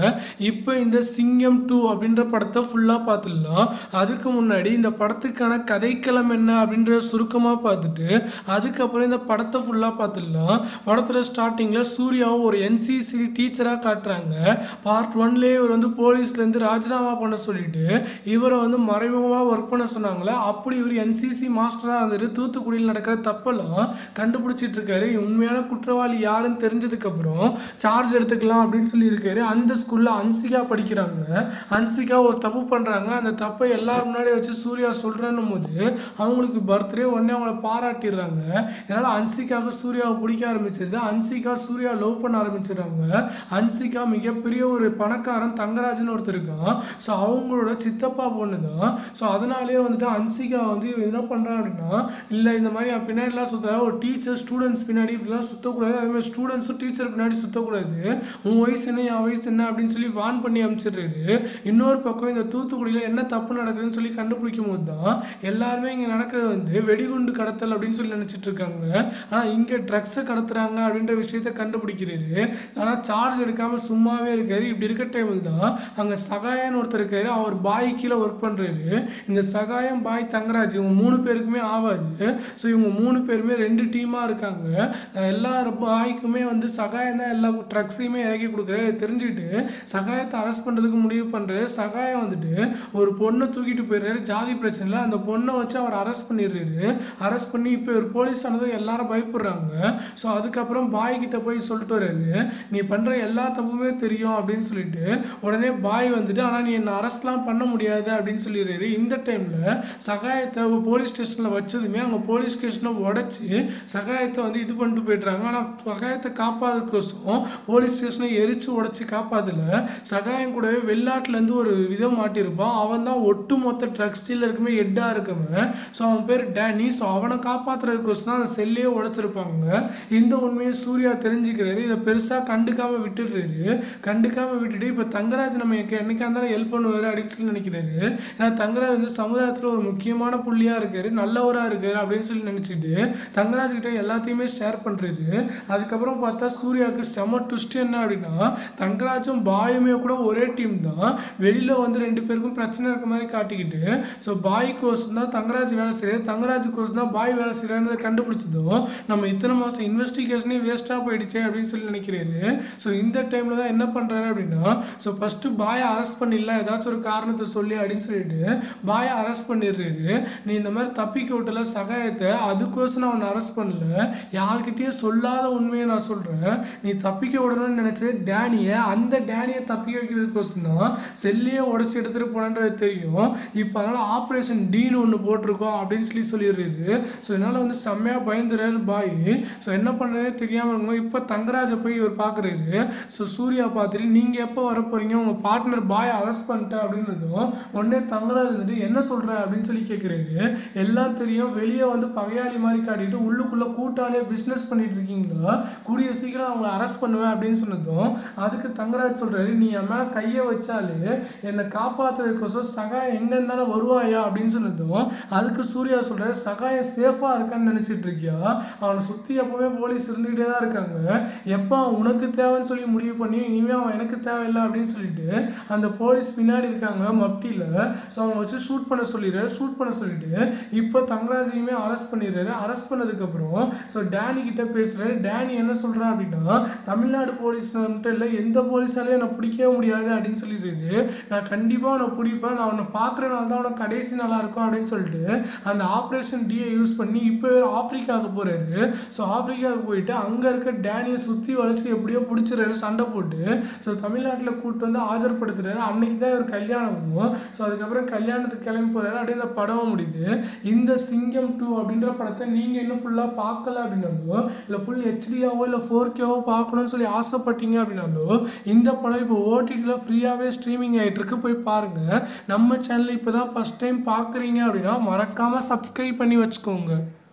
இப்போ இந்த சிங்கம் டூ அப்படின்ற படத்தை ஃபுல்லாக பார்த்துடலாம் அதுக்கு முன்னாடி இந்த படத்துக்கான கதைக்களம் என்ன அப்படின்ற சுருக்கமாக பார்த்துட்டு அதுக்கப்புறம் இந்த படத்தை ஃபுல்லாக பார்த்துடலாம் படத்தில் ஸ்டார்டிங்கில் சூர்யாவை ஒரு என்சிசி டீச்சராக காட்டுறாங்க பார்ட் ஒன்லேயே இவர் வந்து போலீஸ்லேருந்து ராஜினாமா பண்ண சொல்லிட்டு இவரை வந்து மறைமுகமாக ஒர்க் பண்ண சொன்னாங்களே அப்படி இவர் என்சிசி மாஸ்டராக இருந்துட்டு தூத்துக்குடியில் நடக்கிற தப்பெல்லாம் கண்டுபிடிச்சிட்டு இருக்காரு உண்மையான குற்றவாளி யாருன்னு தெரிஞ்சதுக்கப்புறம் சார்ஜ் எடுத்துக்கலாம் அப்படின்னு சொல்லியிருக்காரு அந்த ஸ்கூலில் அன்சிகா படிக்கிறாங்க அன்சிகா ஒரு தப்பு பண்ணுறாங்க அந்த தப்பை எல்லாரும் முன்னாடி வச்சு சூர்யா சொல்கிறேன்னும் போது அவங்களுக்கு பர்த்டே உடனே அவங்கள பாராட்டிடுறாங்க இதனால் அன்சிகாவுக்கு சூர்யாவை பிடிக்க ஆரம்பிச்சது அன்சிகா சூர்யா லவ் பண்ண ஆரம்பிச்சிடுறாங்க அன்சிகா மிகப்பெரிய ஒரு பணக்காரன் தங்கராஜன் ஒருத்தர் இருக்கான் ஸோ அவங்களோட சித்தப்பா பொண்ணு தான் ஸோ அதனாலேயே வந்துட்டு அன்சிகா வந்து இவன் என்ன பண்ணுறான் அப்படின்னா இல்லை இந்த மாதிரி அவன் பின்னாடிலாம் சுத்த ஒரு டீச்சர் ஸ்டூடெண்ட்ஸ் பின்னாடி இப்படிலாம் சுற்றக்கூடாது அதே மாதிரி ஸ்டூடெண்ட்ஸும் டீச்சர் பின்னாடி சுற்றக்கூடாது உன் வயசு என்ன என் வயசு என்ன அப்படின்னு சொல்லி வான் பண்ணி அனுப்பிச்சிடுறாரு இன்னொரு பக்கம் இந்த தூத்துக்குடியில் என்ன தப்பு நடக்குதுன்னு சொல்லி கண்டுபிடிக்கும் போது தான் எல்லாருமே இங்கே நடக்கிறது வந்து வெடிகுண்டு கடத்தல் அப்படின்னு சொல்லி நினச்சிட்டு இருக்காங்க ஆனால் இங்கே ட்ரக்ஸை கடத்துறாங்க அப்படின்ற விஷயத்த கண்டுபிடிக்கிறாரு ஆனால் சார்ஜ் எடுக்காமல் சும்மாவே இருக்காரு இப்படி இருக்க டைமில் தான் அங்கே சகாயன்னு ஒருத்தர் இருக்காரு அவர் பாய் கீழே ஒர்க் பண்ணுறாரு இந்த சகாயம் பாய் தங்கராஜ் இவங்க மூணு பேருக்குமே ஆகாது ஸோ இவங்க மூணு பேருமே ரெண்டு டீமாக இருக்காங்க அஹ் எல்லா பாய்க்குமே வந்து சகாயம் தான் எல்லா ட்ரக்ஸையுமே இறக்கி கொடுக்குறாரு இதை தெரிஞ்சுக்கிட்டு சகாயத்தை அரெஸ்ட் பண்ணுறதுக்கு முடிவு பண்ணுறாரு சகாயம் வந்துட்டு ஒரு பொண்ணை தூக்கிட்டு போயிடுறாரு ஜாதி பிரச்சனையில் அந்த பொண்ணை வச்சு அவர் அரெஸ்ட் பண்ணிடுறாரு அரெஸ்ட் பண்ணி இப்போ ஒரு போலீஸ் ஆனது எல்லாரும் பயப்படுறாங்க ஸோ அதுக்கப்புறம் பாய் கிட்ட போய் சொல்லிட்டு வர்றாரு நீ பண்ணுற எல்லா தப்புமே தெரியும் அப்படின்னு சொல்லிட்டு உடனே பாய் வந்துட்டு ஆனால் நீ என்னை அரெஸ்ட்லாம் பண்ண முடியாது அப்படின்னு சொல்லிடுறாரு இந்த டைமில் சகாயத்தை போலீஸ் ஸ்டேஷனில் வச்சதுமே அவங்க போலீஸ் ஸ்டேஷனை உடச்சி சகாயத்தை வந்து இது பண்ணிட்டு போயிடுறாங்க ஆனால் சகாயத்தை காப்பாதுக்கோசம் போலீஸ் ஸ்டேஷனை எரிச்சு உடச்சி காப்பாதல சகாயம் கூடவே வெளிநாட்டிலேருந்து ஒரு விதம் மாட்டியிருப்பான் அவன் தான் ஒட்டு மொத்த ட்ரக்ஸ் டீலருக்குமே ஹெட்டாக இருக்கவன் ஸோ அவன் பேர் டேனி ஸோ அவனை காப்பாற்றுறதுக்கோசம் தான் அந்த செல்லையே உடைச்சிருப்பாங்க இந்த உண்மையை சூர்யா தெரிஞ்சுக்கிறாரு இதை பெருசாக கண்டுக்காம விட்டுடுறாரு கண்டுக்காம விட்டுட்டு இப்போ தங்கராஜ் நம்ம எங்க- என்னைக்கா இருந்தாலும் ஹெல்ப் பண்ணுவார் அப்படின்னு சொல்லி நினைக்கிறாரு ஏன்னா தங்கராஜ் வந்து சமுதாயத்தில் ஒரு முக்கியமான புள்ளியாக இருக்காரு நல்லவராக இருக்காரு அப்படின்னு சொல்லி நினச்சிட்டு தங்கராஜ் கிட்ட எல்லாத்தையுமே ஷேர் பண்ணுறாரு அதுக்கப்புறம் பார்த்தா சூர்யாவுக்கு செம ட்விஸ்ட் என்ன அப்படின்னா தங்கராஜும் பாயுமே கூட ஒரே டீம் தான் வெளியில் வந்து ரெண்டு பேருக்கும் பிரச்சனை இருக்க மாதிரி காட்டிக்கிட்டு ஸோ பாய் கோர்ஸ் தான் தங்கராஜ் வேலை செய்யறது தங்கராஜ் கோர்ஸ் தான் பாய் வேலை செய்யறதை கண்டுபிடிச்சதும் நம்ம இத்தனை மாதம் இன்வெஸ்டிகேஷனே வேஸ்ட்டாக போயிடுச்சே அப்படின்னு சொல்லி நினைக்கிறாரு ஸோ இந்த டைமில் தான் என்ன பண்ணுறாரு அப்படின்னா ஸோ ஃபஸ்ட்டு பாயை அரெஸ்ட் பண்ணிடலாம் ஏதாச்சும் ஒரு காரணத்தை சொல்லி அப்படின்னு சொல்லிட்டு பாயை அரெஸ்ட் பண்ணிடுறாரு நீ இந்த மாதிரி தப்பிக்க விட்டல சகாயத்தை அதுக்கோசம் நான் அவனை அரெஸ்ட் பண்ணல யார்கிட்டயும் சொல்லாத உண்மையை நான் சொல்கிறேன் நீ தப்பிக்க விடணும்னு நினச்சது டேனியை அந்த டேனியை தப்பிக்க வைக்கிறதுக்கோசம் தான் செல்லையே உடச்சி எடுத்துகிட்டு போனன்றது தெரியும் இப்போ அதனால் ஆப்ரேஷன் டீன்னு ஒன்று போட்டிருக்கோம் அப்படின்னு சொல்லி சொல்லிடுறாரு ஸோ இதனால் வந்து செம்மையாக பயந்துறாரு பாய் ஸோ என்ன பண்ணுறதே தெரியாமல் இருக்கும் இப்போ தங்கராஜை போய் இவர் பார்க்குறாரு ஸோ சூர்யா பார்த்துட்டு நீங்கள் எப்போ வர போகிறீங்க உங்கள் பார்ட்னர் பாய் அரெஸ்ட் பண்ணிட்டேன் அப்படின்றதும் உடனே தங்கராஜ் வந்துட்டு என்ன சொல்கிற அப்படின்னு சொல்லி கேட்குறாரு எல்லாம் தெரியும் வெளியே வந்து பகையாளி மாதிரி காட்டிட்டு உள்ளுக்குள்ளே கூட்டாளியே பிஸ்னஸ் பண்ணிட்டு இருக்கீங்களா கூடிய சீக்கிரம் அவங்கள அரெஸ்ட் பண்ணுவேன் அப்படின்னு சொன்னதும் அதுக்கு தங்கராஜ் சொல்கிறாரு நீ என் மேலே கையை வச்சாலே என்னை காப்பாற்றுறதுக்கோசம் சகாயம் எங்கே இருந்தாலும் வருவாயா அப்படின்னு சொன்னதும் அதுக்கு சூர்யா சொல்கிறாரு சகாயம் சேஃபாக இருக்கான்னு நினச்சிட்டு இருக்கியா அவனை சுற்றி எப்போவுமே போலீஸ் இருந்துக்கிட்டே தான் இருக்காங்க எப்போ அவன் உனக்கு தேவைன்னு சொல்லி முடிவு பண்ணி இனிமேல் அவன் எனக்கு தேவையில்லை அப்படின்னு சொல்லிட்டு அந்த போலீஸ் பின்னாடி இருக்காங்க மப்டியில் ஸோ அவன் வச்சு ஷூட் பண்ண சொல்லிடுறாரு ஷூட் பண்ண சொல்லிட்டு இப்போ தங்கராஜையுமே அரெஸ்ட் பண்ணிடுறாரு அரெஸ்ட் பண்ணதுக்கப்புறம் ஸோ டேனி கிட்ட பேசுகிறாரு டேனி என்ன சொல்கிறா அப்படின்னா தமிழ்நாடு போலீஸ் வந்துட்டு இல்லை எந்த போலீஸாலையும் என்னை பிடிக்கவே முடியாது அப்படின்னு சொல்லிடுறாரு நான் கண்டிப்பாக அவனை பிடிப்பேன் நான் அவனை பார்க்குறனால தான் அவனை கடைசி நல்லா இருக்கும் அப்படின்னு சொல்லிட்டு அந்த ஆப்ரேஷன் டியை யூஸ் பண்ணி இப்போ ஆப்பிரிக்காவுக்கு போகிறாரு ஸோ ஆப்பிரிக்காவுக்கு போயிட்டு அங்கே இருக்க டேனியை சுற்றி வளைச்சி எப்படியோ பிடிச்சிறாரு சண்டை போட்டு ஸோ தமிழ்நாட்டில் கூப்பிட்டு வந்து ஆஜர்படுத்துறாரு அன்னைக்கு தான் இவர் கல்யாணமும் ஸோ அதுக்கப்புறம் கல்யாணத்துக்கு கிளம்பி போகிறாரு அப்படியே இந்த படமும் முடியுது இந்த சிங்கம் டூ அப்படின்ற படத்தை நீங்கள் இன்னும் ஃபுல்லாக பார்க்கல அப்படின்னாலோ இல்லை ஃபுல் ஹெச்டியாவோ இல்லை ஃபோர் கேவோ பார்க்கணும்னு சொல்லி ஆசைப்பட்டீங்க அப்படின்னாலோ இந்த படம் இப்போ ஓடிடியில் ஃப்ரீயாகவே ஸ்ட்ரீமிங் ஆகிட்டு இருக்கு போய் பாருங்கள் நம்ம சேனல் இப்போ தான் ஃபஸ்ட் டைம் பார்க்குறீங்க அப்படின்னா மறக்காமல் சப்ஸ்கிரைப் பண்ணி வச்சுக்கோங்க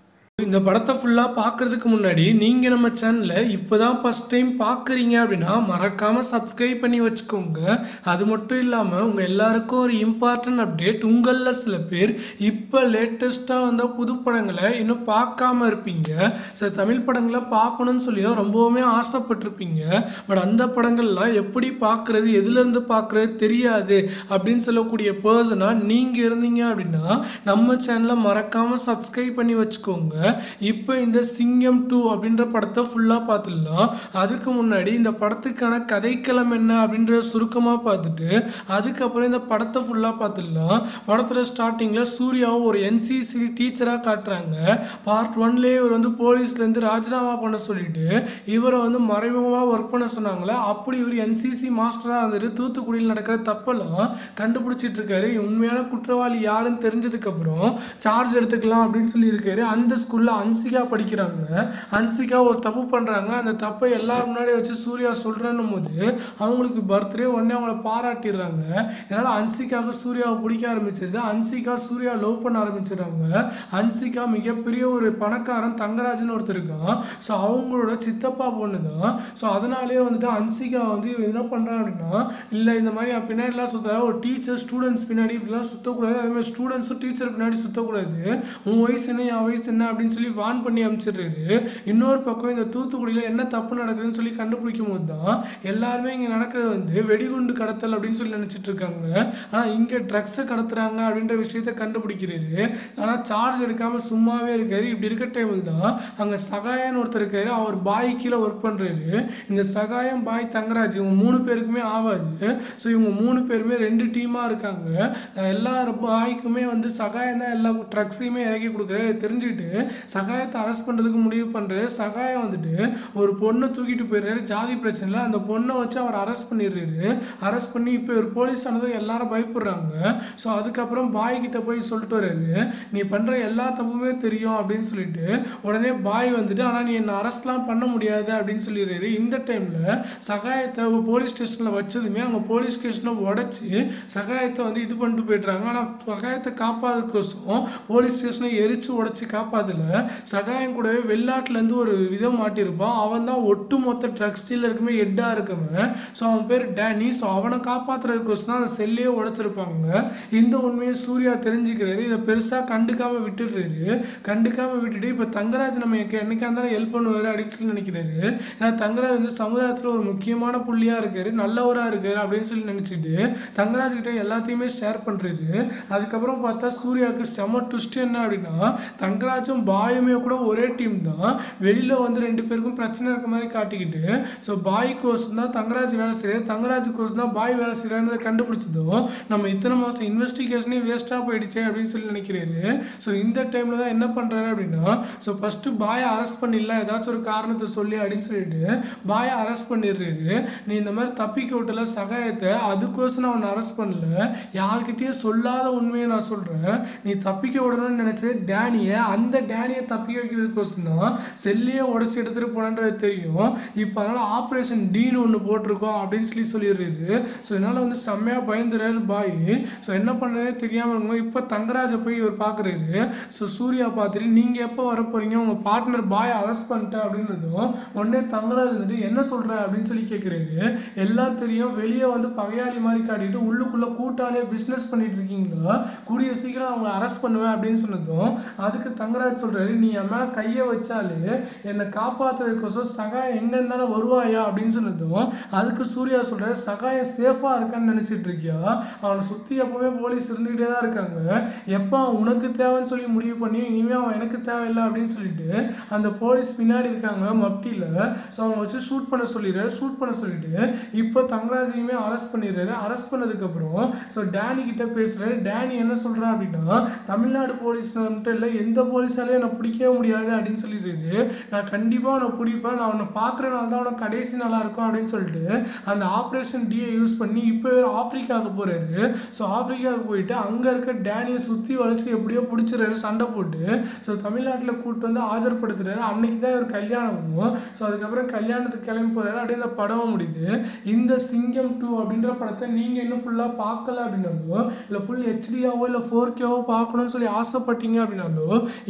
இந்த படத்தை ஃபுல்லாக பார்க்கறதுக்கு முன்னாடி நீங்கள் நம்ம சேனலை இப்போ தான் ஃபஸ்ட் டைம் பார்க்குறீங்க அப்படின்னா மறக்காமல் சப்ஸ்கிரைப் பண்ணி வச்சுக்கோங்க அது மட்டும் இல்லாமல் உங்கள் எல்லாருக்கும் ஒரு இம்பார்ட்டன்ட் அப்டேட் உங்களில் சில பேர் இப்போ லேட்டஸ்ட்டாக வந்த புது படங்களை இன்னும் பார்க்காம இருப்பீங்க சில தமிழ் படங்களை பார்க்கணும்னு சொல்லியும் ரொம்பவுமே ஆசைப்பட்டிருப்பீங்க பட் அந்த படங்கள்லாம் எப்படி பார்க்குறது எதுலேருந்து பார்க்குறது தெரியாது அப்படின்னு சொல்லக்கூடிய பர்சனாக நீங்கள் இருந்தீங்க அப்படின்னா நம்ம சேனலை மறக்காமல் சப்ஸ்கிரைப் பண்ணி வச்சுக்கோங்க இப்போ இந்த சிங்கம் டூ அப்படின்ற படத்தை ஃபுல்லாக பார்த்துடலாம் அதுக்கு முன்னாடி இந்த படத்துக்கான கதைக்களம் என்ன அப்படின்றத சுருக்கமாக பார்த்துட்டு அதுக்கப்புறம் இந்த படத்தை ஃபுல்லாக பார்த்துடலாம் படத்தில் ஸ்டார்டிங்கில் சூர்யாவும் ஒரு என்சிசி டீச்சராக காட்டுறாங்க பார்ட் ஒன்லேயே இவர் வந்து போலீஸ்லேருந்து ராஜினாமா பண்ண சொல்லிட்டு இவரை வந்து மறைமுகமாக ஒர்க் பண்ண சொன்னாங்களே அப்படி இவர் என்சிசி மாஸ்டராக இருந்துட்டு தூத்துக்குடியில் நடக்கிற தப்பெல்லாம் கண்டுபிடிச்சிட்டு இருக்காரு உண்மையான குற்றவாளி யாருன்னு தெரிஞ்சதுக்கப்புறம் சார்ஜ் எடுத்துக்கலாம் அப்படின்னு சொல்லியிருக்காரு அந்த ஸ்கூலில் அன்சிகா படிக்கிறாங்க அன்சிகா ஒரு தப்பு பண்ணுறாங்க அந்த தப்பை எல்லாரும் முன்னாடி வச்சு சூர்யா சொல்கிறேன்னும் போது அவங்களுக்கு பர்த்டே உடனே அவங்கள பாராட்டிடுறாங்க இதனால் அன்சிகாவுக்கு சூர்யாவை பிடிக்க ஆரம்பிச்சிருது அன்சிகா சூர்யா லவ் பண்ண ஆரம்பிச்சிடுறாங்க அன்சிகா மிகப்பெரிய ஒரு பணக்காரன் தங்கராஜன் ஒருத்தர் இருக்கான் ஸோ அவங்களோட சித்தப்பா பொண்ணு தான் ஸோ அதனாலேயே வந்துட்டு அன்சிகா வந்து இவன் என்ன பண்ணுறான் அப்படின்னா இல்லை இந்த மாதிரி அவன் பின்னாடிலாம் சுத்த ஒரு டீச்சர் ஸ்டூடெண்ட்ஸ் பின்னாடி இப்படிலாம் சுற்றக்கூடாது அதே மாதிரி ஸ்டூடெண்ட்ஸும் டீச்சர் பின்னாடி சுற்றக்கூடாது உன் வயசு என்ன என் வயசு என்ன அப்படின்னு சொல்லி வான் பண்ணி அனுப்பிச்சிடுறாரு இன்னொரு பக்கம் இந்த தூத்துக்குடியில் என்ன தப்பு நடக்குதுன்னு சொல்லி கண்டுபிடிக்கும் போது தான் எல்லாருமே இங்கே நடக்கிறது வந்து வெடிகுண்டு கடத்தல் அப்படின்னு சொல்லி நினச்சிட்டு இருக்காங்க ஆனால் இங்கே ட்ரக்ஸை கடத்துறாங்க அப்படின்ற விஷயத்த கண்டுபிடிக்கிறாரு ஆனால் சார்ஜ் எடுக்காமல் சும்மாவே இருக்காரு இப்படி இருக்க டைமில் தான் அங்கே சகாயன்னு ஒருத்தர் இருக்காரு அவர் பாய் கீழே ஒர்க் பண்ணுறாரு இந்த சகாயம் பாய் தங்கராஜ் இவங்க மூணு பேருக்குமே ஆகாது ஸோ இவங்க மூணு பேருமே ரெண்டு டீமாக இருக்காங்க அஹ் எல்லா பாய்க்குமே வந்து சகாயம் தான் எல்லா ட்ரக்ஸையுமே இறக்கி கொடுக்குறாரு தெரிஞ்சுக்கிட்டு சகாயத்தை அரெஸ்ட் பண்ணுறதுக்கு முடிவு பண்ணுறாரு சகாயம் வந்துட்டு ஒரு பொண்ணை தூக்கிட்டு போயிடுறாரு ஜாதி பிரச்சனையில் அந்த பொண்ணை வச்சு அவர் அரெஸ்ட் பண்ணிடுறாரு அரெஸ்ட் பண்ணி இப்போ ஒரு போலீஸ் ஆனது எல்லாரும் பயப்படுறாங்க ஸோ அதுக்கப்புறம் பாய் கிட்ட போய் சொல்லிட்டு வர்றாரு நீ பண்ணுற எல்லா தப்புமே தெரியும் அப்படின்னு சொல்லிட்டு உடனே பாய் வந்துட்டு ஆனால் நீ என்னை அரெஸ்ட்லாம் பண்ண முடியாது அப்படின்னு சொல்லிடுறாரு இந்த டைமில் சகாயத்தை போலீஸ் ஸ்டேஷனில் வச்சதுமே அவங்க போலீஸ் ஸ்டேஷனை உடச்சி சகாயத்தை வந்து இது பண்ணிட்டு போயிடுறாங்க ஆனால் சகாயத்தை காப்பாதுக்கோசம் போலீஸ் ஸ்டேஷனை எரிச்சு உடச்சி காப்பாத்தல சகாயம் கூடவே வெளிநாட்டிலேருந்து ஒரு விதம் மாட்டியிருப்பான் அவன் தான் ஒட்டு மொத்த ட்ரக்ஸ் டீலருக்குமே ஹெட்டாக இருக்கவன் ஸோ அவன் பேர் டேனி ஸோ அவனை காப்பாற்றுறதுக்கோசம் தான் அந்த செல்லையே உடைச்சிருப்பாங்க இந்த உண்மையை சூர்யா தெரிஞ்சுக்கிறாரு இதை பெருசாக கண்டுக்காம விட்டுடுறாரு கண்டுக்காம விட்டுட்டு இப்போ தங்கராஜ் நம்ம என்னைக்கா இருந்தாலும் ஹெல்ப் பண்ணுவார் அப்படின்னு சொல்லி நினைக்கிறாரு ஏன்னா தங்கராஜ் வந்து சமுதாயத்தில் ஒரு முக்கியமான புள்ளியாக இருக்காரு நல்லவராக இருக்காரு அப்படின்னு சொல்லி நினச்சிட்டு தங்கராஜ் கிட்ட எல்லாத்தையுமே ஷேர் பண்ணுறாரு அதுக்கப்புறம் பார்த்தா சூர்யாவுக்கு செம ட்விஸ்ட் என்ன அப்படின்னா தங்கராஜும் பாயுமே கூட ஒரே டீம் தான் வெளியில் வந்து ரெண்டு பேருக்கும் பிரச்சனை இருக்க மாதிரி காட்டிக்கிட்டு ஸோ பாய் கோர்ஸ் தான் தங்கராஜ் வேலை செய்யறது தங்கராஜ் கோர்ஸ் தான் பாய் வேலை செய்யறதை கண்டுபிடிச்சதும் நம்ம இத்தனை மாதம் இன்வெஸ்டிகேஷனே வேஸ்ட்டாக போயிடுச்சே அப்படின்னு சொல்லி நினைக்கிறாரு ஸோ இந்த டைமில் தான் என்ன பண்ணுறாரு அப்படின்னா ஸோ ஃபஸ்ட்டு பாயை அரெஸ்ட் பண்ணிடலாம் ஏதாச்சும் ஒரு காரணத்தை சொல்லி அப்படின்னு சொல்லிட்டு பாயை அரெஸ்ட் பண்ணிடுறாரு நீ இந்த மாதிரி தப்பிக்க விட்டல சகாயத்தை அதுக்கோசம் நான் அவனை அரெஸ்ட் பண்ணல யார்கிட்டயும் சொல்லாத உண்மையை நான் சொல்கிறேன் நீ தப்பிக்க விடணும்னு நினச்சது டேனியை அந்த டேனியை தப்பிக்க வைக்கிறதுக்கோசம் தான் செல்லையே உடச்சி எடுத்துகிட்டு போனன்றது தெரியும் இப்போ அதனால் ஆப்ரேஷன் டீன்னு ஒன்று போட்டிருக்கோம் அப்படின்னு சொல்லி சொல்லிடுறாரு ஸோ இதனால் வந்து செம்மையாக பயந்துறாரு பாய் ஸோ என்ன பண்ணுறதே தெரியாமல் இருக்கும் இப்போ தங்கராஜை போய் இவர் பார்க்குறாரு ஸோ சூர்யா பார்த்துட்டு நீங்கள் எப்போ வர போகிறீங்க உங்கள் பார்ட்னர் பாய் அரெஸ்ட் பண்ணிட்டேன் அப்படின்றதும் உடனே தங்கராஜ் வந்துட்டு என்ன சொல்கிற அப்படின்னு சொல்லி கேட்குறாரு எல்லாம் தெரியும் வெளியே வந்து பகையாளி மாதிரி காட்டிட்டு உள்ளுக்குள்ளே கூட்டாளியாக பிஸ்னஸ் பண்ணிட்டு இருக்கீங்களா கூடிய சீக்கிரம் அவங்கள அரெஸ்ட் பண்ணுவேன் அப்படின்னு சொன்னதும் அதுக்கு தங்கராஜ் சொல்கிறாரு நீ என் மேலே கையை வச்சாலே என்னை காப்பாற்றுறதுக்கோசம் சகாயம் எங்கே இருந்தாலும் வருவாயா அப்படின்னு சொன்னதும் அதுக்கு சூர்யா சொல்கிறாரு சகாயம் சேஃபாக இருக்கான்னு நினச்சிட்டு இருக்கியா அவனை சுற்றி எப்போவுமே போலீஸ் இருந்துக்கிட்டே தான் இருக்காங்க எப்போ அவன் உனக்கு தேவைன்னு சொல்லி முடிவு பண்ணி இனிமேல் அவன் எனக்கு தேவையில்லை அப்படின்னு சொல்லிட்டு அந்த போலீஸ் பின்னாடி இருக்காங்க மப்டியில் ஸோ அவன் வச்சு ஷூட் பண்ண சொல்லிடுறாரு ஷூட் பண்ண சொல்லிட்டு இப்போ தங்கராஜையுமே அரெஸ்ட் பண்ணிடுறாரு அரெஸ்ட் பண்ணதுக்கப்புறம் ஸோ டேனி கிட்ட பேசுகிறாரு டேனி என்ன சொல்கிறான் அப்படின்னா தமிழ்நாடு போலீஸ் மட்டும் இல்லை எந்த போலீஸாலையும் என்னை பிடிக்கவே முடியாது அப்படின்னு சொல்லிடுறாரு நான் கண்டிப்பாக அவனை பிடிப்பேன் நான் அவனை பார்க்குறனால தான் அவனை கடைசி நல்லா இருக்கும் அப்படின்னு சொல்லிட்டு அந்த ஆப்ரேஷன் டியை யூஸ் பண்ணி இப்போ ஆப்பிரிக்காவுக்கு போகிறாரு ஸோ ஆப்பிரிக்காவுக்கு போயிட்டு அங்கே இருக்க டேனியை சுற்றி வளைச்சி எப்படியோ பிடிச்சிடுறாரு சண்டை போட்டு ஸோ தமிழ்நாட்டில் கூப்பிட்டு வந்து ஆஜர்படுத்துறாரு அன்னைக்கு தான் இவர் கல்யாணமும் ஸோ அதுக்கப்புறம் கல்யாணத்துக்கு கிளம்பி போகிறாரு அப்படியே இந்த படமும் முடியுது இந்த சிங்கம் டூ அப்படின்ற படத்தை நீங்கள் இன்னும் ஃபுல்லாக பார்க்கல அப்படின்னாலோ இல்லை ஃபுல் ஹெச்டியாவோ இல்லை ஃபோர் கேவோ பார்க்கணும்னு சொல்லி ஆசைப்பட்டீங்க அப்படின்னாலோ இந்த படம்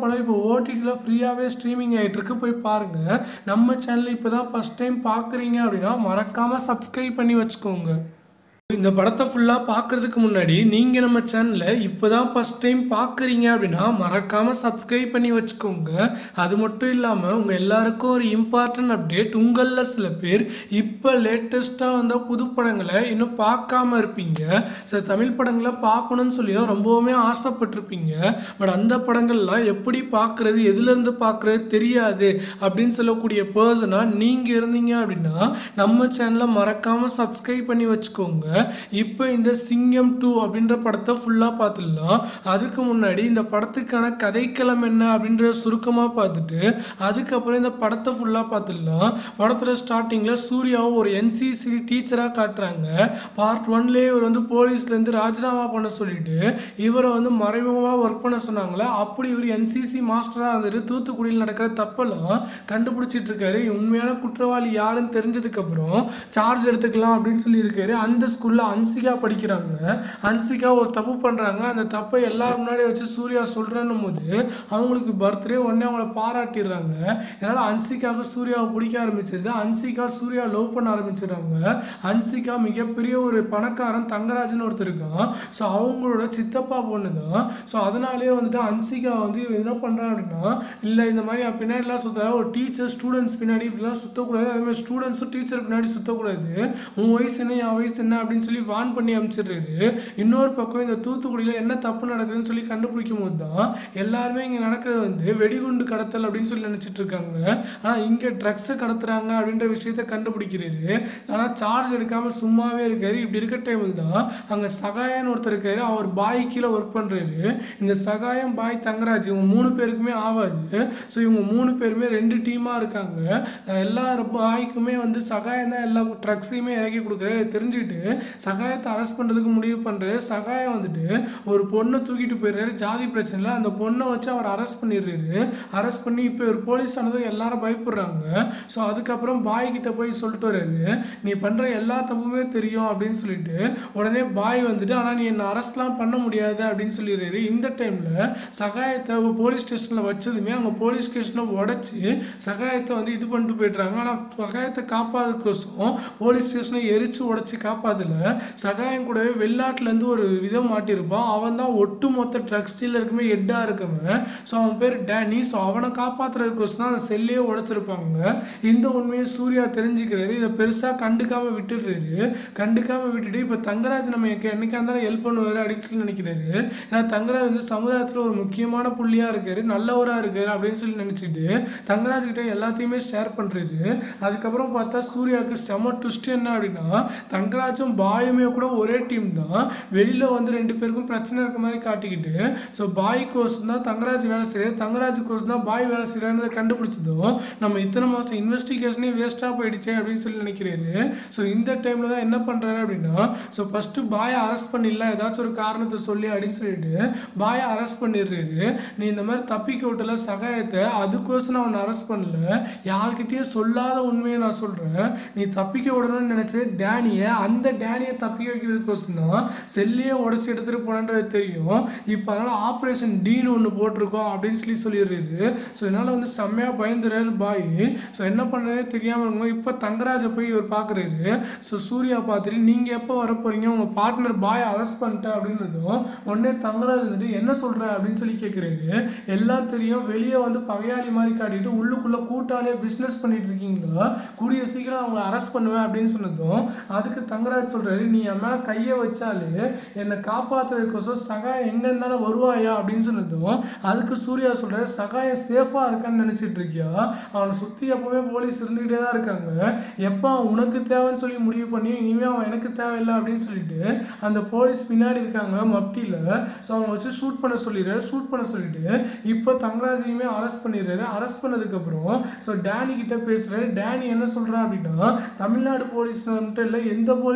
படம் இப்போ ஓடிடியில் ஃப்ரீயாகவே ஸ்ட்ரீமிங் ஆகிட்டு இருக்கு போய் பாருங்கள் நம்ம சேனல் இப்போ தான் ஃபஸ்ட் டைம் பார்க்குறீங்க அப்படின்னா மறக்காமல் சப்ஸ்கிரைப் பண்ணி வச்சுக்கோங்க இந்த படத்தை ஃபுல்லாக பார்க்குறதுக்கு முன்னாடி நீங்கள் நம்ம சேனலை இப்போ தான் ஃபஸ்ட் டைம் பார்க்குறீங்க அப்படின்னா மறக்காமல் சப்ஸ்கிரைப் பண்ணி வச்சுக்கோங்க அது மட்டும் இல்லாமல் உங்கள் எல்லாருக்கும் ஒரு இம்பார்ட்டன்ட் அப்டேட் உங்களில் சில பேர் இப்போ லேட்டஸ்ட்டாக வந்த புது படங்களை இன்னும் பார்க்காம இருப்பீங்க சில தமிழ் படங்களை பார்க்கணும்னு சொல்லியோ ரொம்பவுமே ஆசைப்பட்டிருப்பீங்க பட் அந்த படங்கள்லாம் எப்படி பார்க்குறது எதுலேருந்து பார்க்குறது தெரியாது அப்படின்னு சொல்லக்கூடிய பர்சனாக நீங்கள் இருந்தீங்க அப்படின்னா நம்ம சேனலை மறக்காமல் சப்ஸ்கிரைப் பண்ணி வச்சுக்கோங்க இப்போ இந்த சிங்கம் டூ அப்படின்ற படத்தை ஃபுல்லாக பார்த்துடலாம் அதுக்கு முன்னாடி இந்த படத்துக்கான கதைக்களம் என்ன அப்படின்றத சுருக்கமாக பார்த்துட்டு அதுக்கப்புறம் இந்த படத்தை ஃபுல்லாக பார்த்துடலாம் படத்தில் ஸ்டார்டிங்கில் சூர்யாவை ஒரு என்சிசி டீச்சராக காட்டுறாங்க பார்ட் ஒன்லேயே இவர் வந்து போலீஸ்லேருந்து ராஜினாமா பண்ண சொல்லிட்டு இவரை வந்து மறைமுகமாக ஒர்க் பண்ண சொன்னாங்களே அப்படி இவர் என்சிசி மாஸ்டராக இருந்துட்டு தூத்துக்குடியில் நடக்கிற தப்பெல்லாம் கண்டுபிடிச்சிட்டு இருக்காரு உண்மையான குற்றவாளி யாருன்னு தெரிஞ்சதுக்கப்புறம் சார்ஜ் எடுத்துக்கலாம் அப்படின்னு சொல்லியிருக்காரு அந்த ஸ்கூலில் அன்சிகா படிக்கிறாங்க அன்சிகா ஒரு தப்பு பண்ணுறாங்க அந்த தப்பை எல்லாரும் முன்னாடி வச்சு சூர்யா சொல்கிறன்னும் போது அவங்களுக்கு பர்த்டே உடனே அவங்கள பாராட்டிடுறாங்க இதனால் அன்சிகாவுக்கு சூர்யாவை பிடிக்க ஆரம்பிச்சது அன்சிகா சூர்யா லவ் பண்ண ஆரம்பிச்சிடுறாங்க அன்சிகா மிகப்பெரிய ஒரு பணக்காரன் தங்கராஜன் ஒருத்தர் இருக்கான் ஸோ அவங்களோட சித்தப்பா பொண்ணு தான் ஸோ அதனாலேயே வந்துட்டு அன்சிகா வந்து இவன் என்ன பண்ணுறான் அப்படின்னா இல்லை இந்த மாதிரி அவன் பின்னாடிலாம் சுத்த ஒரு டீச்சர் ஸ்டூடெண்ட்ஸ் பின்னாடி இப்படிலாம் சுற்றக்கூடாது அதே மாதிரி ஸ்டூடெண்ட்ஸும் டீச்சர் பின்னாடி சுற்றக்கூடாது உன் வயசு என்ன என் வயசு என்ன அப்படின்னு சொல்லி வான் பண்ணி அனுப்பிச்சிடுறாரு இன்னொரு பக்கம் இந்த தூத்துக்குடியில் என்ன தப்பு நடக்குதுன்னு சொல்லி கண்டுபிடிக்கும் போது தான் எல்லாருமே இங்கே நடக்கிறது வந்து வெடிகுண்டு கடத்தல் அப்படின்னு சொல்லி நினச்சிட்டு இருக்காங்க ஆனால் இங்கே ட்ரக்ஸை கடத்துறாங்க அப்படின்ற விஷயத்த கண்டுபிடிக்கிறாரு ஆனால் சார்ஜ் எடுக்காமல் சும்மாவே இருக்காரு இப்படி இருக்க டைமில் தான் அங்கே சகாயன்னு ஒருத்தர் இருக்காரு அவர் பாய் கீழே ஒர்க் பண்ணுறாரு இந்த சகாயம் பாய் தங்கராஜ் இவங்க மூணு பேருக்குமே ஆகாது ஸோ இவங்க மூணு பேருமே ரெண்டு டீமாக இருக்காங்க எல்லா பாய்க்குமே வந்து சகாயம் தான் எல்லா ட்ரக்ஸையுமே இறக்கி கொடுக்குறாரு தெரிஞ்சுக்கிட்டு சகாயத்தை அரெஸ்ட் பண்ணுறதுக்கு முடிவு பண்ணுறாரு சகாயம் வந்துட்டு ஒரு பொண்ணை தூக்கிட்டு போயிடுறாரு ஜாதி பிரச்சனையில் அந்த பொண்ணை வச்சு அவர் அரெஸ்ட் பண்ணிடுறாரு அரெஸ்ட் பண்ணி இப்போ ஒரு போலீஸ் ஆனது எல்லாரும் பயப்படுறாங்க ஸோ அதுக்கப்புறம் பாய் கிட்ட போய் சொல்லிட்டு வர்றாரு நீ பண்ணுற எல்லா தப்புமே தெரியும் அப்படின்னு சொல்லிட்டு உடனே பாய் வந்துட்டு ஆனால் நீ என்னை அரெஸ்ட்லாம் பண்ண முடியாது அப்படின்னு சொல்லிடுறாரு இந்த டைமில் சகாயத்தை போலீஸ் ஸ்டேஷனில் வச்சதுமே அவங்க போலீஸ் ஸ்டேஷனை உடச்சி சகாயத்தை வந்து இது பண்ணிட்டு போயிடுறாங்க ஆனால் சகாயத்தை காப்பாதுக்கோசம் போலீஸ் ஸ்டேஷனை எரிச்சு உடச்சி காப்பாதல சகாயம் கூடவே வெளிநாட்டிலேருந்து ஒரு விதம் மாட்டியிருப்பான் அவன் தான் ஒட்டு மொத்த ட்ரக்ஸ் டீலருக்குமே ஹெட்டாக இருக்கவன் ஸோ அவன் பேர் டேனி ஸோ அவனை காப்பாற்றுறதுக்கோசம் தான் அந்த செல்லையே உடைச்சிருப்பாங்க இந்த உண்மையை சூர்யா தெரிஞ்சுக்கிறாரு இதை பெருசாக கண்டுக்காம விட்டுடுறாரு கண்டுக்காம விட்டுட்டு இப்போ தங்கராஜ் நம்ம என்னைக்கா இருந்தாலும் ஹெல்ப் பண்ணுவார் அப்படின்னு சொல்லி நினைக்கிறாரு ஏன்னா தங்கராஜ் வந்து சமுதாயத்தில் ஒரு முக்கியமான புள்ளியாக இருக்காரு நல்லவராக இருக்காரு அப்படின்னு சொல்லி நினச்சிட்டு தங்கராஜ் கிட்ட எல்லாத்தையுமே ஷேர் பண்ணுறாரு அதுக்கப்புறம் பார்த்தா சூர்யாவுக்கு செம ட்விஸ்ட் என்ன அப்படின்னா தங்கராஜும் பாயுமே கூட ஒரே டீம் தான் வெளியில் வந்து ரெண்டு பேருக்கும் பிரச்சனை இருக்க மாதிரி காட்டிக்கிட்டு ஸோ பாய் கோர்ஸ் தான் தங்கராஜ் வேலை செய்யறது தங்கராஜ் கோர்ஸ் தான் பாய் வேலை செய்யறான்றதை கண்டுபிடிச்சதும் நம்ம இத்தனை மாதம் இன்வெஸ்டிகேஷனே வேஸ்ட்டாக போயிடுச்சே அப்படின்னு சொல்லி நினைக்கிறாரு ஸோ இந்த டைமில் தான் என்ன பண்ணுறாரு அப்படின்னா ஸோ ஃபஸ்ட்டு பாயை அரெஸ்ட் பண்ணிடலாம் ஏதாச்சும் ஒரு காரணத்தை சொல்லி அப்படின்னு சொல்லிட்டு பாயை அரெஸ்ட் பண்ணிடுறாரு நீ இந்த மாதிரி தப்பிக்க விட்டல சகாயத்தை அதுக்கோசம் நான் அவனை அரெஸ்ட் பண்ணல யார்கிட்டயும் சொல்லாத உண்மையை நான் சொல்கிறேன் நீ தப்பிக்க விடணும்னு நினச்சது டேனியை அந்த டேனியை தப்பிக்க வைக்கிறதுக்கோசம் தான் செல்லையே உடச்சி எடுத்துகிட்டு போனன்றது தெரியும் இப்போ அதனால் ஆப்ரேஷன் டீன்னு ஒன்று போட்டிருக்கோம் அப்படின்னு சொல்லி சொல்லிடுறாரு ஸோ இதனால் வந்து செம்மையாக பயந்துறாரு பாய் ஸோ என்ன பண்ணுறதே தெரியாமல் இருக்கும் இப்போ தங்கராஜை போய் இவர் பார்க்குறாரு ஸோ சூர்யா பார்த்துட்டு நீங்கள் எப்போ வர போகிறீங்க உங்கள் பார்ட்னர் பாய் அரெஸ்ட் பண்ணிட்டேன் அப்படின்றதும் உடனே தங்கராஜ் வந்துட்டு என்ன சொல்கிற அப்படின்னு சொல்லி கேட்குறாரு எல்லாம் தெரியும் வெளியே வந்து பகையாளி மாதிரி காட்டிட்டு உள்ளுக்குள்ளே கூட்டாளியே பிஸ்னஸ் பண்ணிட்டு இருக்கீங்களா கூடிய சீக்கிரம் அவங்கள அரெஸ்ட் பண்ணுவேன் அப்படின்னு சொன்னதும் அதுக்கு தங்கராஜ் சொல்கிறாரு நீ என் மேலே கையை வச்சாலே என்னை காப்பாற்றுறதுக்கோசம் சகாயம் எங்கே இருந்தாலும் வருவாயா அப்படின்னு சொன்னதும் அதுக்கு சூர்யா சொல்கிறாரு சகாயம் சேஃபாக இருக்கான்னு நினச்சிட்டு இருக்கியா அவனை சுற்றி எப்போவுமே போலீஸ் இருந்துக்கிட்டே தான் இருக்காங்க எப்போ அவன் உனக்கு தேவைன்னு சொல்லி முடிவு பண்ணி இனிமேல் அவன் எனக்கு தேவையில்லை அப்படின்னு சொல்லிட்டு அந்த போலீஸ் பின்னாடி இருக்காங்க மப்டியில் ஸோ அவங்க வச்சு ஷூட் பண்ண சொல்லிடுறாரு ஷூட் பண்ண சொல்லிட்டு இப்போ தங்கராஜையுமே அரெஸ்ட் பண்ணிடுறாரு அரெஸ்ட் பண்ணதுக்கப்புறம் ஸோ டேனி கிட்ட பேசுகிறாரு டேனி என்ன சொல்கிறா அப்படின்னா தமிழ்நாடு போலீஸ் வந்துட்டு இல்லை எந்த போலீஸாலையும்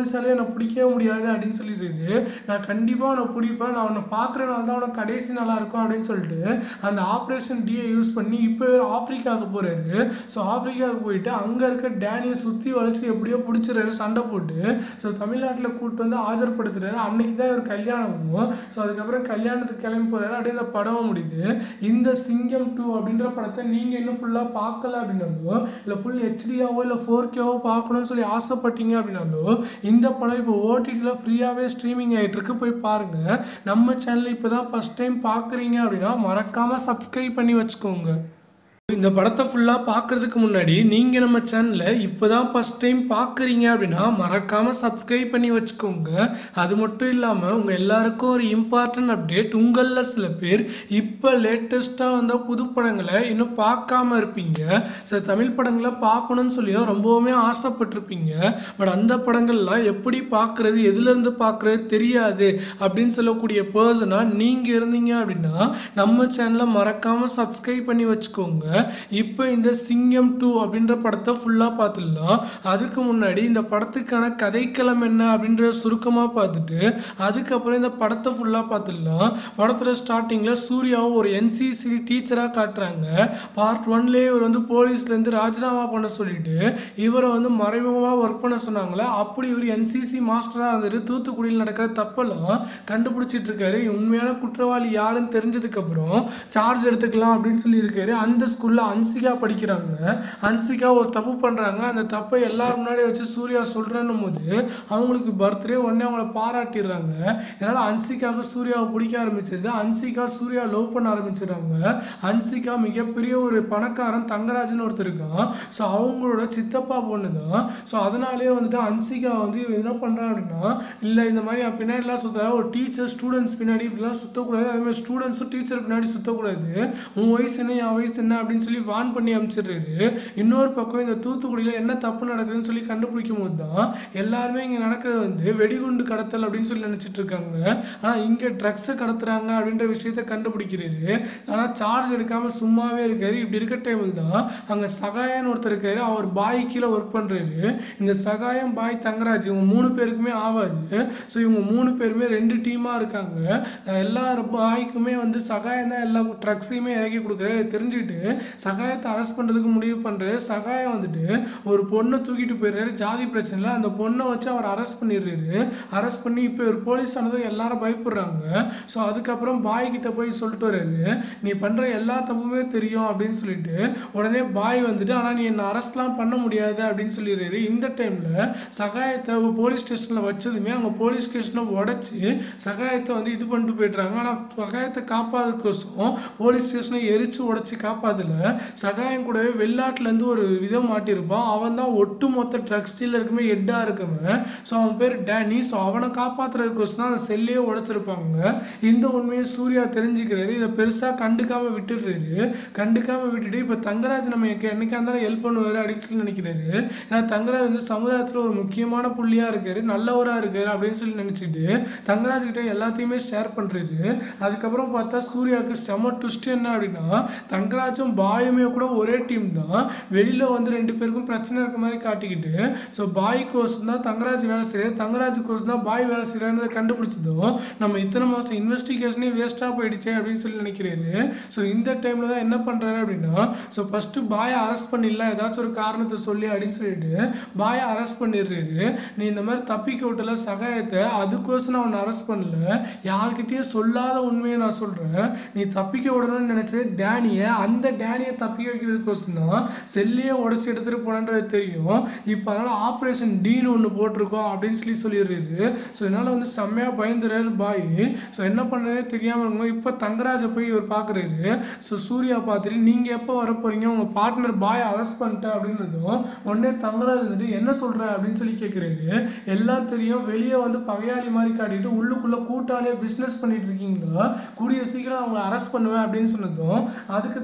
என்னை பிடிக்கவே முடியாது அப்படின்னு சொல்லிடுறாரு நான் கண்டிப்பாக அவனை பிடிப்பேன் நான் அவனை பார்க்குறனால தான் அவனை கடைசி நல்லா இருக்கும் அப்படின்னு சொல்லிட்டு அந்த ஆப்ரேஷன் டியை யூஸ் பண்ணி இப்போ ஆப்பிரிக்காவுக்கு போகிறாரு ஸோ ஆப்பிரிக்காவுக்கு போயிட்டு அங்கே இருக்க டேனியை சுற்றி வளைச்சி எப்படியோ பிடிச்சிறாரு சண்டை போட்டு ஸோ தமிழ்நாட்டில் கூப்பிட்டு வந்து ஆஜர்படுத்துறாரு அன்னைக்கு தான் இவர் கல்யாணமும் ஸோ அதுக்கப்புறம் கல்யாணத்துக்கு கிளம்பி போகிறாரு அப்படியே இந்த படம் முடியுது இந்த சிங்கம் டூ அப்படின்ற படத்தை நீங்கள் இன்னும் ஃபுல்லாக பார்க்கல அப்படின்னாலோ இல்லை ஃபுல் ஹெச்டியாவோ இல்லை ஃபோர் கேவோ பார்க்கணும்னு சொல்லி ஆசைப்பட்டீங்க அப்படின்னாலோ இந்த படம் இப்போ ஓடிடியில் ஃப்ரீயாகவே ஸ்ட்ரீமிங் ஆகிட்டு இருக்கு போய் பாருங்கள் நம்ம சேனல் இப்போ தான் ஃபஸ்ட் டைம் பார்க்குறீங்க அப்படின்னா மறக்காமல் சப்ஸ்கிரைப் பண்ணி வச்சுக்கோங்க இந்த படத்தை ஃபுல்லாக பார்க்குறதுக்கு முன்னாடி நீங்கள் நம்ம சேனலை இப்போ தான் ஃபஸ்ட் டைம் பார்க்குறீங்க அப்படின்னா மறக்காமல் சப்ஸ்கிரைப் பண்ணி வச்சுக்கோங்க அது மட்டும் இல்லாமல் உங்கள் எல்லாருக்கும் ஒரு இம்பார்ட்டன்ட் அப்டேட் உங்களில் சில பேர் இப்போ லேட்டஸ்ட்டாக வந்த புது படங்களை இன்னும் பார்க்காம இருப்பீங்க சில தமிழ் படங்களை பார்க்கணும்னு சொல்லியும் ரொம்பவுமே ஆசைப்பட்டிருப்பீங்க பட் அந்த படங்கள்லாம் எப்படி பார்க்குறது எதுலேருந்து பார்க்குறது தெரியாது அப்படின்னு சொல்லக்கூடிய பர்சனாக நீங்கள் இருந்தீங்க அப்படின்னா நம்ம சேனலை மறக்காமல் சப்ஸ்கிரைப் பண்ணி வச்சுக்கோங்க இப்போ இந்த சிங்கம் டூ அப்படின்ற படத்தை ஃபுல்லாக பார்த்துடலாம் அதுக்கு முன்னாடி இந்த படத்துக்கான கதைக்களம் என்ன அப்படின்ற சுருக்கமாக பார்த்துட்டு அதுக்கப்புறம் இந்த படத்தை ஃபுல்லாக பார்த்துடலாம் படத்தில் ஸ்டார்டிங்கில் சூர்யாவை ஒரு என்சிசி டீச்சராக காட்டுறாங்க பார்ட் ஒன்லேயே இவர் வந்து போலீஸ்லேருந்து ராஜினாமா பண்ண சொல்லிட்டு இவரை வந்து மறைமுகமாக ஒர்க் பண்ண சொன்னாங்களே அப்படி இவர் என்சிசி மாஸ்டராக இருந்துட்டு தூத்துக்குடியில் நடக்கிற தப்பெல்லாம் கண்டுபிடிச்சிட்டு இருக்காரு உண்மையான குற்றவாளி யாருன்னு தெரிஞ்சதுக்கப்புறம் சார்ஜ் எடுத்துக்கலாம் அப்படின்னு சொல்லியிருக்காரு அந்த ஸ்கூலில் அன்சிகா படிக்கிறாங்க அன்சிகா ஒரு தப்பு பண்ணுறாங்க அந்த தப்பை எல்லாரும் முன்னாடி வச்சு சூர்யா சொல்கிறேன்னும் போது அவங்களுக்கு பர்த்டே உடனே அவங்கள பாராட்டிடுறாங்க இதனால் அன்சிகாவுக்கு சூர்யாவை பிடிக்க ஆரம்பிச்சது அன்சிகா சூர்யா லவ் பண்ண ஆரம்பிச்சிடுறாங்க அன்சிகா மிகப்பெரிய ஒரு பணக்காரன் தங்கராஜன் ஒருத்தர் இருக்கான் ஸோ அவங்களோட சித்தப்பா பொண்ணு தான் ஸோ அதனாலே வந்துட்டு அன்சிகா வந்து இவன் என்ன பண்ணுறான் அப்படின்னா இல்லை இந்த மாதிரி அவன் பின்னாடிலாம் சுத்த ஒரு டீச்சர் ஸ்டூடெண்ட்ஸ் பின்னாடி இப்படிலாம் சுற்றக்கூடாது அதே மாதிரி ஸ்டூடெண்ட்ஸும் டீச்சர் பின்னாடி சுற்றக்கூடாது உன் வயசு என்ன என் வயசு என்ன அப்படின்னு சொல்லி வான் பண்ணி அனுப்பிச்சிடுறாரு இன்னொரு பக்கம் இந்த தூத்துக்குடியில் என்ன தப்பு நடக்குதுன்னு சொல்லி கண்டுபிடிக்கும் போது தான் எல்லாருமே இங்கே நடக்கிறது வந்து வெடிகுண்டு கடத்தல் அப்படின்னு சொல்லி நினச்சிட்டு இருக்காங்க ஆனால் இங்கே ட்ரக்ஸை கடத்துறாங்க அப்படின்ற விஷயத்த கண்டுபிடிக்கிறாரு ஆனால் சார்ஜ் எடுக்காமல் சும்மாவே இருக்காரு இப்படி இருக்க டைமில் தான் அங்கே சகாயன்னு ஒருத்தர் இருக்காரு அவர் பாய் கீழே ஒர்க் பண்ணுறாரு இந்த சகாயம் பாய் தங்கராஜ் இவங்க மூணு பேருக்குமே ஆகாது ஸோ இவங்க மூணு பேருமே ரெண்டு டீமாக இருக்காங்க அஹ் எல்லா பாய்க்குமே வந்து சகாயம் தான் எல்லா ட்ரக்ஸையுமே இறக்கி கொடுக்குறாரு இதை தெரிஞ்சுக்கிட்டு சகாயத்தை அரெஸ்ட் பண்ணுறதுக்கு முடிவு பண்ணுறாரு சகாயம் வந்துட்டு ஒரு பொண்ணை தூக்கிட்டு போயிடுறாரு ஜாதி பிரச்சனையில் அந்த பொண்ணை வச்சு அவர் அரெஸ்ட் பண்ணிடுறாரு அரெஸ்ட் பண்ணி இப்போ ஒரு போலீஸ் ஆனது எல்லாரும் பயப்படுறாங்க ஸோ அதுக்கப்புறம் பாய் கிட்ட போய் சொல்லிட்டு வர்றாரு நீ பண்ணுற எல்லா தப்புமே தெரியும் அப்படின்னு சொல்லிட்டு உடனே பாய் வந்துட்டு ஆனால் நீ என்னை அரெஸ்ட்லாம் பண்ண முடியாது அப்படின்னு சொல்லிடுறாரு இந்த டைமில் சகாயத்தை போலீஸ் ஸ்டேஷனில் வச்சதுமே அவங்க போலீஸ் ஸ்டேஷனை உடச்சி சகாயத்தை வந்து இது பண்ணிட்டு போயிடுறாங்க ஆனால் சகாயத்தை காப்பாதுக்கோசம் போலீஸ் ஸ்டேஷனை எரிச்சு உடச்சி காப்பாதல சகாயம் கூடவே வெளிநாட்டிலேருந்து ஒரு விதம் மாட்டியிருப்பான் அவன் தான் ஒட்டுமொத்த ட்ரக்ஸ் டீலருக்குமே ஹெட்டாக இருக்கவன் ஸோ அவன் பேர் டேனி ஸோ அவனை காப்பாற்றுறதுக்கோசம் தான் அந்த செல்லையே உடைச்சிருப்பாங்க இந்த உண்மையை சூர்யா தெரிஞ்சுக்கிறாரு இதை பெருசாக கண்டுக்காம விட்டுடுறாரு கண்டுக்காம விட்டுட்டு இப்போ தங்கராஜ் நம்ம என்னைக்கா இருந்தாலும் ஹெல்ப் பண்ணுவார் அப்படின்னு சொல்லி நினைக்கிறாரு ஏன்னா தங்கராஜ் வந்து சமுதாயத்தில் ஒரு முக்கியமான புள்ளியாக இருக்காரு நல்லவராக இருக்காரு அப்படின்னு சொல்லி நினச்சிட்டு தங்கராஜ் கிட்ட எல்லாத்தையுமே ஷேர் பண்ணுறாரு அதுக்கப்புறம் பார்த்தா சூர்யாவுக்கு செம ட்விஸ்ட் என்ன அப்படின்னா தங்கராஜும் பாயுமே கூட ஒரே டீம் தான் வெளியில் வந்து ரெண்டு பேருக்கும் பிரச்சனை இருக்க மாதிரி காட்டிக்கிட்டு ஸோ பாய் கோர்ஸ் தான் தங்கராஜ் வேலை செய்கிறார் தங்கராஜ் கோர்ஸ் தான் பாய் வேலை செய்கிறாருன்றதை கண்டுபிடிச்சதும் நம்ம இத்தனை மாதம் இன்வெஸ்டிகேஷனே வேஸ்ட்டாக போயிடுச்சே அப்படின்னு சொல்லி நினைக்கிறாரு ஸோ இந்த டைமில் தான் என்ன பண்ணுறாரு அப்படின்னா ஸோ ஃபஸ்ட்டு பாயை அரெஸ்ட் பண்ணிடலாம் ஏதாச்சும் ஒரு காரணத்தை சொல்லி அப்படின்னு சொல்லிட்டு பாயை அரெஸ்ட் பண்ணிடுறாரு நீ இந்த மாதிரி தப்பிக்க விட்டல சகாயத்தை அதுக்கோசம் நான் அவனை அரெஸ்ட் பண்ணல யார்கிட்டயும் சொல்லாத உண்மையை நான் சொல்கிறேன் நீ தப்பிக்க விடணும்னு நினச்சது டேனியை அந்த டேனியை தப்பிக்க வைக்கிறதுக்கோசம் தான் செல்லையே உடச்சி எடுத்துகிட்டு போனன்றது தெரியும் இப்போ அதனால் ஆப்ரேஷன் டீன்னு ஒன்று போட்டிருக்கோம் அப்படின்னு சொல்லி சொல்லிடுறது ஸோ இதனால் வந்து செம்மையாக பயந்துறாரு பாய் ஸோ என்ன பண்ணுறதே தெரியாமல் இருக்கும் இப்போ தங்கராஜை போய் இவர் பார்க்குறாரு ஸோ சூர்யா பார்த்துட்டு நீங்கள் எப்போ வர போகிறீங்க உங்கள் பார்ட்னர் பாய் அரெஸ்ட் பண்ணிட்டேன் அப்படின்றதும் உடனே தங்கராஜ் வந்துட்டு என்ன சொல்கிற அப்படின்னு சொல்லி கேட்குறாரு எல்லாம் தெரியும் வெளியே வந்து பகையாளி மாதிரி காட்டிட்டு உள்ளுக்குள்ளே கூட்டாளியாக பிஸ்னஸ் பண்ணிட்டு இருக்கீங்களா கூடிய சீக்கிரம் அவங்கள அரெஸ்ட் பண்ணுவேன் அப்படின்னு சொன்னதும் அதுக்கு தங்கராஜ்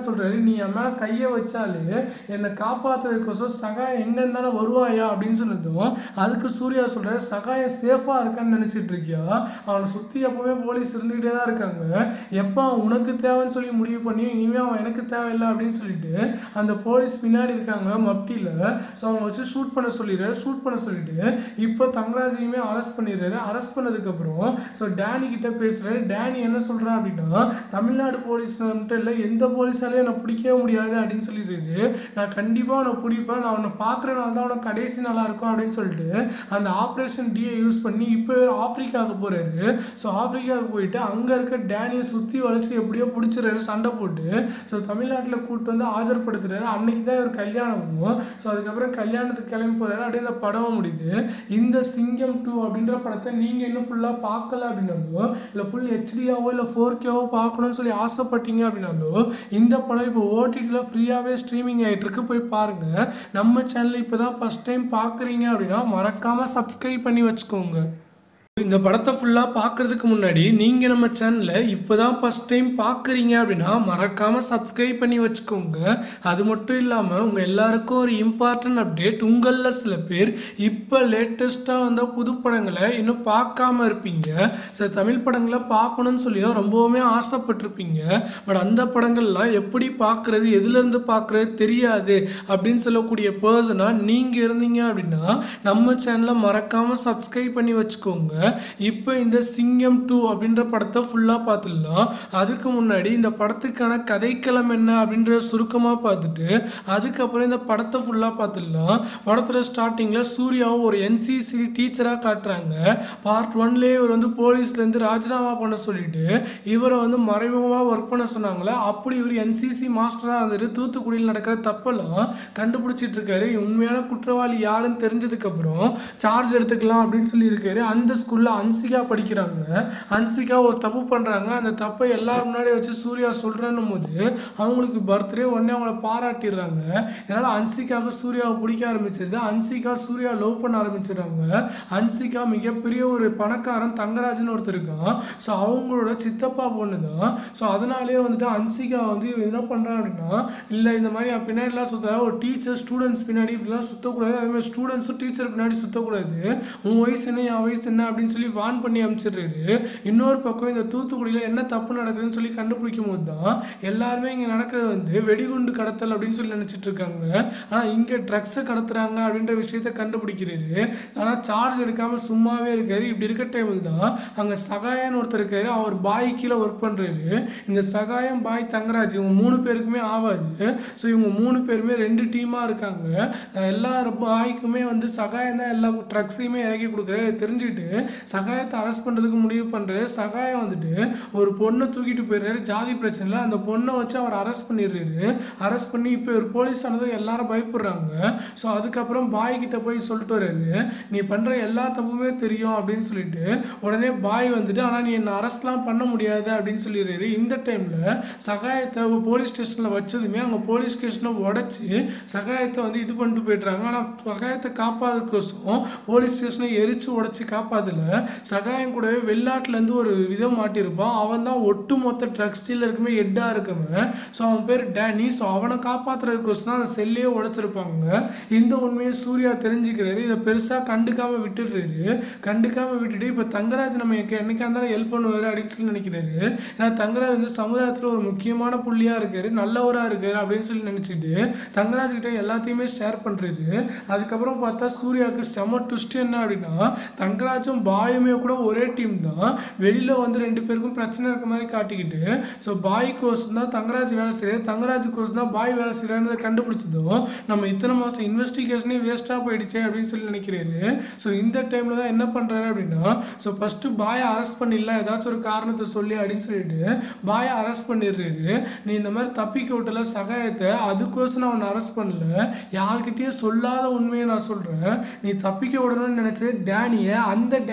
சொல்கிறாரு நீ என் மேலே கையை வச்சாலே என்னை காப்பாற்றுறதுக்கோசம் சகாயம் எங்கே இருந்தாலும் வருவாயா அப்படின்னு சொன்னதும் அதுக்கு சூர்யா சொல்கிறாரு சகாயம் சேஃபாக இருக்கான்னு நினச்சிட்டு இருக்கியா அவனை சுற்றி எப்போவுமே போலீஸ் இருந்துக்கிட்டே தான் இருக்காங்க எப்போ அவன் உனக்கு தேவைன்னு சொல்லி முடிவு பண்ணி இனிமேல் அவன் எனக்கு தேவையில்லை அப்படின்னு சொல்லிட்டு அந்த போலீஸ் பின்னாடி இருக்காங்க மப்டியில் ஸோ அவங்க வச்சு ஷூட் பண்ண சொல்லிடுறாரு ஷூட் பண்ண சொல்லிட்டு இப்போ தங்கராஜையுமே அரெஸ்ட் பண்ணிடுறாரு அரெஸ்ட் பண்ணதுக்கப்புறம் ஸோ டேனி கிட்ட பேசுகிறாரு டேனி என்ன சொல்கிறா அப்படின்னா தமிழ்நாடு போலீஸ் மட்டும் இல்லை எந்த போலீஸாலையும் என்னை பிடிக்கவே முடியாது அப்படின்னு சொல்லிடுறாரு நான் கண்டிப்பாக அவனை பிடிப்பேன் நான் அவனை பார்க்குறனால தான் அவனை கடைசி நல்லா இருக்கும் அப்படின்னு சொல்லிட்டு அந்த ஆப்ரேஷன் டியை யூஸ் பண்ணி இப்போ ஆப்பிரிக்காவுக்கு போகிறாரு ஸோ ஆப்பிரிக்காவுக்கு போயிட்டு அங்கே இருக்க டேனியை சுற்றி வளைச்சி எப்படியோ பிடிச்சிடுறாரு சண்டை போட்டு ஸோ தமிழ்நாட்டில் கூப்பிட்டு வந்து ஆஜர்படுத்துறாரு அன்னைக்கு தான் இவர் கல்யாணமும் ஸோ அதுக்கப்புறம் கல்யாணத்துக்கு கிளம்பி போகிறாரு அப்படியே இந்த படமும் முடியுது இந்த சிங்கம் டூ அப்படின்ற படத்தை நீங்கள் இன்னும் ஃபுல்லாக பார்க்கல அப்படின்னாலோ இல்லை ஃபுல் ஹெச்டியாவோ இல்லை ஃபோர் கேவோ பார்க்கணும்னு சொல்லி ஆசைப்பட்டீங்க அப்படின்னாலோ இந்த படம் இப்போ ஓடிடியில் ஃப்ரீயாகவே ஸ்ட்ரீமிங் ஆகிட்டு இருக்கு போய் பாருங்கள் நம்ம சேனல் இப்போ தான் ஃபஸ்ட் டைம் பார்க்குறீங்க அப்படின்னா மறக்காமல் சப்ஸ்கிரைப் பண்ணி வச்சுக்கோங்க இந்த படத்தை ஃபுல்லாக பார்க்குறதுக்கு முன்னாடி நீங்கள் நம்ம சேனலை இப்போ தான் ஃபஸ்ட் டைம் பார்க்குறீங்க அப்படின்னா மறக்காமல் சப்ஸ்கிரைப் பண்ணி வச்சுக்கோங்க அது மட்டும் இல்லாமல் உங்கள் எல்லாருக்கும் ஒரு இம்பார்ட்டன்ட் அப்டேட் உங்களில் சில பேர் இப்போ லேட்டஸ்ட்டாக வந்த புது படங்களை இன்னும் பார்க்காம இருப்பீங்க சில தமிழ் படங்களை பார்க்கணும்னு சொல்லி ரொம்பவுமே ஆசைப்பட்டிருப்பீங்க பட் அந்த படங்கள்லாம் எப்படி பார்க்குறது எதுலேருந்து பார்க்குறது தெரியாது அப்படின்னு சொல்லக்கூடிய பர்சனாக நீங்கள் இருந்தீங்க அப்படின்னா நம்ம சேனலை மறக்காமல் சப்ஸ்கிரைப் பண்ணி வச்சுக்கோங்க இப்போ இந்த சிங்கம் டூ அப்படின்ற படத்தை ஃபுல்லாக பார்த்துடலாம் அதுக்கு முன்னாடி இந்த படத்துக்கான கதைக்களம் என்ன அப்படின்றத சுருக்கமாக பார்த்துட்டு அதுக்கப்புறம் இந்த படத்தை ஃபுல்லாக பார்த்துடலாம் படத்தில் ஸ்டார்டிங்கில் சூர்யாவை ஒரு என்சிசி டீச்சராக காட்டுறாங்க பார்ட் ஒன்லேயே இவர் வந்து போலீஸ்லேருந்து ராஜினாமா பண்ண சொல்லிட்டு இவரை வந்து மறைமுகமாக ஒர்க் பண்ண சொன்னாங்களே அப்படி இவர் என்சிசி மாஸ்டராக இருந்துட்டு தூத்துக்குடியில் நடக்கிற தப்பெல்லாம் கண்டுபிடிச்சிட்டு இருக்காரு உண்மையான குற்றவாளி யாருன்னு தெரிஞ்சதுக்கப்புறம் சார்ஜ் எடுத்துக்கலாம் அப்படின்னு சொல்லி இருக்காரு அந்த ஸ்கூலில் அன்சிகா படிக்கிறாங்க அன்சிகா ஒரு தப்பு பண்ணுறாங்க அந்த தப்பை எல்லாரும் முன்னாடி வச்சு சூர்யா சொல்கிறேன்னும் போது அவங்களுக்கு பர்த்டே உடனே அவங்கள பாராட்டிடுறாங்க இதனால் அன்சிகாவுக்கு சூர்யாவை பிடிக்க ஆரம்பிச்சது அன்சிகா சூர்யா லவ் பண்ண ஆரம்பிச்சிடுறாங்க அன்சிகா மிகப்பெரிய ஒரு பணக்காரன் தங்கராஜன் ஒருத்தர் இருக்கான் ஸோ அவங்களோட சித்தப்பா பொண்ணு தான் ஸோ அதனாலேயே வந்துட்டு அன்சிகா வந்து இவன் என்ன பண்ணுறான் அப்படின்னா இல்லை இந்த மாதிரி அவன் பின்னாடிலாம் சுத்த ஒரு டீச்சர் ஸ்டூடெண்ட்ஸ் பின்னாடி இப்படிலாம் சுற்றக்கூடாது அதே மாதிரி ஸ்டூடெண்ட்ஸும் டீச்சர் பின்னாடி சுற்றக்கூடாது உன் வயசு என்ன என் வயசு என்ன அப்படின்னு சொல்லி வான் பண்ணி அனுப்பிச்சிடுறாரு இன்னொரு பக்கம் இந்த தூத்துக்குடியில் என்ன தப்பு நடக்குதுன்னு சொல்லி கண்டுபிடிக்கும் போது தான் எல்லாருமே இங்கே நடக்கிறது வந்து வெடிகுண்டு கடத்தல் அப்படின்னு சொல்லி நினச்சிட்டு இருக்காங்க ஆனால் இங்கே ட்ரக்ஸை கடத்துறாங்க அப்படின்ற விஷயத்த கண்டுபிடிக்கிறாரு ஆனால் சார்ஜ் எடுக்காமல் சும்மாவே இருக்காரு இப்படி இருக்க டைமில் தான் அங்கே சகாயன்னு ஒருத்தர் இருக்காரு அவர் பாய் கீழே ஒர்க் பண்ணுறாரு இந்த சகாயம் பாய் தங்கராஜ் இவங்க மூணு பேருக்குமே ஆகாது ஸோ இவங்க மூணு பேருமே ரெண்டு டீமாக இருக்காங்க அஹ் எல்லா பாய்க்குமே வந்து சகாயம் தான் எல்லா ட்ரக்ஸையுமே இறக்கி கொடுக்குறாரு தெரிஞ்சுக்கிட்டு சகாயத்தை அரெஸ்ட் பண்ணுறதுக்கு முடிவு பண்ணுறாரு சகாயம் வந்துட்டு ஒரு பொண்ணை தூக்கிட்டு போயிடுறாரு ஜாதி பிரச்சனையில் அந்த பொண்ணை வச்சு அவர் அரெஸ்ட் பண்ணிடுறாரு அரெஸ்ட் பண்ணி இப்போ ஒரு போலீஸ் ஆனதும் எல்லாரும் பயப்படுறாங்க ஸோ அதுக்கப்புறம் பாய் கிட்ட போய் சொல்லிட்டு வர்றாரு நீ பண்ணுற எல்லா தப்புமே தெரியும் அப்படின்னு சொல்லிட்டு உடனே பாய் வந்துட்டு ஆனால் நீ என்னை அரெஸ்ட்லாம் பண்ண முடியாது அப்படின்னு சொல்லிடுறாரு இந்த டைமில் சகாயத்தை போலீஸ் ஸ்டேஷனில் வச்சதுமே அங்கே போலீஸ் ஸ்டேஷனை உடச்சி சகாயத்தை வந்து இது பண்ணிட்டு போயிடுறாங்க ஆனால் சகாயத்தை காப்பாதுக்கோசம் போலீஸ் ஸ்டேஷனை எரிச்சு உடச்சி காப்பாதல சகாயம் கூடவே வெளிநாட்டிலேருந்து ஒரு விதம் மாட்டியிருப்பான் அவன் தான் ஒட்டு மொத்த ட்ரக்ஸ் டீலருக்குமே ஹெட்டாக இருக்கவன் ஸோ அவன் பேர் டேனி ஸோ அவனை காப்பாற்றுறதுக்கோசம் தான் அந்த செல்லையே உடைச்சிருப்பாங்க இந்த உண்மையை சூர்யா தெரிஞ்சுக்கிறாரு இதை பெருசாக கண்டுக்காம விட்டுடுறாரு கண்டுக்காம விட்டுட்டு இப்போ தங்கராஜ் நம்ம எங்க- என்னைக்கா இருந்தாலும் ஹெல்ப் பண்ணுவார் அப்படின்னு சொல்லி நினைக்கிறாரு ஏன்னா தங்கராஜ் வந்து சமுதாயத்தில் ஒரு முக்கியமான புள்ளியாக இருக்காரு நல்லவராக இருக்காரு அப்படின்னு சொல்லி நினச்சிட்டு தங்கராஜ் கிட்ட எல்லாத்தையுமே ஷேர் பண்ணுறாரு அதுக்கப்புறம் பார்த்தா சூர்யாவுக்கு செம ட்விஸ்ட் என்ன அப்படின்னா தங்கராஜும் பாயுமே கூட ஒரே டீம் தான் வெளியில் வந்து ரெண்டு பேருக்கும் பிரச்சனை இருக்க மாதிரி காட்டிக்கிட்டு ஸோ பாய் கோர்ஸ் தான் தங்கராஜ் வேலை செய்கிறார் தங்கராஜ் கோர்ஸ் தான் பாய் வேலை செய்கிறாருன்றதை கண்டுபிடிச்சதும் நம்ம இத்தனை மாதம் இன்வெஸ்டிகேஷனே வேஸ்ட்டாக போயிடுச்சே அப்படின்னு சொல்லி நினைக்கிறாரு ஸோ இந்த டைமில் தான் என்ன பண்ணுறாரு அப்படின்னா ஸோ ஃபஸ்ட்டு பாயை அரெஸ்ட் பண்ணிடலாம் ஏதாச்சும் ஒரு காரணத்தை சொல்லி அப்படின்னு சொல்லிட்டு பாயை அரெஸ்ட் பண்ணிடுறாரு நீ இந்த மாதிரி தப்பிக்க விட்டல சகாயத்தை அதுக்கோசம் நான் அவனை அரெஸ்ட் பண்ணல யார்கிட்டயும் சொல்லாத உண்மையை நான் சொல்கிறேன் நீ தப்பிக்க விடணும்னு நினச்சது டேனியை அந்த டேனி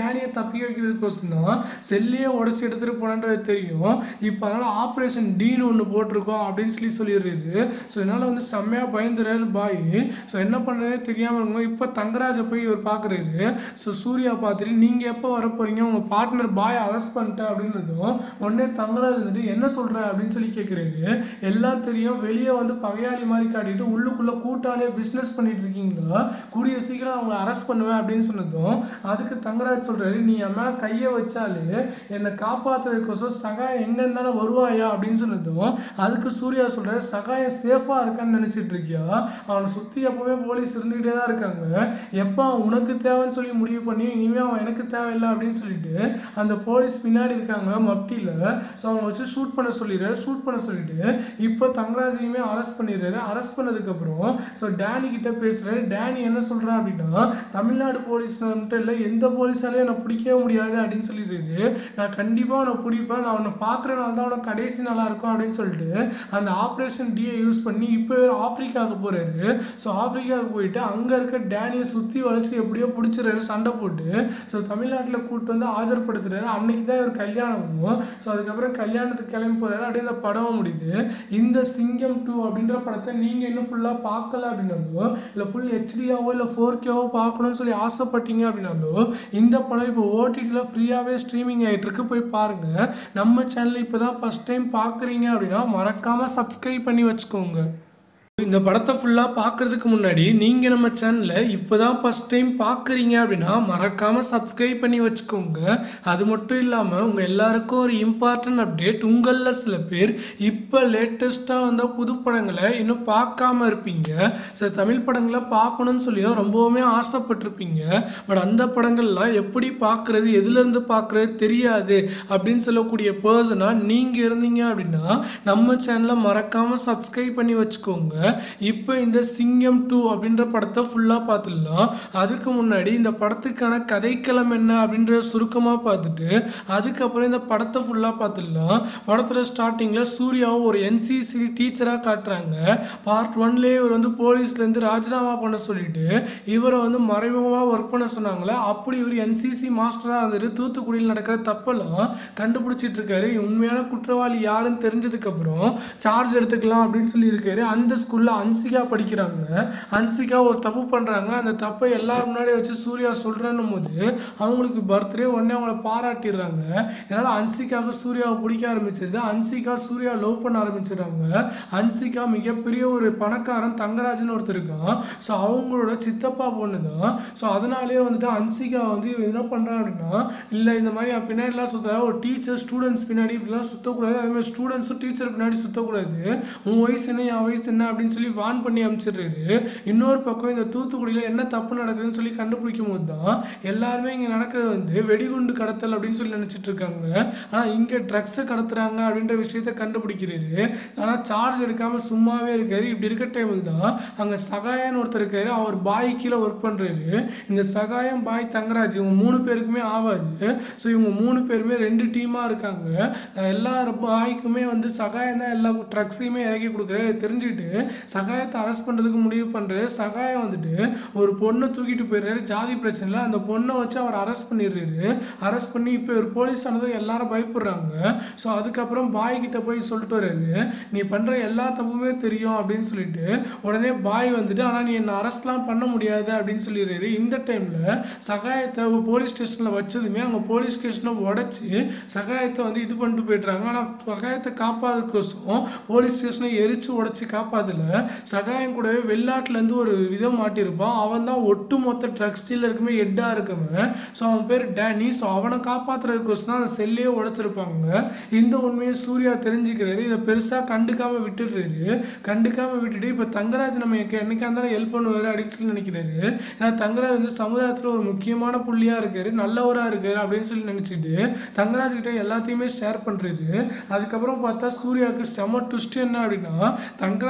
டேனியை தப்பி வைக்கிறதுக்கோசம் தான் செல்லையே உடச்சி எடுத்துகிட்டு போனன்றது தெரியும் இப்போ அதனால் ஆப்ரேஷன் டீன்னு ஒன்று போட்டிருக்கோம் அப்படின்னு சொல்லி சொல்லிடுறது ஸோ இதனால் வந்து செம்மையாக பயந்துறாரு பாய் ஸோ என்ன பண்ணுறதே தெரியாமல் இருக்கும் இப்போ தங்கராஜை போய் இவர் பார்க்குறாரு ஸோ சூர்யா பார்த்துட்டு நீங்கள் எப்போ வர போகிறீங்க உங்கள் பார்ட்னர் பாய் அரெஸ்ட் பண்ணிட்டேன் அப்படின்றதும் உடனே தங்கராஜ் வந்துட்டு என்ன சொல்கிற அப்படின்னு சொல்லி கேட்குறாரு எல்லாம் தெரியும் வெளியே வந்து பகையாளி மாதிரி காட்டிட்டு உள்ளுக்குள்ளே கூட்டாலே பிஸ்னஸ் பண்ணிட்டு இருக்கீங்களா கூடிய சீக்கிரம் அவங்கள அரெஸ்ட் பண்ணுவேன் அப்படின்னு சொன்னதும் அதுக்கு தங்கராஜ் சொல்கிறாரு நீ என் மேலே கையை வச்சாலே என்னை காப்பாற்றுறதுக்கோசம் சகாயம் எங்கே இருந்தாலும் வருவாயா அப்படின்னு சொன்னதும் அதுக்கு சூர்யா சொல்கிறாரு சகாயம் சேஃபாக இருக்கான்னு நினச்சிட்டு இருக்கியா அவனை சுற்றி எப்போவுமே போலீஸ் இருந்துக்கிட்டே தான் இருக்காங்க எப்போ அவன் உனக்கு தேவைன்னு சொல்லி முடிவு பண்ணி இனிமேல் அவன் எனக்கு தேவையில்லை அப்படின்னு சொல்லிட்டு அந்த போலீஸ் பின்னாடி இருக்காங்க மப்டியில் ஸோ அவங்க வச்சு ஷூட் பண்ண சொல்லிடுறாரு ஷூட் பண்ண சொல்லிட்டு இப்போ தங்கராஜையுமே அரெஸ்ட் பண்ணிடுறாரு அரெஸ்ட் பண்ணதுக்கப்புறம் ஸோ டேனி கிட்ட பேசுகிறாரு டேனி என்ன சொல்கிறா அப்படின்னா தமிழ்நாடு போலீஸ் மட்டும் இல்லை எந்த போலீஸாலையும் என்னை பிடிக்கவே முடியாது அப்படின்னு சொல்லிடுறாரு நான் கண்டிப்பாக அவனை பிடிப்பேன் நான் அவனை பார்க்குறனால தான் அவனை கடைசி நல்லா இருக்கும் அப்படின்னு சொல்லிட்டு அந்த ஆப்ரேஷன் டியை யூஸ் பண்ணி இப்போ ஆப்பிரிக்காவுக்கு போகிறாரு ஸோ ஆப்பிரிக்காவுக்கு போயிட்டு அங்கே இருக்க டேனியை சுற்றி வளைச்சி எப்படியோ பிடிச்சிறாரு சண்டை போட்டு ஸோ தமிழ்நாட்டில் கூட்டு வந்து ஆஜர்படுத்துறாரு அன்னைக்கு தான் இவர் கல்யாணமும் ஸோ அதுக்கப்புறம் கல்யாணத்துக்கு கிளம்பி போகிறாரு அப்படியே இந்த படம் முடியுது இந்த சிங்கம் டூ அப்படின்ற படத்தை நீங்கள் இன்னும் ஃபுல்லாக பார்க்கல அப்படின்னாலோ இல்லை ஃபுல் ஹெச்டியாவோ இல்லை ஃபோர் கேவோ பார்க்கணும்னு சொல்லி ஆசைப்பட்டீங்க அப்படின்னாலோ இந்த படம் இப்போ ஓடிடியில் ஃப்ரீயாகவே ஸ்ட்ரீமிங் ஆகிட்டு இருக்கு போய் பாருங்கள் நம்ம சேனல் இப்போ தான் ஃபஸ்ட் டைம் பார்க்குறீங்க அப்படின்னா மறக்காமல் சப்ஸ்கிரைப் பண்ணி வச்சுக்கோங்க இந்த படத்தை ஃபுல்லாக பார்க்குறதுக்கு முன்னாடி நீங்கள் நம்ம சேனலை இப்போ தான் ஃபஸ்ட் டைம் பார்க்குறீங்க அப்படின்னா மறக்காமல் சப்ஸ்கிரைப் பண்ணி வச்சுக்கோங்க அது மட்டும் இல்லாமல் உங்கள் எல்லாருக்கும் ஒரு இம்பார்ட்டன்ட் அப்டேட் உங்களில் சில பேர் இப்போ லேட்டஸ்ட்டாக வந்த புது படங்களை இன்னும் பார்க்காம இருப்பீங்க சில தமிழ் படங்களை பார்க்கணும்னு சொல்லியும் ரொம்பவுமே ஆசைப்பட்டிருப்பீங்க பட் அந்த படங்கள்லாம் எப்படி பார்க்குறது எதுலேருந்து பார்க்குறது தெரியாது அப்படின்னு சொல்லக்கூடிய பர்சனாக நீங்கள் இருந்தீங்க அப்படின்னா நம்ம சேனலை மறக்காமல் சப்ஸ்கிரைப் பண்ணி வச்சுக்கோங்க இப்போ இந்த சிங்கம் டூ அப்படின்ற படத்தை ஃபுல்லாக பார்த்துடலாம் அதுக்கு முன்னாடி இந்த படத்துக்கான கதைக்களம் என்ன அப்படின்ற சுருக்கமாக பார்த்துட்டு அதுக்கப்புறம் இந்த படத்தை ஃபுல்லாக பார்த்துடலாம் படத்தில் ஸ்டார்டிங்கில் சூர்யாவை ஒரு என்சிசி டீச்சராக காட்டுறாங்க பார்ட் ஒன்லேயே இவர் வந்து போலீஸ்லேருந்து ராஜினாமா பண்ண சொல்லிட்டு இவரை வந்து மறைமுகமாக ஒர்க் பண்ண சொன்னாங்களே அப்படி இவர் என்சிசி மாஸ்டராக இருந்துட்டு தூத்துக்குடியில் நடக்கிற தப்பெல்லாம் கண்டுபிடிச்சிட்டு இருக்காரு உண்மையான குற்றவாளி யாருன்னு தெரிஞ்சதுக்கப்புறம் சார்ஜ் எடுத்துக்கலாம் அப்படின்னு சொல்லியிருக்காரு அந்த ஸ்கூலில் அன்சிகா படிக்கிறாங்க அன்சிகா ஒரு தப்பு பண்ணுறாங்க அந்த தப்பை எல்லாரும் முன்னாடி வச்சு சூர்யா சொல்கிறேன்னும் போது அவங்களுக்கு பர்த்டே உடனே அவங்கள பாராட்டிடுறாங்க இதனால் அன்சிகாவுக்கு சூர்யாவை பிடிக்க ஆரம்பிச்சது அன்சிகா சூர்யா லவ் பண்ண ஆரம்பிச்சிடுறாங்க அன்சிகா மிகப்பெரிய ஒரு பணக்காரன் தங்கராஜன் ஒருத்தர் இருக்கான் ஸோ அவங்களோட சித்தப்பா பொண்ணு தான் ஸோ அதனாலே வந்துட்டு அன்சிகா வந்து இவன் என்ன பண்ணுறான் அப்படின்னா இல்லை இந்த மாதிரி அவன் பின்னாடிலாம் சுத்த ஒரு டீச்சர் ஸ்டூடெண்ட்ஸ் பின்னாடி இப்படிலாம் சுற்றக்கூடாது அதே மாதிரி ஸ்டூடெண்ட்ஸும் டீச்சர் பின்னாடி சுற்றக்கூடாது உன் வயசு என்ன என் வயசு என்ன அப்படின்னு சொல்லி வான் பண்ணி அனுப்பிச்சிடுறாரு இன்னொரு பக்கம் இந்த தூத்துக்குடியில் என்ன தப்பு நடக்குதுன்னு சொல்லி கண்டுபிடிக்கும் போது தான் எல்லாருமே இங்கே நடக்கிறது வந்து வெடிகுண்டு கடத்தல் அப்படின்னு சொல்லி நினச்சிட்டு இருக்காங்க ஆனால் இங்கே ட்ரக்ஸை கடத்துறாங்க அப்படின்ற விஷயத்த கண்டுபிடிக்கிறாரு ஆனால் சார்ஜ் எடுக்காமல் சும்மாவே இருக்காரு இப்படி இருக்க டைமில் தான் அங்கே சகாயன்னு ஒருத்தர் இருக்காரு அவர் பாய் கீழே ஒர்க் பண்ணுறாரு இந்த சகாயம் பாய் தங்கராஜ் இவங்க மூணு பேருக்குமே ஆகாது ஸோ இவங்க மூணு பேருமே ரெண்டு டீமாக இருக்காங்க எல்லா பாய்க்குமே வந்து சகாயம் தான் எல்லா ட்ரக்ஸையுமே இறக்கி கொடுக்குறாரு தெரிஞ்சுக்கிட்டு சகாயத்தை அரெஸ்ட் பண்ணுறதுக்கு முடிவு பண்ணுறாரு சகாயம் வந்துட்டு ஒரு பொண்ணை தூக்கிட்டு போயிடுறாரு ஜாதி பிரச்சனையில் அந்த பொண்ணை வச்சு அவர் அரெஸ்ட் பண்ணிடுறாரு அரெஸ்ட் பண்ணி இப்போ ஒரு போலீஸ் ஆனது எல்லாரும் பயப்படுறாங்க ஸோ அதுக்கப்புறம் பாய் கிட்ட போய் சொல்லிட்டு வர்றாரு நீ பண்ணுற எல்லா தப்புமே தெரியும் அப்படின்னு சொல்லிட்டு உடனே பாய் வந்துட்டு ஆனால் நீ என்னை அரெஸ்ட்லாம் பண்ண முடியாது அப்படின்னு சொல்லிடுறாரு இந்த டைமில் சகாயத்தை போலீஸ் ஸ்டேஷனில் வச்சதுமே அவங்க போலீஸ் ஸ்டேஷனை உடச்சி சகாயத்தை வந்து இது பண்ணிட்டு போயிடுறாங்க ஆனால் சகாயத்தை காப்பாதுக்கோசம் போலீஸ் ஸ்டேஷனை எரிச்சு உடச்சி காப்பாதல சகாயம் கூடவே வெளிநாட்டிலேருந்து ஒரு விதம் மாட்டியிருப்பான் அவன் தான் ஒட்டு மொத்த ட்ரக்ஸ் டீலருக்குமே ஹெட்டாக இருக்கவன் ஸோ அவன் பேர் டேனி ஸோ அவனை காப்பாற்றுறதுக்கோசம் தான் அந்த செல்லையே உடைச்சிருப்பாங்க இந்த உண்மையை சூர்யா தெரிஞ்சுக்கிறாரு இதை பெருசாக கண்டுக்காம விட்டுடுறாரு கண்டுக்காம விட்டுட்டு இப்போ தங்கராஜ் நம்ம என்னைக்கா இருந்தாலும் ஹெல்ப் பண்ணுவார் அப்படின்னு சொல்லி நினைக்கிறாரு ஏன்னா தங்கராஜ் வந்து சமுதாயத்தில் ஒரு முக்கியமான புள்ளியாக இருக்காரு நல்லவராக இருக்காரு அப்படின்னு சொல்லி நினச்சிட்டு தங்கராஜ் கிட்ட எல்லாத்தையுமே ஷேர் பண்ணுறாரு அதுக்கப்புறம் பார்த்தா சூர்யாவுக்கு செம ட்விஸ்ட் என்ன அப்படின்னா தங்கராஜும்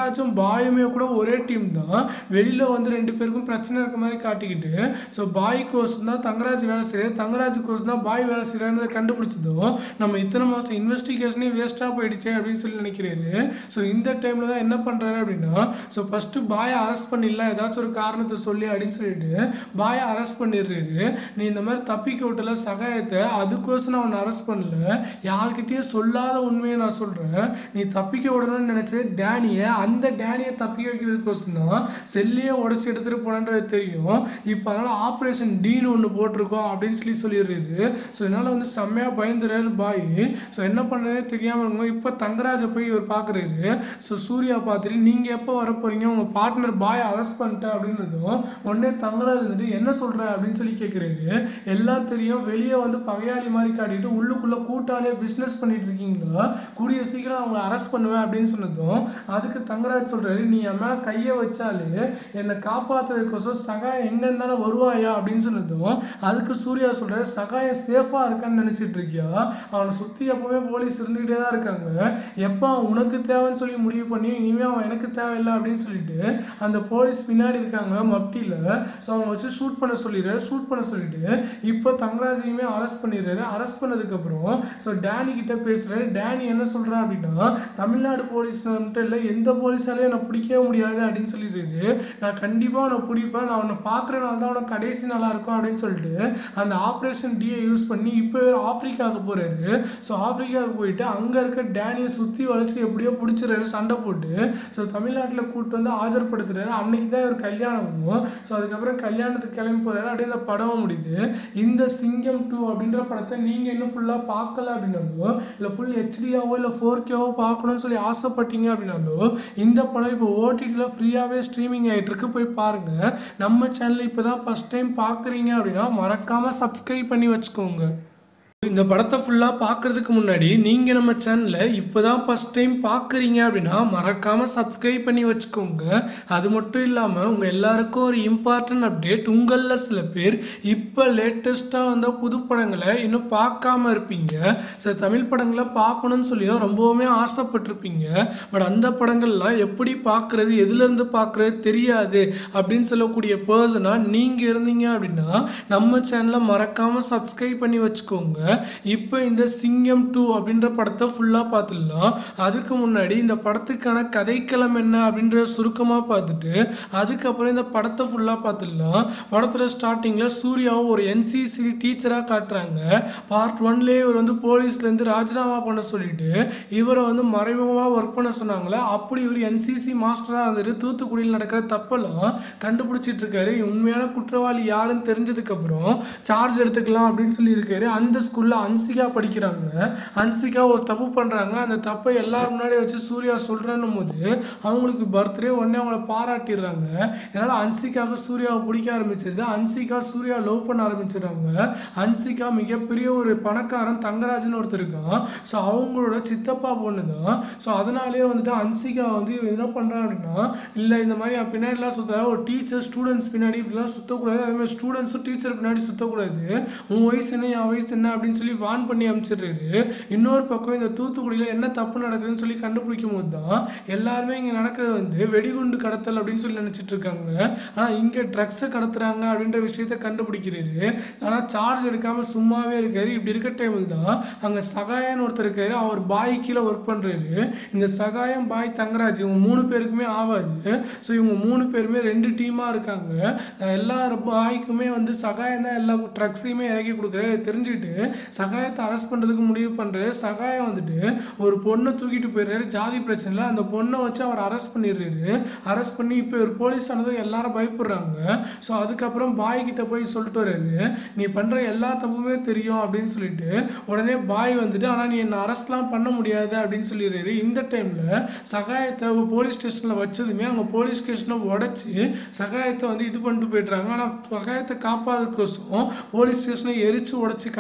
பாயுமே கூட ஒரே டீம் தான் வெளியில் வந்து ரெண்டு பேருக்கும் பிரச்சனை இருக்க மாதிரி காட்டிக்கிட்டு ஸோ பாய் கோர்ஸ் தான் தங்கராஜ் வேலை செய்கிறார் தங்கராஜ் கோர்ஸ் தான் பாய் வேலை செய்கிறாருன்றதை கண்டுபிடிச்சதும் நம்ம இத்தனை மாதம் இன்வெஸ்டிகேஷனே வேஸ்ட்டாக போயிடுச்சே அப்படின்னு சொல்லி நினைக்கிறாரு ஸோ இந்த டைமில் தான் என்ன பண்ணுறாரு அப்படின்னா ஸோ ஃபஸ்ட்டு பாயை அரெஸ்ட் பண்ணிடலாம் ஏதாச்சும் ஒரு காரணத்தை சொல்லி அப்படின்னு சொல்லிட்டு பாயை அரெஸ்ட் பண்ணிடுறாரு நீ இந்த மாதிரி தப்பிக்க விட்டல சகாயத்தை அதுக்கோசம் நான் உன்னை அரெஸ்ட் பண்ணல யார்கிட்டயும் சொல்லாத உண்மையை நான் சொல்கிறேன் நீ தப்பிக்க விடணும்னு நினச்சது டேனியை அந்த டேனியை தப்பிக்க வைக்கிறதுக்கோசம் தான் செல்லையே உடச்சி எடுத்துகிட்டு போனன்றது தெரியும் இப்போ அதனால் ஆப்ரேஷன் டீன்னு ஒன்று போட்டிருக்கோம் அப்படின்னு சொல்லி சொல்லிடுறது ஸோ இதனால் வந்து செம்மையாக பயந்துறாரு பாய் ஸோ என்ன பண்ணுறதே தெரியாமல் இருக்கும் இப்போ தங்கராஜை போய் இவர் பார்க்குறாரு ஸோ சூர்யா பார்த்துட்டு நீங்கள் எப்போ வர போகிறீங்க உங்கள் பார்ட்னர் பாய் அரெஸ்ட் பண்ணிட்டேன் அப்படின்றதும் உடனே தங்கராஜ் வந்துட்டு என்ன சொல்கிற அப்படின்னு சொல்லி கேட்குறாரு எல்லாம் தெரியும் வெளியே வந்து பகையாளி மாதிரி காட்டிட்டு உள்ளுக்குள்ளே கூட்டாளியே பிஸ்னஸ் பண்ணிட்டு இருக்கீங்களா கூடிய சீக்கிரம் அவங்கள அரெஸ்ட் பண்ணுவேன் அப்படின்னு சொன்னதும் அதுக்கு தங்கராஜ் சொல்கிறாரு நீ என் மேலே கையை வச்சாலே என்னை காப்பாற்றுறதுக்கோசம் சகாயம் எங்கே இருந்தாலும் வருவாயா அப்படின்னு சொன்னதும் அதுக்கு சூர்யா சொல்கிறாரு சகாயம் சேஃபாக இருக்கான்னு நினச்சிட்டு இருக்கியா அவனை சுற்றி எப்போவுமே போலீஸ் இருந்துக்கிட்டே தான் இருக்காங்க எப்போ அவன் உனக்கு தேவைன்னு சொல்லி முடிவு பண்ணி இனிமேல் அவன் எனக்கு தேவையில்லை அப்படின்னு சொல்லிட்டு அந்த போலீஸ் பின்னாடி இருக்காங்க மப்டியில் ஸோ அவங்க வச்சு ஷூட் பண்ண சொல்லிடுறாரு ஷூட் பண்ண சொல்லிட்டு இப்போ தங்கராஜையுமே அரெஸ்ட் பண்ணிடுறாரு அரெஸ்ட் பண்ணதுக்கப்புறம் ஸோ டேனி கிட்ட பேசுகிறாரு டேனி என்ன சொல்கிறா அப்படின்னா தமிழ்நாடு போலீஸ் மட்டும் இல்லை எந்த போலீஸாலையும் என்னை பிடிக்கவே முடியாது அப்படின்னு சொல்லிடுறாரு நான் கண்டிப்பாக உன்னை பிடிப்பேன் நான் உன்னை பார்க்குறனால தான் உனக்கு கடைசி நல்லா இருக்கும் அப்படின்னு சொல்லிட்டு அந்த ஆப்ரேஷன் டியை யூஸ் பண்ணி இப்போ ஆப்பிரிக்காவுக்கு போகிறாரு ஸோ ஆப்பிரிக்காவுக்கு போயிட்டு அங்கே இருக்க டேனியை சுற்றி வளைச்சி எப்படியோ பிடிச்சிறாரு சண்டை போட்டு ஸோ தமிழ்நாட்டில் கூப்பிட்டு வந்து ஆஜர்படுத்துறாரு அன்னைக்கு தான் இவர் கல்யாணமும் ஸோ அதுக்கப்புறம் கல்யாணத்துக்கு கிளம்பி போகிறாரு அப்படியே இந்த படம் முடியுது இந்த சிங்கம் டூ அப்படின்ற படத்தை நீங்கள் இன்னும் ஃபுல்லாக பார்க்கல அப்படின்னாலோ இல்லை ஃபுல் ஹெச்டியாவோ இல்லை ஃபோர் கேவோ பார்க்கணும்னு சொல்லி ஆசைப்பட்டீங்க அப்படின்னாலோ இந்த படம் இப்போ ஓடிடியில் ஃப்ரீயாகவே ஸ்ட்ரீமிங் ஆகிட்டு இருக்கு போய் பாருங்கள் நம்ம சேனல் இப்போ தான் ஃபஸ்ட் டைம் பார்க்குறீங்க அப்படின்னா மறக்காமல் சப்ஸ்கிரைப் பண்ணி வச்சுக்கோங்க இந்த படத்தை ஃபுல்லாக பார்க்குறதுக்கு முன்னாடி நீங்கள் நம்ம சேனலை இப்போ தான் ஃபஸ்ட் டைம் பார்க்குறீங்க அப்படின்னா மறக்காமல் சப்ஸ்கிரைப் பண்ணி வச்சுக்கோங்க அது மட்டும் இல்லாமல் உங்கள் எல்லாருக்கும் ஒரு இம்பார்ட்டன்ட் அப்டேட் உங்களில் சில பேர் இப்போ லேட்டஸ்ட்டாக வந்த புது படங்களை இன்னும் பார்க்காம இருப்பீங்க சில தமிழ் படங்களை பார்க்கணும்னு சொல்லியும் ரொம்பவுமே ஆசைப்பட்டிருப்பீங்க பட் அந்த படங்கள்லாம் எப்படி பார்க்குறது எதுலேருந்து பார்க்குறது தெரியாது அப்படின்னு சொல்லக்கூடிய பர்சனாக நீங்கள் இருந்தீங்க அப்படின்னா நம்ம சேனலை மறக்காமல் சப்ஸ்கிரைப் பண்ணி வச்சுக்கோங்க இப்போ இந்த சிங்கம் டூ அப்படின்ற படத்தை ஃபுல்லாக பார்த்துடலாம் அதுக்கு முன்னாடி இந்த படத்துக்கான கதைக்களம் என்ன அப்படின்ற சுருக்கமாக பார்த்துட்டு அதுக்கப்புறம் இந்த படத்தை ஃபுல்லாக பார்த்துடலாம் படத்தில் ஸ்டார்டிங்கில் சூர்யாவும் ஒரு என்சிசி டீச்சராக காட்டுறாங்க பார்ட் ஒன்லேயே இவர் வந்து போலீஸ்லேருந்து ராஜினாமா பண்ண சொல்லிட்டு இவரை வந்து மறைமுகமாக ஒர்க் பண்ண சொன்னாங்களே அப்படி இவர் என்சிசி மாஸ்டராக இருந்துட்டு தூத்துக்குடியில் நடக்கிற தப்பெல்லாம் கண்டுபிடிச்சிட்டு இருக்காரு உண்மையான குற்றவாளி யாருன்னு தெரிஞ்சதுக்கப்புறம் சார்ஜ் எடுத்துக்கலாம் அப்படின்னு சொல்லி இருக்காரு அந்த ஸ்கூலில் அன்சிகா படிக்கிறாங்க அன்சிகா ஒரு தப்பு பண்ணுறாங்க அந்த தப்பை எல்லாரும் முன்னாடி வச்சு சூர்யா சொல்கிறேன்னும் போது அவங்களுக்கு பர்த்டே உடனே அவங்கள பாராட்டிடுறாங்க இதனால் அன்சிகாவுக்கு சூர்யாவை பிடிக்க ஆரம்பிச்சது அன்சிகா சூர்யா லவ் பண்ண ஆரம்பிச்சிடுறாங்க அன்சிகா மிகப்பெரிய ஒரு பணக்காரன் தங்கராஜன் ஒருத்தர் இருக்கான் ஸோ அவங்களோட சித்தப்பா பொண்ணு தான் ஸோ அதனாலேயே வந்துட்டு அன்சிகா வந்து இவன் என்ன பண்ணுறான் அப்படின்னா இல்லை இந்த மாதிரி அவன் பின்னாடிலாம் சுத்த ஒரு டீச்சர் ஸ்டூடெண்ட்ஸ் பின்னாடி இப்படிலாம் சுற்றக்கூடாது அதே மாதிரி ஸ்டூடெண்ட்ஸும் டீச்சர் பின்னாடி சுற்றக்கூடாது உன் வயசு என்ன என் வயசு என்ன அப்படின்னு சொல்லி வான் பண்ணி அனுப்பிச்சிடுறாரு இன்னொரு பக்கம் இந்த தூத்துக்குடியில் என்ன தப்பு நடக்குதுன்னு சொல்லி கண்டுபிடிக்கும் போது தான் எல்லாருமே இங்கே நடக்கிறது வந்து வெடிகுண்டு கடத்தல் அப்படின்னு சொல்லி நினச்சிட்டு இருக்காங்க ஆனால் இங்கே ட்ரக்ஸை கடத்துறாங்க அப்படின்ற விஷயத்த கண்டுபிடிக்கிறாரு ஆனால் சார்ஜ் எடுக்காமல் சும்மாவே இருக்காரு இப்படி இருக்க டைமில் தான் அங்கே சகாயன்னு ஒருத்தர் இருக்காரு அவர் பாய் கீழே ஒர்க் பண்ணுறாரு இந்த சகாயம் பாய் தங்கராஜ் இவங்க மூணு பேருக்குமே ஆகாது ஸோ இவங்க மூணு பேருமே ரெண்டு டீமாக இருக்காங்க எல்லா பாய்க்குமே வந்து சகாயம் தான் எல்லா ட்ரக்ஸையுமே இறக்கி கொடுக்குறாரு தெரிஞ்சுக்கிட்டு சகாயத்தை அரெஸ்ட் பண்ணுறதுக்கு முடிவு பண்ணுறாரு சகாயம் வந்துட்டு ஒரு பொண்ணை தூக்கிட்டு போயிடுறாரு ஜாதி பிரச்சனையில் அந்த பொண்ணை வச்சு அவர் அரெஸ்ட் பண்ணிடுறாரு அரெஸ்ட் பண்ணி இப்போ ஒரு போலீஸ் ஆனதும் எல்லாரும் பயப்படுறாங்க ஸோ அதுக்கப்புறம் பாய் கிட்ட போய் சொல்லிட்டு வர்றாரு நீ பண்ணுற எல்லா தப்புமே தெரியும் அப்படின்னு சொல்லிட்டு உடனே பாய் வந்துட்டு ஆனால் நீ என்னை அரெஸ்ட்லாம் பண்ண முடியாது அப்படின்னு சொல்லிடுறாரு இந்த டைமில் சகாயத்தை போலீஸ் ஸ்டேஷனில் வச்சதுமே அவங்க போலீஸ் ஸ்டேஷனை உடச்சி சகாயத்தை வந்து இது பண்ணிட்டு போயிடுறாங்க ஆனால் சகாயத்தை காப்பாதுக்கோசம் போலீஸ் ஸ்டேஷனை எரிச்சு உடச்சி காப்பாதல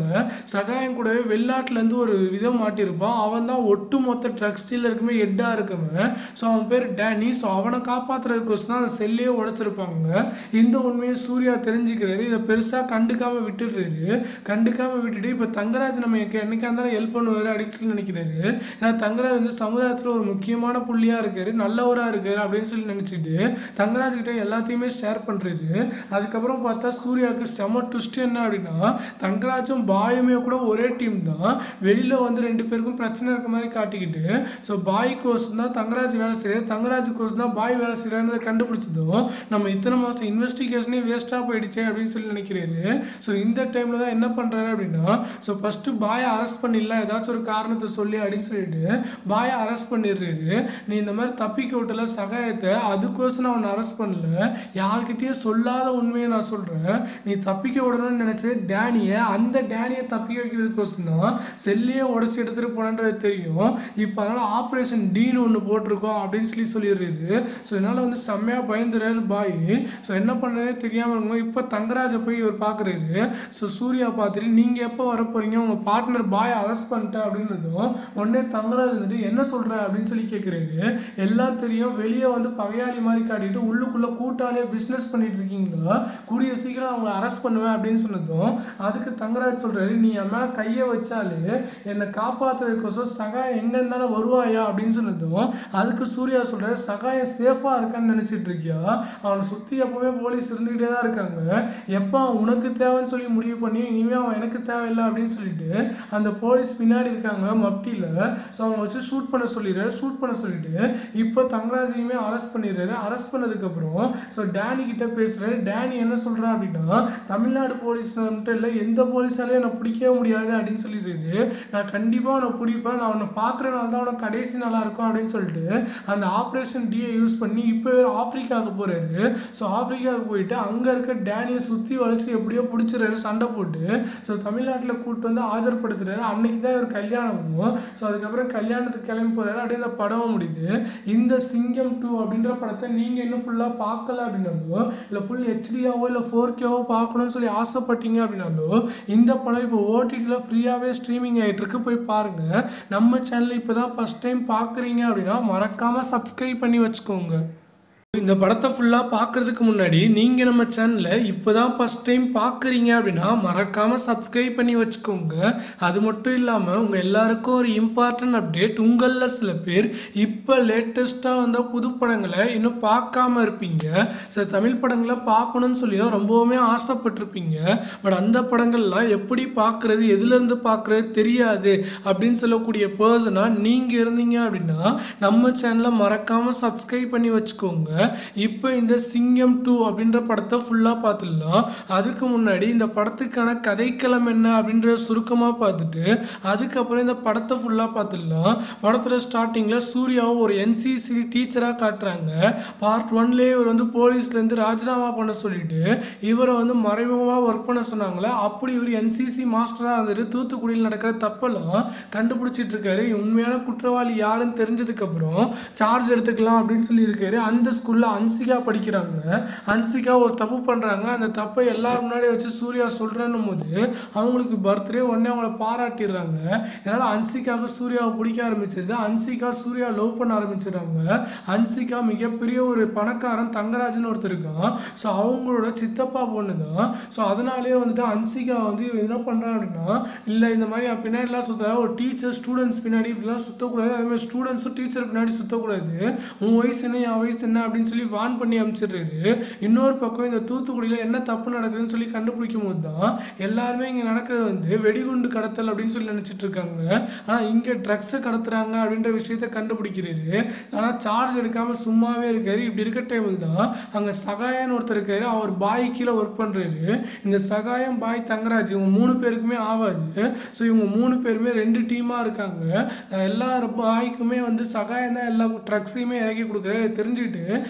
சகாயம் கூடவே வெளிநாட்டிலேருந்து ஒரு விதம் மாட்டியிருப்பான் அவன் தான் ஒட்டு மொத்த ட்ரக்ஸ் டீலருக்குமே ஹெட்டாக இருக்கவன் ஸோ அவன் பேர் டேனி ஸோ அவனை காப்பாற்றுறதுக்கோசம் தான் அந்த செல்லையே உடைச்சிருப்பாங்க இந்த உண்மையை சூர்யா தெரிஞ்சுக்கிறாரு இதை பெருசாக கண்டுக்காம விட்டுடுறாரு கண்டுக்காம விட்டுட்டு இப்போ தங்கராஜ் நம்ம என்னைக்கா இருந்தாலும் ஹெல்ப் பண்ணுவார் அப்படின்னு சொல்லி நினைக்கிறாரு ஏன்னா தங்கராஜ் வந்து சமுதாயத்தில் ஒரு முக்கியமான புள்ளியாக இருக்காரு நல்லவராக இருக்காரு அப்படின்னு சொல்லி நினச்சிட்டு தங்கராஜ் கிட்ட எல்லாத்தையுமே ஷேர் பண்ணுறாரு அதுக்கப்புறம் பார்த்தா சூர்யாவுக்கு செம ட்விஸ்ட் என்ன அப்படின்னா தங்கராஜும் பாயுமே கூட ஒரே டீம் தான் வெளியில் வந்து ரெண்டு பேருக்கும் பிரச்சனை இருக்க மாதிரி காட்டிக்கிட்டு ஸோ பாய் கோர்ஸ் தான் தங்கராஜ் வேலை செய்யறது தங்கராஜ் கோர்ஸ் தான் பாய் வேலை செய்யறதை கண்டுபிடிச்சதும் நம்ம இத்தனை மாதம் இன்வெஸ்டிகேஷனே வேஸ்ட்டாக போயிடுச்சே அப்படின்னு சொல்லி நினைக்கிறாரு ஸோ இந்த டைமில் தான் என்ன பண்ணுறாரு அப்படின்னா ஸோ ஃபஸ்ட்டு பாயை அரெஸ்ட் பண்ணிடலாம் ஏதாச்சும் ஒரு காரணத்தை சொல்லி அப்படின்னு சொல்லிட்டு பாயை அரெஸ்ட் பண்ணிடுறாரு நீ இந்த மாதிரி தப்பிக்க விட்டல சகாயத்தை அதுக்கோசம் நான் அவனை அரெஸ்ட் பண்ணல யார்கிட்டயும் சொல்லாத உண்மையை நான் சொல்கிறேன் நீ தப்பிக்க விடணும்னு நினச்சது டேனியை அந்த டேனியை தப்பிக்க வைக்கிறதுக்கோசம் தான் செல்லையே உடச்சி எடுத்துகிட்டு போனன்றது தெரியும் இப்போ அதனால் ஆப்ரேஷன் டீன்னு ஒன்று போட்டிருக்கோம் அப்படின்னு சொல்லி சொல்லிடுறாரு ஸோ இதனால் வந்து செம்மையாக பயந்துறாரு பாய் ஸோ என்ன பண்ணுறதே தெரியாமல் இருக்கும் இப்போ தங்கராஜை போய் இவர் பார்க்குறாரு ஸோ சூர்யா பார்த்துட்டு நீங்கள் எப்போ வர போகிறீங்க உங்கள் பார்ட்னர் பாய் அரெஸ்ட் பண்ணிட்டேன் அப்படின்றதும் உடனே தங்கராஜ் வந்துட்டு என்ன சொல்கிற அப்படின்னு சொல்லி கேட்குறாரு எல்லாம் தெரியும் வெளியே வந்து பகையாளி மாதிரி காட்டிட்டு உள்ளுக்குள்ளே கூட்டாளியாக பிஸ்னஸ் பண்ணிட்டு இருக்கீங்களா கூடிய சீக்கிரம் அவங்கள அரெஸ்ட் பண்ணுவேன் அப்படின்னு சொன்னதும் அதுக்கு தங்கராஜ் சொல்கிறாரு நீ என் மேலே கையை வச்சாலே என்னை காப்பாற்றுறதுக்கோசம் சகாயம் எங்கே இருந்தாலும் வருவாயா அப்படின்னு சொன்னதும் அதுக்கு சூர்யா சொல்கிறாரு சகாயம் சேஃபாக இருக்கான்னு நினச்சிட்டு இருக்கியா அவனை சுற்றி எப்போவுமே போலீஸ் இருந்துக்கிட்டே தான் இருக்காங்க எப்போ அவன் உனக்கு தேவைன்னு சொல்லி முடிவு பண்ணி இனிமேல் அவன் எனக்கு தேவையில்லை அப்படின்னு சொல்லிட்டு அந்த போலீஸ் பின்னாடி இருக்காங்க மப்டியில் ஸோ அவங்க வச்சு ஷூட் பண்ண சொல்லிடுறாரு ஷூட் பண்ண சொல்லிட்டு இப்போ தங்கராஜையுமே அரெஸ்ட் பண்ணிடுறாரு அரெஸ்ட் பண்ணதுக்கப்புறம் ஸோ டேனி கிட்ட பேசுகிறாரு டேனி என்ன சொல்கிறான் அப்படின்னா தமிழ்நாடு போலீஸ் மட்டும் இல்லை எந்த போலீஸாலையும் என்னை பிடிக்கவே முடியாது அப்படின்னு சொல்லிடுறாரு நான் கண்டிப்பாக அவனை பிடிப்பேன் நான் அவனை பார்க்குறனால தான் அவனை கடைசி நல்லா இருக்கும் அப்படின்னு சொல்லிட்டு அந்த ஆப்ரேஷன் டியை யூஸ் பண்ணி இப்போ இவர் ஆப்பிரிக்காவுக்கு போகிறாரு ஸோ ஆப்பிரிக்காவுக்கு போயிட்டு அங்கே இருக்க டேனியை சுற்றி வளைச்சி எப்படியோ பிடிச்சிடுறாரு சண்டை போட்டு ஸோ தமிழ்நாட்டில் கூப்பிட்டு வந்து ஆஜர்படுத்துறாரு அன்னைக்கு தான் இவர் கல்யாணமும் ஸோ அதுக்கப்புறம் கல்யாணத்துக்கு கிளம்பி போகிறாரு அப்படியே இந்த படம் முடியுது இந்த சிங்கம் டூ அப்படின்ற படத்தை நீங்கள் இன்னும் ஃபுல்லாக பார்க்கல அப்படின்னாலோ இல்லை ஃபுல் ஹெச்டியாவோ இல்லை ஃபோர் கேவோ பார்க்கணும்னு சொல்லி ஆசைப்பட்டீங்க அப்படின்னாலோ இந்த படம் இப்போ ஓடிடியில் ஃப்ரீயாகவே ஸ்ட்ரீமிங் ஆகிட்டு இருக்கு போய் பாருங்கள் நம்ம சேனலை இப்போ தான் ஃபஸ்ட் டைம் பார்க்குறீங்க அப்படின்னா மறக்காமல் சப்ஸ்கிரைப் பண்ணி வச்சுக்கோங்க இந்த படத்தை ஃபுல்லாக பார்க்குறதுக்கு முன்னாடி நீங்கள் நம்ம சேனலை இப்போ தான் ஃபஸ்ட் டைம் பார்க்குறீங்க அப்படின்னா மறக்காமல் சப்ஸ்கிரைப் பண்ணி வச்சுக்கோங்க அது மட்டும் இல்லாமல் உங்கள் எல்லாருக்கும் ஒரு இம்பார்ட்டன்ட் அப்டேட் உங்களில் சில பேர் இப்போ லேட்டஸ்ட்டாக வந்த புது படங்களை இன்னும் பார்க்காம இருப்பீங்க சில தமிழ் படங்களை பார்க்கணும்னு சொல்லியோ ரொம்பவுமே ஆசைப்பட்டிருப்பீங்க பட் அந்த படங்கள்லாம் எப்படி பார்க்குறது எதுலேருந்து பார்க்குறது தெரியாது அப்படின்னு சொல்லக்கூடிய பர்சனாக நீங்கள் இருந்தீங்க அப்படின்னா நம்ம சேனலை மறக்காமல் சப்ஸ்கிரைப் பண்ணி வச்சுக்கோங்க இப்போ இந்த சிங்கம் டூ அப்படின்ற படத்தை ஃபுல்லாக பார்த்துடலாம் அதுக்கு முன்னாடி இந்த படத்துக்கான கதைக்களம் என்ன அப்படின்ற சுருக்கமாக பார்த்துட்டு அதுக்கப்புறம் இந்த படத்தை ஃபுல்லாக பார்த்துடலாம் படத்தில் ஸ்டார்டிங்கில் சூர்யாவை ஒரு என்சிசி டீச்சராக காட்டுறாங்க பார்ட் ஒன்லேயே இவர் வந்து போலீஸ்லேருந்து ராஜினாமா பண்ண சொல்லிட்டு இவரை வந்து மறைமுகமாக ஒர்க் பண்ண சொன்னாங்களே அப்படி இவர் என்சிசி மாஸ்டராக இருந்துட்டு தூத்துக்குடியில் நடக்கிற தப்பெல்லாம் கண்டுபிடிச்சிட்டு இருக்காரு உண்மையான குற்றவாளி யாருன்னு தெரிஞ்சதுக்கப்புறம் சார்ஜ் எடுத்துக்கலாம் அப்படின்னு சொல்லி இருக்காரு அந்த ஸ்கூலில் அன்சிகா படிக்கிறாங்க அன்சிகா ஒரு தப்பு பண்ணுறாங்க அந்த தப்பை எல்லாரும் முன்னாடி வச்சு சூர்யா சொல்கிறேன்னும் போது அவங்களுக்கு பர்த்டே உடனே அவங்கள பாராட்டிடுறாங்க இதனால் அன்சிகாவுக்கு சூர்யாவை பிடிக்க ஆரம்பிச்சது அன்சிகா சூர்யா லவ் பண்ண ஆரம்பிச்சிடுறாங்க அன்சிகா மிகப்பெரிய ஒரு பணக்காரன் தங்கராஜன் ஒருத்தர் இருக்கான் ஸோ அவங்களோட சித்தப்பா பொண்ணு தான் ஸோ அதனாலேயே வந்துட்டு அன்சிகா வந்து இவன் என்ன பண்ணுறான் அப்படின்னா இல்லை இந்த மாதிரி அவன் பின்னாடிலாம் சுத்த ஒரு டீச்சர் ஸ்டூடெண்ட்ஸ் பின்னாடி இப்படிலாம் சுற்றக்கூடாது அதே மாதிரி ஸ்டூடெண்ட்ஸும் டீச்சர் பின்னாடி சுற்றக்கூடாது உன் வயசு என்ன என் வயசு என்ன அப்படின்னு சொல்லி வான் பண்ணி அனுப்பிச்சிடுறாரு இன்னொரு பக்கம் இந்த தூத்துக்குடியில் என்ன தப்பு நடக்குதுன்னு சொல்லி கண்டுபிடிக்கும் போது தான் எல்லாருமே இங்கே நடக்கிறது வந்து வெடிகுண்டு கடத்தல் அப்படின்னு சொல்லி நினச்சிட்டு இருக்காங்க ஆனால் இங்கே ட்ரக்ஸை கடத்துறாங்க அப்படின்ற விஷயத்த கண்டுபிடிக்கிறாரு ஆனால் சார்ஜ் எடுக்காமல் சும்மாவே இருக்காரு இப்படி இருக்க டைமில் தான் அங்கே சகாயன்னு ஒருத்தர் இருக்காரு அவர் பாய் கீழே ஒர்க் பண்ணுறாரு இந்த சகாயம் பாய் தங்கராஜ் இவங்க மூணு பேருக்குமே ஆகாது ஸோ இவங்க மூணு பேருமே ரெண்டு டீமாக இருக்காங்க எல்லா பாய்க்குமே வந்து சகாயம் தான் எல்லா ட்ரக்ஸையுமே இறக்கி கொடுக்குறாரு தெரிஞ்சுக்கிட்டு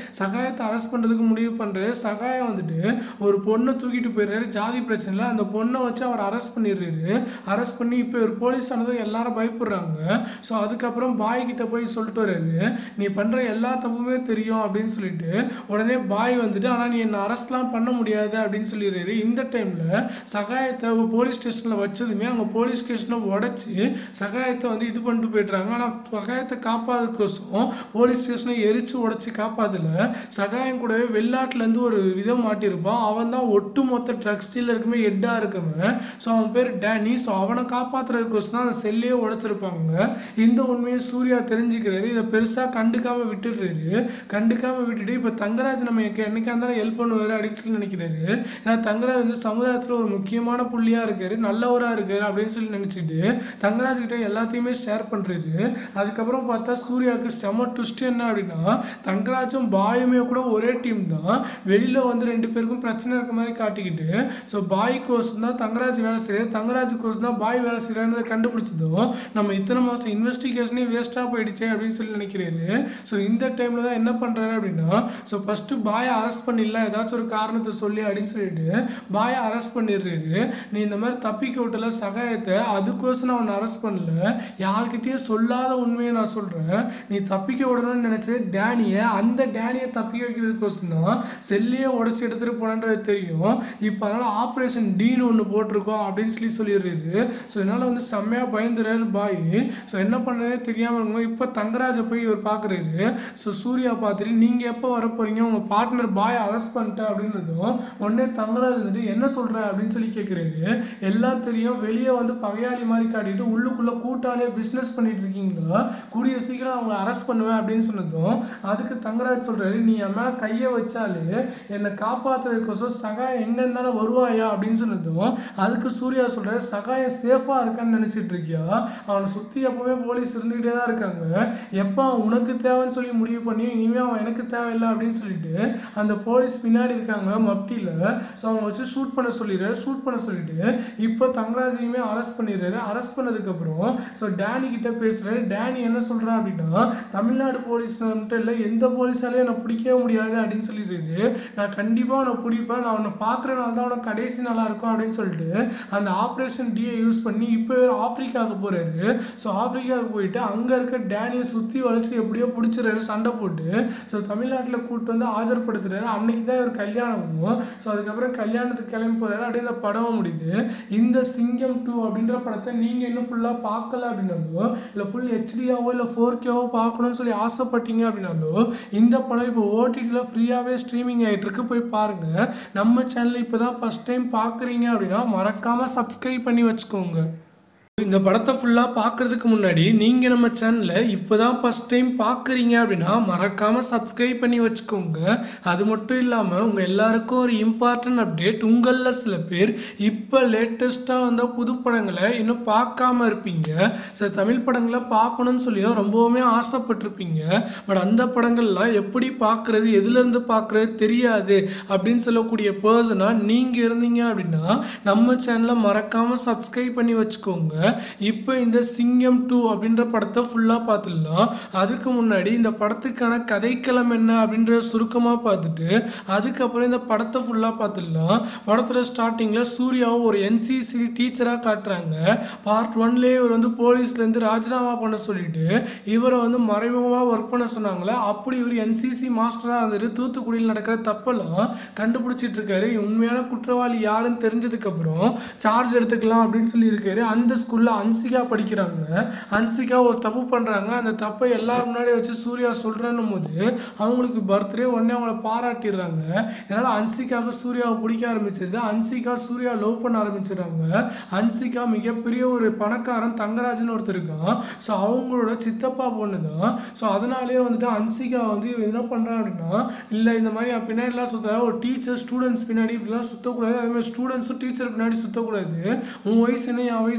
சகாயத்தை அரெஸ்ட் பண்ணுறதுக்கு முடிவு பண்ணுறாரு சகாயம் வந்துட்டு ஒரு பொண்ணை தூக்கிட்டு போயிடுறாரு ஜாதி பிரச்சனையில் அந்த பொண்ணை வச்சு அவர் அரெஸ்ட் பண்ணிடுறாரு அரெஸ்ட் பண்ணி இப்போ ஒரு போலீஸ் ஆனது எல்லாரும் பயப்படுறாங்க ஸோ அதுக்கப்புறம் பாய் கிட்ட போய் சொல்லிட்டு வர்றாரு நீ பண்ணுற எல்லா தப்புமே தெரியும் அப்படின்னு சொல்லிட்டு உடனே பாய் வந்துட்டு ஆனால் நீ என்னை அரெஸ்ட்லாம் பண்ண முடியாது அப்படின்னு சொல்லிடுறாரு இந்த டைமில் சகாயத்தை போலீஸ் ஸ்டேஷனில் வச்சதுமே அவங்க போலீஸ் ஸ்டேஷனை உடச்சி சகாயத்தை வந்து இது பண்ணிட்டு போயிடுறாங்க ஆனால் சகாயத்தை காப்பாதுக்கோசம் போலீஸ் ஸ்டேஷனை எரிச்சு உடச்சி காப்பாதல சகாயம் கூடவே வெளிநாட்டிலேருந்து ஒரு விதம் மாட்டியிருப்பான் அவன் தான் ஒட்டு மொத்த ட்ரக்ஸ் டீலருக்குமே ஹெட்டாக இருக்கவன் ஸோ அவன் பேர் டேனி ஸோ அவனை காப்பாற்றுறதுக்கோசம் தான் அந்த செல்லையே உடைச்சிருப்பாங்க இந்த உண்மையை சூர்யா தெரிஞ்சுக்கிறாரு இதை பெருசாக கண்டுக்காம விட்டுடுறாரு கண்டுக்காம விட்டுட்டு இப்போ தங்கராஜ் நம்ம என்னைக்கா இருந்தாலும் ஹெல்ப் பண்ணுவார் அப்படின்னு சொல்லி நினைக்கிறாரு ஏன்னா தங்கராஜ் வந்து சமுதாயத்தில் ஒரு முக்கியமான புள்ளியாக இருக்காரு நல்லவராக இருக்காரு அப்படின்னு சொல்லி நினச்சிட்டு தங்கராஜ் கிட்ட எல்லாத்தையுமே ஷேர் பண்ணுறாரு அதுக்கப்புறம் பார்த்தா சூர்யாவுக்கு செம ட்விஸ்ட் என்ன அப்படின்னா தங்கராஜும் பாயுமே கூட ஒரே டீம் தான் வெளியில் வந்து ரெண்டு பேருக்கும் பிரச்சனை இருக்க மாதிரி காட்டிக்கிட்டு ஸோ பாய் கோர்ஸ் தான் தங்கராஜ் வேலை செய்யறது தங்கராஜ் கோர்ஸ் தான் பாய் வேலை செய்யறான்றதை கண்டுபிடிச்சதும் நம்ம இத்தனை மாதம் இன்வெஸ்டிகேஷனே வேஸ்ட்டாக போயிடுச்சே அப்படின்னு சொல்லி நினைக்கிறாரு ஸோ இந்த டைமில் தான் என்ன பண்ணுறாரு அப்படின்னா ஸோ ஃபஸ்ட்டு பாயை அரெஸ்ட் பண்ணிடலாம் ஏதாச்சும் ஒரு காரணத்தை சொல்லி அப்படின்னு சொல்லிட்டு பாயை அரெஸ்ட் பண்ணிடுறாரு நீ இந்த மாதிரி தப்பிக்க விட்டல சகாயத்தை அதுக்கோசம் நான் உன்னை அரெஸ்ட் பண்ணல யார்கிட்டயும் சொல்லாத உண்மையை நான் சொல்கிறேன் நீ தப்பிக்க விடணும்னு நினச்சது டேனியை அந்த டேனியை தப்பிக்க வைக்கிறதுக்கோசம் தான் செல்லையே உடச்சி எடுத்துகிட்டு போனன்றது தெரியும் இப்போ அதனால் ஆப்ரேஷன் டீன்னு ஒன்று போட்டிருக்கோம் அப்படின்னு சொல்லி சொல்லிடுறாரு ஸோ இதனால் வந்து செம்மையாக பயந்துறாரு பாய் ஸோ என்ன பண்ணுறதே தெரியாமல் இருக்கும் இப்போ தங்கராஜை போய் இவர் பார்க்குறாரு ஸோ சூர்யா பார்த்துட்டு நீங்கள் எப்போ வர போகிறீங்க உங்கள் பார்ட்னர் பாய் அரெஸ்ட் பண்ணிட்டேன் அப்படின்றதும் உடனே தங்கராஜ் வந்துட்டு என்ன சொல்கிற அப்படின்னு சொல்லி கேட்குறாரு எல்லாம் தெரியும் வெளியே வந்து பகையாளி மாதிரி காட்டிட்டு உள்ளுக்குள்ளே கூட்டாளியே பிஸ்னஸ் பண்ணிட்டு இருக்கீங்களா கூடிய சீக்கிரம் அவங்கள அரெஸ்ட் பண்ணுவேன் அப்படின்னு சொன்னதும் அதுக்கு தங்கராஜ் சொல்கிறாரு நீ என் மேலே கையை வச்சாலே என்னை காப்பாற்றுறதுக்கோசம் சகாயம் எங்கே இருந்தாலும் வருவாயா அப்படின்னு சொன்னதும் அதுக்கு சூர்யா சொல்கிறாரு சகாயம் சேஃபாக இருக்கான்னு நினச்சிட்டு இருக்கியா அவனை சுற்றி எப்போவுமே போலீஸ் இருந்துக்கிட்டே தான் இருக்காங்க எப்போ அவன் உனக்கு தேவைன்னு சொல்லி முடிவு பண்ணி இனிமேல் அவன் எனக்கு தேவையில்லை அப்படின்னு சொல்லிட்டு அந்த போலீஸ் பின்னாடி இருக்காங்க மப்டியில் ஸோ அவங்க வச்சு ஷூட் பண்ண சொல்லிடுறாரு ஷூட் பண்ண சொல்லிட்டு இப்போ தங்கராஜையுமே அரெஸ்ட் பண்ணிடுறாரு அரெஸ்ட் பண்ணதுக்கப்புறம் ஸோ டேனி கிட்ட பேசுகிறாரு டேனி என்ன சொல்கிறா அப்படின்னா தமிழ்நாடு போலீஸ் மட்டும் இல்லை எந்த போலீஸாலையும் என்னை பிடிக்கவே முடியாது அப்படின்னு சொல்லிடுறாரு நான் கண்டிப்பாக அவனை பிடிப்பேன் நான் அவனை பார்க்குறனால தான் அவனை கடைசி நல்லா இருக்கும் அப்படின்னு சொல்லிட்டு அந்த ஆப்ரேஷன் டியை யூஸ் பண்ணி இப்போ ஆப்பிரிக்காவுக்கு போகிறாரு ஸோ ஆப்பிரிக்காவுக்கு போயிட்டு அங்கே இருக்க டேனியை சுற்றி வளைச்சி எப்படியோ பிடிச்சிறாரு சண்டை போட்டு ஸோ தமிழ்நாட்டில் கூப்பிட்டு வந்து ஆஜர்படுத்துறாரு அன்னைக்கு தான் இவர் கல்யாணமும் ஸோ அதுக்கப்புறம் கல்யாணத்துக்கு கிளம்பி போகிறாரு அப்படியே இந்த படம் முடியுது இந்த சிங்கம் டூ அப்படின்ற படத்தை நீங்கள் இன்னும் ஃபுல்லாக பார்க்கல அப்படின்னாலோ இல்லை ஃபுல் ஹெச்டியாவோ இல்லை ஃபோர் கேவோ பார்க்கணும்னு சொல்லி ஆசைப்பட்டீங்க அப்படின்னாலோ இந்த படம் இப்போ ஓடிடியில் ஃப்ரீயாகவே ஸ்ட்ரீமிங் ஆகிட்டு இருக்கு போய் பாருங்கள் நம்ம சேனல் இப்போ தான் ஃபஸ்ட் டைம் பார்க்குறீங்க அப்படின்னா மறக்காமல் சப்ஸ்கிரைப் பண்ணி வச்சுக்கோங்க இந்த படத்தை ஃபுல்லாக பார்க்குறதுக்கு முன்னாடி நீங்கள் நம்ம சேனலை இப்போ தான் ஃபஸ்ட் டைம் பார்க்குறீங்க அப்படின்னா மறக்காமல் சப்ஸ்கிரைப் பண்ணி வச்சுக்கோங்க அது மட்டும் இல்லாமல் உங்கள் எல்லாருக்கும் ஒரு இம்பார்ட்டன்ட் அப்டேட் உங்களில் சில பேர் இப்போ லேட்டஸ்ட்டாக வந்த புது படங்களை இன்னும் பார்க்காம இருப்பீங்க சில தமிழ் படங்களை பார்க்கணும்னு சொல்லியும் ரொம்பவுமே ஆசைப்பட்டிருப்பீங்க பட் அந்த படங்கள்லாம் எப்படி பார்க்குறது எதுலேருந்து பார்க்குறது தெரியாது அப்படின்னு சொல்லக்கூடிய பர்சனாக நீங்கள் இருந்தீங்க அப்படின்னா நம்ம சேனலை மறக்காமல் சப்ஸ்கிரைப் பண்ணி வச்சுக்கோங்க இப்போ இந்த சிங்கம் டூ அப்படின்ற படத்தை ஃபுல்லாக பார்த்துடலாம் அதுக்கு முன்னாடி இந்த படத்துக்கான கதைக்களம் என்ன அப்படின்ற சுருக்கமாக பார்த்துட்டு அதுக்கப்புறம் இந்த படத்தை ஃபுல்லாக பார்த்துடலாம் படத்தில் ஸ்டார்டிங்கில் சூர்யாவை ஒரு என்சிசி டீச்சராக காட்டுறாங்க பார்ட் ஒன்லேயே இவர் வந்து போலீஸ்லேருந்து ராஜினாமா பண்ண சொல்லிட்டு இவரை வந்து மறைமுகமாக ஒர்க் பண்ண சொன்னாங்களே அப்படி இவர் என்சிசி மாஸ்டராக இருந்துட்டு தூத்துக்குடியில் நடக்கிற தப்பெல்லாம் கண்டுபிடிச்சிட்டு இருக்காரு உண்மையான குற்றவாளி யாருன்னு தெரிஞ்சதுக்கப்புறம் சார்ஜ் எடுத்துக்கலாம் அப்படின்னு சொல்லியிருக்காரு அந்த ஸ்கூலில் அன்சிகா படிக்கிறாங்க அன்சிகா ஒரு தப்பு பண்ணுறாங்க அந்த தப்பை எல்லாரும் முன்னாடி வச்சு சூர்யா சொல்கிறேன்னும் போது அவங்களுக்கு பர்த்டே உடனே அவங்கள பாராட்டிடுறாங்க இதனால் அன்சிகாவுக்கு சூர்யாவை பிடிக்க ஆரம்பிச்சிருது அன்சிகா சூர்யா லவ் பண்ண ஆரம்பிச்சிடுறாங்க அன்சிகா மிகப்பெரிய ஒரு பணக்காரன் தங்கராஜன் ஒருத்தர் இருக்கான் ஸோ அவங்களோட சித்தப்பா பொண்ணு தான் ஸோ அதனாலேயே வந்துட்டு அன்சிகா வந்து இவன் என்ன பண்ணுறான் அப்படின்னா இல்லை இந்த மாதிரி அவன் பின்னாடிலாம் சுத்த ஒரு டீச்சர் ஸ்டூடெண்ட்ஸ் பின்னாடி இப்படிலாம் சுற்றக்கூடாது அதே மாதிரி ஸ்டூடெண்ட்ஸும் டீச்சர் பின்னாடி சுற்றக்கூடாது உன் வயசு என்ன என் வயசு என்ன அப்படின்னு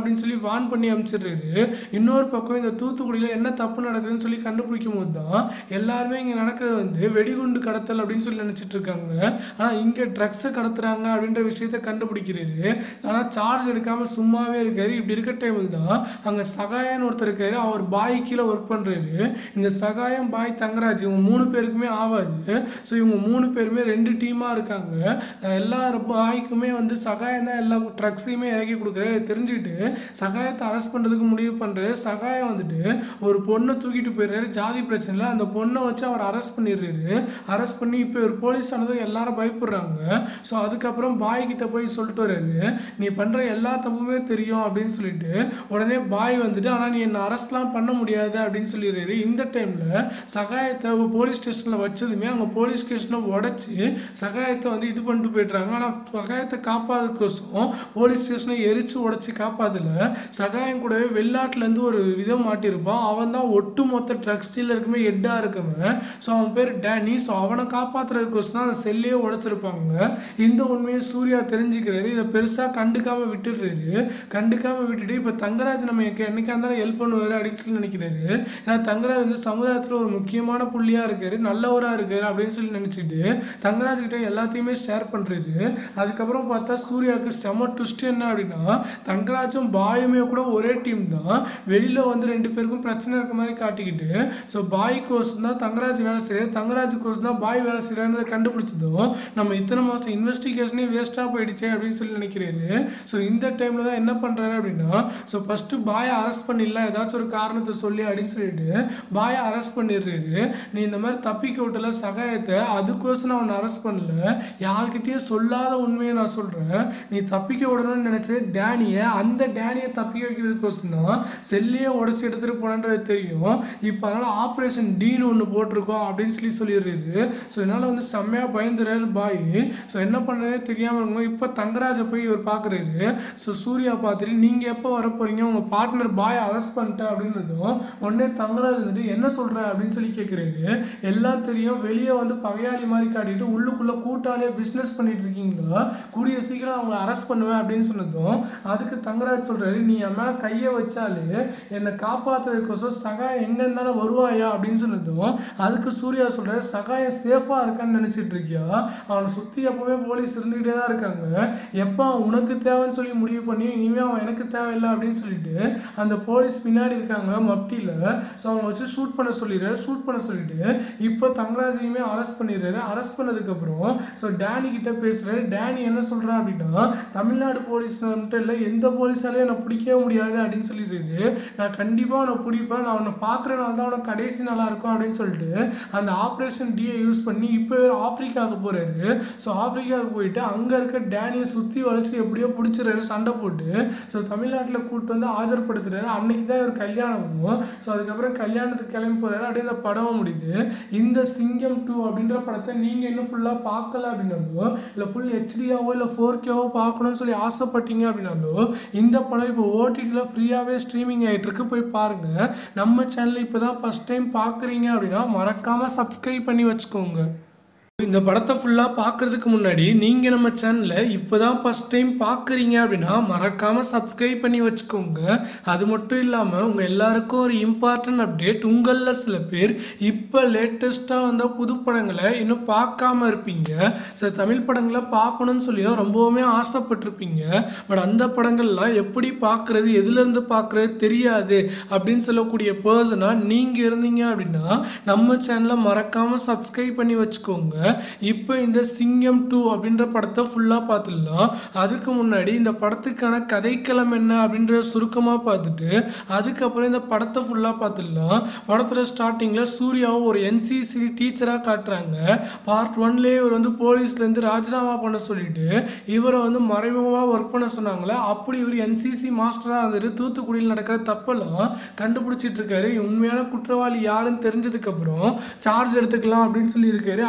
அப்படின்னு சொல்லி வான் பண்ணி அனுப்பிச்சிடுறாரு இன்னொரு பக்கம் இந்த தூத்துக்குடியில் என்ன தப்பு நடக்குதுன்னு சொல்லி கண்டுபிடிக்கும் போது தான் எல்லாருமே இங்கே நடக்கிறது வந்து வெடிகுண்டு கடத்தல் அப்படின்னு சொல்லி நினச்சிட்டு இருக்காங்க ஆனால் இங்கே ட்ரக்ஸை கடத்துறாங்க அப்படின்ற விஷயத்த கண்டுபிடிக்கிறாரு ஆனால் சார்ஜ் எடுக்காமல் சும்மாவே இருக்காரு இப்படி இருக்க டைமில் தான் அங்கே சகாயன்னு ஒருத்தர் இருக்காரு அவர் பாய் கீழே ஒர்க் பண்ணுறாரு இந்த சகாயம் பாய் தங்கராஜ் இவங்க மூணு பேருக்குமே ஆகாது ஸோ இவங்க மூணு பேருமே ரெண்டு டீமாக இருக்காங்க நான் எல்லா பாய்க்குமே வந்து சகாயம் தான் எல்லா ட்ரக்ஸையுமே இறக்கி கொடுக்குறாரு இதை தெரிஞ்சுக்கிட்டு சகாயத்தை அரெஸ்ட் பண்ணுறதுக்கு முடிவு பண்ணுறாரு சகாயம் வந்துட்டு ஒரு பொண்ணை தூக்கிட்டு போயிடுறாரு ஜாதி பிரச்சனையில் அந்த பொண்ணை வச்சு அவர் அரெஸ்ட் பண்ணிடுறாரு அரெஸ்ட் பண்ணி இப்போ ஒரு போலீஸ் ஆனதுக்கு எல்லாரும் பயப்படுறாங்க ஸோ அதுக்கப்புறம் பாய் கிட்ட போய் சொல்லிட்டு வர்றாரு நீ பண்ணுற எல்லா தப்புமே தெரியும் அப்படின்னு சொல்லிட்டு உடனே பாய் வந்துட்டு ஆனால் நீ என்னை அரெஸ்ட்லாம் பண்ண முடியாது அப்படின்னு சொல்லிடுறாரு இந்த டைமில் சகாயத்தை போலீஸ் ஸ்டேஷனில் வச்சதுமே அவங்க போலீஸ் ஸ்டேஷனை உடச்சி சகாயத்தை வந்து இது பண்ணிட்டு போயிடுறாங்க ஆனால் சகாயத்தை காப்பாதுக்கோசம் போலீஸ் ஸ்டேஷனை எரிச்சு உடச்சி காப்பாதல சகாயம் கூடவே வெளிநாட்டிலேருந்து ஒரு விதம் மாட்டியிருப்பான் அவன் தான் ஒட்டு மொத்த ட்ரக்ஸ் டீலருக்குமே ஹெட்டாக இருக்கவன் ஸோ அவன் பேர் டேனி ஸோ அவனை காப்பாற்றுறதுக்கோசம் தான் அந்த செல்லையே உடைச்சிருப்பாங்க இந்த உண்மையை சூர்யா தெரிஞ்சுக்கிறாரு இதை பெருசாக கண்டுக்காம விட்டுடுறாரு கண்டுக்காம விட்டுட்டு இப்போ தங்கராஜ் நம்ம என்னைக்கா இருந்தாலும் ஹெல்ப் பண்ணுவார் அப்படின்னு சொல்லி நினைக்கிறாரு ஏன்னா தங்கராஜ் வந்து சமுதாயத்தில் ஒரு முக்கியமான புள்ளியாக இருக்காரு நல்லவராக இருக்காரு அப்படின்னு சொல்லி நினச்சிட்டு தங்கராஜ் கிட்ட எல்லாத்தையுமே ஷேர் பண்ணுறாரு அதுக்கப்புறம் பார்த்தா சூர்யாவுக்கு செம ட்விஸ்ட் என்ன அப்படின்னா தங்கராஜும் பாயுமே கூட ஒரே டீம் தான் வெளியில் வந்து ரெண்டு பேருக்கும் பிரச்சனை இருக்க மாதிரி காட்டிக்கிட்டு ஸோ பாய் கோர்ஸ் தான் தங்கராஜ் வேலை செய்கிறார் தங்கராஜ் கோர்ஸ் தான் பாய் வேலை செய்கிறாருன்றதை கண்டுபிடிச்சதும் நம்ம இத்தனை மாதம் இன்வெஸ்டிகேஷனே வேஸ்ட்டாக போயிடுச்சே அப்படின்னு சொல்லி நினைக்கிறாரு ஸோ இந்த டைமில் தான் என்ன பண்ணுறாரு அப்படின்னா ஸோ ஃபஸ்ட்டு பாயை அரெஸ்ட் பண்ணிடலாம் ஏதாச்சும் ஒரு காரணத்தை சொல்லி அப்படின்னு சொல்லிட்டு பாயை அரெஸ்ட் பண்ணிடுறாரு நீ இந்த மாதிரி தப்பிக்க விட்டல சகாயத்தை அதுக்கோசம் நான் அவனை அரெஸ்ட் பண்ணல யார்கிட்டயும் சொல்லாத உண்மையை நான் சொல்கிறேன் நீ தப்பிக்க விடணும்னு நினச்சது டேனியை அந்த டேனியை தப்பிக்க வைக்கிறதுக்கோசம் தான் செல்லையே உடச்சி எடுத்துகிட்டு போனன்றது தெரியும் இப்போ அதனால் ஆப்ரேஷன் டீன்னு ஒன்று போட்டிருக்கோம் அப்படின்னு சொல்லி சொல்லிடுறது ஸோ இதனால் வந்து செம்மையாக பயந்துறாரு பாய் ஸோ என்ன பண்ணுறதே தெரியாமல் இருக்கும் இப்போ தங்கராஜை போய் இவர் பார்க்குறாரு ஸோ சூர்யா பார்த்துட்டு நீங்கள் எப்போ வர போகிறீங்க உங்கள் பார்ட்னர் பாய் அரெஸ்ட் பண்ணிட்டேன் அப்படின்றதும் உடனே தங்கராஜ் வந்துட்டு என்ன சொல்கிற அப்படின்னு சொல்லி கேட்குறாரு எல்லாம் தெரியும் வெளியே வந்து பகையாளி மாதிரி காட்டிட்டு உள்ளுக்குள்ளே கூட்டாளியாக பிஸ்னஸ் பண்ணிட்டு இருக்கீங்களா கூடிய சீக்கிரம் அவங்கள அரெஸ்ட் பண்ணுவேன் அப்படின்னு சொன்னதும் அதுக்கு தங்கராஜ் சொல்கிறாரு நீ என் மேலே கையை வச்சாலே என்னை காப்பாற்றுறதுக்கோசம் சகாயம் எங்கே இருந்தாலும் வருவாயா அப்படின்னு சொன்னதும் அதுக்கு சூர்யா சொல்கிறாரு சகாயம் சேஃபாக இருக்கான்னு நினச்சிட்டு இருக்கியா அவனை சுற்றி எப்போவுமே போலீஸ் இருந்துக்கிட்டே தான் இருக்காங்க எப்போ அவன் உனக்கு தேவைன்னு சொல்லி முடிவு பண்ணி இனிமேல் அவன் எனக்கு தேவையில்லை அப்படின்னு சொல்லிட்டு அந்த போலீஸ் பின்னாடி இருக்காங்க மப்டியில் ஸோ அவங்க வச்சு ஷூட் பண்ண சொல்லிடுறாரு ஷூட் பண்ண சொல்லிட்டு இப்போ தங்கராஜையுமே அரெஸ்ட் பண்ணிடுறாரு அரெஸ்ட் பண்ணதுக்கப்புறம் ஸோ டேனி கிட்ட பேசுகிறாரு டேனி என்ன சொல்கிறான் அப்படின்னா தமிழ்நாடு போலீஸ் மட்டும் இல்லை எந்த போலீஸாலையும் என்னை பிடிக்கவே முடியாது அப்படின்னு சொல்லிடுறாரு நான் கண்டிப்பாக அவனை பிடிப்பேன் நான் அவனை பார்க்குறனால தான் அவனை கடைசி நல்லா இருக்கும் அப்படின்னு சொல்லிட்டு அந்த ஆப்ரேஷன் டியை யூஸ் பண்ணி இப்போ இவர் ஆப்பிரிக்காவுக்கு போகிறாரு ஸோ ஆப்பிரிக்காவுக்கு போயிட்டு அங்கே இருக்க டேனியை சுற்றி வளைச்சி எப்படியோ பிடிச்சிறாரு சண்டை போட்டு ஸோ தமிழ்நாட்டில் கூட்டு வந்து ஆஜர்படுத்துறாரு அன்னைக்கு தான் இவர் கல்யாணமும் ஸோ அதுக்கப்புறம் கல்யாணத்துக்கு கிளம்பி போகிறாரு அப்படியே இந்த படமும் முடியுது இந்த சிங்கம் டூ அப்படின்ற படத்தை நீங்கள் இன்னும் ஃபுல்லாக பார்க்கல அப்படின்னாலோ இல்லை ஃபுல் ஹெச்டியாவோ இல்லை ஃபோர் கேவோ பார்க்கணும்னு சொல்லி ஆசைப்பட்டீங்க அப்படின்னாலோ இந்த படம் இப்போ ஓடிடியில் ஃப்ரீயாகவே ஸ்ட்ரீமிங் ஆகிட்டு இருக்கு போய் பாருங்கள் நம்ம சேனல் இப்போ தான் ஃபஸ்ட் டைம் பார்க்குறீங்க அப்படின்னா மறக்காமல் சப்ஸ்கிரைப் பண்ணி வச்சுக்கோங்க இந்த படத்தை ஃபுல்லாக பார்க்குறதுக்கு முன்னாடி நீங்கள் நம்ம சேனலை இப்போ தான் ஃபஸ்ட் டைம் பார்க்குறீங்க அப்படின்னா மறக்காமல் சப்ஸ்கிரைப் பண்ணி வச்சுக்கோங்க அது மட்டும் இல்லாமல் உங்கள் எல்லாருக்கும் ஒரு இம்பார்ட்டன்ட் அப்டேட் உங்களில் சில பேர் இப்போ லேட்டஸ்ட்டாக வந்த புது படங்களை இன்னும் பார்க்காம இருப்பீங்க சில தமிழ் படங்களை பார்க்கணும்னு சொல்லியும் ரொம்பவுமே ஆசைப்பட்டிருப்பீங்க பட் அந்த படங்கள்லாம் எப்படி பார்க்குறது எதுலேருந்து பார்க்குறது தெரியாது அப்படின்னு சொல்லக்கூடிய பர்சனாக நீங்கள் இருந்தீங்க அப்படின்னா நம்ம சேனலை மறக்காமல் சப்ஸ்கிரைப் பண்ணி வச்சுக்கோங்க இப்போ இந்த சிங்கம் டூ அப்படின்ற படத்தை ஃபுல்லாக பார்த்துடலாம் அதுக்கு முன்னாடி இந்த படத்துக்கான கதைக்களம் என்ன அப்படின்றத சுருக்கமாக பார்த்துட்டு அதுக்கப்புறம் இந்த படத்தை ஃபுல்லாக பார்த்துடலாம் படத்தில் ஸ்டார்டிங்கில் சூர்யாவை ஒரு என்சிசி டீச்சராக காட்டுறாங்க பார்ட் ஒன்லேயே இவர் வந்து போலீஸ்லேருந்து ராஜினாமா பண்ண சொல்லிட்டு இவரை வந்து மறைமுகமாக ஒர்க் பண்ண சொன்னாங்களே அப்படி இவர் என்சிசி மாஸ்டராக இருந்துட்டு தூத்துக்குடியில் நடக்கிற தப்பெல்லாம் கண்டுபிடிச்சிட்டு இருக்காரு உண்மையான குற்றவாளி யாருன்னு தெரிஞ்சதுக்கப்புறம் சார்ஜ் எடுத்துக்கலாம் அப்படின்னு சொல்லியிருக்காரு அந்த ஸ்கூல்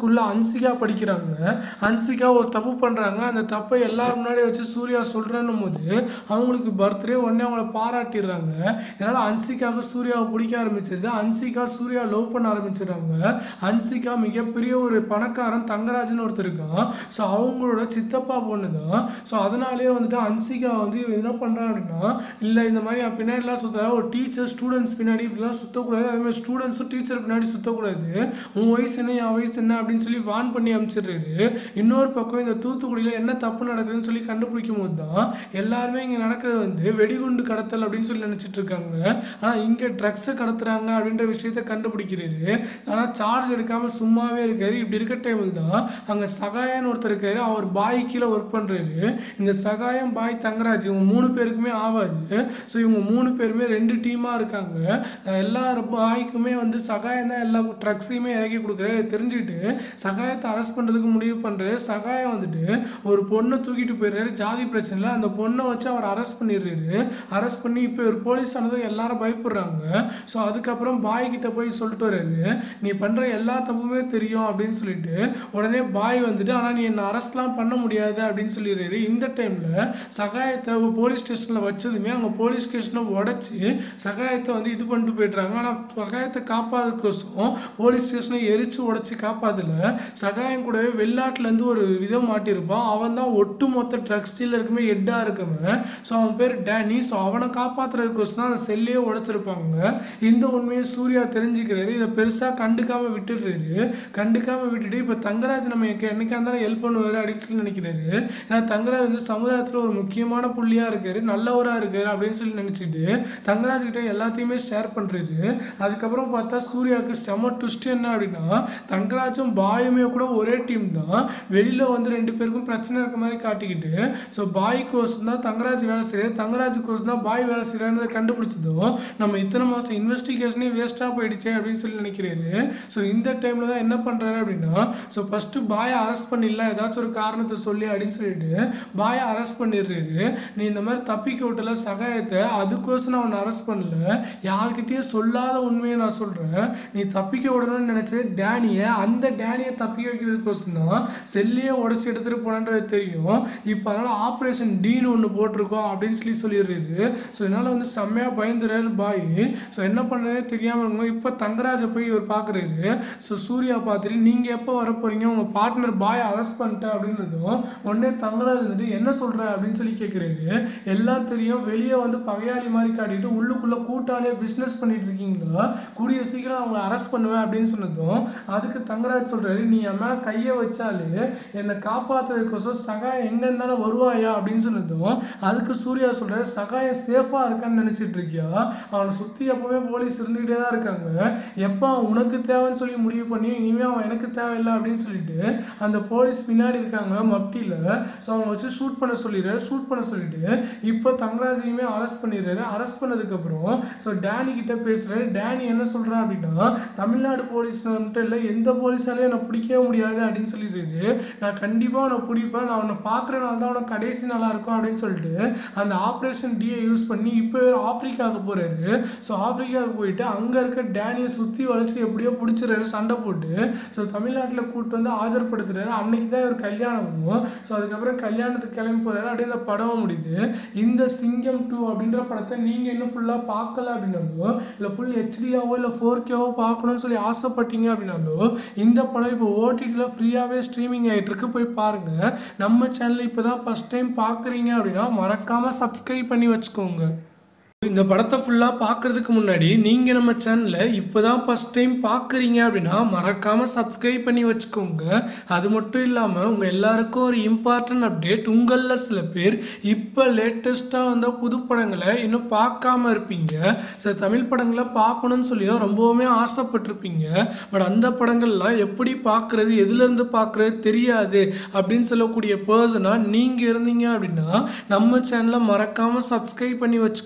ஸ்கூலில் அன்சிகா படிக்கிறாங்க அன்சிகா ஒரு தப்பு பண்ணுறாங்க அந்த தப்பை எல்லாரும் முன்னாடி வச்சு சூர்யா சொல்கிறேன்னும் போது அவங்களுக்கு பர்த்டே உடனே அவங்கள பாராட்டிடுறாங்க இதனால் அன்சிகாவுக்கு சூர்யாவை பிடிக்க ஆரம்பிச்சது அன்சிகா சூர்யா லவ் பண்ண ஆரம்பிச்சிடுறாங்க அன்சிகா மிகப்பெரிய ஒரு பணக்காரன் தங்கராஜன் ஒருத்தர் இருக்கான் ஸோ அவங்களோட சித்தப்பா பொண்ணு தான் ஸோ அதனாலேயே வந்துட்டு அன்சிகா வந்து இவன் என்ன பண்ணுறான் அப்படின்னா இல்லை இந்த மாதிரி அவன் பின்னாடிலாம் சுத்த ஒரு டீச்சர் ஸ்டூடெண்ட்ஸ் பின்னாடி இப்படிலாம் சுற்றக்கூடாது அதே மாதிரி ஸ்டூடெண்ட்ஸும் டீச்சர் பின்னாடி சுற்றக்கூடாது உன் வயசு என்ன என் வயசு என்ன அப்படின்னு சொல்லி வான் பண்ணி அனுப்பிச்சிடுறாரு இன்னொரு பக்கம் இந்த தூத்துக்குடியில் என்ன தப்பு நடக்குதுன்னு சொல்லி கண்டுபிடிக்கும் போது தான் எல்லாருமே இங்கே நடக்கிறது வந்து வெடிகுண்டு கடத்தல் அப்படின்னு சொல்லி நினச்சிட்டு இருக்காங்க ஆனால் இங்கே ட்ரக்ஸை கடத்துறாங்க அப்படின்ற விஷயத்த கண்டுபிடிக்கிறாரு ஆனால் சார்ஜ் எடுக்காமல் சும்மாவே இருக்காரு இப்படி இருக்க டைமில் தான் அங்கே சகாயன்னு ஒருத்தர் இருக்காரு அவர் பாய் கீழே ஒர்க் பண்ணுறாரு இந்த சகாயம் பாய் தங்கராஜ் இவங்க மூணு பேருக்குமே ஆகாது ஸோ இவங்க மூணு பேருமே ரெண்டு டீமாக இருக்காங்க அஹ் எல்லா பாய்க்குமே வந்து சகாயம் தான் எல்லா ட்ரக்ஸையுமே இறக்கி கொடுக்குறாரு தெரிஞ்சுக்கிட்டு சகாயத்தை அரெஸ்ட் பண்ணுறதுக்கு முடிவு பண்ணுறாரு சகாயம் வந்துட்டு ஒரு பொண்ணை தூக்கிட்டு போயிடுறாரு ஜாதி பிரச்சனையில் அந்த பொண்ணை வச்சு அவர் அரெஸ்ட் பண்ணிடுறாரு அரெஸ்ட் பண்ணி இப்போ ஒரு போலீஸ் ஆனதும் எல்லாரும் பயப்படுறாங்க ஸோ அதுக்கப்புறம் பாய் கிட்ட போய் சொல்லிட்டு வர்றாரு நீ பண்ணுற எல்லா தப்புமே தெரியும் அப்படின்னு சொல்லிட்டு உடனே பாய் வந்துட்டு ஆனால் நீ என்னை அரெஸ்ட்லாம் பண்ண முடியாது அப்படின்னு சொல்லிடுறாரு இந்த டைமில் சகாயத்தை போலீஸ் ஸ்டேஷனில் வச்சதுமே அவங்க போலீஸ் ஸ்டேஷனை உடச்சி சகாயத்தை வந்து இது பண்ணிட்டு போயிடுறாங்க ஆனால் சகாயத்தை காப்பாதுக்கோசம் போலீஸ் ஸ்டேஷனை எரிச்சு உடச்சி காப்பாதல சகாயம் கூடவே வெளிநாட்டிலேருந்து ஒரு விதம் மாட்டியிருப்பான் அவன் தான் ஒட்டு மொத்த ட்ரக்ஸ் டீலருக்குமே ஹெட்டாக இருக்கவன் ஸோ அவன் பேர் டேனி ஸோ அவனை காப்பாற்றுறதுக்கோசம் தான் அந்த செல்லையே உடைச்சிருப்பாங்க இந்த உண்மையை சூர்யா தெரிஞ்சுக்கிறாரு இதை பெருசாக கண்டுக்காம விட்டுடுறாரு கண்டுக்காம விட்டுட்டு இப்போ தங்கராஜ் நம்ம என்னைக்கா இருந்தாலும் ஹெல்ப் பண்ணுவார் அப்படின்னு சொல்லி நினைக்கிறாரு ஏன்னா தங்கராஜ் வந்து சமுதாயத்தில் ஒரு முக்கியமான புள்ளியாக இருக்காரு நல்லவராக இருக்காரு அப்படின்னு சொல்லி நினச்சிட்டு தங்கராஜ் கிட்ட எல்லாத்தையுமே ஷேர் பண்ணுறாரு அதுக்கப்புறம் பார்த்தா சூர்யாவுக்கு செம ட்விஸ்ட் என்ன அப்படின்னா தங்கராஜும் பாயுமே கூட ஒரே டீம் தான் வெளியில் வந்து ரெண்டு பேருக்கும் பிரச்சனை இருக்க மாதிரி காட்டிக்கிட்டு ஸோ பாய் கோர்ஸ் தான் தங்கராஜ் வேலை செய்கிறார் தங்கராஜ் கோர்ஸ் தான் பாய் வேலை செய்கிறாருன்றதை கண்டுபிடிச்சதும் நம்ம இத்தனை மாதம் இன்வெஸ்டிகேஷனே வேஸ்ட்டாக போயிடுச்சே அப்படின்னு சொல்லி நினைக்கிறாரு ஸோ இந்த டைமில் தான் என்ன பண்ணுறாரு அப்படின்னா ஸோ ஃபஸ்ட்டு பாயை அரெஸ்ட் பண்ணிடலாம் ஏதாச்சும் ஒரு காரணத்தை சொல்லி அப்படின்னு சொல்லிட்டு பாயை அரெஸ்ட் பண்ணிடுறாரு நீ இந்த மாதிரி தப்பிக்க விட்டல சகாயத்தை அதுக்கோசம் நான் அவனை அரெஸ்ட் பண்ணல யார்கிட்டயும் சொல்லாத உண்மையை நான் சொல்கிறேன் நீ தப்பிக்க விடணும்னு நினச்சது டேனியை அந்த டேனியை தப்பிக்க வைக்கிறதுக்கோசம் தான் செல்லையே உடச்சி எடுத்துகிட்டு போனன்றது தெரியும் இப்போ அதனால் ஆப்ரேஷன் டீன்னு ஒன்று போட்டிருக்கோம் அப்படின்னு சொல்லி சொல்லிடுறாரு ஸோ இதனால் வந்து செம்மையாக பயந்துறாரு பாய் ஸோ என்ன பண்ணுறதே தெரியாமல் இருக்கும் இப்போ தங்கராஜை போய் இவர் பார்க்குறாரு ஸோ சூர்யா பார்த்துட்டு நீங்கள் எப்போ வர போகிறீங்க உங்கள் பார்ட்னர் பாய் அரெஸ்ட் பண்ணிட்டேன் அப்படின்றதும் உடனே தங்கராஜ் வந்துட்டு என்ன சொல்கிற அப்படின்னு சொல்லி கேட்குறாரு எல்லாம் தெரியும் வெளியே வந்து பகையாளி மாதிரி காட்டிட்டு உள்ளுக்குள்ளே கூட்டாலே பிஸ்னஸ் பண்ணிட்டு இருக்கீங்களா கூடிய சீக்கிரம் அவங்கள அரெஸ்ட் பண்ணுவேன் அப்படின்னு சொன்னதும் அதுக்கு தங்கராஜ் சொல்கிறாரு நீ என் மேலே கையை வச்சாலே என்னை காப்பாற்றுறதுக்கோசம் சகாயம் எங்கே இருந்தாலும் வருவாயா அப்படின்னு சொன்னதும் அதுக்கு சூர்யா சொல்கிறாரு சகாயம் சேஃபாக இருக்கான்னு நினச்சிட்டு இருக்கியா அவனை சுற்றி எப்போவுமே போலீஸ் இருந்துக்கிட்டே தான் இருக்காங்க எப்போ அவன் உனக்கு தேவைன்னு சொல்லி முடிவு பண்ணி இனிமேல் அவன் எனக்கு தேவையில்லை அப்படின்னு சொல்லிட்டு அந்த போலீஸ் பின்னாடி இருக்காங்க மப்டியில் ஸோ அவங்க வச்சு ஷூட் பண்ண சொல்லிடுறாரு ஷூட் பண்ண சொல்லிட்டு இப்போ தங்கராஜையுமே அரெஸ்ட் பண்ணிடுறாரு அரெஸ்ட் பண்ணதுக்கப்புறம் ஸோ டேனி கிட்ட பேசுகிறாரு டேனி என்ன சொல்கிறான் அப்படின்னா தமிழ்நாடு போலீஸ் வந்துட்டு இல்லை எந்த போலீஸாலையும் என்னை பிடிக்கவே முடியாது அப்படின்னு சொல்லிடுறாரு நான் கண்டிப்பாக அவனை பிடிப்பேன் நான் அவனை பார்க்குற நாள் தான் அவனுக்கு கடைசி நாளாக இருக்கும் அப்படின்னு சொல்லிட்டு அந்த ஆப்ரேஷன் டியை யூஸ் பண்ணி இப்போ ஆப்பிரிக்காவுக்கு போகிறாரு ஸோ ஆப்பிரிக்காவுக்கு போயிட்டு அங்கே இருக்க டேனியை சுற்றி வளைச்சி எப்படியோ பிடிச்சிறாரு சண்டை போட்டு ஸோ தமிழ்நாட்டில் கூட்டு வந்து ஆஜர்படுத்துறாரு அன்னைக்கு தான் இவர் கல்யாணமும் ஸோ அதுக்கப்புறம் கல்யாணத்துக்கு கிளம்பி போகிறாரு அப்படியே இந்த படம் முடியுது இந்த சிங்கம் டூ அப்படின்ற படத்தை நீங்கள் இன்னும் ஃபுல்லாக பார்க்கல அப்படின்னாலோ இல்லை ஃபுல் ஹெச்டியாவோ இல்லை ஃபோர் கேவோ பார்க்கணும்னு சொல்லி ஆசைப்பட்டீங்க அப்படின்னாலோ இந்த படம் இப்போ ஓடிடியில் ஃப்ரீயாகவே ஸ்ட்ரீமிங் ஆகிட்டு இருக்கு போய் பாருங்கள் நம்ம சேனல் இப்போ தான் ஃபஸ்ட் டைம் பார்க்குறீங்க அப்படின்னா மறக்காமல் சப்ஸ்கிரைப் பண்ணி வச்சுக்கோங்க இந்த படத்தை ஃபுல்லாக பார்க்குறதுக்கு முன்னாடி நீங்கள் நம்ம சேனலை இப்போ தான் ஃபஸ்ட் டைம் பார்க்குறீங்க அப்படின்னா மறக்காமல் சப்ஸ்கிரைப் பண்ணி வச்சுக்கோங்க அது மட்டும் இல்லாமல் உங்கள் எல்லாருக்கும் ஒரு இம்பார்ட்டன்ட் அப்டேட் உங்களில் சில பேர் இப்போ லேட்டஸ்ட்டாக வந்த புது படங்களை இன்னும் பார்க்காம இருப்பீங்க சில தமிழ் படங்களை பார்க்கணும்னு சொல்லியோ ரொம்பவுமே ஆசைப்பட்டிருப்பீங்க பட் அந்த படங்கள்லாம் எப்படி பார்க்குறது எதுலேருந்து பார்க்குறது தெரியாது அப்படின்னு சொல்லக்கூடிய பர்சனாக நீங்கள் இருந்தீங்க அப்படின்னா நம்ம சேனலை மறக்காமல் சப்ஸ்கிரைப் பண்ணி வச்சுக்கோங்க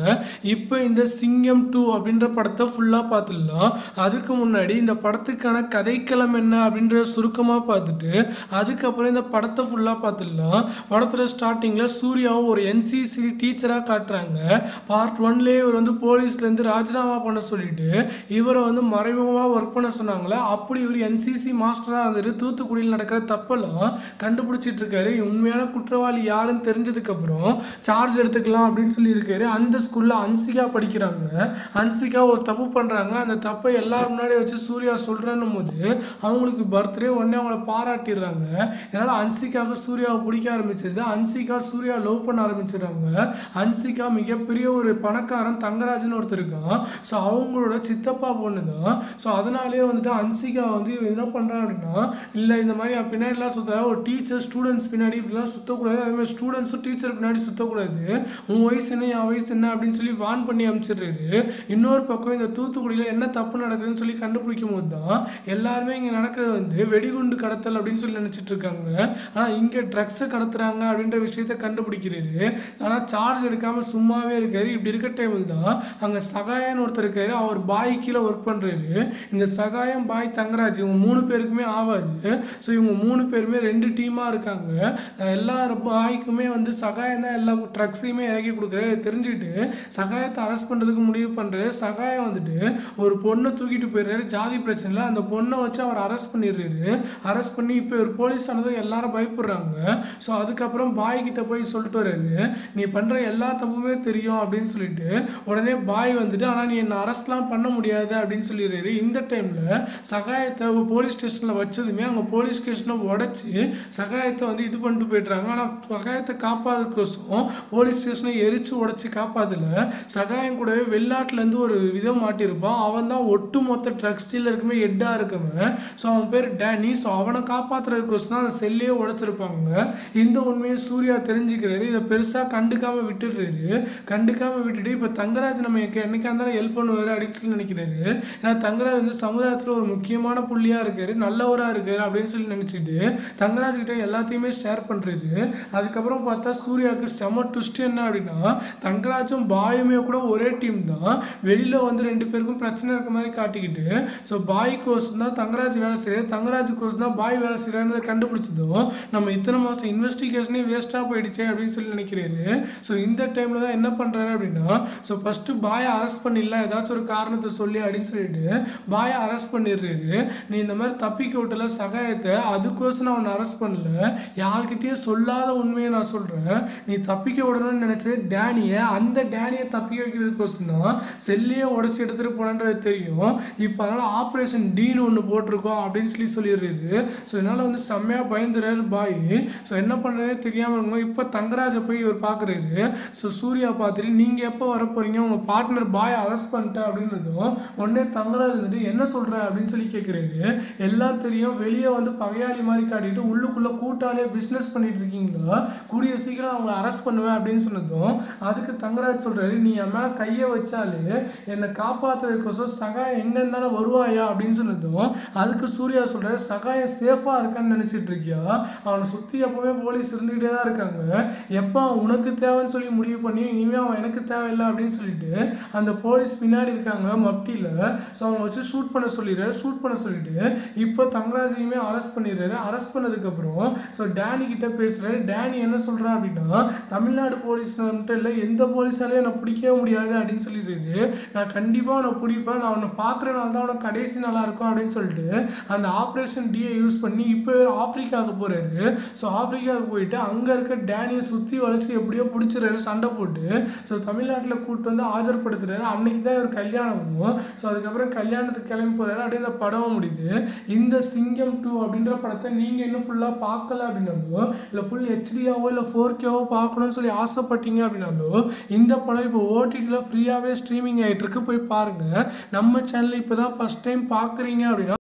இப்போ இந்த சிங்கம் டூ அப்படின்ற படத்தை ஃபுல்லாக பார்த்துடலாம் அதுக்கு முன்னாடி இந்த படத்துக்கான கதைக்களம் என்ன அப்படின்ற சுருக்கமாக பார்த்துட்டு அதுக்கப்புறம் இந்த படத்தை ஃபுல்லாக பார்த்துடலாம் படத்தில் ஸ்டார்டிங்கில் சூர்யாவை ஒரு என்சிசி டீச்சராக காட்டுறாங்க பார்ட் ஒன்லேயே இவர் வந்து போலீஸ்லேருந்து ராஜினாமா பண்ண சொல்லிட்டு இவரை வந்து மறைமுகமாக ஒர்க் பண்ண சொன்னாங்களே அப்படி இவர் என்சிசி மாஸ்டராக இருந்துட்டு தூத்துக்குடியில் நடக்கிற தப்பெல்லாம் கண்டுபிடிச்சிட்டு இருக்காரு உண்மையான குற்றவாளி யாருன்னு தெரிஞ்சதுக்கப்புறம் சார்ஜ் எடுத்துக்கலாம் அப்படின்னு சொல்லியிருக்காரு அந்த ஸ்கூலில் அன்சிகா படிக்கிறாங்க அன்சிகா ஒரு தப்பு பண்ணுறாங்க அந்த தப்பை எல்லாரும் முன்னாடி வச்சு சூர்யா சொல்கிறேன்னும் போது அவங்களுக்கு பர்த்டே உடனே அவங்கள பாராட்டிடுறாங்க இதனால் அன்சிகாவுக்கு சூர்யாவை பிடிக்க ஆரம்பிச்சது அன்சிகா சூர்யா லவ் பண்ண ஆரம்பிச்சிடுறாங்க அன்சிகா மிகப்பெரிய ஒரு பணக்காரன் தங்கராஜன் ஒருத்தர் இருக்கான் ஸோ அவங்களோட சித்தப்பா பொண்ணு தான் ஸோ அதனாலேயே வந்துட்டு அன்சிகா வந்து இவன் என்ன பண்ணுறான் அப்படின்னா இல்லை இந்த மாதிரி அவன் பின்னாடிலாம் சுத்த ஒரு டீச்சர் ஸ்டூடெண்ட்ஸ் பின்னாடி இப்படிலாம் சுற்றக்கூடாது அதே மாதிரி ஸ்டூடெண்ட்ஸும் டீச்சர் பின்னாடி சுற்றக்கூடாது உன் வயசு என்ன என் வயசு என்ன அப்படின்னு சொல்லி வான் பண்ணி அனுப்பிச்சிடுறாரு இன்னொரு பக்கம் இந்த தூத்துக்குடியில் என்ன தப்பு நடக்குதுன்னு சொல்லி கண்டுபிடிக்கும் போது தான் எல்லாருமே இங்கே நடக்கிறது வந்து வெடிகுண்டு கடத்தல் அப்படின்னு சொல்லி நினச்சிட்டு இருக்காங்க ஆனால் இங்கே ட்ரக்ஸை கடத்துறாங்க அப்படின்ற விஷயத்த கண்டுபிடிக்கிறாரு ஆனால் சார்ஜ் எடுக்காமல் சும்மாவே இருக்காரு இப்படி இருக்க டைமில் தான் அங்கே சகாயன்னு ஒருத்தர் இருக்காரு அவர் பாய் கீழே ஒர்க் பண்ணுறாரு இந்த சகாயம் பாய் தங்கராஜ் இவங்க மூணு பேருக்குமே ஆகாது ஸோ இவங்க மூணு பேருமே ரெண்டு டீமாக இருக்காங்க அஹ் எல்லா பாய்க்குமே வந்து சகாயம் தான் எல்லா ட்ரக்ஸையுமே இறக்கி கொடுக்குறாரு இதை தெரிஞ்சுட்டு சகாயத்தை அரெஸ்ட் பண்ணுறதுக்கு முடிவு பண்ணுறாரு சகாயம் வந்துட்டு ஒரு பொண்ணை தூக்கிட்டு போயிடுறாரு ஜாதி பிரச்சனையில் அந்த பொண்ணை வச்சு அவர் அரெஸ்ட் பண்ணிடுறாரு அரெஸ்ட் பண்ணி இப்போ ஒரு போலீஸ் ஆனது எல்லாரும் பயப்படுறாங்க ஸோ அதுக்கப்புறம் பாய் கிட்ட போய் சொல்லிட்டு வர்றாரு நீ பண்ணுற எல்லா தப்புமே தெரியும் அப்படின்னு சொல்லிட்டு உடனே பாய் வந்துட்டு ஆனால் நீ என்னை அரெஸ்ட்லாம் பண்ண முடியாது அப்படின்னு சொல்லிடுறாரு இந்த டைமில் சகாயத்தை போலீஸ் ஸ்டேஷனில் வச்சதுமே அவங்க போலீஸ் ஸ்டேஷனை உடச்சி சகாயத்தை வந்து இது பண்ணிட்டு போயிடுறாங்க ஆனால் சகாயத்தை காப்பாதுக்கோசம் போலீஸ் ஸ்டேஷனை எரிச்சு உடச்சி காப்பாதல சகாயம் கூடவே வெளிநாட்டிலேருந்து ஒரு விதம் மாட்டியிருப்பான் அவன் தான் ஒட்டு மொத்த ட்ரக்ஸ் டீலருக்குமே ஹெட்டாக இருக்கவன் ஸோ அவன் பேர் டேனி ஸோ அவனை காப்பாற்றுறதுக்கோசம் தான் அந்த செல்லையே உடைச்சிருப்பாங்க இந்த உண்மையை சூர்யா தெரிஞ்சுக்கிறாரு இதை பெருசாக கண்டுக்காம விட்டுடுறாரு கண்டுக்காம விட்டுட்டு இப்போ தங்கராஜ் நம்ம எங்க- என்னைக்கா இருந்தாலும் ஹெல்ப் பண்ணுவார் அப்படின்னு சொல்லி நினைக்கிறாரு ஏன்னா தங்கராஜ் வந்து சமுதாயத்தில் ஒரு முக்கியமான புள்ளியாக இருக்காரு நல்லவராக இருக்காரு அப்படின்னு சொல்லி நினச்சிட்டு தங்கராஜ் கிட்ட எல்லாத்தையுமே ஷேர் பண்ணுறாரு அதுக்கப்புறம் பார்த்தா சூர்யாவுக்கு செம ட்விஸ்ட் என்ன அப்படின்னா தங்கராஜும் பாயுமே கூட ஒரே டீம் தான் வெளியில் வந்து ரெண்டு பேருக்கும் பிரச்சனை இருக்க மாதிரி காட்டிக்கிட்டு ஸோ பாய் கோர்ஸ் தான் தங்கராஜ் வேலை செய்கிறார் தங்கராஜ் கோர்ஸ் தான் பாய் வேலை செய்கிறாருன்றதை கண்டுபிடிச்சதும் நம்ம இத்தனை மாதம் இன்வெஸ்டிகேஷனே வேஸ்ட்டாக போயிடுச்சே அப்படின்னு சொல்லி நினைக்கிறாரு ஸோ இந்த டைமில் தான் என்ன பண்ணுறாரு அப்படின்னா ஸோ ஃபஸ்ட்டு பாயை அரெஸ்ட் பண்ணிடலாம் ஏதாச்சும் ஒரு காரணத்தை சொல்லி அப்படின்னு சொல்லிட்டு பாயை அரெஸ்ட் பண்ணிடுறாரு நீ இந்த மாதிரி தப்பிக்க விட்டல சகாயத்தை அதுக்கோசம் நான் அவனை அரெஸ்ட் பண்ணல யார்கிட்டயும் சொல்லாத உண்மையை நான் சொல்கிறேன் நீ தப்பிக்க விடணும்னு நினச்சது டேனியை அந்த டேனியை தப்பிக்க வைக்கிறதுக்கோசம் தான் செல்லையே உடச்சி எடுத்துகிட்டு போனன்றது தெரியும் இப்போ அதனால் ஆப்ரேஷன் டீன்னு ஒன்று போட்டிருக்கோம் அப்படின்னு சொல்லி சொல்லிடுறது ஸோ இதனால் வந்து செம்மையாக பயந்துறாரு பாய் ஸோ என்ன பண்ணுறதே தெரியாமல் இருக்கும் இப்போ தங்கராஜை போய் இவர் பார்க்குறாரு ஸோ சூர்யா பார்த்துட்டு நீங்கள் எப்போ வர போகிறீங்க உங்கள் பார்ட்னர் பாய் அரெஸ்ட் பண்ணிட்டேன் அப்படின்றதும் உடனே தங்கராஜ் வந்துட்டு என்ன சொல்கிற அப்படின்னு சொல்லி கேட்குறாரு எல்லாம் தெரியும் வெளியே வந்து பகையாளி மாதிரி காட்டிட்டு உள்ளுக்குள்ளே கூட்டாளியாக பிஸ்னஸ் பண்ணிட்டு இருக்கீங்களா கூடிய சீக்கிரம் அவங்கள அரெஸ்ட் பண்ணுவேன் அப்படின்னு சொன்னதும் அதுக்கு தங்கராஜ் சொல்கிறாரு நீ என் மேலே கையை வச்சாலே என்னை காப்பாற்றுறதுக்கோசம் சகாயம் எங்கே இருந்தாலும் வருவாயா அப்படின்னு சொன்னதும் அதுக்கு சூர்யா சொல்கிறாரு சகாயம் சேஃபாக இருக்கான்னு நினச்சிட்டு இருக்கியா அவனை சுற்றி எப்போவுமே போலீஸ் இருந்துக்கிட்டே தான் இருக்காங்க எப்போ அவன் உனக்கு தேவைன்னு சொல்லி முடிவு பண்ணி இனிமேல் அவன் எனக்கு தேவையில்லை அப்படின்னு சொல்லிட்டு அந்த போலீஸ் பின்னாடி இருக்காங்க மப்டியில் ஸோ அவங்க வச்சு ஷூட் பண்ண சொல்லிடுறாரு ஷூட் பண்ண சொல்லிட்டு இப்போ தங்கராஜையுமே அரெஸ்ட் பண்ணிடுறாரு அரெஸ்ட் பண்ணதுக்கப்புறம் ஸோ டேனி கிட்ட பேசுகிறாரு டேனி என்ன சொல்கிறா அப்படின்னா தமிழ்நாடு போலீஸ் வந்துட்டு இல்லை எந்த போலீஸாலையும் என்னை பிடிக்கவே முடியாது அப்படின்னு சொல்லிடுறாரு நான் கண்டிப்பாக அவனை பிடிப்பேன் நான் அவனை பார்க்குற நாள் தான் அவனை கடைசி நாளாக இருக்கும் அப்படின்னு சொல்லிட்டு அந்த ஆப்ரேஷன் டியை யூஸ் பண்ணி இப்போ ஆப்பிரிக்காவுக்கு போகிறாரு ஸோ ஆப்பிரிக்காவுக்கு போயிட்டு அங்கே இருக்க டேனியை சுற்றி வளைச்சி எப்படியோ பிடிச்சிறாரு சண்டை போட்டு ஸோ தமிழ்நாட்டில் கூட்டு வந்து ஆஜர்படுத்துறாரு அன்னைக்கு தான் இவர் கல்யாணமும் ஸோ அதுக்கப்புறம் கல்யாணத்துக்கு கிளம்பி போகிறாரு அப்படியே இந்த படம் முடியுது இந்த சிங்கம் டூ அப்படின்ற படத்தை நீங்கள் இன்னும் ஃபுல்லாக பார்க்கல அப்படின்னாலோ இல்லை ஃபுல் ஹெச்டியாவோ இல்லை ஃபோர் கேவோ பார்க்கணும்னு சொல்லி ஆசைப்பட்டீங்க அப்படின்னாலோ இந்த படம் இப்போ ஓடிடியில் ஃப்ரீயாகவே ஸ்ட்ரீமிங் ஆகிட்டு இருக்கு போய் பாருங்கள் நம்ம சேனல் இப்போ தான் ஃபஸ்ட் டைம் பார்க்குறீங்க அப்படின்னா